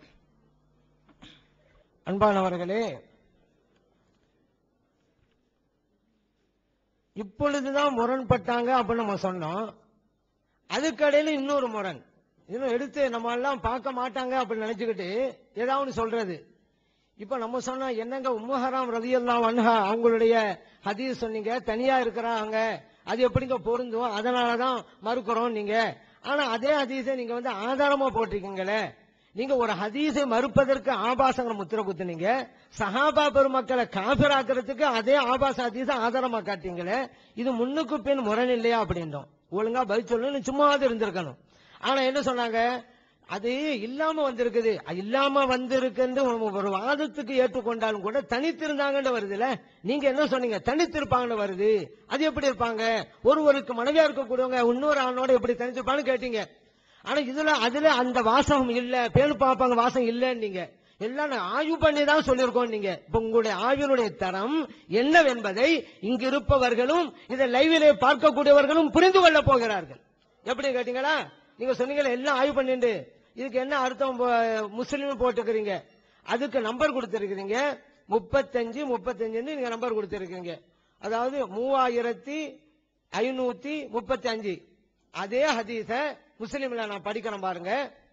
B: அன்பானவர்களே இப்பொழுதுதான் முரண்பட்டாங்க அப்படின்னு நம்ம சொன்னோம் அதுக்கடையில இன்னொரு முரண் இன்னும் எடுத்து நம்ம எல்லாம் பார்க்க மாட்டாங்க அப்படின்னு நினைச்சுக்கிட்டு ஏதாவது ஒண்ணு சொல்றது இப்ப நம்ம சொன்னோம் என்னங்க உம்மஹராம் ரதியல்லாம் வன்ஹா அவங்களுடைய ஹதீஸ் சொன்னீங்க தனியா இருக்கிறாங்க அது எப்படிங்க பொருந்தும் அதனாலதான் மறுக்கிறோம் நீங்க ஆனா அதே ஹதீஸை நீங்க வந்து ஆதாரமா போட்டிருக்கீங்களே நீங்க ஒரு ஹதீஸை மறுப்பதற்கு ஆபாசங்கிற முத்திர குத்துனீங்க சஹாபா பெருமக்களை காபிராக்கிறதுக்கு அதே ஆபாச ஹதீஸை ஆதாரமா காட்டீங்களே இது முன்னுக்கு பின் முரண் இல்லையா அப்படின்றோம் ஒழுங்கா பதில் சொல்லணும் சும்மாவது இருந்திருக்கணும் ஆனா என்ன சொன்னாங்க அது இல்லாம வந்திருக்குது அது இல்லாம வந்திருக்குன்னு ஒரு- ஒரு வாதத்துக்கு ஏற்றுக்கொண்டாலும் கூட தனித்திருந்தாங்கன்னு வருதுல நீங்க என்ன சொன்னீங்க தனித்திருப்பாங்கன்னு வருது அது எப்படி இருப்பாங்க ஒருவருக்கு மனைவியா இருக்கக்கூடியவங்க இன்னொரு ஆணோட எப்படி தனித்திருப்பான்னு கேட்டீங்க ஆனா இதுல அதுல அந்த வாசகம் இல்ல பேணு பாப்பாங்க வாசம் இல்லைன்னீங்க எல்லாம் நான் ஆய்வு பண்ணி தான் சொல்லியிருக்கோம் நீங்க இப்ப உங்களுடைய ஆய்வினுடைய தரம் என்னவென்பதை இங்கு இருப்பவர்களும் இதை லைவிலே பார்க்கக்கூடியவர்களும் புரிந்து கொள்ள போகிறார்கள் எப்படி கேட்டீங்களா நீங்க சொன்னீங்களே எல்லாம் ஆய்வு பண்ணிட்டு இதுக்கு என்ன அர்த்தம் போ- முஸ்லீம் போட்டுக்கிறீங்க அதுக்கு நம்பர் கொடுத்திருக்கிறீங்க முப்பத்தஞ்சு முப்பத்தஞ்சுன்னு நீங்க நம்பர் கொடுத்திருக்கீங்க அதாவது மூவாயிரத்தி ஐநூத்தி முப்பத்தி அஞ்சு அதே ஹதீஸ முஸ்லீம்ல நான் படிக்கிறேன் பாருங்க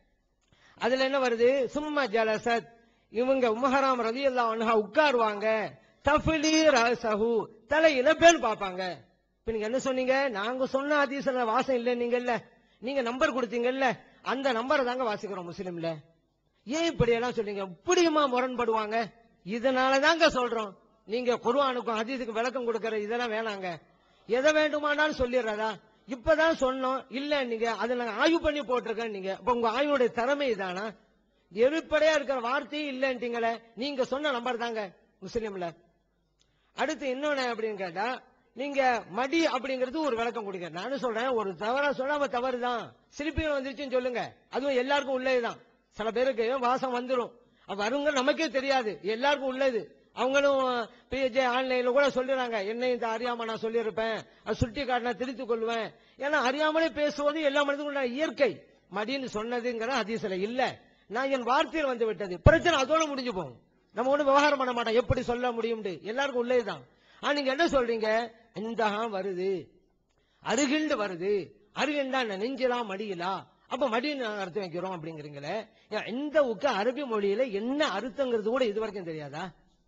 B: அதுல என்ன வருது சும்மா ஜலசத் இவங்க உமஹராம் ரதி அன்ஹா உட்காருவாங்க தஃபிலி ரசஹு தலையில பேன் பார்ப்பாங்க இப்ப நீங்க என்ன சொன்னீங்க நாங்க சொன்ன ஹதீஸ்ல வாசம் இல்ல நீங்கல்ல நீங்க நம்பர் கொடுத்தீங்கல்ல அந்த நம்பரை தாங்க வாசிக்கிறோம் முஸ்லீம்ல ஏன் இப்படி எல்லாம் சொல்றீங்க இப்படியுமா முரண்படுவாங்க இதனால தாங்க சொல்றோம் நீங்க குர்ஆனுக்கும் ஹதீஸுக்கும் விளக்கம் கொடுக்கற இதெல்லாம் வேணாங்க எதை வேண்டுமானாலும் சொல்லிடுறதா இப்பதான் சொன்னோம் இல்ல நீங்க அதை நாங்க ஆய்வு பண்ணி போட்டிருக்கேன் நீங்க இப்ப உங்க ஆய்வுடைய திறமை இதானா எதிர்ப்படையா இருக்கிற வார்த்தையும் இல்லைன்ட்டீங்களே நீங்க சொன்ன நம்பர் தாங்க முஸ்லீம்ல அடுத்து இன்னொன்னு அப்படின்னு கேட்டா நீங்க மடி அப்படிங்கிறது ஒரு விளக்கம் கொடுங்க நானும் சொல்றேன் ஒரு தவறா சொல்லாம தவறு தான் சிரிப்புகள் வந்துருச்சுன்னு சொல்லுங்க அதுவும் எல்லாருக்கும் உள்ளதுதான் சில பேருக்கு வாசம் வந்துரும் அது வருங்க நமக்கே தெரியாது எல்லாருக்கும் உள்ளது அவங்களும் பிஜே ஆன்லைன்ல கூட சொல்லிடுறாங்க என்ன இந்த அறியாம நான் சொல்லியிருப்பேன் அது சுட்டி காட்டினா திருத்திக் கொள்வேன் ஏன்னா அறியாமலே பேசுவது எல்லா மனிதனுக்கும் இயற்கை மடின்னு சொன்னதுங்கிற ஹதீஸ்ல இல்ல நான் என் வார்த்தையில் வந்து விட்டது பிரச்சனை அதோட முடிஞ்சு போகும் நம்ம ஒண்ணு விவகாரம் பண்ண மாட்டோம் எப்படி சொல்ல முடியும்னு எல்லாருக்கும் உள்ளதுதான் ஆனா நீங்க என்ன சொல்றீங்க இந்தஹா வருது அருகிண்டு வருது அருகிண்டா என்ன நெஞ்சலாம் மடியலா அப்ப மடின்னு நாங்க அர்த்தம் வைக்கிறோம் அப்படிங்கிறீங்களே ஏன் இந்த உக்கு அரபி மொழியில என்ன அர்த்தங்கிறது கூட இது வரைக்கும் தெரியாதா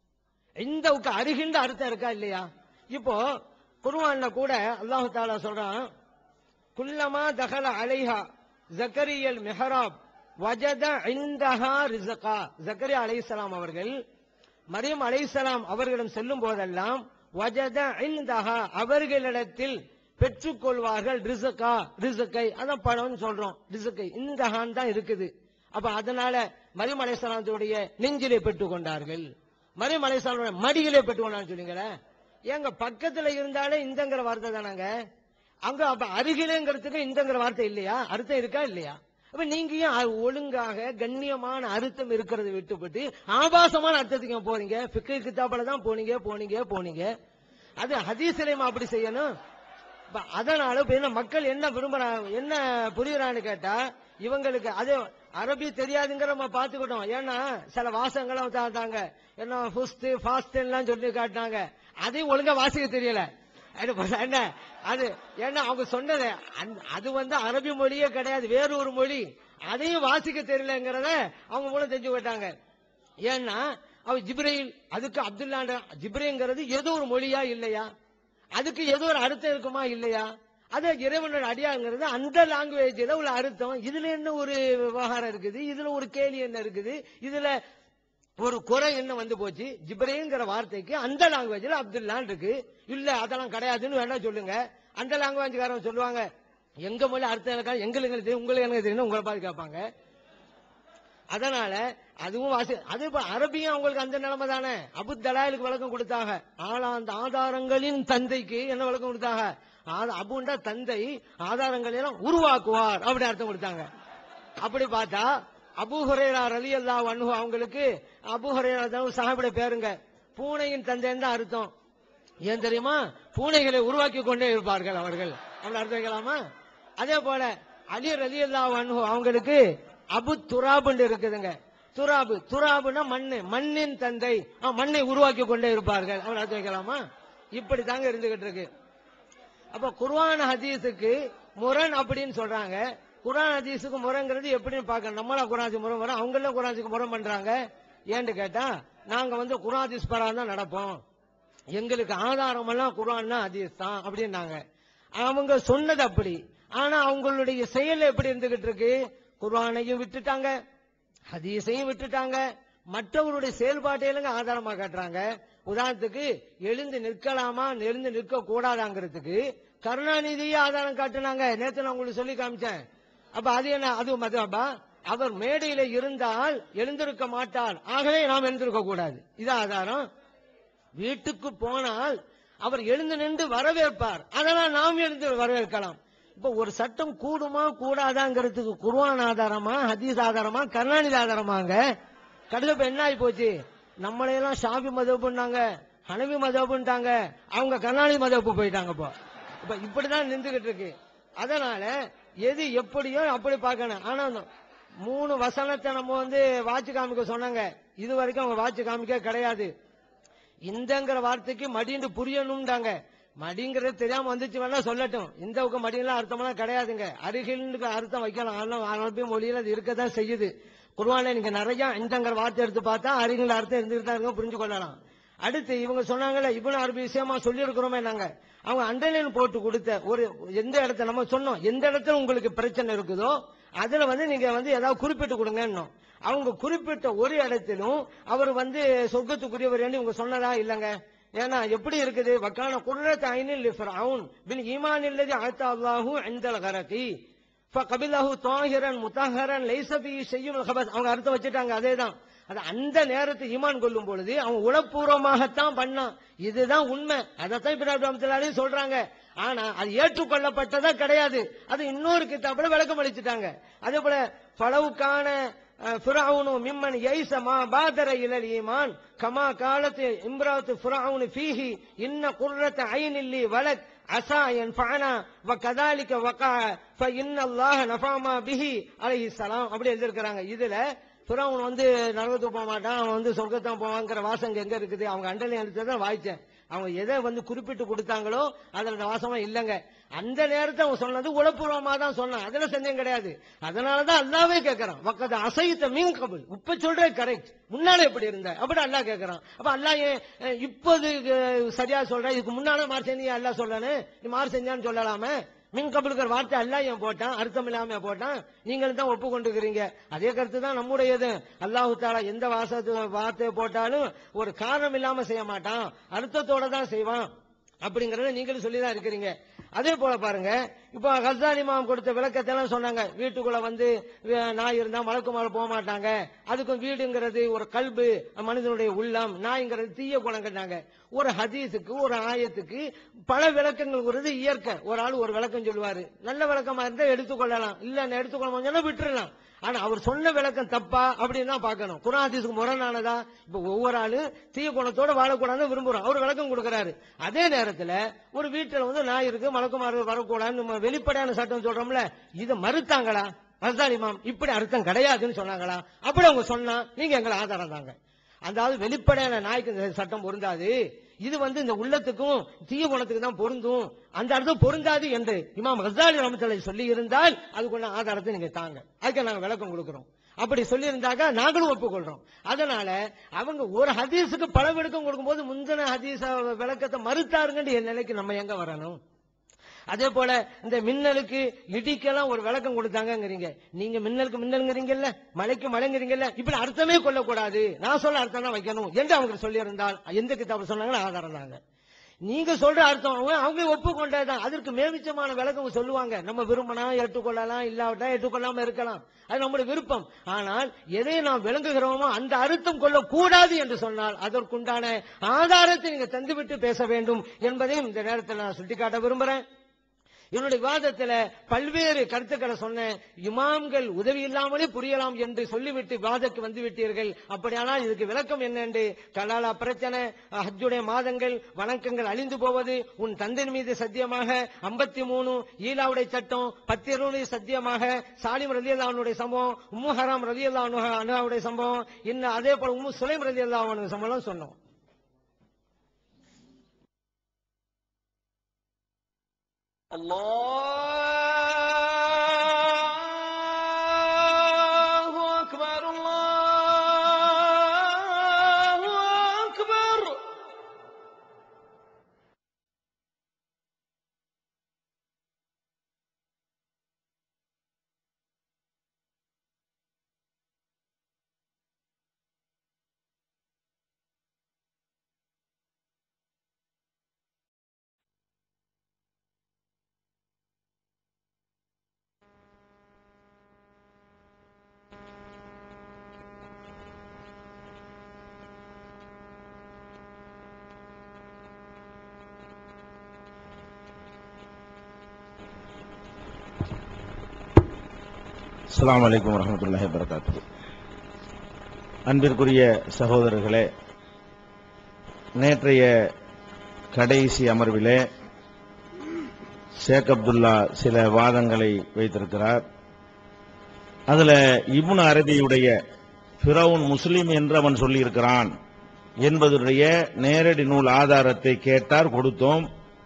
B: இந்த உக்கு அருகின்ற அர்த்தம் இருக்கா இல்லையா இப்போ குர்ஆன்ல கூட அல்லாஹ் தாலா சொல்றான் குல்லமா தகல அலைஹா ஜக்கரியல் மெஹராப் வஜத இந்தஹா ரிசகா ஜக்கரியா அலைஹிஸ்ஸலாம் அவர்கள் மரியம் அலைஹிஸ்ஸலாம் அவர்களிடம் செல்லும் போதெல்லாம் வஜத இந்தஹா அவர்களிடத்தில் பெற்றுக்கொள்வார்கள் ரிசகா ரிசக்கை அதான் பழம்னு சொல்றோம் ரிசக்கை இந்தஹான் தான் இருக்குது அப்ப அதனால மரியம் அலைஹிஸ்ஸலாத்துடைய நெஞ்சிலே பெற்றுக்கொண்டார்கள் மரியம் அலைஹிஸ்ஸலாமுடைய மடியிலே பெற்றுக்கொண்டான்னு சொன்னீங்களே ஏங்க பக்கத்துல இருந்தாலே இந்தங்கிற வார்த்தை தானாங்க அங்க அப்ப அருகிலேங்கிறதுக்கு இந்தங்கிற வார்த்தை இல்லையா அர்த்தம் இருக்கா இல்லையா அப்ப நீங்க ஏன் அ- ஒழுங்காக கண்ணியமான அர்த்தம் இருக்கிறத விட்டுப்பட்டு ஆபாசமான அர்த்தத்துக்கு ஏன் போறீங்க பிக்கை கித்தாப்பில தான் போனீங்க போனீங்க போனீங்க அது ஹதீஸ்லயும் அப்படி செய்யணும் அப்ப அதனால இப்ப என்ன மக்கள் என்ன விரும்புறாங்க என்ன புரியுறான்னு கேட்டா இவங்களுக்கு அது அரபி தெரியாதுங்கிற நம்ம பாத்துக்கிட்டோம் ஏன்னா சில வாசங்களும் தாத்தாங்க என்ன ஃபுஸ்ட் ஃபாஸ்ட் எல்லாம் சொல்லி காட்டினாங்க அதையும் ஒழுங்கா வாசிக்க தெரியல அது ப- என்ன அது ஏன்னா அவங்க சொன்னது அந்த- அது வந்து அரபி மொழியே கிடையாது வேற ஒரு மொழி அதையும் வாசிக்க தெரியலங்கிறத அவங்க மூலம் தெரிஞ்சு போயிட்டாங்க ஏன்னா அவ ஜிப்ரைல் அதுக்கு அப்துல்லாண்ட ஜிப்ரேங்கிறது ஏதோ ஒரு மொழியா இல்லையா அதுக்கு ஏதோ ஒரு அர்த்தம் இருக்குமா இல்லையா அது இறைவனோட அடியாங்கிறது அந்த லாங்குவேஜ்ல உள்ள அர்த்தம் இதுல என்ன ஒரு விவகாரம் இருக்குது இதுல ஒரு கேலி என்ன இருக்குது இதுல ஒரு குறை என்ன வந்து போச்சு ஜிப்ரேங்கிற வார்த்தைக்கு அந்த லாங்குவேஜ்ல அப்துல்லான் இருக்கு இல்ல அதெல்லாம் கிடையாதுன்னு வேணா சொல்லுங்க அந்த லாங்குவேஜ்காரன் சொல்லுவாங்க எங்க மொழி அர்த்தம் இருக்கா எங்களுக்கு எனக்கு தெரியும் உங்களுக்கு எனக்கு தெரியும் உங்களை பார்த்து கேட்பாங்க அதனால அதுவும் வாசி அது இப்ப அரபியும் அவங்களுக்கு அந்த நிலைமை தானே அபு தலாலுக்கு விளக்கம் கொடுத்தாங்க ஆனா அந்த ஆதாரங்களின் தந்தைக்கு என்ன விளக்கம் கொடுத்தாங்க ஆத- அபுண்டா தந்தை ஆதாரங்களை எல்லாம் உருவாக்குவார் அப்படி அர்த்தம் கொடுத்தாங்க அப்படி பார்த்தா அபு ஹுரேரா ரலி அல்லா அன்ஹு அவங்களுக்கு அபு ஹுரேரா தான் சாஹிபுடைய பேருங்க பூனையின் தந்தைன்னு தான் அர்த்தம் ஏன் தெரியுமா பூனைகளை உருவாக்கி கொண்டே இருப்பார்கள் அவர்கள் அப்படி அர்த்தம் வைக்கலாமா அதே போல அலி ரலி அல்லா அன்ஹு அவங்களுக்கு அபு துராபுன்னு இருக்குதுங்க துராபு துராபுனா மண்ணு மண்ணின் தந்தை ஆ, மண்ணை உருவாக்கி கொண்டே இருப்பார்கள் அப்படி அர்த்தம் வைக்கலாமா இப்படி தாங்க இருந்துகிட்டு இருக்கு அப்ப குர்ஆன் ஹதீஸுக்கு முரண் அப்படின்னு சொல்றாங்க குர்ஆன் ஹதீஸுக்கு முரங்கிறது எப்படின்னு பார்க்கணும் நம்மளா குரான் முறை வரோம் அவங்கள குரானுக்கு முறை பண்றாங்க ஏன்னு கேட்டா நாங்க வந்து குர்ஆன் ஹதீஸ் பரம் தான் நடப்போம் எங்களுக்கு ஆதாரம் எல்லாம் குர்ஆன் ஹதீஸ் தான் அப்படின்னாங்க அவங்க சொன்னது அப்படி ஆனா அவங்களுடைய செயல் எப்படி இருந்துகிட்டு இருக்கு குர்ஆனையும் விட்டுட்டாங்க ஹதீஸையும் விட்டுட்டாங்க மற்றவருடைய செயல்பாட்டையிலுங்க ஆதாரமா காட்டுறாங்க உதாரணத்துக்கு எழுந்து நிற்கலாமா எழுந்து நிற்க கூடாதாங்கிறதுக்கு கருணாநிதியே ஆதாரம் காட்டுனாங்க நேத்து நான் உங்களுக்கு சொல்லி காமிச்சேன் அப்ப அது என்ன அது மதுவா அவர் மேடையில இருந்தால் எழுந்திருக்க மாட்டார் ஆகவே நாம் எழுந்திருக்க கூடாது இது ஆதாரம் வீட்டுக்கு போனால் அவர் எழுந்து நின்று வரவேற்பார் அதெல்லாம் நாம் எழுந்து வரவேற்கலாம் இப்ப ஒரு சட்டம் கூடுமா கூடாதாங்கிறதுக்கு குர்ஆன் ஆதாரமா ஹதீஸ் ஆதாரமா கருணாநிதி ஆதாரமாங்க கடைசில இப்ப என்ன ஆகி போச்சு நம்மளையெல்லாம் ஷாபி மதப்புன்னாங்க ஹனவி மதப்புன்ட்டாங்க அவங்க கருணாநிதி மதப்பு போயிட்டாங்க இப்போ இப்ப இப்படிதான் நின்றுகிட்டு இருக்கு அதனால எது எப்படியோ அப்படி பார்க்கணும் ஆனா அந்த மூணு வசனத்தை நம்ம வந்து வாட்சி காமிக்க சொன்னாங்க இது வரைக்கும் அவங்க வாட்சி காமிக்க கிடையாது இந்தங்கிற வார்த்தைக்கு மடின்னு புரியணும்டாங்க மடிங்கிறது தெரியாம வந்துச்சு வேணா சொல்லட்டும் இந்தவுக்கு மடியெல்லாம் அர்த்தமெல்லாம் கிடையாதுங்க அருகில்னு அர்த்தம் வைக்கலாம் ஆனால் அரபி மொழியில அது இருக்கதான் செய்யுது குர்ஆன்ல நீங்க நிறைய இந்தங்கிற வார்த்தை எடுத்து பார்த்தா அருகில் அர்த்தம் இருந்துட்டு தான் இருக்கும் புரிஞ்சு கொள்ளலாம் அடுத்து இவங்க சொன்னாங்கல்ல இவனு அரபி விஷயமா சொல்லி இருக்கிறோமே நாங்க அவங்க அண்டர்லைன் போட்டு கொடுத்த ஒரு எந்த இடத்துல நம்ம சொன்னோம் எந்த இடத்துல உங்களுக்கு பிரச்சனை இருக்குதோ அதுல வந்து நீங்க வந்து ஏதாவது குறிப்பிட்டு கொடுங்கன்னோம் அவங்க குறிப்பிட்ட ஒரு இடத்திலும் அவர் வந்து சொர்க்கத்துக்குரியவர் இவங்க சொன்னதா இல்லங்க ஏன்னா எப்படி இருக்குது வக்கான குர்ரத் ஐனில் ஃபிரௌன் பின் ஈமான் இல்லதி அத்தா அல்லாஹு இந்தல் கரதி ஃபகபிலஹு தாஹிரன் முத்தஹரன் லைஸ பி ஷையுல் கபஸ் அவங்க அர்த்தம் வச்சுட்டாங்க அதேதான் அது அந்த நேரத்தை ஈமான் கொள்ளும் பொழுது அவன் உளப்பூர்வமாகத்தான் பண்ணான் இதுதான் உண்மை அதைத்தான் இப்ராஹிம் சொல்றாங்க ஆனா அது ஏற்றுக்கொள்ளப்பட்டதா கிடையாது அது இன்னொரு கிதாபுல விளக்கம் அளிச்சுட்டாங்க அதே போல பலவுக்கான ஃபிரௌனு மிம்மன் யைசமா பாதர இலல் ஈமான் கமா காலத்து இம்ராத்து ஃபிரௌனு ஃபீஹி இன்ன குர்ரத் ஐனில்லி வலத் அசா என் ஃபஅனா வ கதாலிக வகா ஃப இன்னல்லாஹ நஃபாமா பிஹி அலைஹிஸ்ஸலாம் அப்படி எழுதிருக்கிறாங்க இதுல பிறவன் வந்து நரகத்துக்கு போக மாட்டான் அவன் வந்து சொர்க்கத்தான் போவாங்கிற வாசம் எங்க இருக்குது அவங்க அண்டலை எடுத்ததான் வாய்ச்சேன் அவங்க எதை வந்து குறிப்பிட்டு கொடுத்தாங்களோ அதுல அந்த வாசமா இல்லைங்க அந்த நேரத்தை அவன் சொன்னது உளப்பூர்வமா தான் சொன்னான் அதுல சந்தேகம் கிடையாது அதனாலதான் அல்லாவே கேட்கறான் பக்கத்து அசைத்த மீன் கபுல் இப்ப சொல்ற கரெக்ட் முன்னால எப்படி இருந்த அப்படி அல்லாஹ் கேட்கறான் அப்ப அல்லாஹ் ஏன் அஹ், இப்போது அஹ், சரியா சொல்ற இதுக்கு முன்னால மாறு செஞ்சு அல்லாஹ் சொல்லனு நீ மாறு செஞ்சான்னு சொல்லலாமே மின் கபலுக்கிற வார்த்தை அல்லாஹ் ஏன் போட்டான் அர்த்தம் இல்லாம போட்டான் நீங்களும் தான் ஒப்பு கொண்டுக்கிறீங்க அதே கருத்து தான் நம்முடையது அல்லாஹு தாலா எந்த வாசத்து வார்த்தையை போட்டாலும் ஒரு காரணம் இல்லாம செய்ய மாட்டான் அர்த்தத்தோட தான் செய்வான் அப்படிங்கறத நீங்களும் சொல்லி தான் இருக்கிறீங்க அதே போல பாருங்க இப்போ ஹசாலி மாம் கொடுத்த விளக்கத்தை எல்லாம் சொன்னாங்க வீட்டுக்குள்ள வந்து அஹ், நாய் இருந்தா மலக்குமார போக மாட்டாங்க அதுக்கும் வீடுங்கிறது ஒரு கல்பு மனிதனுடைய உள்ளம் நாய்ங்கிறது தீய குணம் கட்டாங்க ஒரு ஹதீஸுக்கு ஒரு ஆயத்துக்கு பல விளக்கங்கள் வருது இயற்கை ஒரு ஆள் ஒரு விளக்கம் சொல்லுவாரு நல்ல விளக்கமா இருந்தா எடுத்துக்கொள்ளலாம் இல்ல நான் எடுத்துக்கொள்ள சொன்னா விட்டுறலாம் ஆனா அவர் சொன்ன விளக்கம் தப்பா அப்படின்னு தான் பார்க்கணும் குரான் ஹதீஸுக்கு முரணானதா இப்ப ஒவ்வொரு ஆளு தீய குணத்தோட வாழக்கூடாதுன்னு விரும்புறோம் அவர் விளக்கம் கொடுக்கறாரு அதே நேரத்துல ஒரு வீட்டுல வந்து நாய் இருக்கு மலக்குமாறு வரக்கூடாதுன்னு நம்ம வெளிப்படையான சட்டம் சொல்றோம்ல இதை மறுத்தாங்களா மருதால் இமாம் இப்படி அர்த்தம் கிடையாதுன்னு சொன்னாங்களா அப்படி அவங்க சொன்னா நீங்க எங்களை ஆதாரம் தாங்க அதாவது வெளிப்படையான நாய்க்கு இந்த சட்டம் பொருந்தாது இது வந்து இந்த உள்ளத்துக்கும் தீய குணத்துக்கு தான் பொருந்தும் அந்த அர்த்தம் பொருந்தாது என்று இமாம் ஹசாலி ரமத்தலை சொல்லி இருந்தால் அதுக்குள்ள ஆதாரத்தை நீங்க தாங்க அதுக்கு நாங்க விளக்கம் கொடுக்கிறோம் அப்படி சொல்லியிருந்தாக்க நாங்களும் ஒப்புக்கொள்றோம் அதனால அவங்க ஒரு ஹதீஸுக்கு பல விளக்கம் கொடுக்கும்போது முந்தின ஹதீஸ விளக்கத்தை மறுத்தாருங்கன்னு என் நிலைக்கு நம்ம எங்க வரணும் அதே போல இந்த மின்னலுக்கு இடிக்கெல்லாம் ஒரு விளக்கம் கொடுத்தாங்கங்கிறீங்க நீங்க மின்னலுக்கு மின்னலுங்கிறீங்கல்ல மலைக்கு மலைங்கிறீங்கல்ல இப்படி அர்த்தமே கொள்ளக்கூடாது நான் சொல்ல அர்த்தம் தான் வைக்கணும் என்று அவங்க சொல்லியிருந்தால் எந்த கிதாபு சொன்னாங்கன்னு ஆதாரம் தாங்க நீங்க சொல்ற அர்த்தம் அவங்க அவங்க ஒப்புக்கொண்டதுதான் அதற்கு மேமிச்சமான விளக்கம் சொல்லுவாங்க நம்ம விரும்பினா ஏற்றுக்கொள்ளலாம் இல்லாவிட்டா ஏற்றுக்கொள்ளாம இருக்கலாம் அது நம்முடைய விருப்பம் ஆனால் எதை நாம் விளங்குகிறோமோ அந்த அர்த்தம் கொள்ளக்கூடாது என்று சொன்னால் அதற்குண்டான ஆதாரத்தை நீங்க தந்துவிட்டு பேச வேண்டும் என்பதையும் இந்த நேரத்தில் நான் சுட்டிக்காட்ட விரும்புறேன் என்னுடைய விவாதத்துல பல்வேறு கருத்துக்களை சொன்னேன் இமாம்கள் உதவி இல்லாமலே புரியலாம் என்று சொல்லிவிட்டு விவாதத்துக்கு வந்து விட்டீர்கள் அப்படியானால் இதுக்கு விளக்கம் என்ன என்று கலாலா பிரச்சனை ஹஜ்ஜுடைய மாதங்கள் வணக்கங்கள் அழிந்து போவது உன் தந்தையின் மீது சத்தியமாக ஐம்பத்தி மூணு ஈலாவுடைய சட்டம் பத்திரனுடைய சத்தியமாக சாலிம் ரலி அல்லாவுடைய சம்பவம் உம்மு ஹராம் ரலி அல்லாவுடைய சம்பவம் இன்னும் அதே போல உம்மு சுலைம் ரலி அல்லாவுடைய சம்பவம் சொன்னோம்
C: الله أكبر الله أكبر
A: அஸ்ஸலாமு அலைக்கும் வரஹ்மத்துல்லாஹி வபரகாத்துஹு அன்பிற்குரிய சகோதரர்களே நேற்றைய கடைசி அமர்விலே ஷேக் அப்துல்லா சில வாதங்களை வைத்திருக்கிறார் அதுல இப்னு அரபியுடைய ஃபிரவுன் முஸ்லிம் என்று அவன் சொல்லியிருக்கிறான் என்பதுடைய நேரடி நூல் ஆதாரத்தை கேட்டார் கொடுத்தோம்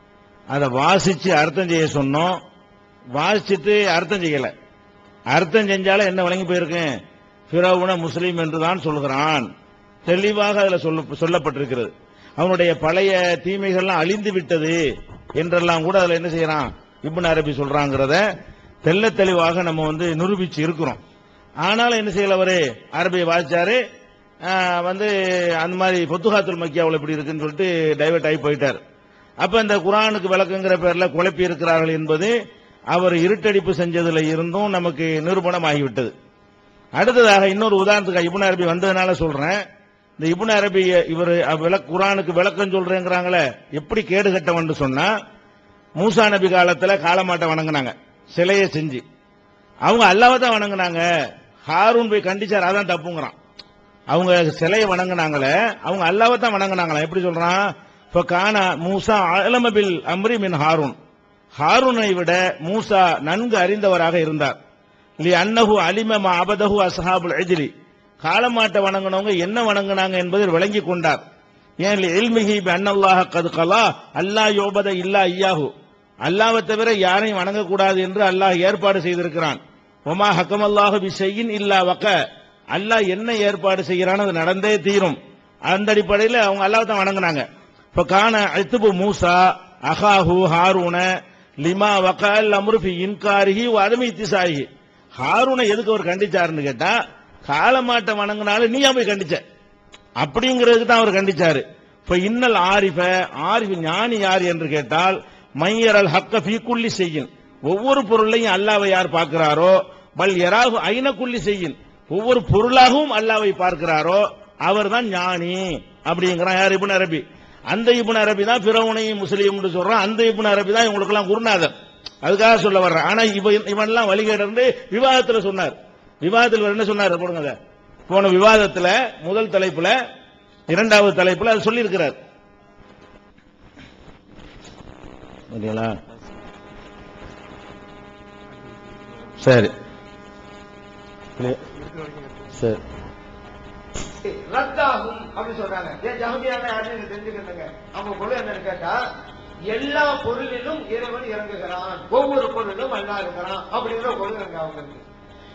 A: அதை வாசிச்சு அர்த்தம் செய்ய சொன்னோம் வாசிச்சுட்டு அர்த்தம் செய்யல அர்த்தம் செஞ்சாலும் என்ன வழங்கி போயிருக்கேன் ஃபிரவுன முஸ்லீம் என்றுதான் சொல்கிறான் தெளிவாக அதுல சொல்ல சொல்லப்பட்டிருக்கிறது அவனுடைய பழைய தீமைகள்லாம் அழிந்து விட்டது என்றெல்லாம் கூட அதுல என்ன செய்யறான் இப்னு அரபி சொல்றாங்கிறத தெள்ள தெளிவாக நம்ம வந்து நிரூபிச்சு இருக்கிறோம் ஆனாலும் என்ன செய்யல அவரு அரபியை வாசிச்சாரு ஆஹ், வந்து அந்த மாதிரி பொத்துகாத்துல் மக்கியாவில் இப்படி இருக்குன்னு சொல்லிட்டு டைவர்ட் ஆகி போயிட்டார் அப்ப இந்த குரானுக்கு விளக்குங்கிற பேர்ல குழப்பி இருக்கிறார்கள் என்பது அவர் இருட்டடிப்பு செஞ்சதுல இருந்தும் நமக்கு நிரூபணம் ஆகிவிட்டது அடுத்ததாக இன்னொரு உதாரணத்துக்கு இப்னு அரபி வந்ததுனால சொல்றேன் இந்த இப்னு அரபி இவர் விளக் குரானுக்கு விளக்கம் சொல்றேங்கிறாங்களே எப்படி கேடு கட்டவன் சொன்னா மூசா நபி காலத்துல காளமாட்டை வணங்குனாங்க சிலையை செஞ்சு அவங்க அல்லாவை தான் வணங்குனாங்க ஹாரூன் போய் கண்டிச்சார் அதான் தப்புங்கிறான் அவங்க சிலையை வணங்குனாங்களே அவங்க அல்லாவை தான் வணங்குனாங்களா எப்படி சொல்றான் இப்ப காணா மூசா அலமபில் அம்ரி மின் ஹாரூன் ஹாரூனை விட மூசா நன்கு அறிந்தவராக இருந்தார் லி அன்னஹு அலிம மா அபதஹு அஸ்ஹாபுல் அஜ்லி காலமாட்டை வணங்குனவங்க என்ன வணங்குனாங்க என்பதை விளங்கி கொண்டார் ஏன் லி இல்மிஹி பி அன்னல்லாஹ கது கலா அல்லாஹ் யோபத இல்லா ஐயாஹு அல்லாவை தவிர யாரையும் வணங்கக்கூடாது என்று அல்லாஹ் ஏற்பாடு செய்திருக்கிறான் ஒமா ஹக்கம் அல்லாஹு பி செய்யின் இல்லா வக்க அல்லாஹ் என்ன ஏற்பாடு செய்கிறான் அது நடந்தே தீரும் அந்த அடிப்படையில் அவங்க அல்லாஹ் தான் வணங்குனாங்க இப்ப காண அத்துபு மூசா அஹாஹு ஹாரூன லிமா வக்கால் அம்ருஃபி இன்காரிஹி அதமி இத்திசாயி ஹாரூனை எதுக்கு அவர் கண்டிச்சாருன்னு கேட்டா காலமாட்டை வணங்கினாலும் நீ போய் கண்டிச்ச அப்படிங்கிறதுக்கு தான் அவர் கண்டிச்சாரு இப்ப இன்னல் ஆரிஃப ஆரிஃப் ஞானி யார் என்று கேட்டால் மையரல் ஹக்க ஃபீ குல்லி செய்யின் ஒவ்வொரு பொருளையும் அல்லாவை யார் பார்க்கிறாரோ பல் எராகு ஐன குல்லி செய்யின் ஒவ்வொரு பொருளாகவும் அல்லாவை பார்க்கிறாரோ அவர்தான் ஞானி அப்படிங்கிறான் யார் இப்னு அரபி அந்த இப்னு அரபி தான் பிறவுனையும் முஸ்லீம் சொல்றான் அந்த இப்னு அரபி தான் இவங்களுக்கெல்லாம் குருநாதர் அதுக்காக சொல்ல வர்றேன் ஆனா இவன் இவன்லாம் வழிகேடு விவாதத்துல சொன்னார் விவாதத்தில் இவர் என்ன சொன்னார் போடுங்க அதை. போன விவாதத்துல முதல் தலைப்புல இரண்டாவது தலைப்புல அது சொல்லி இருக்கிறார் சரி சரி
B: ரத்தாகும் அப்படி சொல்றாங்க ஏன் ஜஹமியான யாருன்னு தெரிஞ்சுக்கிறதுங்க அவங்க பொருள் என்னன்னு கேட்டா எல்லா பொருளிலும் இறைவன் இறங்குகிறான் ஒவ்வொரு பொருளிலும் அல்லா இருக்கிறான் அப்படிங்கிற பொருள் இருக்கு அவங்களுக்கு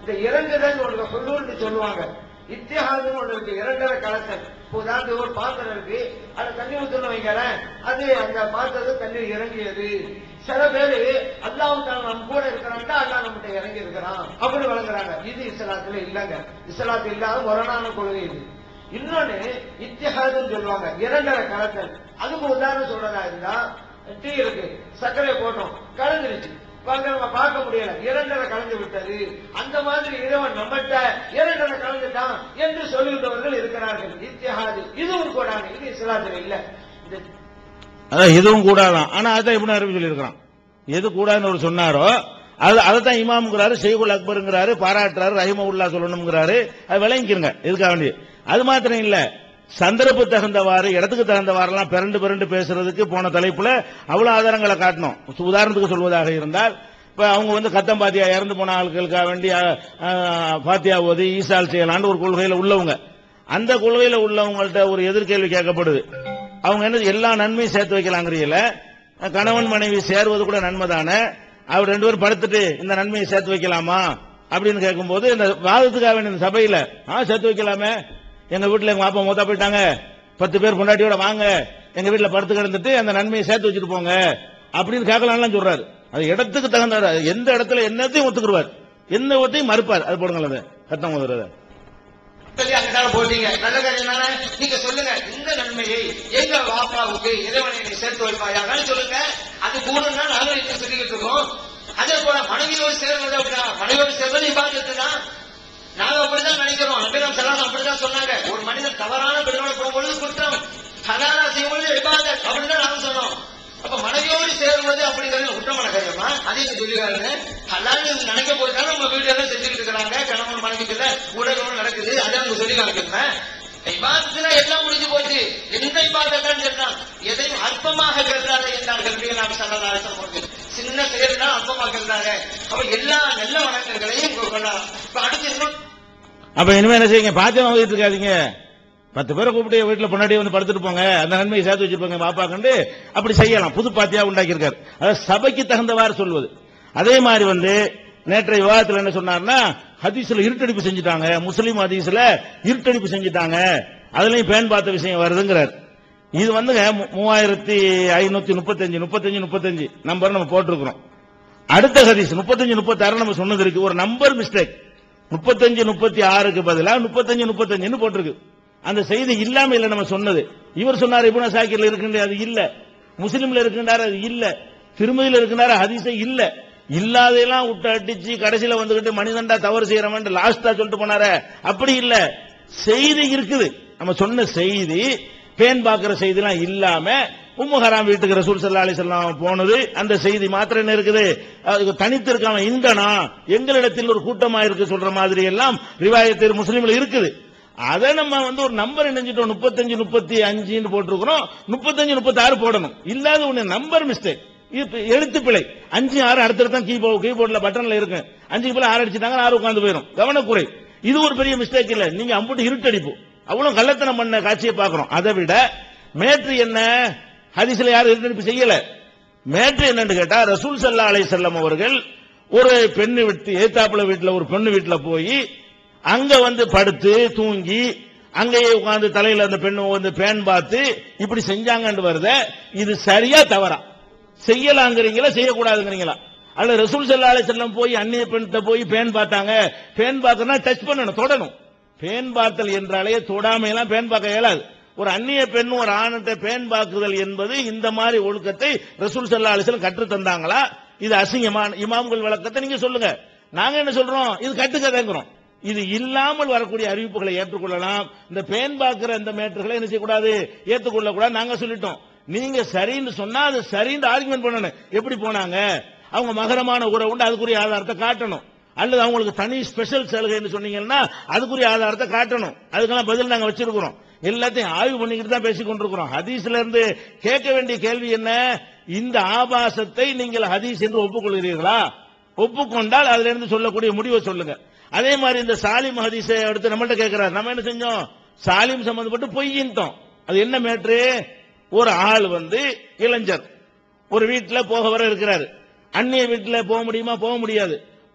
B: இந்த இறங்குதல் ஒன்று சொல்லுன்னு சொல்லுவாங்க இத்தியாகம் ஒன்று இருக்கு இரண்டரை கலத்தல் இப்போ உதாரணத்துக்கு ஒரு பாத்திரம் இருக்கு அதை தண்ணி ஊத்தணும் வைக்கிறேன் அது அந்த பாத்திரத்தை தண்ணி இறங்கியது சில பேரு அல்லாஹ் தாலா நம்ம கூட இருக்கிறாங்க அல்லாஹ் நம்மகிட்ட இறங்கி இருக்கிறான் அப்படி வழங்குறாங்க இது இஸ்லாத்துல இல்லங்க இஸ்லாத்துல இல்லாத முரணான கொள்கை இது இன்னொன்னு இத்திஹாதுன்னு சொல்லுவாங்க இரண்டரை கலத்தல் அதுக்கு உதாரணம் சொல்றதா இருந்தா டீ இருக்கு சர்க்கரை போட்டோம் கலந்துருச்சு பாக்க நம்ம பார்க்க முடியல இரண்டரை கலந்து விட்டது அந்த மாதிரி இறைவன் நம்மகிட்ட இரண்டரை கலந்துட்டான் என்று சொல்லுகிறவர்கள் இருக்கிறார்கள் இத்திஹாது இதுவும் கூடாது இது இஸ்லாத்துல இல்ல இந்த
A: அதான் இதுவும் கூடாதான் ஆனா அதான் இப்படி அறிவு சொல்லியிருக்கிறான் எது கூடாதுன்னு ஒரு சொன்னாரோ அது அதைத்தான் இமாம்ங்கிறாரு ஷெய்குல் அக்பருங்கிறாரு பாராட்டுறாரு ரஹிமவுல்லா சொல்லணுங்கிறாரு அது விளங்கிக்கிறங்க இதுக்காக வேண்டி அது மாத்திரம் இல்ல சந்தர்ப்பு தகுந்தவாறு இடத்துக்கு தகுந்தவாறெல்லாம் பிறண்டு பிறண்டு பேசுறதுக்கு போன தலைப்புல அவ்வளவு ஆதாரங்களை காட்டணும் உதாரணத்துக்கு சொல்வதாக இருந்தால் இப்ப அவங்க வந்து கத்தம் பாத்தியா இறந்து போன ஆட்களுக்காக வேண்டி அஹ், அஹ், பாத்தியா ஓதி ஈசால் செய்யலான்னு ஒரு கொள்கையில உள்ளவங்க அந்த கொள்கையில உள்ளவங்கள்ட்ட ஒரு எதிர்கேள்வி கேட்கப்படுது அவங்க என்ன எல்லா நன்மையும் சேர்த்து வைக்கலாங்கிறீங்கள கணவன் மனைவி சேர்வது கூட நன்மை தானே அவர் ரெண்டு பேரும் படுத்துட்டு இந்த நன்மையை சேர்த்து வைக்கலாமா அப்படின்னு கேட்கும்போது இந்த வாதத்துக்காக வேண்டிய இந்த சபையில ஆ சேர்த்து வைக்கலாமே எங்க வீட்டுல எங்க பாப்பா மூத்தா போயிட்டாங்க பத்து பேர் பொண்டாட்டியோட வாங்க எங்க வீட்டுல படுத்து கிடந்துட்டு அந்த நன்மையை சேர்த்து வச்சுட்டு போங்க அப்படின்னு கேட்கலாம்லாம் சொல்றாரு அது இடத்துக்கு தகுந்த எந்த இடத்துல என்னத்தையும் ஒத்துக்குருவார் எந்த ஒத்தையும் மறுப்பார் அது போடுங்களேன் அது சத்தம் முதல்ல
B: சொல்லி அங்கதான போட்டீங்க நல்ல காரியம் தானே நீங்க சொல்லுங்க இந்த நன்மையை எங்க வாப்பாவுக்கு இறைவனை நீ சேர்த்து வைப்பாயாக சொல்லுங்க அது கூடனா நாங்களும் இங்க சொல்லிக்கிட்டு இருக்கோம் அதே போல மனைவியோடு சேர்வது அப்படின்னா மனைவியோடு சேர்வது இபாதத்து தான் நாங்க அப்படிதான் நினைக்கிறோம் நபிரம் சலாம் அப்படிதான் சொன்னாங்க ஒரு மனிதன் தவறான பெண்ணோட போகும்பொழுது குற்றம் ஹலாலா செய்யும்பொழுது இபாதத் அப்படின்னு நாங்க சொன்னோம் அப்ப மனைவியோடு சேருவது அப்படிங்கிறது குற்றமான காரியமா அதை நீங்க சொல்லுகிறாருங்க ஹலால் நினைக்க போதுதான் நம்ம வீடு எல்லாம் செஞ்சுக்கிட்டு இருக்கிறாங்க கணவன் மனைவிக்குள்ள உலகம் நடக்குது அதை அவங்க சொல்லி காமிக்கிறேன் இபாதத்துல எல்லாம் முடிஞ்சு போச்சு எந்த இபாதத்தான் சொன்னா எதையும் அற்பமாக கருதாத என்றார்கள் நாம் சல்லல்லாஹு சின்ன செயல் தான் அற்பமாக கருதாங்க அப்ப எல்லா நல்ல வணக்கங்களையும் கொண்டாடலாம் இப்ப அடுத்து இன்னும்
A: அப்ப இனிமே என்ன செய்யுங்க பாத்தியம் வாங்கிட்டு இருக்காதீங்க பத்து பேரை கூப்பிட்டு வீட்டுல பொன்னாடி வந்து படுத்துட்டு போங்க அந்த நன்மையை சேர்த்து வச்சிருப்பாங்க பாப்பா கண்டு அப்படி செய்யலாம் புது பாத்தியா உண்டாக்கி இருக்காரு அதாவது சபைக்கு தகுந்தவாறு சொல்வது அதே மாதிரி வந்து நேற்றைய விவாதத்தில் என்ன சொன்னார்னா ஹதீஸ்ல இருட்டடிப்பு செஞ்சுட்டாங்க முஸ்லீம் ஹதீஸ்ல இருட்டடிப்பு செஞ்சுட்டாங்க அதுலயும் பேன் பார்த்த விஷயம் வருதுங்கிறார் இது வந்துங்க மூ- மூவாயிரத்தி ஐநூத்தி முப்பத்தஞ்சு முப்பத்தஞ்சு முப்பத்தஞ்சு நம்பர் நம்ம போட்டிருக்கிறோம் அடுத்த ஹதீஸ் முப்பத்தஞ்சு முப்பத்தாறு நம்ம சொன்னது இருக்கு ஒரு நம்பர் மிஸ்டேக் முப்பத்தஞ்சு முப்பத்தி ஆறுக்கு பதிலா முப்பத்தஞ்சு முப்பத்தஞ்சுன்னு போட்டிருக்கு அந்த செய்தி இல்லாம இல்ல நம்ம சொன்னது இவர் சொன்னார் இபுன சாக்கிர்ல இருக்குன்ற அது இல்ல முஸ்லிம்ல இருக்குன்றாரு அது இல்ல திருமதியில இருக்குன்றாரு ஹதீஸே இல்ல இல்லாதையெல்லாம் விட்டு அடிச்சு கடைசியில வந்துகிட்டு மனிதன்டா தவறு செய்யறவன் லாஸ்டா சொல்லிட்டு போனாரே அப்படி இல்ல செய்தி இருக்குது நம்ம சொன்ன செய்தி பேன் பார்க்கிற செய்திலாம் இல்லாம உம்மு ஹராம் வீட்டுக்கு ரசூல் சல்லா அலிசல்லாம் போனது அந்த செய்தி மாத்திரம் என்ன இருக்குது அதுக்கு தனித்து இருக்காம இங்கனா எங்களிடத்தில் ஒரு கூட்டமா இருக்கு சொல்ற மாதிரி எல்லாம் ரிவாயத்தில் முஸ்லீம்ல இருக்குது அதை நம்ம வந்து ஒரு நம்பர் இணைஞ்சிட்டோம் முப்பத்தஞ்சு முப்பத்தி அஞ்சுன்னு போட்டிருக்கிறோம் முப்பத்தஞ்சு முப்பத்தி ஆறு போடணும் இல்லாத ஒண்ணு நம்பர் மிஸ்டேக் எழுத்து பிழை அஞ்சு ஆறு அடுத்தடுத்து தான் கீபோர்டு கீபோர்ட்ல பட்டன்ல இருக்கு அஞ்சுக்கு பிள்ளை ஆறு அடிச்சுட்டாங்க ஆறு உட்கார்ந்து போயிடும் கவனக்குறை இது ஒரு பெரிய மிஸ்டேக் இல்ல நீங்க அம்புட்டு இருட்டடிப்பு அவ்வளவு கள்ளத்தனம் பண்ண காட்சியை பார்க்கிறோம் அதை விட மேட்ரு என்ன ஹதீஸ்ல யாரும் இருட்டடிப்பு செய்யல மேட்ரு என்னன்னு கேட்டா ரசூல் சல்லா அலை செல்லம் அவர்கள் ஒரு பெண்ணு விட்டு ஏத்தாப்புல வீட்டுல ஒரு பெண்ணு வீட்டுல போய் அங்க வந்து படுத்து தூங்கி அங்கேயே உட்கார்ந்து தலையில அந்த பெண்ணு வந்து பேன் பார்த்து இப்படி செஞ்சாங்கன்னு வருத இது சரியா தவறா செய்யலாங்கிறீங்களா செய்யக்கூடாதுங்கிறீங்களா அல்ல ரசூல் சல்லா அலை செல்லம் போய் அந்நிய பெண்கிட்ட போய் பேன் பார்த்தாங்க பேன் பார்க்கறனா டச் பண்ணணும் தொடணும் பேன் பார்த்தல் என்றாலே தொடாமையெல்லாம் பேன் பார்க்க இயலாது ஒரு அந்நிய பெண் ஒரு ஆணிட்ட பேன் பார்க்குதல் என்பது இந்த மாதிரி ஒழுக்கத்தை ரசூல் சல்லா அலிஸ்லம் கற்றுத் தந்தாங்களா இது அசிங்கமான இமாம்கள் விளக்கத்தை நீங்க சொல்லுங்க நாங்க என்ன சொல்றோம் இது கட்டுக்கதைங்கிறோம் இது இல்லாமல் வரக்கூடிய அறிவிப்புகளை ஏற்றுக்கொள்ளலாம் இந்த பேன் பார்க்கிற இந்த மேட்டர்களை என்ன செய்யக்கூடாது ஏற்றுக்கொள்ள கூடாது நாங்க சொல்லிட்டோம் நீங்க சரின்னு சொன்னா அது சரின்னு ஆர்குமெண்ட் பண்ணணும் எப்படி போனாங்க அவங்க மகரமான உறவு உண்டு அதுக்குரிய ஆதாரத்தை காட்டணும் அல்லது அவங்களுக்கு தனி ஸ்பெஷல் சலுகைன்னு சொன்னீங்கன்னா அதுக்குரிய ஆதாரத்தை காட்டணும் அதுக்கெல்லாம் பதில் நாங்க வச்சிருக்கிறோம் எல்லாத்தையும் ஆய்வு பண்ணிக்கிட்டு தான் பேசிக் கொண்டிருக்கிறோம் ஹதீஸ்ல இருந்து கேட்க வேண்டிய கேள்வி என்ன இந்த ஆபாசத்தை நீங்கள் ஹதீஸ் என்று ஒப்புக்கொள்கிறீர்களா ஒப்புக்கொண்டால் அதுல இருந்து சொல்லக்கூடிய முடிவை சொல்லுங்க அதே மாதிரி இந்த சாலிம் ஹதீஸை அடுத்து நம்மள்ட்ட கேட்கிறார் நம்ம என்ன செஞ்சோம் சாலிம் சம்பந்தப்பட்டு பொய்யின்ட்டோம் அது என்ன மேட்ரு ஒரு ஆள் வந்து இளைஞர் ஒரு வீட்டுல போக வர இருக்கிறாரு அந்நிய வீட்டுல போக முடியுமா போக முடியாது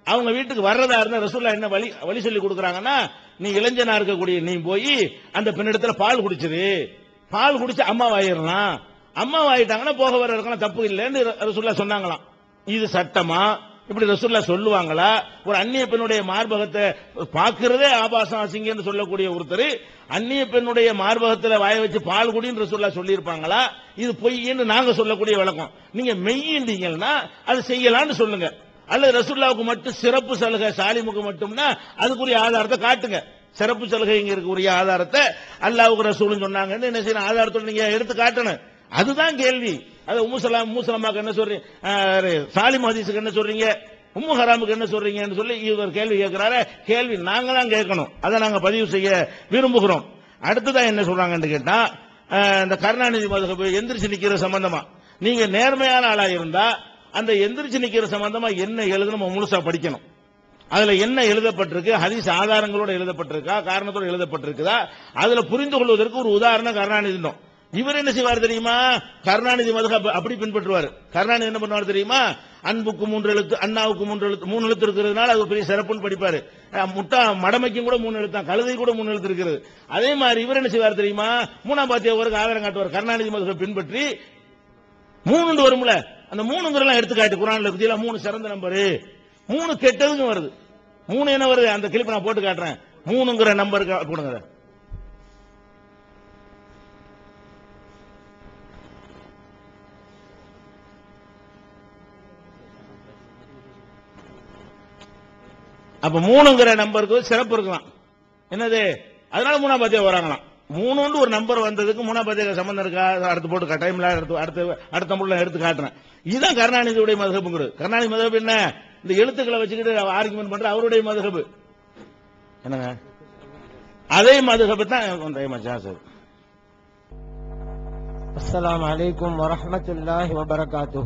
A: அவங்க வீட்டுக்கு வர்றதா இருந்தா ரசூல்லா என்ன வழி வழி சொல்லி கொடுக்குறாங்கன்னா நீ இளைஞனா இருக்கக்கூடிய நீ போய் அந்த பெண்ணிடத்துல பால் குடிச்சிரு பால் குடிச்சு அம்மா வாயிடலாம் அம்மா வாயிட்டாங்கன்னா போக வர இருக்கலாம் தப்பு இல்லைன்னு ரசூல்லா சொன்னாங்களாம் இது சட்டமா இப்படி ரசூல்லா சொல்லுவாங்களா ஒரு அந்நிய பெண்ணுடைய மார்பகத்தை பார்க்கிறதே ஆபாசம் அசிங்கன்னு சொல்லக்கூடிய ஒருத்தர் அந்நிய பெண்ணுடைய மார்பகத்துல வாய வச்சு பால் குடின்னு ரசூல்லா சொல்லியிருப்பாங்களா இது பொய்ன்னு நாங்க சொல்லக்கூடிய விளக்கம் நீங்க மெய்யின்றீங்கன்னா அது செய்யலாம்னு சொல்லுங்க அல்லது ரசூல்லாவுக்கு மட்டும் சிறப்பு சலுகை சாலிமுக்கு மட்டும்னா அதுக்குரிய ஆதாரத்தை காட்டுங்க சிறப்பு சலுகை இங்க இருக்கக்கூடிய ஆதாரத்தை அல்லாவுக்கு ரசூலும் சொன்னாங்கன்னு என்ன செய்யணும் ஆதாரத்தோட நீங்க எடுத்து காட்டணும் அதுதான் கேள்வி அது உம்முசலாம் உம்முசலமாக்கு என்ன சொல்றீங்க அஹ், சாலிம் ஹதீஸுக்கு என்ன சொல்றீங்க உம்மு ஹராமுக்கு என்ன சொல்றீங்கன்னு சொல்லி இவர் கேள்வி கேட்கிறாரு கேள்வி நாங்க தான் கேட்கணும் அதை நாங்க பதிவு செய்ய விரும்புகிறோம் அடுத்ததான் என்ன சொல்றாங்கன்னு கேட்டா அஹ், இந்த கருணாநிதி மதுகபு எந்திரிச்சு நிக்கிற சம்பந்தமா நீங்க நேர்மையான ஆளா இருந்தா அந்த எந்திரிச்சு நிக்கிற சம்பந்தமா என்ன எழுத நம்ம முழுசா படிக்கணும் அதுல என்ன எழுதப்பட்டிருக்கு ஹதீஸ் ஆதாரங்களோட எழுதப்பட்டிருக்கா காரணத்தோட எழுதப்பட்டிருக்குதா அதுல புரிந்து கொள்வதற்கு ஒரு உதாரணம் கருணாநிதி இவர் என்ன செய்வார் தெரியுமா கருணாநிதி மதுக அப்படி பின்பற்றுவார் கருணாநிதி என்ன பண்ணுவார் தெரியுமா அன்புக்கு மூன்று எழுத்து அண்ணாவுக்கு மூன்று எழுத்து மூணு எழுத்து இருக்கிறதுனால அது ஒரு பெரிய சிறப்புன்னு படிப்பாரு அஹ் முட்டா மடமைக்கும் கூட மூணு எழுத்தான் கழுதை கூட மூணு எழுத்து இருக்கிறது அதே மாதிரி இவர் என்ன செய்வார் தெரியுமா மூணாம் பாத்தியா ஒருக்கு ஆதாரம் காட்டுவார் கருணாநிதி மதுக பின்பற்றி மூணுண்டு வரும்ல அந்த மூணுங்கிறலாம் எடுத்து காட்டு குரான்ல பத்தியில மூணு சிறந்த நம்பரு மூணு கெட்டதுங்க வருது மூணு என்ன வருது அந்த கிளிப் நான் போட்டு காட்டுறேன் மூணுங்கிற நம்பர் போடுங்க அதை. அப்ப மூணுங்கிற நம்பருக்கு சிறப்பு இருக்கலாம் என்னது அதனால மூணாம் பாத்தியா வராங்களாம் மூணுன்னு ஒரு நம்பர் வந்ததுக்கு மூணாம் பாத்தியா சம்பந்தம் இருக்கா அடுத்து போட்டு டைம்ல அடுத்து அடுத்து அடுத்த முறையில் எடுத்து காட்டுறேன் இதுதான் கருணாநிதியுடைய மதகப்புங்கிறது கருணாநிதி மதகப்பு என்ன இந்த எழுத்துக்களை வச்சுக்கிட்டு ஆர்குமெண்ட் பண்ற அவருடைய மதகப்பு என்னங்க அதே மதகப்பு தான் இந்த மச்சான் சார்
B: السلام عليكم ورحمة الله وبركاته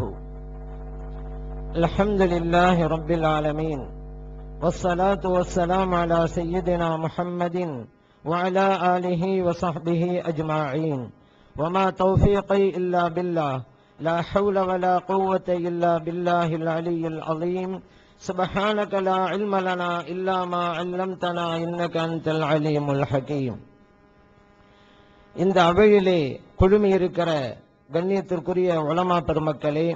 B: الحمد لله رب العالمين والصلاة والسلام على سيدنا محمد وعلى آله وصحبه أجمعين وما توفيقي إلا بالله لا حول ولا قوة إلا بالله العلي العظيم سبحانك لا علم لنا إلا ما علمتنا إنك أنت العليم الحكيم இந்த அவையிலே குழுமி இருக்கிற கண்ணியத்திற்குரிய உலமா பெருமக்களே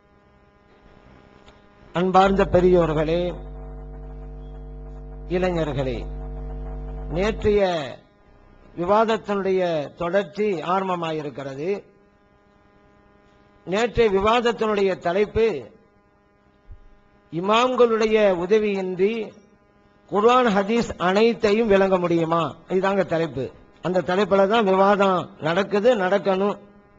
B: அன்பார்ந்த பெரியோர்களே இளைஞர்களே நேற்றைய விவாதத்தினுடைய தொடர்ச்சி ஆரம்பமாயிருக்கிறது நேற்றைய விவாதத்தினுடைய தலைப்பு இமாம்களுடைய உதவியின்றி குர்ஆன் ஹதீஸ் அனைத்தையும் விளங்க முடியுமா இதுதாங்க தலைப்பு அந்த தலைப்புல தான் விவாதம் நடக்குது நடக்கணும்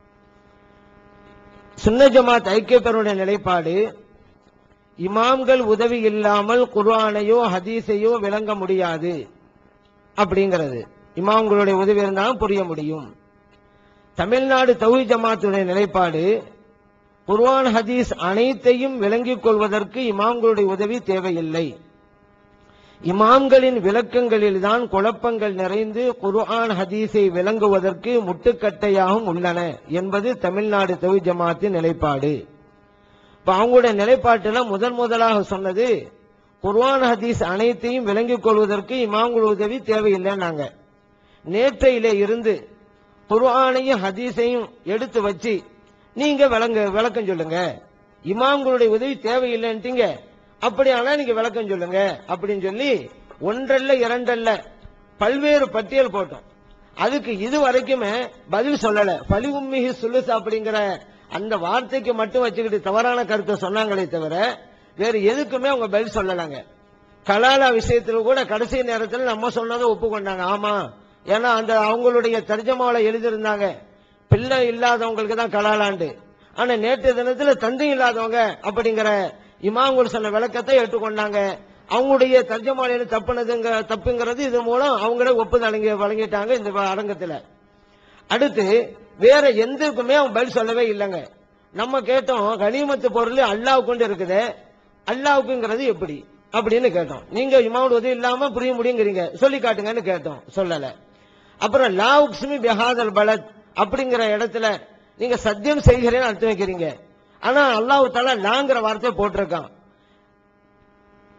B: சுன்ன ஜமாத் ஐக்கிய பெருடைய நிலைப்பாடு இமாம்கள் உதவி இல்லாமல் குர்ஆனையோ ஹதீஸையோ விளங்க முடியாது அப்படிங்கிறது இமாம்களுடைய உதவி இருந்தாலும் புரிய முடியும் தமிழ்நாடு தௌஹி ஜமாத்துடைய நிலைப்பாடு குர்ஆன் ஹதீஸ் அனைத்தையும் விளங்கிக் கொள்வதற்கு இமாம்களுடைய உதவி தேவையில்லை இமாம்களின் விளக்கங்களில்தான் குழப்பங்கள் நிறைந்து குர்ஆன் ஹதீஸை விளங்குவதற்கு முட்டுக்கட்டையாகவும் உள்ளன என்பது தமிழ்நாடு தவி ஜமாத்தின் நிலைப்பாடு இப்ப அவங்களுடைய நிலைப்பாட்டுல முதன் முதலாக சொன்னது குர்ஆன் ஹதீஸ் அனைத்தையும் விளங்கிக் கொள்வதற்கு இமாம்கள் உதவி தேவையில்லைன்னாங்க நேற்றையிலே இருந்து குர்ஆனையும் ஹதீஸையும் எடுத்து வச்சு நீங்க விளங்க விளக்கம் சொல்லுங்க இமாம்களுடைய உதவி தேவையில்லைன்ட்டீங்க அப்படியானா நீங்க விளக்கம் சொல்லுங்க அப்படின்னு சொல்லி ஒன்றல்ல இரண்டல்ல பல்வேறு பட்டியல் போட்டோம் அதுக்கு இது வரைக்குமே பதில் சொல்லல பலி உம்மிஹி சுலுஸ் அப்படிங்கிற அந்த வார்த்தைக்கு மட்டும் வச்சுக்கிட்டு தவறான கருத்தை சொன்னாங்களே தவிர வேற எதுக்குமே அவங்க பதில் சொல்லலைங்க கலாலா விஷயத்துல கூட கடைசி நேரத்தில் நம்ம சொன்னதை ஒப்புக்கொண்டாங்க ஆமா ஏன்னா அந்த அவங்களுடைய தர்ஜமாவில எழுதியிருந்தாங்க பிள்ளை இல்லாதவங்களுக்கு தான் கலாலாண்டு ஆனா நேற்று தினத்துல தந்தை இல்லாதவங்க அப்படிங்கிற இமாம்கள் சொன்ன விளக்கத்தை ஏற்றுக்கொண்டாங்க அவங்களுடைய தர்ஜமாலையில தப்புனதுங்க தப்புங்கிறது இது மூலம் அவங்களே ஒப்புதல் வழங்கி வழங்கிட்டாங்க இந்த அரங்கத்துல அடுத்து வேற எந்தக்குமே அவங்க பதில் சொல்லவே இல்லைங்க நம்ம கேட்டோம் கனிமத்து பொருள் அல்லாஹ் கொண்டு இருக்குது அல்லாவுக்குங்கிறது எப்படி அப்படின்னு கேட்டோம் நீங்க இமாவோட உதவி இல்லாம புரிய முடியுங்கிறீங்க சொல்லி காட்டுங்கன்னு கேட்டோம் சொல்லல அப்புறம் லா உக்ஸ்மி பெஹாதல் பலத் அப்படிங்கிற இடத்துல நீங்க சத்தியம் செய்கிறேன்னு அர்த்தம் வைக்கிறீங்க ஆனா அல்லாஹ் தாலா லாங்கிற வார்த்தை போட்டிருக்கான்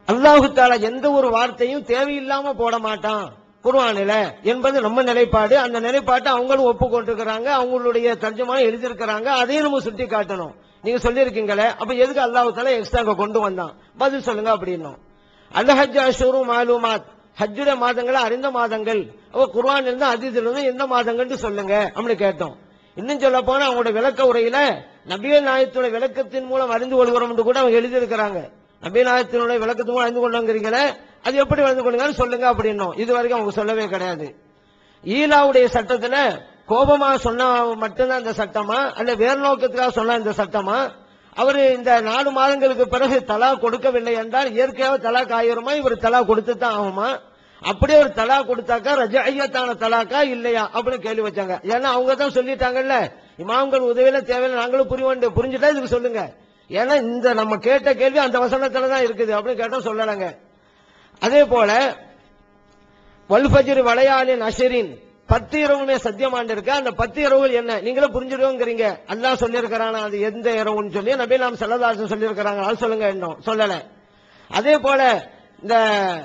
B: அல்லாஹு தாலா எந்த ஒரு வார்த்தையும் தேவையில்லாம போட மாட்டான் குர்ஆனில என்பது நம்ம நிலைப்பாடு அந்த நிலைப்பாட்டை அவங்களும் ஒப்புக்கொண்டிருக்கிறாங்க அவங்களுடைய தர்ஜமான எழுதியிருக்கிறாங்க அதையும் நம்ம சுட்டி காட்டணும் நீங்க சொல்லியிருக்கீங்களே அப்ப எதுக்கு அல்லாஹு தாலா எக்ஸ்ட்ரா கொண்டு வந்தான் பதில் சொல்லுங்க அப்படின்னும் அல்ல ஹஜ் அஷூரு மாலுமாத் ஹஜ்ஜுடைய மாதங்களை அறிந்த மாதங்கள் அப்ப குர்ஆன் இருந்து அதிதில் இருந்து எந்த மாதங்கள்னு சொல்லுங்க அப்படின்னு கேட்டோம் இன்னும் சொல்ல போனா அவங்களுடைய விளக்க உரையில நபிகள் நாயத்துடைய விளக்கத்தின் மூலம் அறிந்து கொள்கிறோம் என்று கூட அவங்க எழுதியிருக்கிறாங்க நபிகள் நாயத்தினுடைய விளக்கத்தின் மூலம் அறிந்து கொள்ளுங்கிறீங்களே அது எப்படி அறிந்து கொள்ளுங்கன்னு சொல்லுங்க அப்படின்னும் இது வரைக்கும் அவங்க சொல்லவே கிடையாது ஈலாவுடைய சட்டத்துல கோபமா சொன்னா மட்டும்தான் இந்த சட்டமா அல்ல வேறு நோக்கத்துக்காக சொன்னா இந்த சட்டமா அவர் இந்த நாலு மாதங்களுக்கு பிறகு தலா கொடுக்கவில்லை என்றால் இயற்கையாக தலா ஆயிருமா இவர் தலா கொடுத்து தான் ஆகுமா அப்படியே ஒரு தலா கொடுத்தாக்கா ரஜையத்தான தலாக்கா இல்லையா அப்படின்னு கேள்வி வச்சாங்க ஏன்னா அவங்க தான் சொல்லிட்டாங்கல்ல இமாம்கள் உதவியில தேவையில்லை நாங்களும் புரிய புரிஞ்சுட்டா இதுக்கு சொல்லுங்க ஏன்னா இந்த நம்ம கேட்ட கேள்வி அந்த வசனத்துல தான் இருக்குது அப்படின்னு கேட்டோம் சொல்லலைங்க அதே போல வல்பஜிர் வளையாலின் அஷரின் பத்து இரவுமே சத்தியமாண்டு இருக்கு அந்த பத்து இரவுகள் என்ன நீங்களும் புரிஞ்சிடுவோங்கிறீங்க அல்லாஹ் சொல்லியிருக்கிறானா அது எந்த இரவுன்னு சொல்லி நபி நாம் செல்லதாசன் சொல்லியிருக்கிறாங்க அது சொல்லுங்க இன்னும் சொல்லல அதே போல இந்த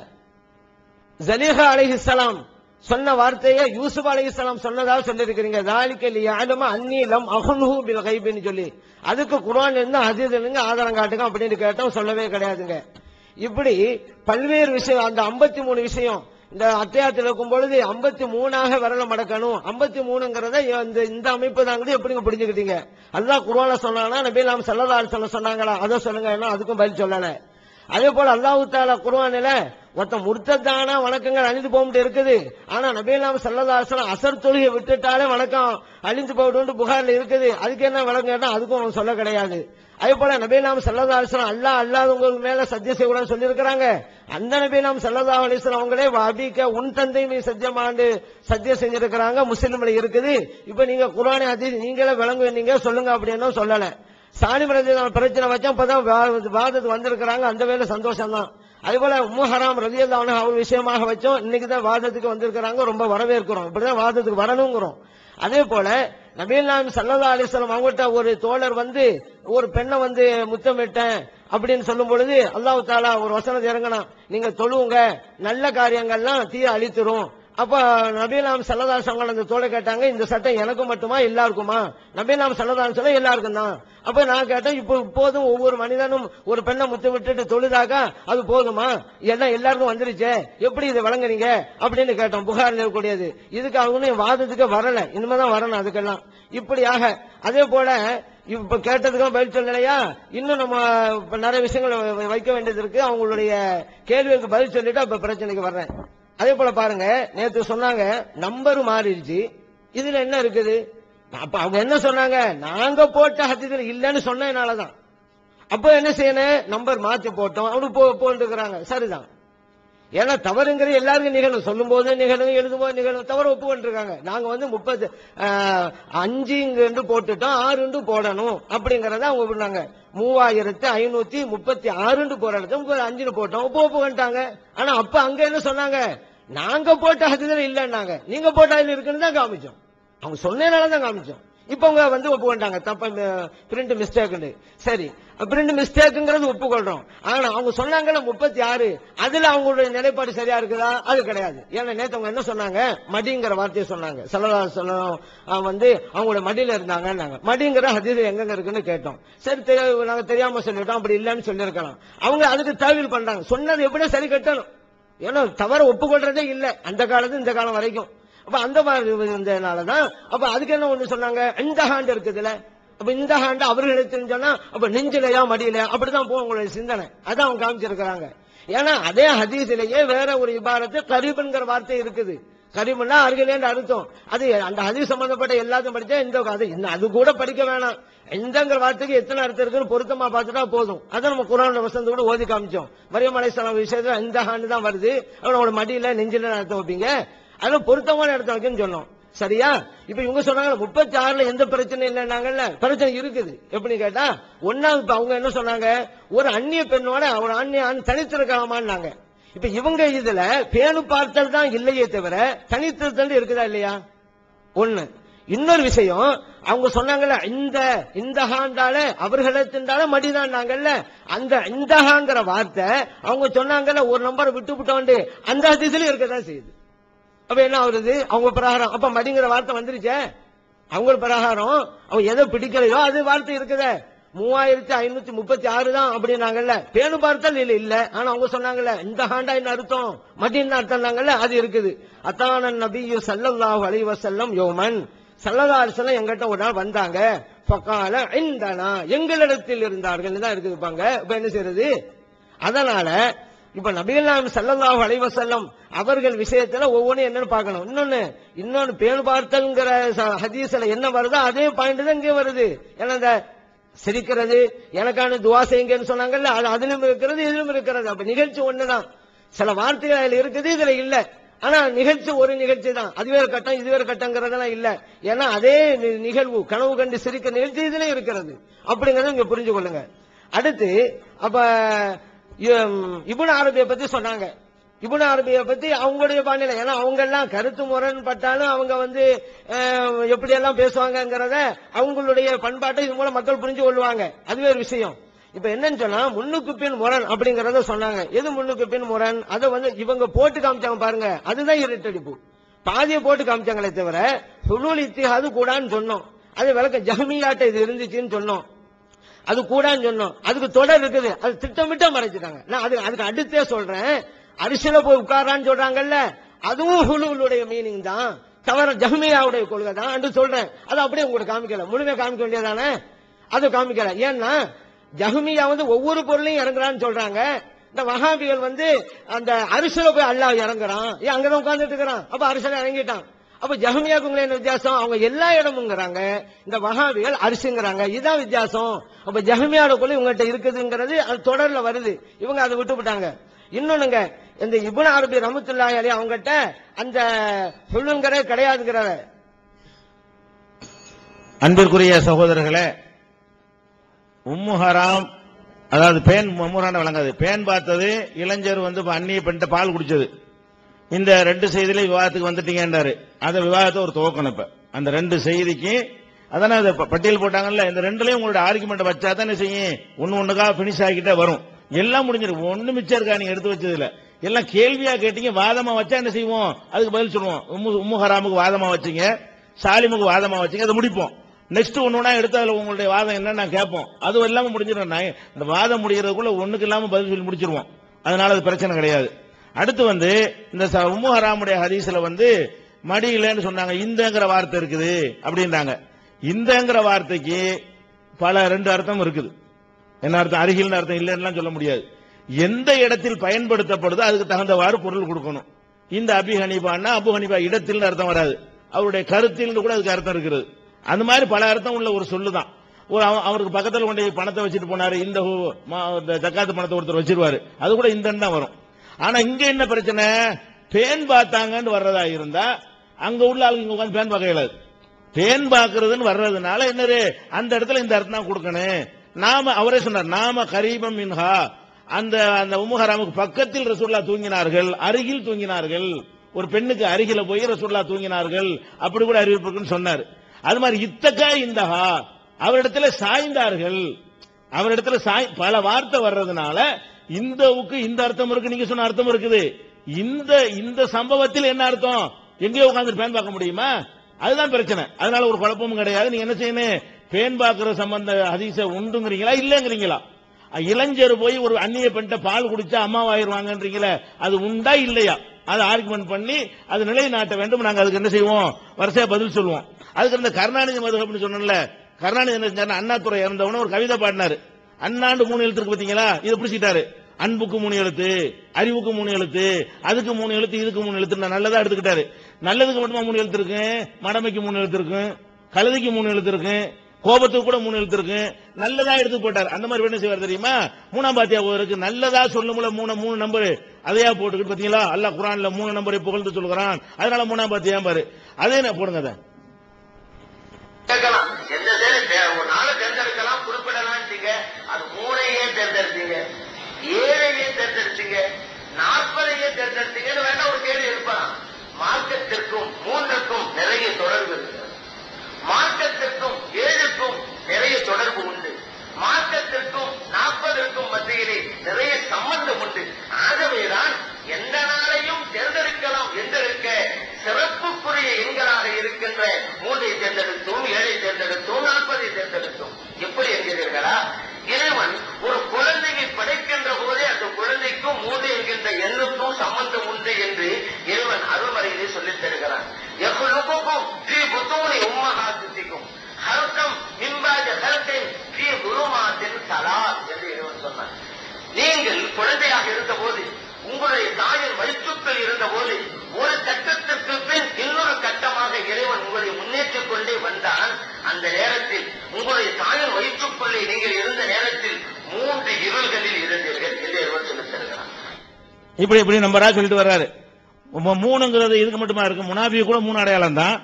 B: ஜலீஹா அலைஹிஸ்ஸலாம் சொன்ன வார்த்தையை யூசுப் அலைஹிஸ்ஸலாம் சொன்னதாக சொல்லியிருக்கிறீங்க தாலிக்க லியாலம அந்நீலம் அஹுன்ஹு பில் கைபின்னு சொல்லி அதுக்கு குர்ஆன்ல இருந்து ஹதீஸ்ல இருந்து ஆதாரம் காட்டுங்க அப்படின்னு கேட்டோம் சொல்லவே கிடையாதுங்க இப்படி பல்வேறு விஷயம் அந்த 53 மூணு விஷயம் இந்த அத்தியாயத்தில் இருக்கும் பொழுது ஐம்பத்தி மூணாக விரல மடக்கணும் ஐம்பத்தி மூணுங்கிறத இந்த இந்த அமைப்பு தாங்கிறது எப்படிங்க புரிஞ்சுக்கிட்டீங்க அல்லாஹ் குர்ஆன்ல சொன்னானா நபி நாம் ஸல்லல்லாஹு அலைஹி வஸல்லம் சொன்னாங்களா அதை சொல்லுங்க என்ன அதுக்கும் பதில் சொல்லல அதே போல அல்லாஹு தாலா குர்ஆனில ஒருத்த முர்த்தத்தான வணக்கங்கள் அழிந்து போக இருக்குது ஆனா நபீலாம் சல்லதாசனம் அசர் தொழுகை விட்டுட்டாலே வணக்கம் அழிந்து போயிட்டு புகார்ல இருக்குது அதுக்கு என்ன வழக்கம் கேட்டா அதுக்கும் அவன் சொல்ல கிடையாது அதே போல நபீலாம் சல்லதாசனம் அல்லா அல்லாதவங்களுக்கு மேல சத்தியம் செய்யக்கூடாதுன்னு சொல்லியிருக்கிறாங்க அந்த நபீலாம் சல்லதா அலிஸ்லாம் அவங்களே வாபிக்க உன் தந்தை மீ சத்தியமாண்டு சத்தியம் செஞ்சிருக்கிறாங்க முஸ்லிம்ல இருக்குது இப்ப நீங்க குரானை அதி நீங்களே விளங்குவீங்க சொல்லுங்க அப்படின்னு சொல்லல சாலிம் ரதி பிரச்சனை வச்சா இப்பதான் வா- வாதத்துக்கு வந்திருக்கிறாங்க அந்த வேலை சந்தோஷம் தான் அதே போல உம்மு ஹராம் ரதி அவர் விஷயமாக வச்சோம் இன்னைக்கு தான் வாதத்துக்கு வந்திருக்கிறாங்க ரொம்ப வரவேற்கிறோம் இப்படிதான் வாதத்துக்கு வரணுங்கிறோம் அதே போல நபீல் நாம் சல்லா அலிஸ்லாம் அவங்ககிட்ட ஒரு தோழர் வந்து ஒரு பெண்ணை வந்து முத்தமிட்டேன் அப்படின்னு சொல்லும் பொழுது அல்லாஹ் தாலா ஒரு வசனத்தை இறங்கணும் நீங்க தொழுவுங்க நல்ல காரியங்கள்லாம் தீய அழித்துரும் அப்ப நபீலாம் சல்லதாசங்கள் அந்த தோழை கேட்டாங்க இந்த சட்டம் எனக்கு மட்டுமா எல்லாருக்குமா நபீலாம் சல்லதாசன் சொல்ல எல்லாருக்கும் தான் அப்ப நான் கேட்டேன் இப்போ இப்போதும் ஒவ்வொரு மனிதனும் ஒரு பெண்ணை முத்து விட்டுட்டு தொழுதாக்கா அது போதுமா எல்லாம் எல்லாருக்கும் வந்துருச்சே எப்படி இதை வழங்குறீங்க அப்படின்னு கேட்டோம் புகார் இருக்கக்கூடியது இதுக்கு அவங்க வாதத்துக்கு வரல இனிமேதான் வரணும் அதுக்கெல்லாம் இப்படியாக அதே போல இப்ப கேட்டதுக்கும் பதில் சொல்லலையா இன்னும் நம்ம இப்ப நிறைய விஷயங்கள் வ- வைக்க வேண்டியது இருக்கு அவங்களுடைய கேள்விக்கு பதில் சொல்லிட்டு அப்ப பிரச்சனைக்கு வர்றேன் அதே போல பாருங்க நேத்து சொன்னாங்க நம்பர் மாறிடுச்சு இதுல என்ன இருக்குது அப்ப அவங்க என்ன சொன்னாங்க நாங்க போட்ட ஹத்தியத்துல இல்லைன்னு சொன்னதுனாலதான் அப்ப என்ன செய்யணும் நம்பர் மாத்தி போட்டோம் அவனு போ போட்டுக்கிறாங்க சரிதான் ஏன்னா தவறுங்கிறது எல்லாருக்கும் நிகழும் சொல்லும் போது நிகழும் எழுதும் போது நிகழும் தவறு ஒப்புக்கொண்டிருக்காங்க நாங்க வந்து முப்பது அஞ்சு இங்கு போட்டுட்டோம் ஆறுண்டு போடணும் அப்படிங்கறத அவங்க விடுறாங்க மூவாயிரத்து ஐநூத்தி முப்பத்தி ஆறுண்டு போற இடத்துல முப்பது அஞ்சுன்னு போட்டோம் ஒப்பு ஒப்புக்கிட்டாங்க ஆனா அப்ப அங்க என்ன சொன்னாங்க நாங்க போட்ட அதுல இல்லைன்னாங்க நீங்க போட்ட அதுல இருக்குன்னு தான் காமிச்சோம் அவங்க சொன்னதுனால தான் காமிச்சோம் இப்ப அவங்க வந்து ஒப்புக்கொண்டாங்க தப்ப பிரிண்ட் மிஸ்டேக்னு சரி பிரிண்ட் மிஸ்டேக்குங்கிறது ஒப்புக்கொள்றோம் ஆனா அவங்க சொன்னாங்கல்ல முப்பத்தி ஆறு அதுல அவங்களுடைய நிலைப்பாடு சரியா இருக்குதா அது கிடையாது ஏன்னா நேத்து அவங்க என்ன சொன்னாங்க மடிங்கிற வார்த்தையை சொன்னாங்க சல்லா சொல்லம் வந்து அவங்களோட மடியில இருந்தாங்கன்னாங்க மடிங்கிற ஹதீஸ் எங்கெங்க இருக்குன்னு கேட்டோம் சரி தெரிய- நாங்க தெரியாம சொல்லிட்டோம் அப்படி இல்லைன்னு சொல்லியிருக்கலாம் அவங்க அதுக்கு தகவல் பண்றாங்க சொன்னது எப்படியும் சரி கட்டணும் ஏன்னா தவற ஒப்புக்கொள்றதே இல்ல அந்த காலத்து இந்த காலம் வரைக்கும் அப்ப அந்த மாதிரி இருந்ததுனாலதான் அப்ப அதுக்கு என்ன ஒண்ணு சொன்னாங்க இந்த ஹாண்ட் இருக்குதுல அப்ப இந்த ஹாண்ட் அவர்களுக்கு சொன்னா அப்ப நெஞ்சிலையா மடியில அப்படிதான் போகும் உங்களுடைய சிந்தனை அதான் அவங்க காமிச்சிருக்கிறாங்க ஏன்னா அதே ஹதீஸிலேயே வேற ஒரு இபாரத்து கரீபன்கிற வார்த்தை இருக்குது கரீபன்னா அருகிலேன்னு அர்த்தம் அது அந்த ஹதீஸ் சம்பந்தப்பட்ட எல்லாத்தையும் படிச்சா இந்த அது இன்னும் அது கூட படிக்க வேணாம் எந்தங்கிற வார்த்தைக்கு எத்தனை அர்த்தம் இருக்குன்னு பொருத்தமா பார்த்துட்டா போதும் அதை நம்ம குரான் வசந்த கூட ஓதி காமிச்சோம் மரியம் அலைசலாம் விஷயத்துல இந்த ஹாண்டு தான் வருது அவனோட மடியில நெஞ்சில அர்த்தம் வைப்பீங்க அதுல பொருத்தமான இடத்த வைக்கன்னு சொன்னோம் சரியா இப்ப இவங்க சொன்னாங்க முப்பத்தி ஆறுல எந்த பிரச்சனை இல்லைன்னாங்கல்ல பிரச்சனை இருக்குது எப்படி கேட்டா ஒன்னாவது இப்ப அவங்க என்ன சொன்னாங்க ஒரு அந்நிய பெண்ணோட ஒரு அந்நிய ஆண் தனித்திருக்கலாமான்னாங்க இப்ப இவங்க இதுல பேணு பார்த்தல் தான் இல்லையே தவிர தனித்திருத்தல் இருக்குதா இல்லையா ஒண்ணு இன்னொரு விஷயம் அவங்க சொன்னாங்கல்ல இந்த இந்த ஹாண்டால அவர்களிடத்தின்றால மடிதாண்டாங்கல்ல அந்த இந்த ஹாங்கிற வார்த்தை அவங்க சொன்னாங்கல்ல ஒரு நம்பரை விட்டு விட்டோண்டு அந்த அதிசயம் இருக்கதான் செய்யுது அப்ப என்ன ஆகுறது அவங்க பிரகாரம் அப்ப மடிங்கிற வார்த்தை வந்துருச்சே அவங்க பிரகாரம் அவங்க எதை பிடிக்கலையோ அது வார்த்தை இருக்குதே மூவாயிரத்தி ஐநூத்தி முப்பத்தி ஆறு தான் அப்படின்னாங்கல்ல பேணு பார்த்தல் இல்ல இல்ல ஆனா அவங்க சொன்னாங்கல்ல இந்த ஹாண்டா என்ன அர்த்தம் மடின்னு அர்த்தம்னாங்கல்ல அது இருக்குது அத்தான நபியு சல்லல்லாஹு அலைஹி வஸல்லம் யோமன் சல்லல்லாஹு அலைஹி வஸல்லம் எங்கிட்ட ஒரு நாள் வந்தாங்க ஃபகால இந்தனா எங்களிடத்தில் இருந்தார்கள் தான் இருக்குது பாங்க இப்ப என்ன செய்யறது அதனால இப்ப நபிகள் நாயம் ஸல்லல்லாஹு அலைஹி வஸல்லம் அவர்கள் விஷயத்துல ஒவ்வொன்றும் என்னன்னு பார்க்கணும் இன்னொன்னு இன்னொன்னு பேணு பார்த்தல்ங்கிற ச- ஹதீஸ்ல என்ன வருதோ அதே பாயிண்ட் தான் இங்கே வருது ஏன்னா இந்த சிரிக்கிறது எனக்கான துவா செய்யுங்கன்னு சொன்னாங்கல்ல அது அதிலும் இருக்கிறது இதிலும் இருக்கிறது அப்ப நிகழ்ச்சி ஒண்ணுதான் சில வார்த்தைகள் அதுல இருக்குது இதுல இல்ல ஆனா நிகழ்ச்சி ஒரு நிகழ்ச்சி தான் அது வேறு கட்டம் இது வேறு கட்டங்கிறதெல்லாம் இல்ல ஏன்னா அதே நி- நிகழ்வு கனவு கண்டு சிரிக்க நிகழ்ச்சி இதுல இருக்கிறது அப்படிங்கறத இங்க புரிஞ்சு கொள்ளுங்க அடுத்து அப்ப இம், இப்னு அரபியை பத்தி சொன்னாங்க இப்னு அரபியை பத்தி அவங்களுடைய பாணியில ஏன்னா அவங்க எல்லாம் கருத்து முரண்பட்டாலும் அவங்க வந்து அஹ், எப்படி எல்லாம் பேசுவாங்கங்கிறத அவங்களுடைய பண்பாட்டை இது மூலம் மக்கள் புரிஞ்சு கொள்வாங்க அதுவே ஒரு விஷயம் இப்ப என்னன்னு சொன்னா முன்னுக்கு பின் முரண் அப்படிங்கறத சொன்னாங்க எது முன்னுக்கு பின் முரண் அதை வந்து இவங்க போட்டு காமிச்சாங்க பாருங்க அதுதான் இருட்டடிப்பு பாதியை போட்டு காமிச்சாங்களே தவிர சுழூல் இத்திஹாது கூடான்னு சொன்னோம் அது விளக்க ஜஹமியாட்ட இது இருந்துச்சுன்னு சொன்னோம் அது கூடான்னு சொன்னோம் அதுக்கு தொடர் இருக்குது அது திட்டமிட்ட மறைச்சிட்டாங்க நான் அது அதுக்கு அடுத்தே சொல்றேன் அரிசில போய் உட்காரான்னு சொல்றாங்கல்ல அதுவும் ஹுலுடைய மீனிங் தான் தவிர ஜஹ்மியாவுடைய கொள்கை தான் என்று சொல்றேன் அது அப்படியே உங்களுக்கு காமிக்கல முழுமையா காமிக்க வேண்டியதானே அது காமிக்கல ஏன்னா ஜஹ்மியா வந்து ஒவ்வொரு பொருளையும் இறங்குறான்னு சொல்றாங்க இந்த வஹாபிகள் வந்து அந்த அரிசில போய் அல்லாஹ் இறங்குறான் ஏன் அங்கதான் உட்கார்ந்துட்டு இருக்கிறான் அப்ப அரிசில இறங்கிட்டான் அப்ப ஜஹமியாக்கு உங்களை என்ன வித்தியாசம் அவங்க எல்லா இடமுங்கிறாங்க இந்த வஹாபிகள் அரிசிங்கிறாங்க இதுதான் வித்தியாசம் அப்ப ஜஹமியாவோட கொள்ளை உங்கள்கிட்ட இருக்குதுங்கிறது அது தொடர்ல வருது இவங்க அதை விட்டு விட்டாங்க இன்னொன்னுங்க இந்த இப்னு அரபி ரமத்துல்லாஹி அலைஹி அவங்ககிட்ட அந்த சொல்லுங்கிறே கிடையாதுங்கிறத
A: அன்பிற்குரிய சகோதரர்களே உம்மு ஹராம் அதாவது பேன் உம்முரான வழங்காது பேன் பார்த்தது இளைஞர் வந்து இப்ப அந்நிய பெண்கிட்ட பால் குடிச்சது இந்த ரெண்டு செய்தியில விவாதத்துக்கு வந்துட்டீங்கன்றாரு அந்த விவாதத்தை ஒரு துவக்கணும் இப்ப அந்த ரெண்டு செய்திக்கு அதானே அதை ப- பட்டியல் போட்டாங்கல்ல இந்த ரெண்டுலயும் உங்களோட ஆர்குமெண்ட் வச்சா தான் என்ன செய்யும் ஒன்னு ஒண்ணுக்கா பினிஷ் ஆகிட்டே வரும் எல்லாம் முடிஞ்சிருக்கு ஒண்ணு மிச்சம் இருக்கா நீங்க எடுத்து வச்சதுல எல்லாம் கேள்வியா கேட்டீங்க வாதமா வச்சா என்ன செய்வோம் அதுக்கு பதில் சொல்லுவோம் உம்மு உம்மு ஹராமுக்கு வாதமா வச்சீங்க சாலிமுக்கு வாதமா வச்சீங்க அதை முடிப்போம் நெக்ஸ்ட் ஒண்ணு ஒண்ணா எடுத்து அதுல உங்களுடைய வாதம் என்னன்னு நான் கேட்போம் அது இல்லாம முடிஞ்சிடும் நான் இந்த வாதம் முடிகிறதுக்குள்ள ஒண்ணுக்கு இல்லாம பதில் சொல்லி முடிச்சிருவோம் அதனால அது பிரச்சனை கிடையாது அடுத்து வந்து இந்த ச- உம்மு ஹராமுடைய ஹதீஸ்ல வந்து மடி இல்லைன்னு சொன்னாங்க இந்தங்கிற வார்த்தை இருக்குது அப்படின்றாங்க இந்தங்கிற வார்த்தைக்கு பல ரெண்டு அர்த்தம் இருக்குது என்ன அர்த்தம் அருகில் அர்த்தம் இல்லைன்னா சொல்ல முடியாது எந்த இடத்தில் பயன்படுத்தப்படுதோ அதுக்கு தகுந்தவாறு பொருள் கொடுக்கணும் இந்த அபி ஹனிபான்னா அபு ஹனிபா இடத்தில் அர்த்தம் வராது அவருடைய கருத்தில் கூட அதுக்கு அர்த்தம் இருக்கிறது அந்த மாதிரி பல அர்த்தம் உள்ள ஒரு சொல்லுதான் ஒரு அவ- அவருக்கு பக்கத்துல கொண்டு போய் பணத்தை வச்சுட்டு போனாரு இந்த ஹூ- மா- இந்த ஜக்காத்து பணத்தை ஒருத்தர் வச்சிருவாரு அது கூட இந்த தான் வரும் ஆனா இங்க என்ன பிரச்சனை பேன் பார்த்தாங்கன்னு வர்றதா இருந்தா அங்க உள்ள ஆளுங்க இங்க உட்கார்ந்து பேன் பார்க்க இயலாது தேன் பார்க்கறதுன்னு வர்றதுனால என்னது அந்த இடத்துல இந்த அர்த்தம் தான் கொடுக்கணும் நாம அவரே சொன்னார் நாம கரீபம் மின்ஹா அந்த அந்த உமுஹராமுக்கு பக்கத்தில் ரசூல்லா தூங்கினார்கள் அருகில் தூங்கினார்கள் ஒரு பெண்ணுக்கு அருகில போய் ரசூல்லா தூங்கினார்கள் அப்படி கூட அறிவிப்பு இருக்குன்னு சொன்னார் அது மாதிரி இத்தக்கா இந்தஹா அவரிடத்துல சாய்ந்தார்கள் அவரிடத்துல சாய் பல வார்த்தை வர்றதுனால இந்தவுக்கு இந்த அர்த்தம் இருக்கு நீங்க சொன்ன அர்த்தம் இருக்குது இந்த இந்த சம்பவத்தில் என்ன அர்த்தம் எங்கேயோ உட்கார்ந்து பேன் பார்க்க முடியுமா அதுதான் பிரச்சனை அதனால ஒரு குழப்பமும் கிடையாது நீங்க என்ன செய்யணும் பேன் பார்க்கிற சம்பந்த ஹதீஸ உண்டுங்கிறீங்களா இல்லங்கிறீங்களா அஹ் இளைஞர் போய் ஒரு அந்நிய பெண்கிட்ட பால் குடிச்சா அம்மாவாயிருவாங்கன்றீங்களே அது உண்டா இல்லையா அதை ஆர்குமெண்ட் பண்ணி அது நிலைநாட்ட வேண்டும் நாங்க அதுக்கு என்ன செய்வோம் வரிசையா பதில் சொல்லுவோம் அதுக்கு இந்த கருணாநிதி மதுகப்னு சொன்னோம்ல கருணாநிதி என்ன செஞ்சாருன்னா அண்ணாதுரை இறந்தவன ஒரு கவிதை பாடினாரு அண்ணாண்டு மூணு எழுத்து இருக்கு பாத்தீங்களா இதை பிடிச்சிட்டாரு அன்புக்கு மூணு எழுத்து அறிவுக்கு மூணு எழுத்து அதுக்கு மூணு எழுத்து இதுக்கு மூணு எழுத்து நல்லதா எடுத்துக்கிட்டாரு நல்லதுக்கு மட்டுமா மூணு எழுத்து இருக்கு மடமைக்கு மூணு எழுத்து இருக்கு கழுதைக்கு மூணு எழுத்து இருக்கு கோபத்துக்கு கூட மூணு எழுத்து இருக்கு நல்லதா எடுத்து போட்டார் அந்த மாதிரி என்ன செய்வார் தெரியுமா மூணாம் பாத்தியா இருக்கு நல்லதா சொல்லும்போல மூணு மூணு நம்பர் அதையா போட்டுக்கிட்டு பாத்தீங்களா அல்லாஹ் குரான்ல மூணு நம்பரை புகழ்ந்து சொல்லுகிறான் அதனால மூணாம் பாத்தியா பாரு அதே நான் போடுங்க அதை
D: கேட்கலாம் எந்த செயலை தே- ஒரு நாளை தேர்ந்தெடுக்கலாம் குறிப்பிடலாம்ட்டீங்க அது மூணையே தேர்ந்தெடுத்தீங்க ஏழையே தேர்ந்தெடுத்தீங்க நாற்பதையே தேர்ந்தெடுத்தீங்கன்னு வேணா ஒரு கேள்வி எழுப்பலாம் மார்க்கத்திற்கும் மூன்றுக்கும் நிறைய தொடர்பு இருக்கிறது என்ற மூன்றை தேர்ந்தெடுத்தோம் ஏழை தேர்ந்தெடுத்தோம் நாற்பதை தேர்ந்தெடுத்தோம் எப்படி என்கிறீர்களா இறைவன் ஒரு குழந்தையை படைக்கின்ற போதே அந்த குழந்தைக்கும் மூன்று என்கின்ற எண்ணுக்கும் சம்பந்தம் உண்டு என்று இறைவன் அருள்மறையிலே சொல்லித் தருகிறான் எவ்வளவுக்கும் ஸ்ரீ புத்தூனி உம்மகாத்திக்கும் ஹர்க்கம் மின்பாஜ ஹர்க்கின் ஸ்ரீ குருமாத்தின் சலா என்று இறைவன் சொன்னான் நீங்கள் குழந்தையாக இருந்தபோது உங்களுடைய தாயின் வயிற்றுக்குள் இருந்தபோது ஒரு கட்டத்திற்கு பின் இன்னொரு கட்டமாக இறைவன் உங்களை முன்னேற்றிக் கொண்டே வந்தான் அந்த நேரத்தில் உங்களுடைய தாயின் வயிற்றுக்குள்ளே நீங்கள் இருந்த நேரத்தில் மூன்று இருள்களில் இருந்தீர்கள் என்று இறைவன் சொல்லித் தருகிறான்
A: இப்படி இப்படி நம்பரா சொல்லிட்டு வர்றாரு மு- மூணுங்கிறது இதுக்கு மட்டுமா இருக்கு முனாபிய கூட மூணு அடையாளம் தான்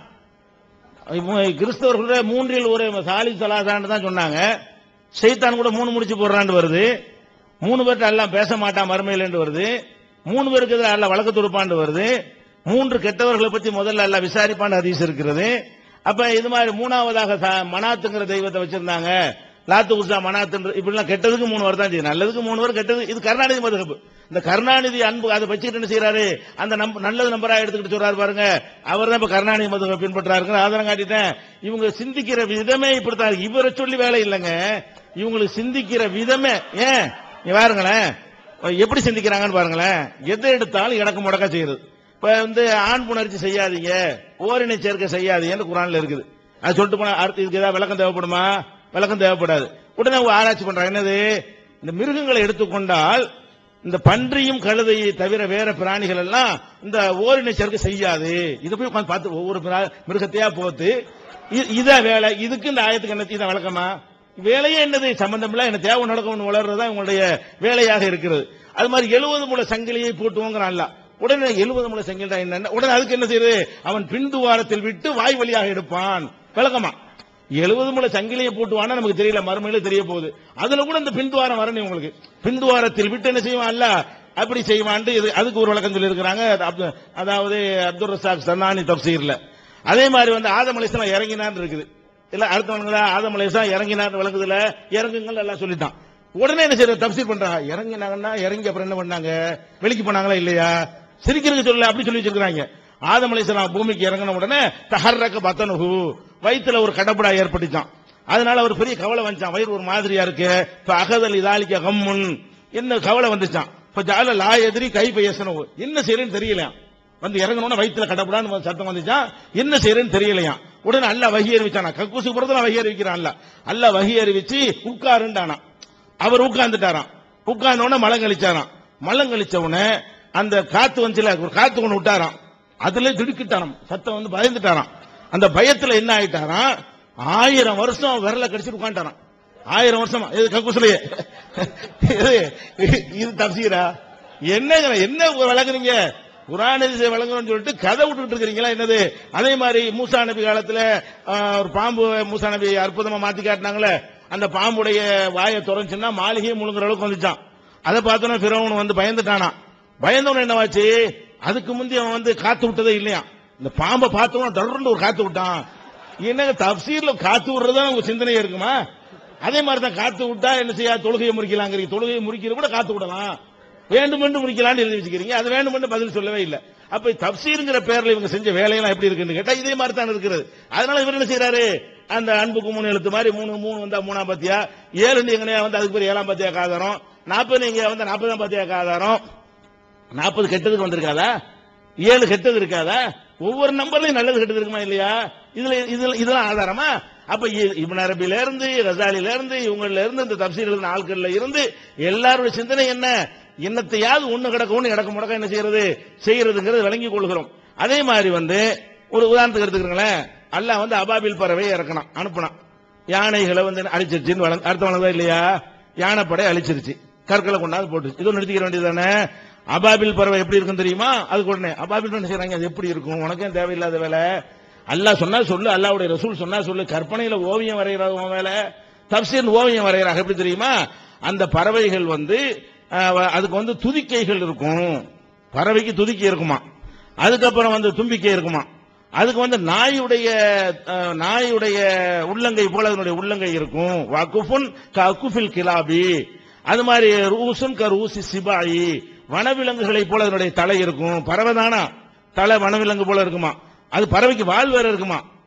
A: கிறிஸ்தவர்கள மூன்றில் ஒரு சாலி சலாசான்னு தான் சொன்னாங்க சைத்தான் கூட மூணு முடிச்சு போடுறான்னு வருது மூணு பேர்ட்ட எல்லாம் பேச மாட்டான் மறுமையில் வருது மூணு பேருக்கு எதிராக அல்ல வழக்கு தொடுப்பான்னு வருது மூன்று கெட்டவர்களை பத்தி முதல்ல எல்லாம் விசாரிப்பான்னு ஹதீஸ் இருக்கிறது அப்ப இது மாதிரி மூணாவதாக ச- மனாத்துங்கிற தெய்வத்தை வச்சிருந்தாங்க லாத்து உஷா மனாத்து இப்படிலாம் கெட்டதுக்கு மூணு வரும் தான் செய்யும் நல்லதுக்கு மூணு வரும் கெட்டது இது கருணாநிதி மதுகப்பு இந்த கருணாநிதி அன்பு அதை வச்சுக்கிட்டு என்ன செய்யறாரு அந்த நம்ப நல்லது நம்பரா எடுத்துக்கிட்டு சொல்றாரு பாருங்க அவர் தான் இப்ப கருணாநிதி மதுகை பின்பற்றாருங்க ஆதரவு காட்டிட்டேன் இவங்க சிந்திக்கிற விதமே இப்படித்தான் இருக்கு. இவரை சொல்லி வேலை இல்லைங்க இவங்களுக்கு சிந்திக்கிற விதமே ஏன் இங்க பாருங்களேன் எப்படி சிந்திக்கிறாங்கன்னு பாருங்களேன் எதை எடுத்தாலும் இடக்கு முடக்க செய்யுது இப்ப வந்து ஆண் புணர்ச்சி செய்யாதீங்க ஓரினை சேர்க்கை செய்யாதீங்கன்னு குரான்ல இருக்குது அது சொல்லிட்டு போனா அடுத்து இதுக்கு ஏதாவது விளக்கம் தேவைப்படுமா விளக்கம் தேவைப்படாது உடனே அவங்க ஆராய்ச்சி பண்றாங்க என்னது இந்த மிருகங்களை எடுத்துக்கொண்டால் இந்த பன்றியும் கழுதையை தவிர வேற பிராணிகள் எல்லாம் இந்த ஓரினை சேர்க்கை செய்யாது இதை போய் உட்கார்ந்து பார்த்து ஒவ்வொரு பிரா- மிருகத்தையா போத்து இ- இதான் வேலை இதுக்கு இந்த ஆயத்துக்கு என்ன இதான் விளக்கமா வேலையே என்னது சம்பந்தம் இல்ல என்ன தேவை நடக்கும் வளர்றதா உங்களுடைய வேலையாக இருக்கிறது அது மாதிரி எழுபது முளை சங்கிலியை போட்டுவோங்கிறான்ல உடனே எழுபது முளை சங்கிலி என்ன உடனே அதுக்கு என்ன செய்யுது அவன் பின்துவாரத்தில் விட்டு வாய் வழியாக எடுப்பான் விளக்கமா எழுபது முளை சங்கிலியை போட்டுவானா நமக்கு தெரியல மறுமையில தெரிய போகுது அதுல கூட இந்த பின்துவாரம் வரணும் உங்களுக்கு பின்துவாரத்தில் விட்டு என்ன செய்வான் அல்ல அப்படி செய்வான்ட்டு இது அதுக்கு ஒரு விளக்கம் சொல்லி இருக்கிறாங்க அதாவது அப்துல் ரசாக் சன்னானி தப்சீர்ல அதே மாதிரி வந்து ஆதம் அலிஸ்லாம் இறங்கினான்னு இருக்குது இல்ல அடுத்தவங்கள ஆதம் அலிஸ்லாம் இறங்கினார் விளங்குதுல இறங்குங்கள் எல்லாம் சொல்லிட்டான் உடனே என்ன செய்யற தப்சீர் பண்றாங்க இறங்கினாங்கன்னா இறங்கி அப்புறம் என்ன பண்ணாங்க வெளிக்கு போனாங்களா இல்லையா சிரிக்கிறதுக்கு சொல்லல அப்படி சொல்லி வச்சிருக்காங்க ஆதம் அலிஸ்லாம் பூமிக்கு இறங்கின உடனே தஹர்ரக்க பத்தனுகு வயித்துல ஒரு கடப்படா ஏற்பட்டுச்சான் அதனால அவர் பெரிய கவலை வந்துச்சான் வயிறு ஒரு மாதிரியா இருக்கு இப்ப அகதல் இதாலிக்க கம்முன் என்ன கவலை வந்துச்சான் இப்ப ஜால லா எதிரி கை பேசணும் என்ன செய்யறேன்னு தெரியலையா வந்து இறங்கணும்னா வயித்துல கடப்படான்னு சத்தம் வந்துச்சான் என்ன செய்யறேன்னு தெரியலையா உடனே அல்ல வகி அறிவிச்சானா கக்கூசு புறத்துல வகி அறிவிக்கிறான் அல்ல அல்ல வகி அறிவிச்சு உட்காருண்டானா அவர் உட்கார்ந்துட்டாராம் உட்கார்ந்த உடனே மலம் கழிச்சாராம் மலம் கழிச்ச உடனே அந்த காத்து வந்துச்சுல ஒரு காத்து ஒண்ணு விட்டாராம் அதுல திடுக்கிட்டாராம் சத்தம் வந்து பயந்துட்டாராம் அந்த பயத்துல என்ன ஆயிட்டாராம் ஆயிரம் வருஷம் விரல கடிச்சிட்டு உட்காந்துட்டாராம் ஆயிரம் வருஷமா இது கக்கூசுலயே இது இது தப்சீரா என்னங்க என்ன விளங்குறீங்க குரானதிசை விளங்கணும்னு சொல்லிட்டு கதை விட்டுட்டு இருக்கிறீங்களா என்னது அதே மாதிரி மூசா நபி காலத்துல ஆ, ஒரு பாம்பு மூசா நபி அற்புதமா மாத்தி காட்டினாங்களே அந்த பாம்புடைய வாயை திறந்துச்சுன்னா மாளிகையை முழுங்குற அளவுக்கு வந்துச்சான் அதை பார்த்தோன்னா பிறவன் வந்து பயந்துட்டானா பயந்தவன் என்னவாச்சு அதுக்கு முந்தைய அவன் வந்து காத்து விட்டதே இல்லையா இந்த பாம்பை பார்த்தவன் டர்ன்னு ஒரு காத்து விட்டான் என்னங்க தப்சீர்ல காத்து விடுறதா உங்க சிந்தனை இருக்குமா அதே மாதிரி தான் காத்து விட்டா என்ன செய்ய தொழுகையை முறிக்கலாங்கிறீங்க தொழுகையை முறிக்கிறது கூட காத்து விடலாம் வேண்டுமென்று முறிக்கலாம்னு எழுதி வச்சுக்கிறீங்க அது வேண்டுமென்று பதில் சொல்லவே இல்லை அப்ப தப்சீருங்கிற பேர்ல இவங்க செஞ்ச வேலையெல்லாம் எப்படி இருக்குன்னு கேட்டா இதே மாதிரி தான் இருக்கிறது அதனால இவர் என்ன செய்யறாரு அந்த அன்புக்கு மூணு எழுத்து மாதிரி மூணு மூணு வந்தா மூணாம் பத்தியா ஏழு எங்கனையா வந்து அதுக்கு பேர் ஏழாம் பத்தியா ஆதாரம் நாற்பது இங்க வந்து நாற்பதாம் பத்தியா ஆதாரம் நாற்பது கெட்டதுக்கு வந்திருக்காதா ஏழு கெட்டது இருக்காதா ஒவ்வொரு நம்பர்லயும் நல்லது கெட்டது இருக்குமா இல்லையா இதுல இதுல இதெல்லாம் ஆதாரமா அப்ப இ- இப்னு அரபில இருந்து ரசாலில இருந்து இவங்கள இருந்து இந்த தப்சீர் எழுதின ஆட்கள்ல இருந்து எல்லாருடைய சிந்தனை என்ன என்னத்தையாவது ஒண்ணு கிடக்க ஒண்ணு கிடக்க முடக்க என்ன செய்யறது செய்யறதுங்கிறது விளங்கிக் கொள்கிறோம் அதே மாதிரி வந்து ஒரு உதாரணத்துக்கு எடுத்துக்கிறீங்களேன் அல்லாஹ் வந்து அபாபில் பறவை இறக்கணும் அனுப்புனான் யானைகளை வந்து அழிச்சிருச்சுன்னு வளர்ந்து அடுத்த வளர்ந்தா இல்லையா யானைப்படை அழிச்சிருச்சு கற்களை கொண்டாந்து போட்டுச்சு இதோ நிறுத்திக்கிற வேண்டியதானே அபாபில் பறவை எப்படி இருக்கும் தெரியுமா அதுக்கு உடனே அபாபில் என்ன செய்றாங்க அது எப்படி இருக்கும் உனக்கும் தேவையில்லாத வேலை அல்லாஹ் சொன்னா சொல்லு அல்லாஹ்வுடைய ரசூல் சொன்னா சொல்லு கற்பனையில ஓவியம் வரைகிறாங்க உன் வேலை தப்சீர் ஓவியம் வரைகிறாங்க எப்படி தெரியுமா அந்த பறவைகள் வந்து அஹ், அதுக்கு வந்து துதிக்கைகள் இருக்கும் பறவைக்கு துதிக்கை இருக்குமா அதுக்கப்புறம் வந்து தும்பிக்கை இருக்குமா அதுக்கு வந்து நாயுடைய அஹ், நாயுடைய உள்ளங்கை போல அதனுடைய உள்ளங்கை இருக்கும் வகுஃபுன் ககுஃபில் கிலாபி அது மாதிரி ரூசுன் க ரூசி சிபாயி வனவிலங்குகளை போல அதனுடைய தலை இருக்கும் பறவை தானா தலை வனவிலங்கு போல இருக்குமா அது பறவைக்கு வால் வேற இருக்குமா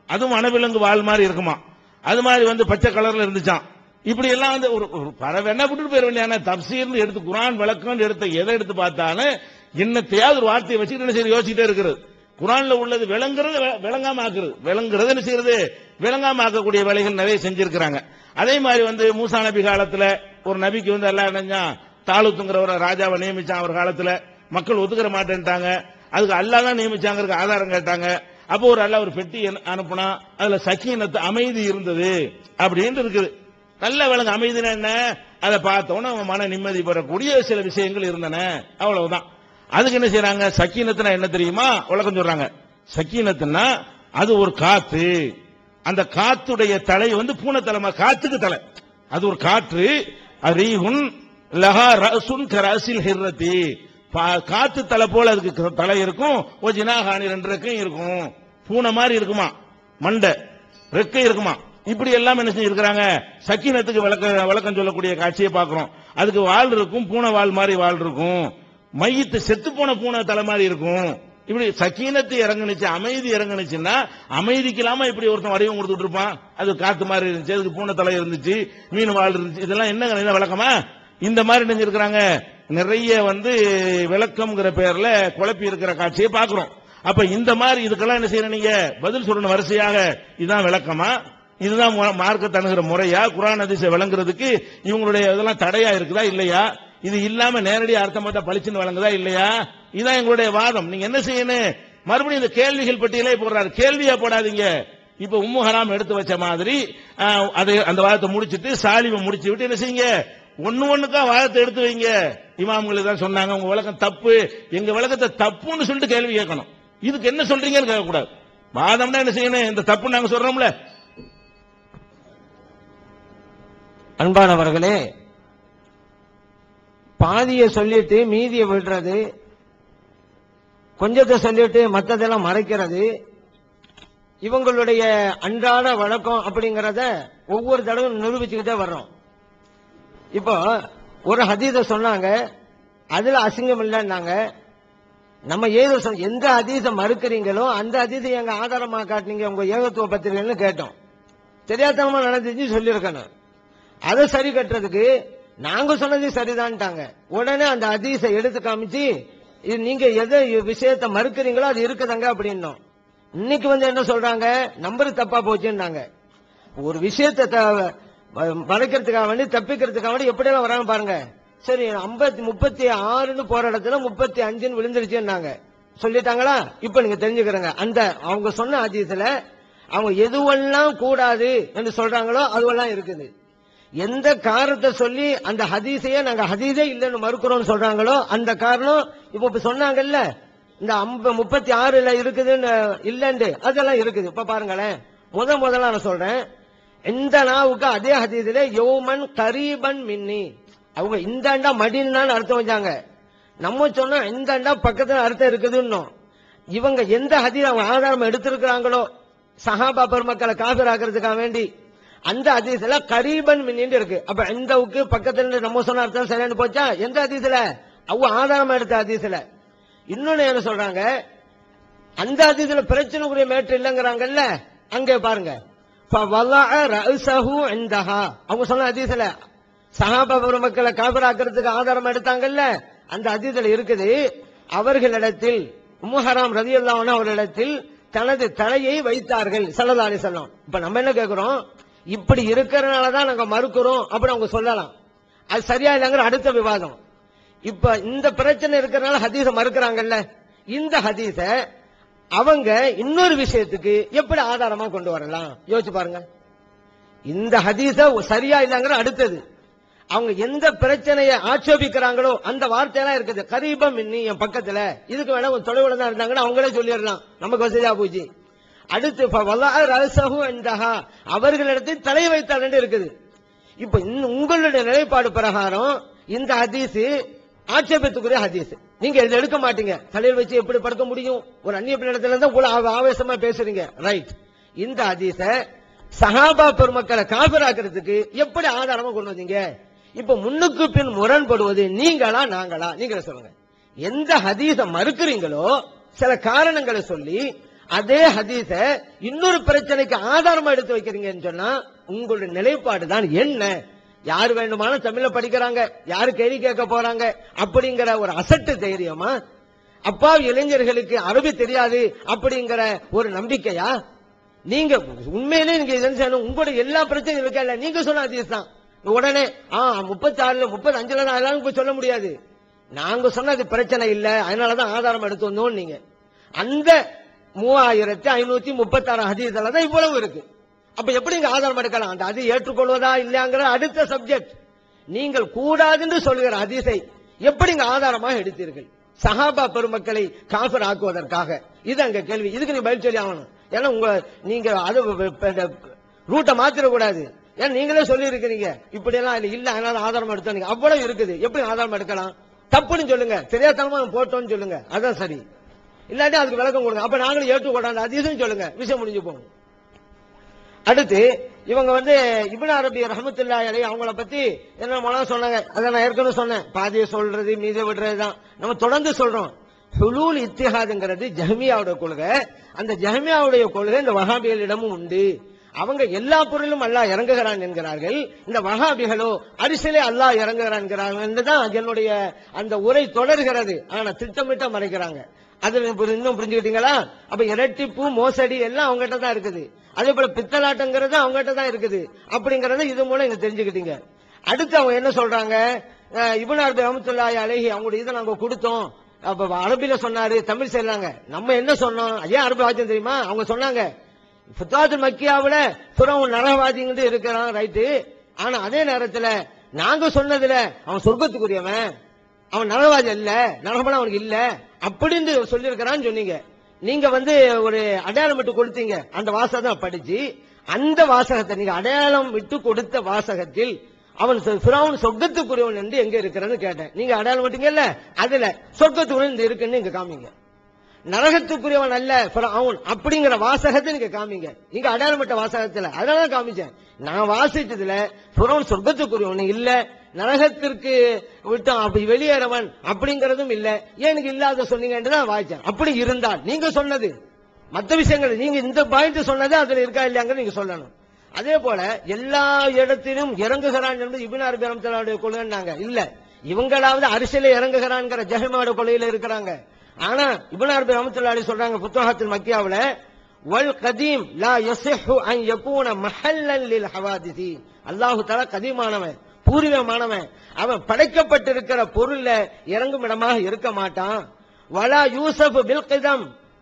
A: அதுவும் வனவிலங்கு வால் மாதிரி இருக்குமா அது மாதிரி வந்து பச்சை கலர்ல இருந்துச்சாம் இப்படி எல்லாம் வந்து ஒரு ஒரு பறவை என்ன விட்டுட்டு போயிட வேண்டிய தப்சீர்னு எடுத்து குரான் விளக்கம் எடுத்த எதை எடுத்து பார்த்தாலும் என்னத்தையாவது ஒரு வார்த்தையை வச்சுட்டு என்ன செய்ய யோசிச்சுட்டே இருக்கிறது குரான்ல உள்ளது விளங்குறது வி- விளங்காம ஆக்குறது விளங்குறது என்ன செய்யறது விளங்காம ஆக்கக்கூடிய வேலைகள் நிறைய செஞ்சிருக்கிறாங்க அதே மாதிரி வந்து மூசா நபி காலத்துல ஒரு நபிக்கு வந்து எல்லாம் நினைஞ்சா தாளுத்துங்கிற ஒரு ராஜாவை நியமிச்சான் அவர் காலத்துல மக்கள் ஒத்துக்கிற மாட்டேன்ட்டாங்க அதுக்கு அல்லாஹ் தான் நியமிச்சாங்கிறதுக்கு ஆதாரம் கேட்டாங்க அப்போ ஒரு அல்லாஹ் ஒரு பெட்டி அனு- அனுப்புனா அதுல சக்கீனத்து அமைதி இருந்தது அப்படின்னு இருக்குது நல்ல விலங்கு அமைதினா என்ன அதை பார்த்தோன்னே அவன் மன நிம்மதி பெறக்கூடிய சில விஷயங்கள் இருந்தன அவ்வளவுதான் அதுக்கு என்ன செய்றாங்க சக்கீனத்துனா என்ன தெரியுமா விளக்கம் சொல்றாங்க சக்கீனத்துனா அது ஒரு காத்து அந்த காத்துடைய தலை வந்து பூனை தலைமா காத்துக்கு தலை அது ஒரு காற்று அரீகுன் லஹா ரசுன் கரசில் ஹிர்ரதி பா- காத்து தலை போல அதுக்கு க- தலை இருக்கும் ஒரு ஜினாகானி ரெண்டு ரெக்கையும் இருக்கும் பூனை மாதிரி இருக்குமா மண்டை ரெக்கை இருக்குமா இப்படி எல்லாம் என்ன செஞ்சிருக்கிறாங்க சக்கீனத்துக்கு விளக்க விளக்கம் சொல்லக்கூடிய காட்சியை பார்க்கிறோம் அதுக்கு வால் இருக்கும் பூனை வால் மாதிரி வால் இருக்கும் மையத்து செத்து போன பூனை தலை மாதிரி இருக்கும் இப்படி சக்கீனத்து இறங்குனுச்சு அமைதி இறங்குனுச்சுன்னா அமைதிக்கு இல்லாம இப்படி ஒருத்தன் வடிவம் கொடுத்துட்டு இருப்பான் அது காத்து மாதிரி இருந்துச்சு அதுக்கு பூனை தலை இருந்துச்சு மீன் வால் இருந்துச்சு இதெல்லாம் என்னங்க என்ன விளக்கமா இந்த மாதிரி நினைஞ்சிருக்கிறாங்க நிறைய வந்து விளக்கம்ங்கிற பேர்ல குழப்பி இருக்கிற காட்சியை பார்க்கிறோம் அப்ப இந்த மாதிரி இதுக்கெல்லாம் என்ன செய்யணும் நீங்க பதில் சொல்லணும் வரிசையாக இதுதான் விளக்கமா இதுதான் மு- மார்க்கத்தை அணுகிற முறையா குரான் அதிசை விளங்குறதுக்கு இவங்களுடைய இதெல்லாம் தடையா இருக்குதா இல்லையா இது இல்லாம நேரடி அர்த்தம் பார்த்தா பளிச்சுன்னு வழங்குதா இல்லையா இதான் எங்களுடைய வாதம் நீங்க என்ன செய்யணும் மறுபடியும் இந்த கேள்விகள் பட்டியலே போடுறாரு கேள்வியா போடாதீங்க இப்ப உம்மு ஹராம் எடுத்து வச்ச மாதிரி ஆஹ், அதை அந்த வாதத்தை முடிச்சிட்டு சாலிவை முடிச்சு விட்டு என்ன செய்யுங்க ஒண்ணு ஒண்ணுக்கா வாதத்தை எடுத்து வைங்க இமாம்கள் தான் சொன்னாங்க உங்க விளக்கம் தப்பு எங்க விளக்கத்தை தப்புன்னு சொல்லிட்டு கேள்வி கேட்கணும் இதுக்கு என்ன சொல்றீங்கன்னு கேட்கக்கூடாது வாதம்னா என்ன செய்யணும் இந்த தப்பு நாங்க சொல்றோம்ல
B: அன்பானவர்களே பாதியை சொல்லிட்டு மீதியை விடுறது கொஞ்சத்தை சொல்லிட்டு மத்ததெல்லாம் மறைக்கிறது இவங்களுடைய அன்றாட வழக்கம் அப்படிங்கறத ஒவ்வொரு தடவையும் நிரூபிச்சுக்கிட்டே வர்றோம் இப்போ ஒரு ஹதீத சொன்னாங்க அதுல அசிங்கம் இல்லைன்னாங்க நம்ம ஏதோ சொல்- எந்த அதீத மறுக்கிறீங்களோ அந்த அதீதை எங்க ஆதாரமா காட்டுனீங்க உங்க ஏகத்துவ பத்திரிகைன்னு கேட்டோம் தெரியாதனமா நடந்துச்சு சொல்லியிருக்கணும் அதை சரி கட்டுறதுக்கு நாங்க சொன்னது சரிதான்ட்டாங்க உடனே அந்த அதீஸை எடுத்து காமிச்சு இது நீங்க எதை விஷயத்தை மறுக்கிறீங்களோ அது இருக்குதாங்க அப்படின்னோம் இன்னைக்கு வந்து என்ன சொல்றாங்க நம்பர் தப்பா போச்சுன்னாங்க ஒரு விஷயத்தை த- மறைக்கிறதுக்காக வேண்டி தப்பிக்கிறதுக்காக வேண்டி எப்படியெல்லாம் வராங்க பாருங்க சரி ஐம்பத்தி முப்பத்தி ஆறுன்னு போற இடத்துல முப்பத்தி அஞ்சுன்னு விழுந்துருச்சுன்னாங்க சொல்லிட்டாங்களா இப்ப நீங்க தெரிஞ்சுக்கிறங்க அந்த அவங்க சொன்ன அதீதத்துல அவங்க எதுவெல்லாம் கூடாது என்று சொல்றாங்களோ அதுவெல்லாம் இருக்குது எந்த காரணத்தை சொல்லி அந்த ஹதீஸையே நாங்க ஹதீஸே இல்லைன்னு மறுக்கிறோம்னு சொல்றாங்களோ அந்த காரணம் இப்ப இப்ப சொன்னாங்கல்ல இந்த ஐம்ப முப்பத்தி ஆறுல இருக்குதுன்னு இல்லைண்டு அதெல்லாம் இருக்குது இப்ப பாருங்களேன் முத முதல்ல நான் சொல்றேன் இந்த நாவுக்கு அதே ஹதீஸிலே யோமன் கரீபன் மின்னி அவங்க இந்தாண்டா மடின்னு அர்த்தம் வச்சாங்க நம்ம சொன்னா இந்தாண்டா பக்கத்துல அர்த்தம் இருக்குதுன்னு இவங்க எந்த ஹதீஸ் அவங்க ஆதாரம் எடுத்திருக்கிறாங்களோ சஹாபா பெருமக்களை காபிர் ஆக்குறதுக்காக வேண்டி அந்த ஹதீஸ்ல கரீபன் மின்னின்னு இருக்கு அப்ப இந்தவுக்கு பக்கத்துல இருந்து நம்ம சொன்ன அர்த்தம் சரியானு போச்சா எந்த ஹதீஸ்ல அவங்க ஆதாரம் எடுத்த ஹதீஸ்ல இன்னொன்னு என்ன சொல்றாங்க அந்த ஹதீஸ்ல பிரச்சனைக்குரிய மேட்ரு இல்லைங்கிறாங்கல்ல அங்கே பாருங்க فَوَضَعَ رَأْسَهُ عِنْدَهَا. அவங்க சொன்ன ஹதீஸ்ல சஹாபா பெருமக்களை காபிராக்கிறதுக்கு ஆதாரம் எடுத்தாங்கல்ல அந்த ஹதீஸ்ல இருக்குது அவர்களிடத்தில் உம்முஹராம் ரதியல்லாஹு அன்ஹு அவர்களிடத்தில் தனது தலையை வைத்தார்கள் ஸல்லல்லாஹு அலைஹி வஸல்லம் இப்ப நம்ம என்ன கேக்குறோம் இப்படி இருக்கறனால தான் நாங்க மறுக்கிறோம் அப்படி அவங்க சொல்லலாம் அது சரியா இல்லைங்கிற அடுத்த விவாதம் இப்ப இந்த பிரச்சனை இருக்கறனால ஹதீஸ மறுக்கிறாங்கல்ல இந்த ஹதீஸ அவங்க இன்னொரு விஷயத்துக்கு எப்படி ஆதாரமா கொண்டு வரலாம் யோசிச்சு பாருங்க இந்த ஹதீஸ சரியா இல்லைங்கிற அடுத்தது அவங்க எந்த பிரச்சனையை ஆட்சேபிக்கிறாங்களோ அந்த வார்த்தையெல்லாம் இருக்குது கரீபம் இன்னி என் பக்கத்துல இதுக்கு வேணா கொஞ்சம் தொலைவுல தான் இருந்தாங்கன்னா அவங்களே சொல்லிடலாம் நமக்கு வசதியா போச்சு அடுத்து ஃபவல்லாஹ ரஸஹு இந்தஹா. அவர்களிடத்தில் தலை வைத்தால் இருக்குது இப்ப இந்த- உங்களுடைய நிலைப்பாடு பிரகாரம் இந்த ஹதீஸ் ஆட்சேபத்துக்குரிய ஹதீஸ் நீங்க இதை எடுக்க மாட்டீங்க தலையில் வச்சு எப்படி படுக்க முடியும் ஒரு அந்நிய இடத்துல இருந்தா உங்களை ஆவ- ஆவேசமா பேசுறீங்க ரைட் இந்த ஹதீஸ சஹாபா பெருமக்களை காபிராக்கிறதுக்கு எப்படி ஆதாரமா கொண்டு வந்தீங்க இப்ப முன்னுக்கு பின் முரண்படுவது நீங்களா நாங்களா நீங்களே சொல்லுங்க எந்த ஹதீஸ மறுக்கிறீங்களோ சில காரணங்களை சொல்லி அதே ஹதீஸ இன்னொரு பிரச்சனைக்கு ஆதாரமா எடுத்து வைக்கிறீங்கன்னு சொன்னா உங்களுடைய நிலைப்பாடு தான் என்ன யார் வேண்டுமானாலும் தமிழ்ல படிக்கிறாங்க யாரு கேள்வி கேட்க போறாங்க அப்படிங்கிற ஒரு அசட்டு தைரியமா அப்பாவி இளைஞர்களுக்கு அரபி தெரியாது அப்படிங்கிற ஒரு நம்பிக்கையா நீங்க உண்மையிலே நீங்க என்ன செய்யணும் உங்களுடைய எல்லா பிரச்சனையும் இருக்கா இல்ல நீங்க சொன்ன ஹதீஸ் தான் உடனே ஆ முப்பத்தி ஆறுல முப்பத்தி அஞ்சுல நான் இப்ப சொல்ல முடியாது நாங்க சொன்னது பிரச்சனை இல்ல அதனாலதான் ஆதாரம் எடுத்து வந்தோம் நீங்க அந்த மூவாயிரத்தி ஐநூத்தி முப்பத்தி ஆறு ஹதீஸ்ல தான் இவ்வளவு இருக்கு அப்ப எப்படி இங்க ஆதாரம் எடுக்கலாம் அந்த அது ஏற்றுக்கொள்வதா இல்லையாங்கிற அடுத்த சப்ஜெக்ட் நீங்கள் கூடாதுன்னு சொல்லுகிற ஹதீஸை எப்படி இங்க ஆதாரமாக எடுத்தீர்கள் சஹாபா பெருமக்களை காஃபர் ஆக்குவதற்காக இது அங்க கேள்வி இதுக்கு நீ பதில் சொல்லி ஆகணும் ஏன்னா உங்க நீங்க அது ரூட்டை மாத்திர கூடாது ஏன்னா நீங்களே சொல்லி இருக்கிறீங்க இப்படி எல்லாம் இல்ல இல்ல அதனால ஆதாரம் எடுத்தோம் அவ்வளவு இருக்குது எப்படி ஆதாரம் எடுக்கலாம் தப்புன்னு சொல்லுங்க தெரியாதனமா போட்டோம்னு சொல்லுங்க அதான் சரி இல்லாட்டி அதுக்கு விளக்கம் கொடுங்க அப்ப நாங்களும் ஏற்றுக்கொண்டாங்க அதிசயம் சொல்லுங்க விஷயம் முடிஞ்சு போகும் அடுத்து இவங்க வந்து இப்னு அரபி ரஹமத்துல்லா அலை அவங்கள பத்தி என்ன மனம் சொன்னாங்க அதை நான் ஏற்கனவே சொன்னேன் பாதியை சொல்றது மீத விடுறது தான் நம்ம தொடர்ந்து சொல்றோம் ஹுலூல் இத்திஹாதுங்கிறது ஜஹ்மியாவுடைய கொள்கை அந்த ஜஹ்மியாவுடைய கொள்கை இந்த வஹாபிகளிடமும் உண்டு அவங்க எல்லா பொருளும் அல்லாஹ் இறங்குகிறான் என்கிறார்கள் இந்த வஹாபிகளோ அரிசிலே அல்லாஹ் இறங்குகிறான் என்கிறார்கள் என்றுதான் என்னுடைய அந்த உரை தொடர்கிறது ஆனா திட்டமிட்ட மறைக்கிறாங்க அதுல இப்ப இன்னும் புரிஞ்சுக்கிட்டீங்களா அப்ப இரட்டிப்பு மோசடி எல்லாம் அவங்ககிட்ட தான் இருக்குது அதே போல பித்தலாட்டங்கிறது அவங்ககிட்ட தான் இருக்குது அப்படிங்கறத இது மூலம் இங்க தெரிஞ்சுக்கிட்டீங்க அடுத்து அவங்க என்ன சொல்றாங்க அஹ் இப்னு அரபி ரஹ்மத்துல்லாஹி அலைஹி அவங்களுடைய இதை நாங்க கொடுத்தோம் அப்ப அரபில சொன்னாரு தமிழ் செய்யறாங்க நம்ம என்ன சொன்னோம் ஏன் அரபி வாக்கியம் தெரியுமா அவங்க சொன்னாங்க ஃபுத்தாத்து மக்கியாவுல புறம் நரகவாதிங்கிட்டு இருக்கிறான் ரைட்டு ஆனா அதே நேரத்துல நாங்க சொன்னதுல அவன் சொர்க்கத்துக்குரியவன் அவன் நரகவாதி அல்ல நரகமெல்லாம் அவனுக்கு இல்ல அப்படின்னு சொல்லியிருக்கிறான்னு சொன்னீங்க நீங்க வந்து ஒரு அடையாளம் விட்டு கொடுத்தீங்க அந்த வாசகம் படிச்சு அந்த வாசகத்தை நீங்க அடையாளம் விட்டு கொடுத்த வாசகத்தில் அவன் சொ- ஃபிரௌன் சொர்க்கத்துக்குரியவன் என்று எங்க இருக்கிறன்னு கேட்டேன் நீங்க அடையாளம் விட்டீங்கல்ல அதுல சொர்க்கத்துக்குரியவன் இந்த இருக்குன்னு இங்க காமிங்க நரகத்துக்குரியவன் அல்ல ஃபிரௌன் அப்படிங்கிற வாசகத்தை நீங்க காமிங்க நீங்க அடையாளப்பட்ட வாசகத்துல அதனால தான் காமிச்சேன் நான் வாசிச்சதுல ஃபிரௌன் சொர்க்கத்துக்குரியவன் இல்ல நரகத்திற்கு விட்டான் அப்படி வெளியேறவன் அப்படிங்கறதும் இல்ல ஏன் எனக்கு இல்லாத சொன்னீங்கன்னு தான் வாய்ச்சேன் அப்படி இருந்தால் நீங்க சொன்னது மத்த விஷயங்கள் நீங்க இந்த பாயிண்ட் சொன்னது அதுல இருக்கா இல்லையாங்க நீங்க சொல்லணும் அதே போல எல்லா இடத்திலும் இறங்குகிறான் என்று இபின் அரபி ரம்தலாவுடைய கொள்கைன்னாங்க இல்ல இவங்களாவது அரிசியில இறங்குகிறான்ங்கிற ஜெகமாவோட கொள்கையில இருக்கிறாங்க ஆனா இபின் அரபி ரம்தலாடி சொல்றாங்க புத்தகத்தில் மக்கியாவுல வல் கதீம் லா யசிஹு அன் யகூன மஹல்லன் லில் ஹவாதிசி அல்லாஹு தஆலா கதீமானவன் பூர்வமானவன் அவன் படைக்கப்பட்டிருக்கிற பொருள்ல இறங்கும் இடமாக இருக்க மாட்டான் வலா யூசப் பில் கிதம்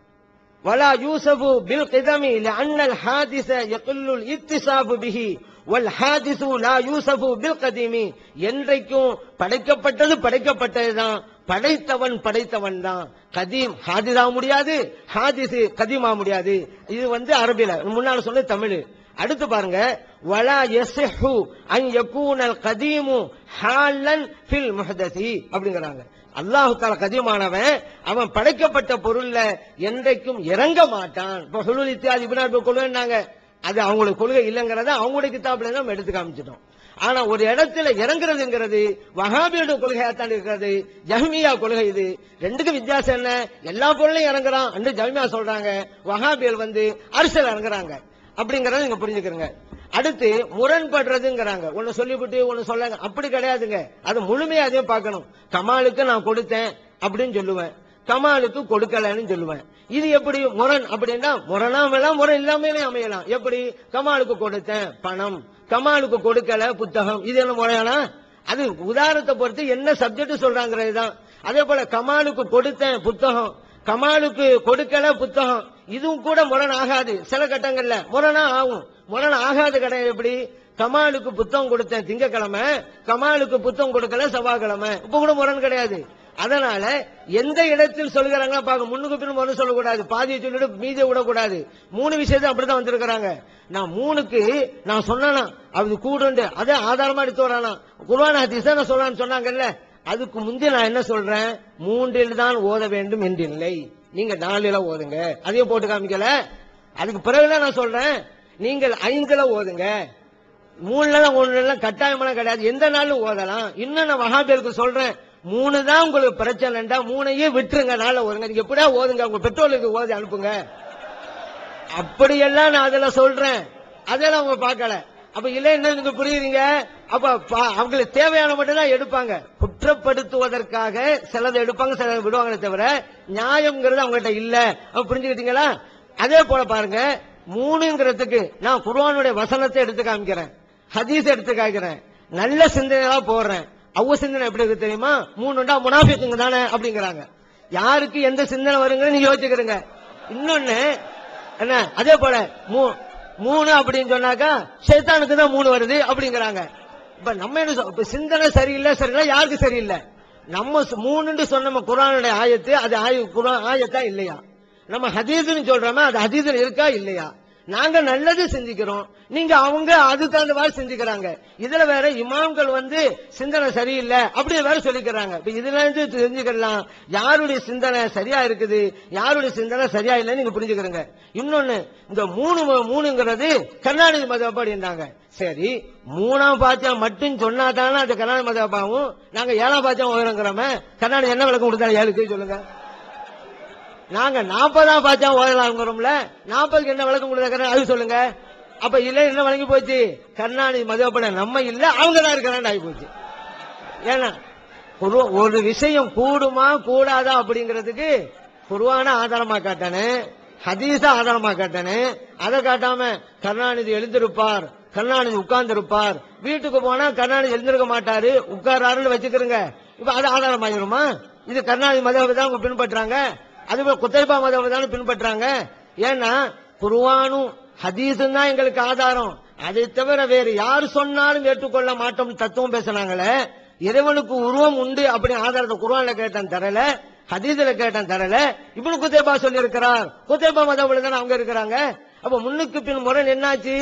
B: ولا يوسف بالقدم لأن الحادث يقل الاتصاف به والحادث لا يوسف بالقديم என்றைக்கும் படைக்கப்பட்டது படைக்கப்பட்டதுதான் படைத்தவன் படைத்தவன் தான் கதீம் ஹாதிதா முடியாது ஹாதிஸ் கதீமா முடியாது இது வந்து அரபில முன்னால சொன்ன தமிழ் அடுத்து பாருங்க வலா யசிஹு அன் யகூனல் கதீமு ஹாலன் ஃபில் முஹதசி அப்படிங்கறாங்க அல்லாஹு தாலா கதியமானவன் அவன் படைக்கப்பட்ட பொருள்ல என்றைக்கும் இறங்க மாட்டான் இப்ப ஹுலுல் இத்தியாதி இப்னார் கொள்கைன்னாங்க அது அவங்களுக்கு கொள்கை இல்லைங்கிறத அவங்களுடைய கிதாப்ல நம்ம எடுத்து காமிச்சிட்டோம் ஆனா ஒரு இடத்துல இறங்குறதுங்கிறது வஹாபியோட கொள்கையா தான் இருக்கிறது ஜஹ்மியா கொள்கை இது ரெண்டுக்கும் வித்தியாசம் என்ன எல்லா பொருளையும் இறங்குறான் என்று ஜஹ்மியா சொல்றாங்க வஹாபியல் வந்து அரசியல் இறங்குறாங்க அப்படிங்கறத நீங்க புரிஞ்சுக்கிறங்க அடுத்து முரண்படுறதுங்கிறாங்க ஒன்னு சொல்லிவிட்டு ஒன்னு சொல்லாங்க அப்படி கிடையாதுங்க அது முழுமையா அதையும் பார்க்கணும் கமாலுக்கு நான் கொடுத்தேன் அப்படின்னு சொல்லுவேன் கமாலுக்கு கொடுக்கலன்னு சொல்லுவேன் இது எப்படி முரண் அப்படின்னா முரணா அமையலாம் முரண் இல்லாமலே அமையலாம் எப்படி கமாலுக்கு கொடுத்தேன் பணம் கமாலுக்கு கொடுக்கல புத்தகம் இது என்ன முறையானா அது உதாரணத்தை பொறுத்து என்ன சப்ஜெக்ட் சொல்றாங்கிறது தான் அதே போல கமாலுக்கு கொடுத்தேன் புத்தகம் கமாலுக்கு கொடுக்கல புத்தகம் இதுவும் கூட முரண் ஆகாது சில கட்டங்கள்ல முரணா ஆகும் முரண் ஆகாத கிடையாது எப்படி கமாலுக்கு புத்தகம் கொடுத்தேன் திங்கக்கிழமை கமாலுக்கு புத்தகம் கொடுக்கல செவ்வாய்க்கிழமை இப்ப கூட முரண் கிடையாது அதனால எந்த இடத்தில் சொல்கிறாங்க பாக்க முன்னுக்கு பின் முரண் சொல்லக்கூடாது பாதியை சொல்லிட்டு மீதியை விடக்கூடாது மூணு விஷயத்தை அப்படிதான் வந்திருக்கிறாங்க நான் மூணுக்கு நான் சொன்னா அது கூடுண்டு அதே ஆதாரமா எடுத்து வரானா குர்ஆன் ஹதீஸ் நான் சொல்லலாம்னு சொன்னாங்கல்ல அதுக்கு முந்தைய நான் என்ன சொல்றேன் மூன்றில் தான் ஓத வேண்டும் என்றில்லை நீங்க நாலுல ஓதுங்க அதையும் போட்டு காமிக்கல அதுக்கு பிறகுதான் நான் சொல்றேன் நீங்கள் ஐந்துல ஓதுங்க மூணுல ஒண்ணுல கட்டாயமெல்லாம் கிடையாது எந்த நாளும் ஓதலாம் இன்னும் நான் மகாபேருக்கு சொல்றேன் மூணு தான் உங்களுக்கு பிரச்சனைண்டா மூணையே விட்டுருங்க நாள ஓதுங்க நீங்க எப்படியா ஓதுங்க உங்க பெற்றோருக்கு ஓதி அனுப்புங்க அப்படியெல்லாம் நான் அதுல சொல்றேன் அதெல்லாம் அவங்க பார்க்கல அப்ப இல்ல என்ன நீங்க புரியுறீங்க அப்ப பா- அவங்களுக்கு தேவையான மட்டும் தான் எடுப்பாங்க குற்றப்படுத்துவதற்காக சிலதை எடுப்பாங்க சிலதை விடுவாங்களே தவிர நியாயம்ங்கிறது அவங்ககிட்ட இல்ல அப்ப புரிஞ்சுக்கிட்டீங்களா அதே போல பாருங்க மூணுங்கிறதுக்கு நான் குர்ஆனுடைய வசனத்தை எடுத்து காமிக்கிறேன் ஹதீஸ் எடுத்து காமிக்கிறேன் நல்ல சிந்தனையா போடுறேன் அவங்க சிந்தனை எப்படி இருக்கு தெரியுமா மூணுண்டா முனாஃபிக்குங்க தானே அப்படிங்கிறாங்க யாருக்கு எந்த சிந்தனை வருங்க நீங்க யோசிக்கிறீங்க இன்னொன்னு என்ன அதே போல மூ- மூணு அப்படின்னு சொன்னாக்கா ஷைத்தானுக்கு தான் மூணு வருது அப்படிங்கிறாங்க இப்ப நம்ம என்ன சொல்- இப்ப சிந்தனை சரியில்லை சரியில்லை யாருக்கு சரியில்லை நம்ம ச- மூணுன்னு சொன்ன குரானுடைய ஆயத்து அது ஆய குரான் ஆயத்தா இல்லையா நம்ம ஹதீஸ்னு சொல்றோமே அது ஹதீஸ்ல இருக்கா இல்லையா நாங்க நல்லது செஞ்சுக்கிறோம் நீங்க அவங்க அது தகுந்த மாதிரி செஞ்சுக்கிறாங்க இதுல வேற இமாம்கள் வந்து சிந்தனை சரியில்லை அப்படி வேற சொல்லிக்கிறாங்க இப்ப இதுல இருந்து தெரிஞ்சுக்கலாம் யாருடைய சிந்தனை சரியா இருக்குது யாருடைய சிந்தனை சரியா இல்லைன்னு நீங்க புரிஞ்சுக்கிறீங்க இன்னொன்னு இந்த மூணு மூணுங்கிறது கர்நாடக மதப்பாடின்றாங்க சரி மூணாம் பாத்தியம் மட்டும் சொன்னா தானே அது கர்நாடக மதப்பாவும் நாங்க ஏழாம் பாத்தியம் உயரங்கிறோமே கர்நாடகம் என்ன விளக்கம் கொடுத்தாலும் ஏழுக்கு சொல்லுங்க நாங்க நாற்பதாம் பாத்தியா ஓதலாம்ங்கிறோம்ல நாற்பதுக்கு என்ன விளக்கம் கொடுத்தாங்க அது சொல்லுங்க அப்ப இல்ல என்ன வழங்கி போச்சு கருணாநிதி மதுவப்பட நம்ம இல்ல அவங்க தான் இருக்கிறான்னு ஆகி போச்சு ஏன்னா ஒரு- ஒரு விஷயம் கூடுமா கூடாதா அப்படிங்கிறதுக்கு குருவான ஆதாரமா காட்டானே ஹதீஸ ஆதாரமா காட்டானே அதை காட்டாம கருணாநிதி எழுந்திருப்பார் கருணாநிதி உட்கார்ந்து இருப்பார் வீட்டுக்கு போனா கருணாநிதி எழுந்திருக்க மாட்டாரு உட்காராருன்னு வச்சுக்கிறோங்க இப்ப அது ஆதாரமாயிருமா இது கருணாநிதி மதவை தான் அவங்க பின்பற்றாங்க அதுபோல குத்தைபா மதவை தானே பின்பற்றாங்க ஏன்னா குருவானும் ஹதீஸும் தான் எங்களுக்கு ஆதாரம் அதை தவிர வேறு யார் சொன்னாலும் ஏற்றுக்கொள்ள மாட்டோம் தத்துவம் பேசினாங்களே இறைவனுக்கு உருவம் உண்டு அப்படி ஆதாரத்தை குர்ஆன்ல கேட்டான் தரல ஹதீஸ்ல கேட்டான் தரல இப்னு குத்தைபா சொல்லி இருக்கிறார் குத்தைபா மதவுல தானே அவங்க இருக்கிறாங்க அப்ப முன்னுக்கு பின் முரண் என்னாச்சு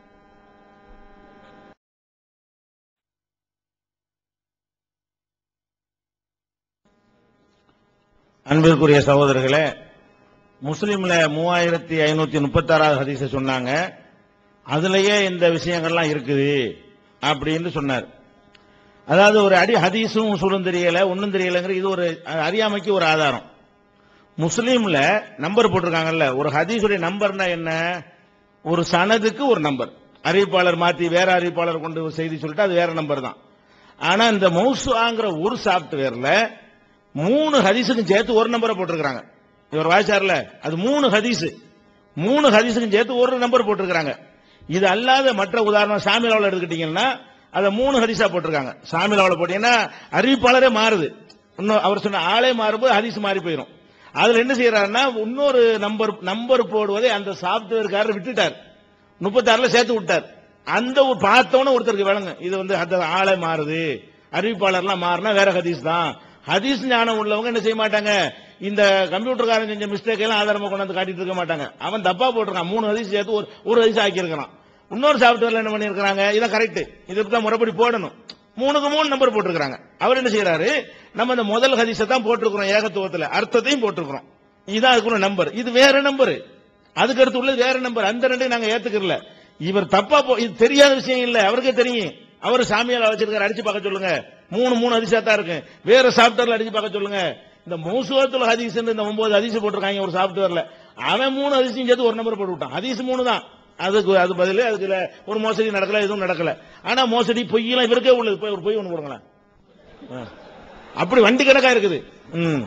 A: அன்பிற்குரிய சகோதரர்களே முஸ்லிம்ல மூவாயிரத்தி ஐநூத்தி முப்பத்தி ஆறாவது ஹதீஸ சொன்னாங்க அதுலயே இந்த விஷயங்கள்லாம் இருக்குது அப்படின்னு சொன்னார் அதாவது ஒரு அடி ஹதீஸும் உசூலும் தெரியல ஒன்னும் தெரியலங்கிற இது ஒரு அஹ், அறியாமைக்கு ஒரு ஆதாரம் முஸ்லீம்ல நம்பர் போட்டிருக்காங்கல்ல ஒரு ஹதீஸுடைய நம்பர்னா என்ன ஒரு சனதுக்கு ஒரு நம்பர் அறிவிப்பாளர் மாத்தி வேற அறிவிப்பாளர் கொண்டு ஒரு செய்தி சொல்லிட்டு அது வேற நம்பர் தான் ஆனா இந்த மௌசுஆங்கிற ஒரு சாப்ட்வேர்ல மூணு ஹதீஸுக்கும் சேர்த்து ஒரு நம்பரை போட்டிருக்காங்க இவர் வாய்ச்சார்ல அது மூணு ஹதீஸ் மூணு ஹதீஸுக்கும் சேர்த்து ஒரு நம்பர் போட்டிருக்காங்க இது அல்லாத மற்ற உதாரணம் சாமிலாவில் எடுத்துக்கிட்டீங்கன்னா அதை மூணு ஹதீஸா போட்டிருக்காங்க சாமிலாவில் போட்டீங்கன்னா அறிவிப்பாளரே மாறுது இன்னும் அவர் சொன்ன ஆளே மாறும்போது ஹதீஸ் மாறி போயிடும் அதுல என்ன செய்யறாருன்னா இன்னொரு நம்பர் நம்பர் போடுவதை அந்த சாப்ட்வேர்காரர் விட்டுட்டார் முப்பத்தாறுல சேர்த்து விட்டார் அந்த ஒரு பார்த்தவன ஒருத்தருக்கு விளங்கு இது வந்து அந்த ஆளை மாறுது அறிவிப்பாளர்லாம் மாறினா வேற ஹதீஸ் தான் ஹதீஸ் ஞானம் உள்ளவங்க என்ன செய்ய மாட்டாங்க இந்த கம்ப்யூட்டர்காரன் செஞ்ச மிஸ்டேக் எல்லாம் ஆதாரமா கொண்டாந்து காட்டிட்டு இருக்க மாட்டாங்க அவன் தப்பா போட்டிருக்கான் மூணு ஹதீஸ் சேர்த்து ஒரு ஒரு ஹதீஸ் ஆக்கியிருக்கிறான் இன்னொரு சாப்ட்வேர்ல என்ன பண்ணிருக்காங்க இதான் கரெக்ட் இதுக்கு தான் முறைப்படி போடணும் மூணுக்கு மூணு நம்பர் போட்டிருக்காங்க அவர் என்ன செய்யறாரு நம்ம இந்த முதல் ஹதீஸை தான் போட்டிருக்கிறோம் ஏகத்துவத்துல அர்த்தத்தையும் போட்டிருக்கிறோம் இதான் அதுக்குள்ள நம்பர் இது வேற நம்பர் அதுக்கு அடுத்து உள்ளது வேற நம்பர் அந்த ரெண்டையும் நாங்க ஏத்துக்கறல இவர் தப்பா போ இது தெரியாத விஷயம் இல்ல அவருக்கே தெரியும் அவர் சாமியால வச்சிருக்காரு அடிச்சு பார்க்க சொல்லுங்க மூணு மூணு ஹதீஸா தான் இருக்கு வேற சாப்ட்வேர்ல அடிச்சு பார்க்க சொல்லுங்க இந்த மௌசுவத்துல ஹதீஸ் இந்த ஒன்பது ஹதீஸ் போட்டிருக்காங்க ஒரு சாப்ட்வேர்ல அவன் மூணு ஹதீஸையும் சேர்த்து ஒரு நம்பர் போட்டு விட்டான் ஹதீஸ் மூணு தான் அதுக்கு அது பதில் அதுக்குல ஒரு மோசடி நடக்கல எதுவும் நடக்கல ஆனா மோசடி பொய்யெல்லாம் இவருக்கே உள்ளது போய் ஒரு பொய் ஒண்ணு கொடுங்களேன் ஆ. அப்படி வண்டி கணக்கா இருக்குது ம்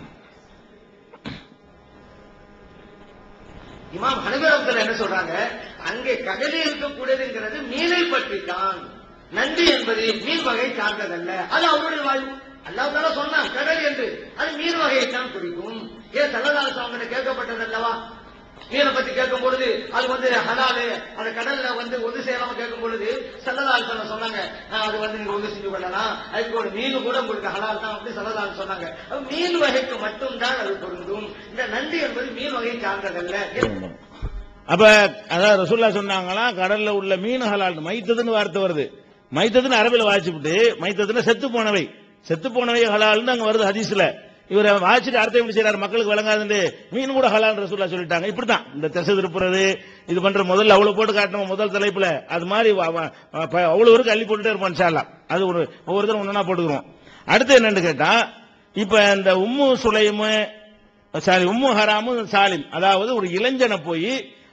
B: இமாம் ஹனபிராக்கள் என்ன சொல்றாங்க அங்கே கடலில் இருக்கக்கூடியதுங்கிறது மீனை பற்றி தான் நன்றி என்பது மீன் வகை சார்ந்ததல்ல அது அவருடைய வாழ்வு அல்லாஹ் தாலா சொன்னான் கடல் என்று அது மீன் வகையை தான் குறிக்கும் ஏன் சல்லதால அவங்க கேட்கப்பட்டது அல்லவா மீனை பத்தி கேட்கும் பொழுது அது வந்து ஹலாலு அந்த கடல்ல வந்து ஒன்று செய்யலாம கேட்கும் பொழுது சல்லதால் சொல்ல சொன்னாங்க "ஆ, அது வந்து நீங்க ஒன்று செஞ்சு கொள்ளலாம் அதுக்கு ஒரு மீன் கூட உங்களுக்கு ஹலால் தான் அப்படி சல்லதால் சொன்னாங்க அப்ப மீன் வகைக்கு மட்டும்தான் அது பொருந்தும் இந்த நன்றி என்பது மீன் வகை சார்ந்ததல்ல
A: அப்ப அதாவது ரசூல்லா சொன்னாங்களா கடல்ல உள்ள மீன் ஹலால் மைத்ததுன்னு வார்த்தை வருது மைத்ததுன்னு அரபில வாசிச்சுட்டு மைத்ததுன்னு செத்து போனவை செத்து போனவை ஹலால்னு அங்க வருது ஹதீஸ்ல இவர் வாசிட்டு அர்த்தம் எப்படி செய்யறாரு மக்களுக்கு விளங்காதுன்னு மீன் கூட ஹலால் ரசூல்லா சொல்லிட்டாங்க இப்படித்தான் இந்த திசை திருப்புறது இது பண்ற முதல்ல அவ்வளவு போட்டு காட்டணும் முதல் தலைப்புல அது மாதிரி வ- வ- ப- அவ்வளவு இருக்கு அள்ளி போட்டுட்டே இருப்போம் இன்ஷா அது ஒரு ஒவ்வொருத்தரும் ஒன்னா போட்டுக்கிறோம் அடுத்து என்னன்னு கேட்டா இப்ப இந்த உம்மு சுலைமு சாரி உம்மு ஹராமும் சாலிம் அதாவது ஒரு இளைஞனை போய்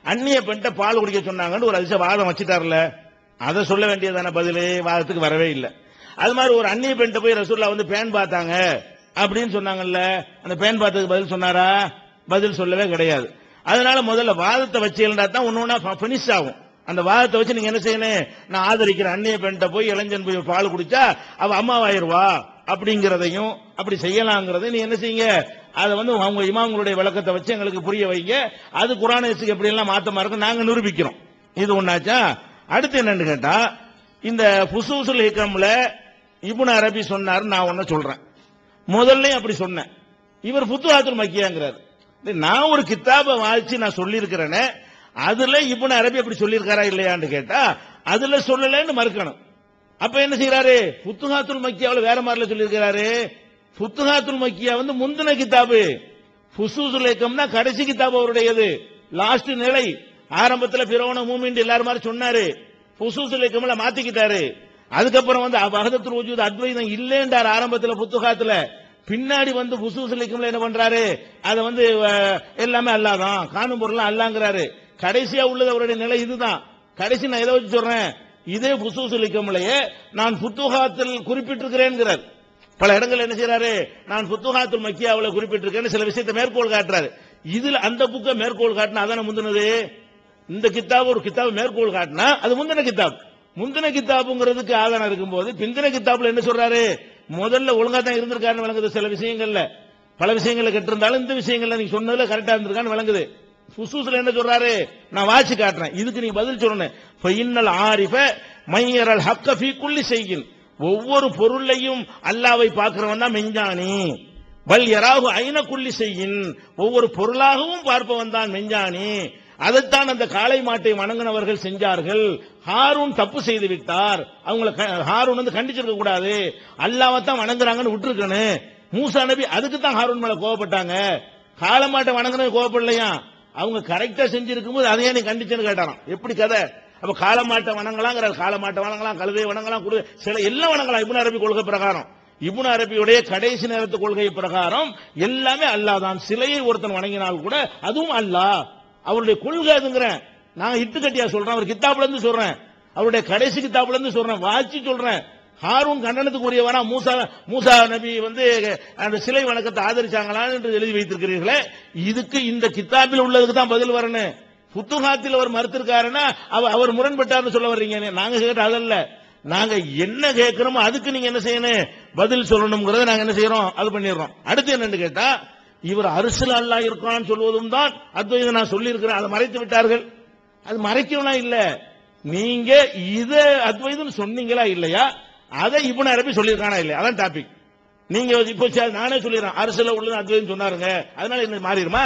A: அந்நிய பெண்கிட்ட பால் குடிக்க சொன்னாங்கன்னு ஒரு அதிசய வாதம் வச்சுட்டார்ல அதை சொல்ல வேண்டியதான பதிலே வாதத்துக்கு வரவே இல்லை அது மாதிரி ஒரு அந்நிய பெண்கிட்ட போய் ரசூல்லா வந்து பேன் பார்த்தாங்க அப்படின்னு சொன்னாங்கல்ல அந்த பேன் பார்த்ததுக்கு பதில் சொன்னாரா பதில் சொல்லவே கிடையாது அதனால முதல்ல வாதத்தை வச்சீங்கன்னா தான் ஒன்னு ஒன்னா பினிஷ் ஆகும் அந்த வாதத்தை வச்சு நீங்க என்ன செய்யணும் நான் ஆதரிக்கிற அந்நிய பெண்கிட்ட போய் இளைஞன் போய் பால் குடிச்சா அவ அம்மாவாயிருவா அப்படிங்கிறதையும் அப்படி செய்யலாங்கிறதையும் நீ என்ன செய்யுங்க அதை வந்து அவங்க இமாம்களுடைய விளக்கத்தை வச்சு எங்களுக்கு புரிய வைங்க அது குரானேசுக்கு எப்படி எல்லாம் மாத்தமா இருக்கும் நாங்க நிரூபிக்கிறோம் இது ஒண்ணாச்சா அடுத்து என்னன்னு கேட்டா இந்த புசூசுல் ஹிக்கம்ல இப்னு அரபி சொன்னாரு நான் ஒன்ன சொல்றேன் முதல்ல அப்படி சொன்னேன் இவர் புத்துஹாத்துல் மக்கியாங்கிறார் டேய், நான் ஒரு கித்தாபை வாசிச்சு நான் சொல்லியிருக்கிறேனே அதுல இப்னு அரபி அப்படி சொல்லியிருக்காரா இல்லையான்னு கேட்டா அதுல சொல்லலைன்னு மறுக்கணும் அப்ப என்ன செய்யறாரு புத்துஹாத்துல் மக்கியாவுல வேற மாதிரில சொல்லியிருக்கிறாரு புத்துஹாத்துல் மக்கியா வந்து முந்தின கித்தாபு ஃபுசூசுல் இயக்கம்னா கடைசி கிதாப் அவருடையது லாஸ்ட் நிலை ஆரம்பத்துல பிறவன மூமின் எல்லாரும் மாதிரி சொன்னாரு ஃபுசூசுல் இயக்கம்ல மாத்திக்கிட்டாரு அதுக்கப்புறம் வந்து பகதத்துல் வஜூத் அத்வைதம் இல்லேன்றார் ஆரம்பத்துல புத்துகாத்துல பின்னாடி வந்து ஃபுசூசுல் இயக்கம்ல என்ன பண்றாரு அதை வந்து அஹ், எல்லாமே அல்லாதான் காணும் பொருள்லாம் அல்லாங்கிறாரு கடைசியா உள்ளது அவருடைய நிலை இதுதான் கடைசி நான் எதை வச்சு சொல்றேன் இதே ஃபுசூசுல் இயக்கம்லயே நான் புத்துகாத்தில் குறிப்பிட்டிருக்கிறேன்கிறார் பல இடங்கள் என்ன செய்யறாரு நான் புத்துகாத்துல் மக்கியாவுல குறிப்பிட்டிருக்கேன்னு சில விஷயத்தை மேற்கோள் காட்டுறாரு இதுல அந்த புக்கை மேற்கோள் காட்டினா அதான முந்தினது இந்த கித்தாப் ஒரு கித்தாப் மேற்கோள் காட்டினா அது முந்தின கித்தாப் முந்தின கித்தாப்புங்கிறதுக்கு ஆதாரம் இருக்கும்போது பிந்தின கித்தாப்ல என்ன சொல்றாரு முதல்ல ஒழுங்கா தான் இருந்திருக்காருன்னு விளங்குது சில விஷயங்கள்ல பல விஷயங்கள்ல கெட்டிருந்தாலும் இந்த விஷயங்கள்ல நீங்க சொன்னதுல கரெக்டா இருந்திருக்கான்னு விளங்குது ஃபுசூஸ்ல என்ன சொல்றாரு நான் வாட்சி காட்டுறேன் இதுக்கு நீ பதில் சொல்லணும் ஃபைனல் ஆரிஃப மையரல் ஹக்க ஃபீ குல்லி செய்கின் ஒவ்வொரு பொருளையும் அல்லாவை பார்க்கிறவன் தான் மெஞ்ஞானி பல் யராகு ஐன குல்லி செய்யின் ஒவ்வொரு பொருளாகவும் பார்ப்பவன் தான் மெஞ்ஞானி அதைத்தான் அந்த காளை மாட்டை வணங்கினவர்கள் செஞ்சார்கள் ஹாரூன் தப்பு செய்து விட்டார் அவங்கள க- ஹாரூன் வந்து கண்டிச்சிருக்க கூடாது அல்லாவை தான் வணங்குறாங்கன்னு விட்டுருக்கணும் மூசா நபி அதுக்கு தான் ஹாரூன் மேல கோவப்பட்டாங்க காளை மாட்டை வணங்குறது கோவப்படலையா அவங்க கரெக்டா செஞ்சிருக்கும் போது அதையே நீ கண்டிச்சுன்னு கேட்டாராம் எப்படி கதை அப்ப காலமாட்டை வணங்கலாங்கிற காலமாட்டை வணங்கலாம் கழுதை வணங்கலாம் குடு சில எல்லாம் வணங்கலாம் இப்னு அரபி கொள்கை பிரகாரம் இப்னு அரபியுடைய கடைசி நேரத்து கொள்கை பிரகாரம் எல்லாமே அல்லாஹ் தான் சிலையை ஒருத்தன் வணங்கினால் கூட அதுவும் அல்லாஹ் அவருடைய கொள்கை அதுங்கிறேன் நான் இட்டு கட்டியா சொல்றேன் அவர் கித்தாப்புல இருந்து சொல்றேன் அவருடைய கடைசி கித்தாப்புல இருந்து சொல்றேன் வாட்சி சொல்றேன் ஹாரூன் கண்டனத்துக்கு உரியவனா மூசா மூசா நபி வந்து அந்த சிலை வணக்கத்தை ஆதரிச்சாங்களான்னு என்று எழுதி வைத்திருக்கிறீர்களே இதுக்கு இந்த கித்தாப்பில் உள்ளதுக்கு தான் பதில் வரணும் புத்துகாத்தில் அவர் மறுத்திருக்காருன்னா அவ- அவர் முரண்பட்டார்னு சொல்ல வர்றீங்க நாங்க கேட்ட அதல்ல நாங்க என்ன கேட்கிறோமோ அதுக்கு நீங்க என்ன செய்யணும் பதில் சொல்லணுங்கிறத நாங்க என்ன செய்யறோம் அது பண்ணிடுறோம் அடுத்து என்னன்னு கேட்டா இவர் அரசியல் அல்லா இருக்கான்னு சொல்வதும் தான் அத்வைதம் நான் சொல்லி இருக்கிறேன் அதை மறைத்து விட்டார்கள் அது மறைக்கலாம் இல்ல நீங்க இத அத்வைதம் சொன்னீங்களா இல்லையா அதை இப்னு அரபி சொல்லியிருக்கானா இல்லையா அதான் டாபிக் நீங்க இப்போ சரி, நானே சொல்லிடுறேன் அரசுல உள்ளது அத்வைதம் சொன்னாருங்க அதனால என்ன மாறிடுமா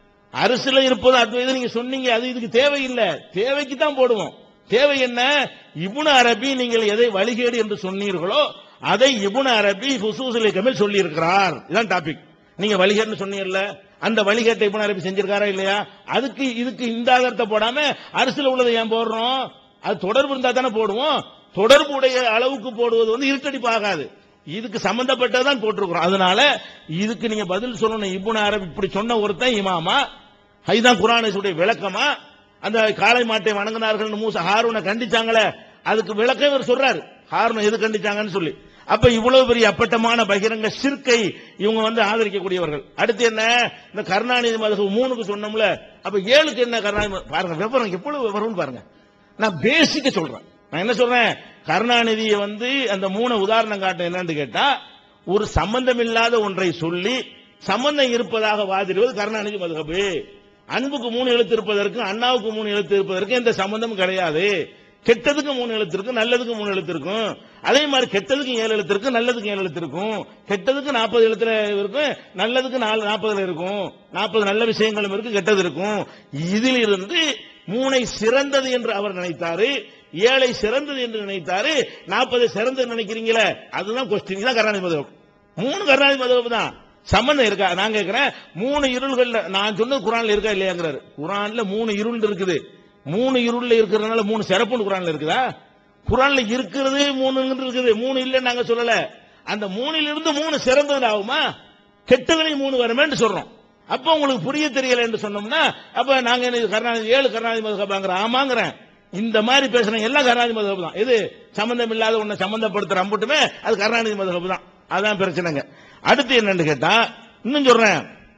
A: அரசுல இருப்பது அத்வைதம் நீங்க சொன்னீங்க அது இதுக்கு தேவையில்லை தேவைக்கு தான் போடுவோம் தேவை என்ன இப்னு அரபி நீங்கள் எதை வழிகேடு என்று சொன்னீர்களோ அதை இப்னு அரபி ஹுசூசுல் கமில் சொல்லி இருக்கிறார் இதான் டாபிக் நீங்க வழிகேடுன்னு சொன்னீங்கல்ல அந்த வழிகேட்டை இப்னு அரபி செஞ்சிருக்காரா இல்லையா அதுக்கு இதுக்கு இந்த ஆதாரத்தை போடாம அரசுல உள்ளதை ஏன் போடுறோம் அது தொடர்பு இருந்தா தானே போடுவோம் தொடர்புடைய அளவுக்கு போடுவது வந்து இருட்டடிப்பு ஆகாது இதுக்கு சம்பந்தப்பட்டதான் போட்டிருக்கிறோம் அதனால இதுக்கு நீங்க பதில் சொல்லணும் இப்னு அரபி இப்படி சொன்ன ஒருத்தன் இமாமா அதுதான் குரானுடைய விளக்கமா அந்த காளை மாட்டை வணங்கினார்கள் மூசா ஹாரூனை கண்டிச்சாங்களே அதுக்கு விளக்கம் இவர் சொல்றாரு ஹாரூனை எது கண்டிச்சாங்கன்னு சொல்லி அப்ப இவ்வளவு பெரிய அப்பட்டமான பகிரங்க சிற்கை இவங்க வந்து ஆதரிக்கக்கூடியவர்கள் அடுத்து என்ன இந்த கருணாநிதி மதகு மூணுக்கு சொன்னோம்ல அப்ப ஏழுக்கு என்ன கருணாநிதி மத- பாருங்க விவரம் எவ்வளவு விவரம்னு பாருங்க நான் பேசிக்க சொல்றேன் நான் என்ன சொல்றேன் கருணாநிதியை வந்து அந்த மூணு உதாரணம் காட்ட என்னன்னு கேட்டா ஒரு சம்பந்தம் இல்லாத ஒன்றை சொல்லி சம்பந்தம் இருப்பதாக வாதிடுவது கருணாநிதி மதுகபு அன்புக்கு மூணு எழுத்து இருப்பதற்கு அண்ணாவுக்கு மூணு எழுத்து இருப்பதற்கு எந்த சம்பந்தமும் கிடையாது கெட்டதுக்கு மூணு எழுத்து இருக்கும் நல்லதுக்கு மூணு எழுத்து இருக்கும் அதே மாதிரி கெட்டதுக்கு ஏழு எழுத்து இருக்கும் நல்லதுக்கு ஏழு எழுத்து இருக்கும் கெட்டதுக்கு நாற்பது எழுத்துல இருக்கும் நல்லதுக்கு நாலு நாற்பதுல இருக்கும் நாற்பது நல்ல விஷயங்களும் இருக்கு கெட்டது இருக்கும் இதில் இருந்து மூனை சிறந்தது என்று அவர் நினைத்தாரு ஏழை சிறந்தது என்று நினைத்தாரு நாற்பது சிறந்தது நினைக்கிறீங்களே அதுதான் கொஸ்டின் தான் கருணாநிதி மதுரம் மூணு கருணாநிதி மதுரம் தான் சம்பந்தம் இருக்கா நான் கேட்கிறேன் மூணு இருள்கள்ல நான் சொன்னது குரான்ல இருக்கா இல்லையாங்கிறாரு குரான்ல மூணு இருள் இருக்குது மூணு இருள்ல இருக்கிறதுனால மூணு சிறப்புன்னு குரான்ல இருக்குதா குரான்ல இருக்கிறது மூணு இருக்குது மூணு இல்லைன்னு நாங்க சொல்லல அந்த மூணிலிருந்து மூணு சிறந்தது ஆகுமா கெட்டதுலையும் மூணு வருமேன்னு சொல்றோம் அப்ப உங்களுக்கு புரிய தெரியல என்று சொன்னோம்னா அப்ப நாங்க என்ன இது கருணாநிதி ஏழு கருணாநிதி மதுகபாங்கிற ஆமாங்கிறேன் இந்த மாதிரி பேசுறவங்க எல்லாம் கருணாநிதி மதுகப் தான் இது சம்பந்தம் இல்லாத ஒண்ணு சம்பந்தப்படுத்துற அம்புட்டுமே அது கருணாநிதி மதுகப் தான் அதான் பிரச்சனைங்க அடுத்து என்னன்னு கேட்டா இன்னும் சொல்றேன்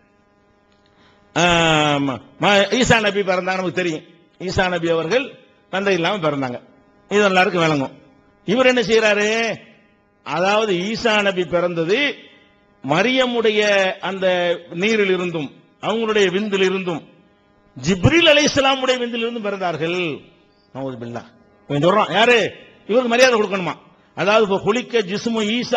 A: ஆம், ம- ஈசா நபி பிறந்தாங்க நமக்கு தெரியும் ஈசா நபி அவர்கள் தந்தை இல்லாம பிறந்தாங்க இது எல்லாருக்கும் விளங்கும் இவர் என்ன செய்யறாரு அதாவது ஈசா நபி பிறந்தது மரியமுடைய அந்த நீரில் இருந்தும் அவங்களுடைய விந்தில் இருந்தும் ஜிப்ரில் அலை இஸ்லாமுடைய விந்தில் இருந்தும் பிறந்தார்கள் நவுது பில்லா இவன் சொல்றான் யாரு இவருக்கு மரியாதை கொடுக்கணுமா அதாவது இப்ப குளிக்க ஜிஸ்மு ஈசா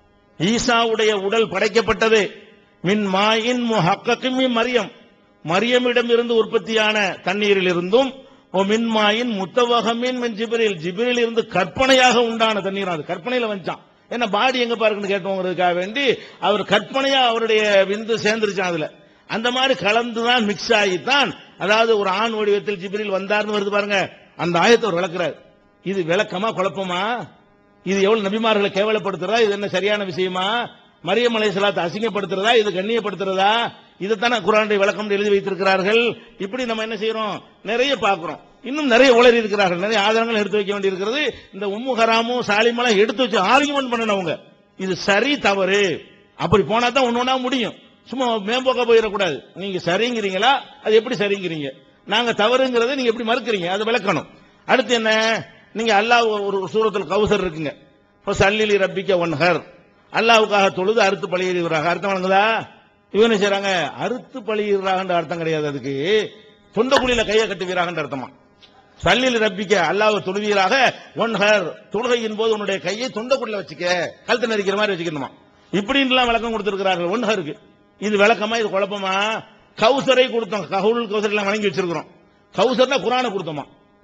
A: ஈசாவுடைய உடல் படைக்கப்பட்டது மின் மாயின் முஹக்கக்கும் மரியம் மரியமிடம் இருந்து உற்பத்தியான தண்ணீரில் இருந்தும் ஓ மின்மாயின் முத்தவகமின் மின் ஜிபிரில் ஜிபிரில் இருந்து கற்பனையாக உண்டான தண்ணீர் அது கற்பனையில வந்துச்சான் என்ன பாடி எங்க பாருக்குன்னு கேட்டவங்கிறதுக்காக வேண்டி அவர் கற்பனையா அவருடைய விந்து சேர்ந்துருச்சான் அதுல அந்த மாதிரி கலந்துதான் மிக்ஸ் ஆகித்தான் அதாவது ஒரு ஆண் வடிவத்தில் ஜிபிரில் வந்தார்னு வருது பாருங்க அந்த ஆயத்தை அவர் விளக்குறாரு இது விளக்கமா குழப்பமா இது எவ்வளவு நபிமார்களை கேவலப்படுத்துறதா இது என்ன சரியான விஷயமா மரியம் அலைஹிஸ்ஸலாத்தை அசிங்கப்படுத்துறதா இது கண்ணியப்படுத்துறதா இதைத்தானே குரானுடைய விளக்கம் எழுதி வைத்திருக்கிறார்கள் இப்படி நம்ம என்ன செய்யறோம் நிறைய பார்க்கிறோம் இன்னும் நிறைய உளறி இருக்கிறார்கள் நிறைய ஆதாரங்கள் எடுத்து வைக்க வேண்டியிருக்கிறது இந்த உம்மு ஹராமும் சாலிமெல்லாம் எடுத்து வச்சு ஆர்குமெண்ட் பண்ணனவங்க இது சரி தவறு அப்படி போனா தான் ஒண்ணு ஒண்ணா முடியும் சும்மா மேம்போக்கா போயிடக்கூடாது நீங்க சரிங்கிறீங்களா அது எப்படி சரிங்கிறீங்க நாங்க தவறுங்கிறதை நீங்க எப்படி மறுக்கிறீங்க அதை விளக்கணும் அடுத்து என்ன நீங்க அல்லாஹ் ஒரு சூரத்தில் கௌசர் இருக்குங்க இப்போ சல்லிலி ரப்பிக்க ஒன் ஹர் அல்லாவுக்காக தொழுது அறுத்து பழியிடுறாங்க அர்த்தம் வழங்குதா இவங்க என்ன செய்றாங்க அறுத்து பழியிடுறாங்கன்ற அர்த்தம் கிடையாது அதுக்கு தொண்டக்குழியில கையை கட்டுவீராகன்ற அர்த்தமா சல்லில் ரப்பிக்க அல்லாஹ் தொழுவீராக ஒன் ஹர் தொழுகையின் போது உன்னுடைய கையை தொண்டக்குழியில வச்சுக்க கழுத்து நெரிக்கிற மாதிரி வச்சுக்கணுமா இப்படின்லாம் விளக்கம் கொடுத்திருக்கிறார்கள் ஒன் ஹருக்கு இது விளக்கமா இது குழப்பமா கௌசரை கொடுத்தோம் கவுல் கௌசர் எல்லாம் வணங்கி வச்சிருக்கிறோம் கௌசர்னா குரானை கொடுத்தோமா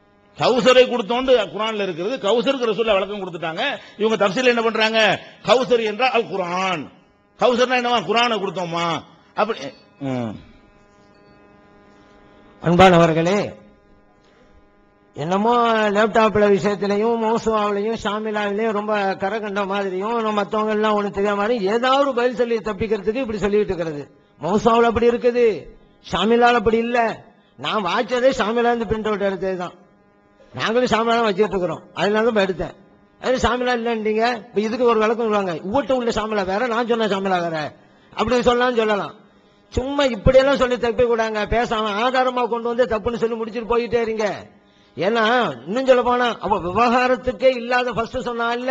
A: கௌசரை கொடுத்தோண்டு குரான்ல இருக்கிறது கௌசருக்கு ரசூல்லா விளக்கம் கொடுத்துட்டாங்க இவங்க தப்சீல் என்ன பண்றாங்க கௌசர் என்றால் அல் குரான் கௌசர்னா என்னவா குரானை கொடுத்தோமா அப்படி ம்.
B: அன்பானவர்களே என்னமோ லேப்டாப்ல விஷயத்திலையும் மோசுவாவிலையும் ஷாமிலாவிலையும் ரொம்ப கரை கண்ட மாதிரியும் நம்ம மத்தவங்க எல்லாம் ஒண்ணு தெரியாம மாதிரி ஏதாவது ஒரு பதில் சொல்லி தப்பிக்கிறதுக்கு இப்படி சொல்லிட்டு இருக்கிறது மோசாவில் அப்படி இருக்குது ஷாமிலால் அப்படி இல்ல நான் வாய்ச்சதே ஷாமிலா இருந்து பிரிண்ட் அவுட் எடுத்தது தான் நாங்களும் ஷாமிலா தான் வச்சுட்டு இருக்கிறோம் அதனால தான் இப்ப எடுத்தேன் அது ஷாமிலா இல்லைன்றீங்க இப்ப இதுக்கு ஒரு விளக்கம் சொல்லுவாங்க உங்கள்கிட்ட உள்ள ஷாமிலா வேற நான் சொன்ன ஷாமிலா வேற அப்படி சொல்லலாம் சொல்லலாம் சும்மா இப்படியெல்லாம் சொல்லி தப்பி கூடாங்க பேசாம ஆதாரமா கொண்டு வந்து தப்புன்னு சொல்லி முடிச்சுட்டு போயிட்டே இருங்க ஏன்னா இன்னும் சொல்ல போனா அப்ப விவகாரத்துக்கே இல்லாத ஃபர்ஸ்ட் சொன்னா இல்ல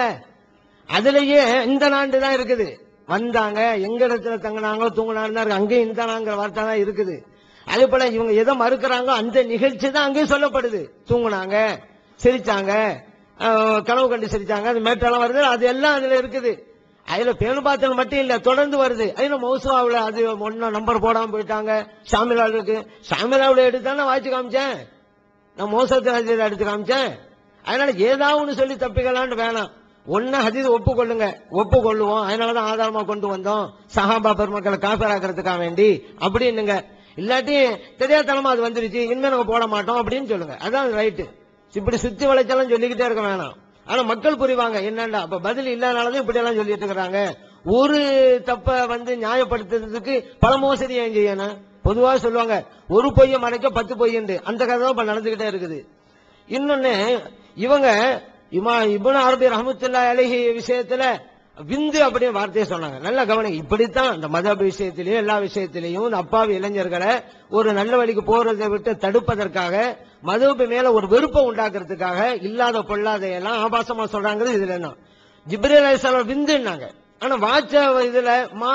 B: அதுலயே இந்த நாண்டு தான் இருக்குது வந்தாங்க எங்க இடத்துல தங்கினாங்க தூங்கினாங்க இருக்கு அங்கேயும் இந்த நாங்கிற வார்த்தை தான் இருக்குது அதே போல இவங்க எதை மறுக்கிறாங்க அந்த நிகழ்ச்சி தான் அங்கேயும் சொல்லப்படுது தூங்குனாங்க சிரிச்சாங்க அஹ், கனவு கண்டு சிரிச்சாங்க அது மேட்டெல்லாம் வருது அது எல்லாம் அதுல இருக்குது அதுல பேணுபாத்தல் மட்டும் இல்ல தொடர்ந்து வருது அதுல மௌசுவாவுல அது ஒன்னும் நம்பர் போடாம போயிட்டாங்க ஷாமிலாவில் இருக்கு ஷாமிலாவுல எடுத்தானே வாய்ச்சி காமிச்சேன் நான் மோசத்தை ஹதீஸ் எடுத்து காமிச்சேன் அதனால ஏதாவது ஒண்ணு சொல்லி தப்பிக்கலான்னு வேணாம் ஒன்னு ஹதீஸ் ஒப்புக்கொள்ளுங்க ஒப்புக்கொள்ளுவோம் அதனாலதான் ஆதாரமா கொண்டு வந்தோம் சஹாபா பெருமக்களை காப்பராக்கிறதுக்காக வேண்டி அப்படின்னுங்க இல்லாட்டி தெரியாதனமா அது வந்துருச்சு இனிமே நாங்க போட மாட்டோம் அப்படின்னு சொல்லுங்க அதான் ரைட்டு இப்படி சுத்தி வளைச்செல்லாம் சொல்லிக்கிட்டே இருக்க வேணாம் ஆனா மக்கள் புரிவாங்க என்னண்டா அப்ப பதில் இல்லாதனாலதான் இப்படி எல்லாம் சொல்லிட்டு இருக்கிறாங்க ஒரு தப்ப வந்து நியாயப்படுத்துறதுக்கு பல மோசடி ஏன் செய்யணும் பொதுவா சொல்லுவாங்க ஒரு பொய்ய மறைக்க பத்து பொய்யுண்டு அந்த கதை தான் இப்ப நடந்துகிட்டே இருக்குது இன்னொன்னு இவங்க இமா இபுன் அரபி ரஹமத்துல்லா அலஹி விஷயத்துல விந்து அப்படின்னு வார்த்தையை சொன்னாங்க நல்ல கவனிங்க இப்படித்தான் இந்த மத விஷயத்திலையும் எல்லா விஷயத்திலையும் இந்த அப்பாவி இளைஞர்களை ஒரு நல்ல வழிக்கு போறதை விட்டு தடுப்பதற்காக மதுவுக்கு மேல ஒரு வெறுப்பை உண்டாக்குறதுக்காக இல்லாத பொல்லாத எல்லாம் ஆபாசமா சொல்றாங்கிறது இதுல என்ன ஜிப்ரேல் அலிஸ்லாம் விந்துன்னாங்க ஆனா வாட்ச இதுல மா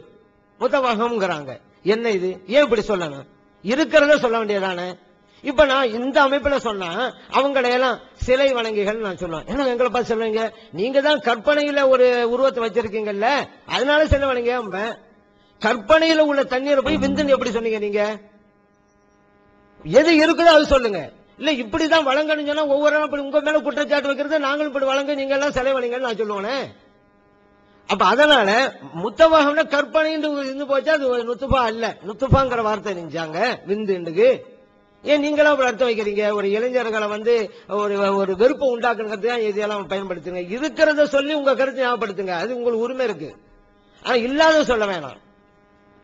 B: முத்தவகம்ங்கிறாங்க என்ன இது ஏன் இப்படி சொல்லணும் இருக்கிறத சொல்ல வேண்டியதானே இப்ப நான் இந்த அமைப்புல சொன்னா அவங்களை எல்லாம் சிலை வணங்கிகள் நான் சொல்லுவேன் என்ன எங்களை பார்த்து சொல்லுவீங்க நீங்க தான் கற்பனையில ஒரு உருவத்தை வச்சிருக்கீங்கல்ல அதனால சிலை வணங்க கற்பனையில உள்ள தண்ணீரை போய் விந்துன்னு எப்படி சொன்னீங்க நீங்க எது இருக்குதோ அது சொல்லுங்க இல்ல இப்படிதான் வழங்கணும் சொன்னா ஒவ்வொரு நாளும் இப்படி உங்க மேல குற்றச்சாட்டு வைக்கிறது நாங்களும் இப்படி வழங்க நீங்க எல்லாம் சிலை வணங்கன்னு நான் சொல்லுவேனே அப்ப அதனால முத்தவாகம்னா கற்பனைன்னு இருந்து போச்சா அது ஒரு நுத்துபா அல்ல நுத்துபாங்கிற வார்த்தை நினைச்சாங்க விந்துண்டுக்கு ஏன் நீங்களும் அப்படி அர்த்தம் வைக்கிறீங்க ஒரு இளைஞர்களை வந்து ஒரு ஒரு வெறுப்பை உண்டாக்குறதுக்கு தான் இதெல்லாம் பயன்படுத்துங்க இருக்கிறத சொல்லி உங்க கருத்தை ஞாபகப்படுத்துங்க அது உங்களுக்கு உரிமை இருக்கு ஆனா இல்லாத சொல்ல வேணாம்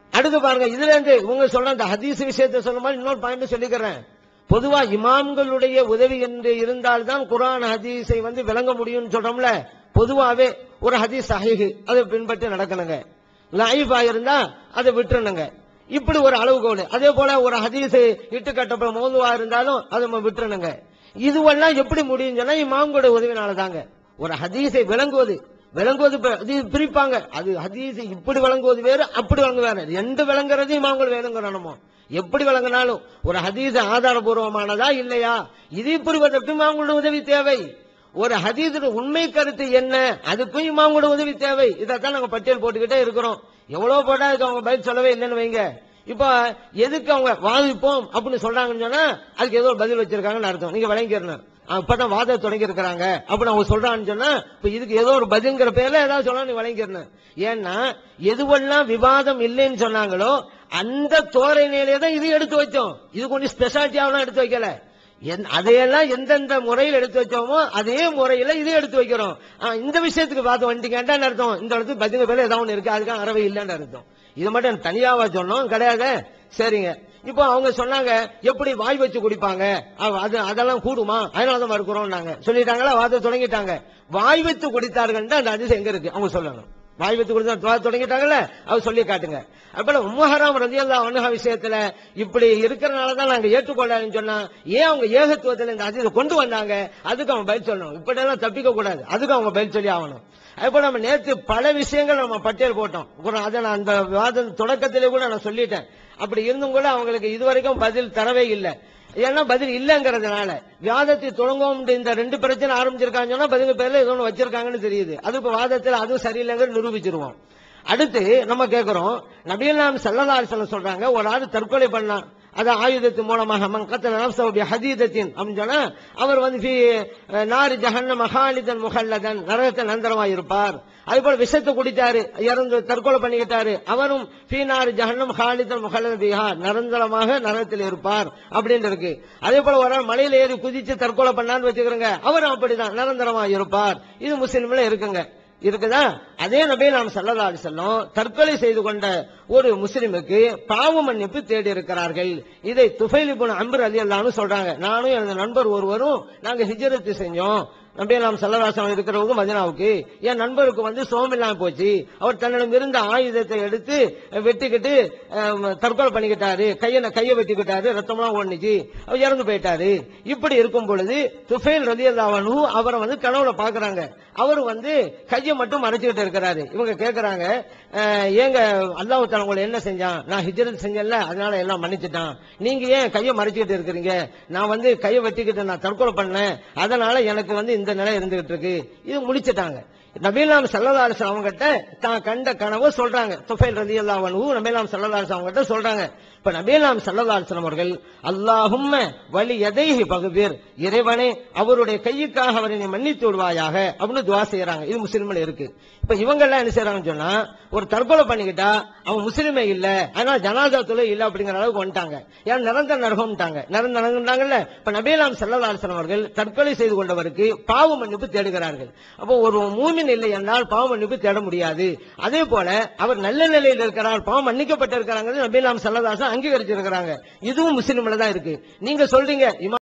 B: அடுத்து பாருங்க இதுல இருந்து இவங்க சொல்ற அந்த ஹதீஸ் விஷயத்தை சொல்லும் போது இன்னொரு பாயிண்ட் சொல்லிக்கிறேன் பொதுவா இமாம்களுடைய உதவி என்று இருந்தால்தான் குர்ஆன் ஹதீஸை வந்து விளங்க முடியும்னு சொல்றோம்ல பொதுவாவே ஒரு ஹதீஸ் சஹீஹ் அதை பின்பற்றி நடக்கணுங்க லைஃபா இருந்தா அதை விட்டுறணுங்க இப்படி ஒரு அளவுகோல் அதே போல ஒரு ஹதீஸ் இட்டு கட்டப்பட மோதுவா இருந்தாலும் அதை நம்ம விட்டுறணுங்க இதுவெல்லாம் எப்படி முடியும் சொன்னா இமாம்களுடைய உதவினால தாங்க ஒரு ஹதீஸை விளங்குவது விளங்குவது ப- அது பிரிப்பாங்க அது ஹதீஸ் இப்படி விளங்குவது வேறு அப்படி விளங்கு வேற எந்த விளங்குறது இமாம்கள் வேணுங்கிறனமோ எப்படி விளங்கினாலும் ஒரு ஹதீஸ் ஆதாரபூர்வமானதா இல்லையா இது புரிவதற்கு இமாம்களோட உதவி தேவை ஒரு ஹதீஸோட உண்மை கருத்து என்ன அதுக்கும் இமாம்களோட உதவி தேவை இதைத்தான் நாங்க பட்டியல் போட்டுக்கிட்டே இருக்கிறோம் எவ்வளவு போட்டா அதுக்கு அவங்க பதில் சொல்லவே இல்லைன்னு வைங்க இப்ப எதுக்கு அவங்க வாதிப்போம் அப்படின்னு சொல்றாங்கன்னு சொன்னா அதுக்கு ஏதோ ஒரு பதில் வச்சிருக்காங்கன்னு அர்த்தம் நீங்க விளங்கிடணும் அப்பதான் வாதம் தொடங்கி இருக்கிறாங்க அப்படின்னு அவங்க சொல்றான்னு சொன்னா இப்ப இதுக்கு ஏதோ ஒரு பதில்ங்கிற பேர்ல ஏதாவது சொன்னா நீ விளங்கிடணும் ஏன்னா எதுவெல்லாம் விவாதம் இல்லைன்னு சொன்னாங்களோ அந்த தோரணையிலே தான் இது எடுத்து வச்சோம் இது கொஞ்சம் ஸ்பெஷாலிட்டியாவெல்லாம் எடுத்து வைக்கல எந்த- அதையெல்லாம் எந்தெந்த முறையில் எடுத்து வச்சோமோ அதே முறையில இதை எடுத்து வைக்கிறோம் ஆ, இந்த விஷயத்துக்கு பார்த்து வந்துட்டீங்கன்னு அர்த்தம் இந்த இடத்துக்கு பதிங்க பேர் ஏதாவது ஒண்ணு இருக்கு அதுக்காக அறவை இல்லைன்னு அர்த்தம் இது மட்டும் தனியாவா சொன்னோம் கிடையாது சரிங்க இப்போ அவங்க சொன்னாங்க எப்படி வாய் வச்சு குடிப்பாங்க அவ- அது அதெல்லாம் கூடுமா அதனால தான் மறுக்கிறோம் நாங்க சொல்லிட்டாங்களா வாத தொடங்கிட்டாங்க வாய் வைத்து குடித்தார்கள் அந்த அதிசயம் எங்க இருக்கு அவங்க சொல்லணும் வாய் வைத்து குடித்தா தொடங்கிட்டாங்கல்ல அவர் சொல்லி காட்டுங்க அப்ப உம்மஹராம் ரதியல்லா அனுகா விஷயத்துல இப்படி இருக்கிறனால தான் நாங்க ஏற்றுக்கொள்ளாதுன்னு சொன்னா ஏன் அவங்க ஏகத்துவத்துல இந்த அதிசயம் கொண்டு வந்தாங்க அதுக்கு அவங்க பதில் சொல்லணும் இப்படி எல்லாம் தப்பிக்க கூடாது அதுக்கு அவங்க பதில் சொல்லி ஆகணும் அதுபோல நம்ம நேத்து பல விஷயங்கள் நம்ம பட்டியல் போட்டோம் அப்புறம் அதை நான் அந்த விவாதம் தொடக்கத்திலே கூட நான் சொல்லிட்டேன் அப்படி இருந்தும் கூட அவங்களுக்கு இதுவரைக்கும் பதில் தரவே இல்லை ஏன்னா பதில் இல்லங்கிறதுனால விவாதத்தை தொடங்கும் இந்த ரெண்டு பிரச்சனை ஆரம்பிச்சிருக்காங்க சொன்னா பதில் பேர்ல ஏதோ ஒண்ணு வச்சிருக்காங்கன்னு தெரியுது அது இப்ப வாதத்தில் அதுவும் சரியில்லைங்கிற நிரூபிச்சிருவோம் அடுத்து நம்ம கேட்கிறோம் நபிகள் நாம் செல்லலாசலம் சொல்றாங்க ஒரு ஆள் தற்கொலை பண்ணான் அது ஆயுதத்தின் மூலமாக மங்கத்தல் நப்சவுடைய ஹதீதத்தின் அப்படின்னு சொன்னா அவர் வந்து ஃபீ நாரி ஜஹன்ன மகாலிதன் முகல்லதன் நரகத்தில் நந்தரமாய் இருப்பார் அதே போல விஷத்தை குடித்தாரு இறந்து தற்கொலை பண்ணிக்கிட்டாரு அவரும் ஃபீனார் ஜஹன்னம் ஹாலிதன் முகல்லதன் பிஹார் நிரந்தரமாக நரகத்தில் இருப்பார் அப்படின்னு இருக்கு அதே போல ஒரு ஆள் மலையில ஏறி குதிச்சு தற்கொலை பண்ணான்னு வச்சுக்கிறோங்க அவரும் அப்படிதான் நிரந்தரமாக இருப்பார் இது முஸ்லிம்ல இருக்குங்க இருக்குதா அதே நபி நாம் சல்லல்லா அலி செல்லம் தற்கொலை செய்து கொண்ட ஒரு முஸ்லிமுக்கு பாவ மன்னிப்பு தேடி இருக்கிறார்கள் இதை துஃபைல் இப்னு அம்பர் அலி அல்லான்னு சொல்றாங்க நானும் எனது நண்பர் ஒருவரும் நாங்க ஹிஜரத்து செஞ்சோம் நபி நாம் சல்லராசம் இருக்கிறவங்க மதினாவுக்கு என் நண்பருக்கு வந்து சோம் இல்லாம போச்சு அவர் தன்னிடம் இருந்த ஆயுதத்தை எடுத்து வெட்டிக்கிட்டு அஹ், தற்கொலை பண்ணிக்கிட்டாரு கையை கையை வெட்டிக்கிட்டாரு ரத்தம்லாம் ஓடுனுச்சு அவர் இறந்து போயிட்டாரு இப்படி இருக்கும் பொழுது துஃபைல் ரலியல்லாஹு அவரை வந்து கனவுல பாக்குறாங்க அவர் வந்து கையை மட்டும் மறைச்சுக்கிட்டு இருக்கிறாரு இவங்க கேக்குறாங்க அஹ், ஏங்க அல்லாஹ் தஆலா உங்களை என்ன செஞ்சான் நான் ஹிஜ்ரத் செஞ்சேன்ல அதனால எல்லாம் மன்னிச்சிட்டான் நீங்க ஏன் கையை மறைச்சுக்கிட்டு இருக்கிறீங்க நான் வந்து கையை வெட்டிக்கிட்டு நான் தற்கொலை பண்ணேன் அதனால எனக்கு வந்து இந்த நிலை இருந்துகிட்டு இருக்கு இது முடிச்சிட்டாங்க நபீலாம் சல்லதாரிசன் அவங்க கிட்ட தான் கண்ட கனவு சொல்றாங்க துஃபைல் ரதி அல்லாஹ் நபீலாம் சல்லதாரிசன் அவங்க கிட்ட சொல்றாங்க இப்ப நபீலாம் சல்லதாரிசன் அவர்கள் அல்லாஹும்ம வலி எதைஹி பகுபீர் இறைவனே அவருடைய கையுக்காக அவரை நீ மன்னித்து விடுவாயாக அப்படின்னு துவா செய்யறாங்க இது முஸ்லிம்ல இருக்கு இப்ப இவங்க எல்லாம் என்ன செய்யறாங்கன்னு சொன்னா ஒரு தற்கொலை பண்ணிக்கிட்டா அவன் முஸ்லிமே இல்ல அதனால ஜனாதா தொலை இல்ல அப்படிங்கிற அளவுக்கு வந்துட்டாங்க ஏன் நிரந்தர நரகம்ட்டாங்க நிரந்தர நரகம்ட்டாங்கல்ல இப்ப நபீலாம் சல்லதாரிசன் அவர்கள் தற்கொலை செய்து கொண்டவருக்கு பாவ மன்னிப்பு தேடுகிறார்கள் அப்போ ஒரு மூமின் இல்லை என்றால் பாவ மன்னிப்பு தேட முடியாது அதே போல அவர் நல்ல நிலையில் இருக்கிறார் பாவம் மன்னிக்கப்பட்டிருக்கிறாங்க நபீலாம் சல்லதாசன் அங்கீகரிச்சிருக்கிறாங்க இதுவும் முஸ்லிம்ல தான் இருக்கு நீங்க சொல்றீங்க இமாம்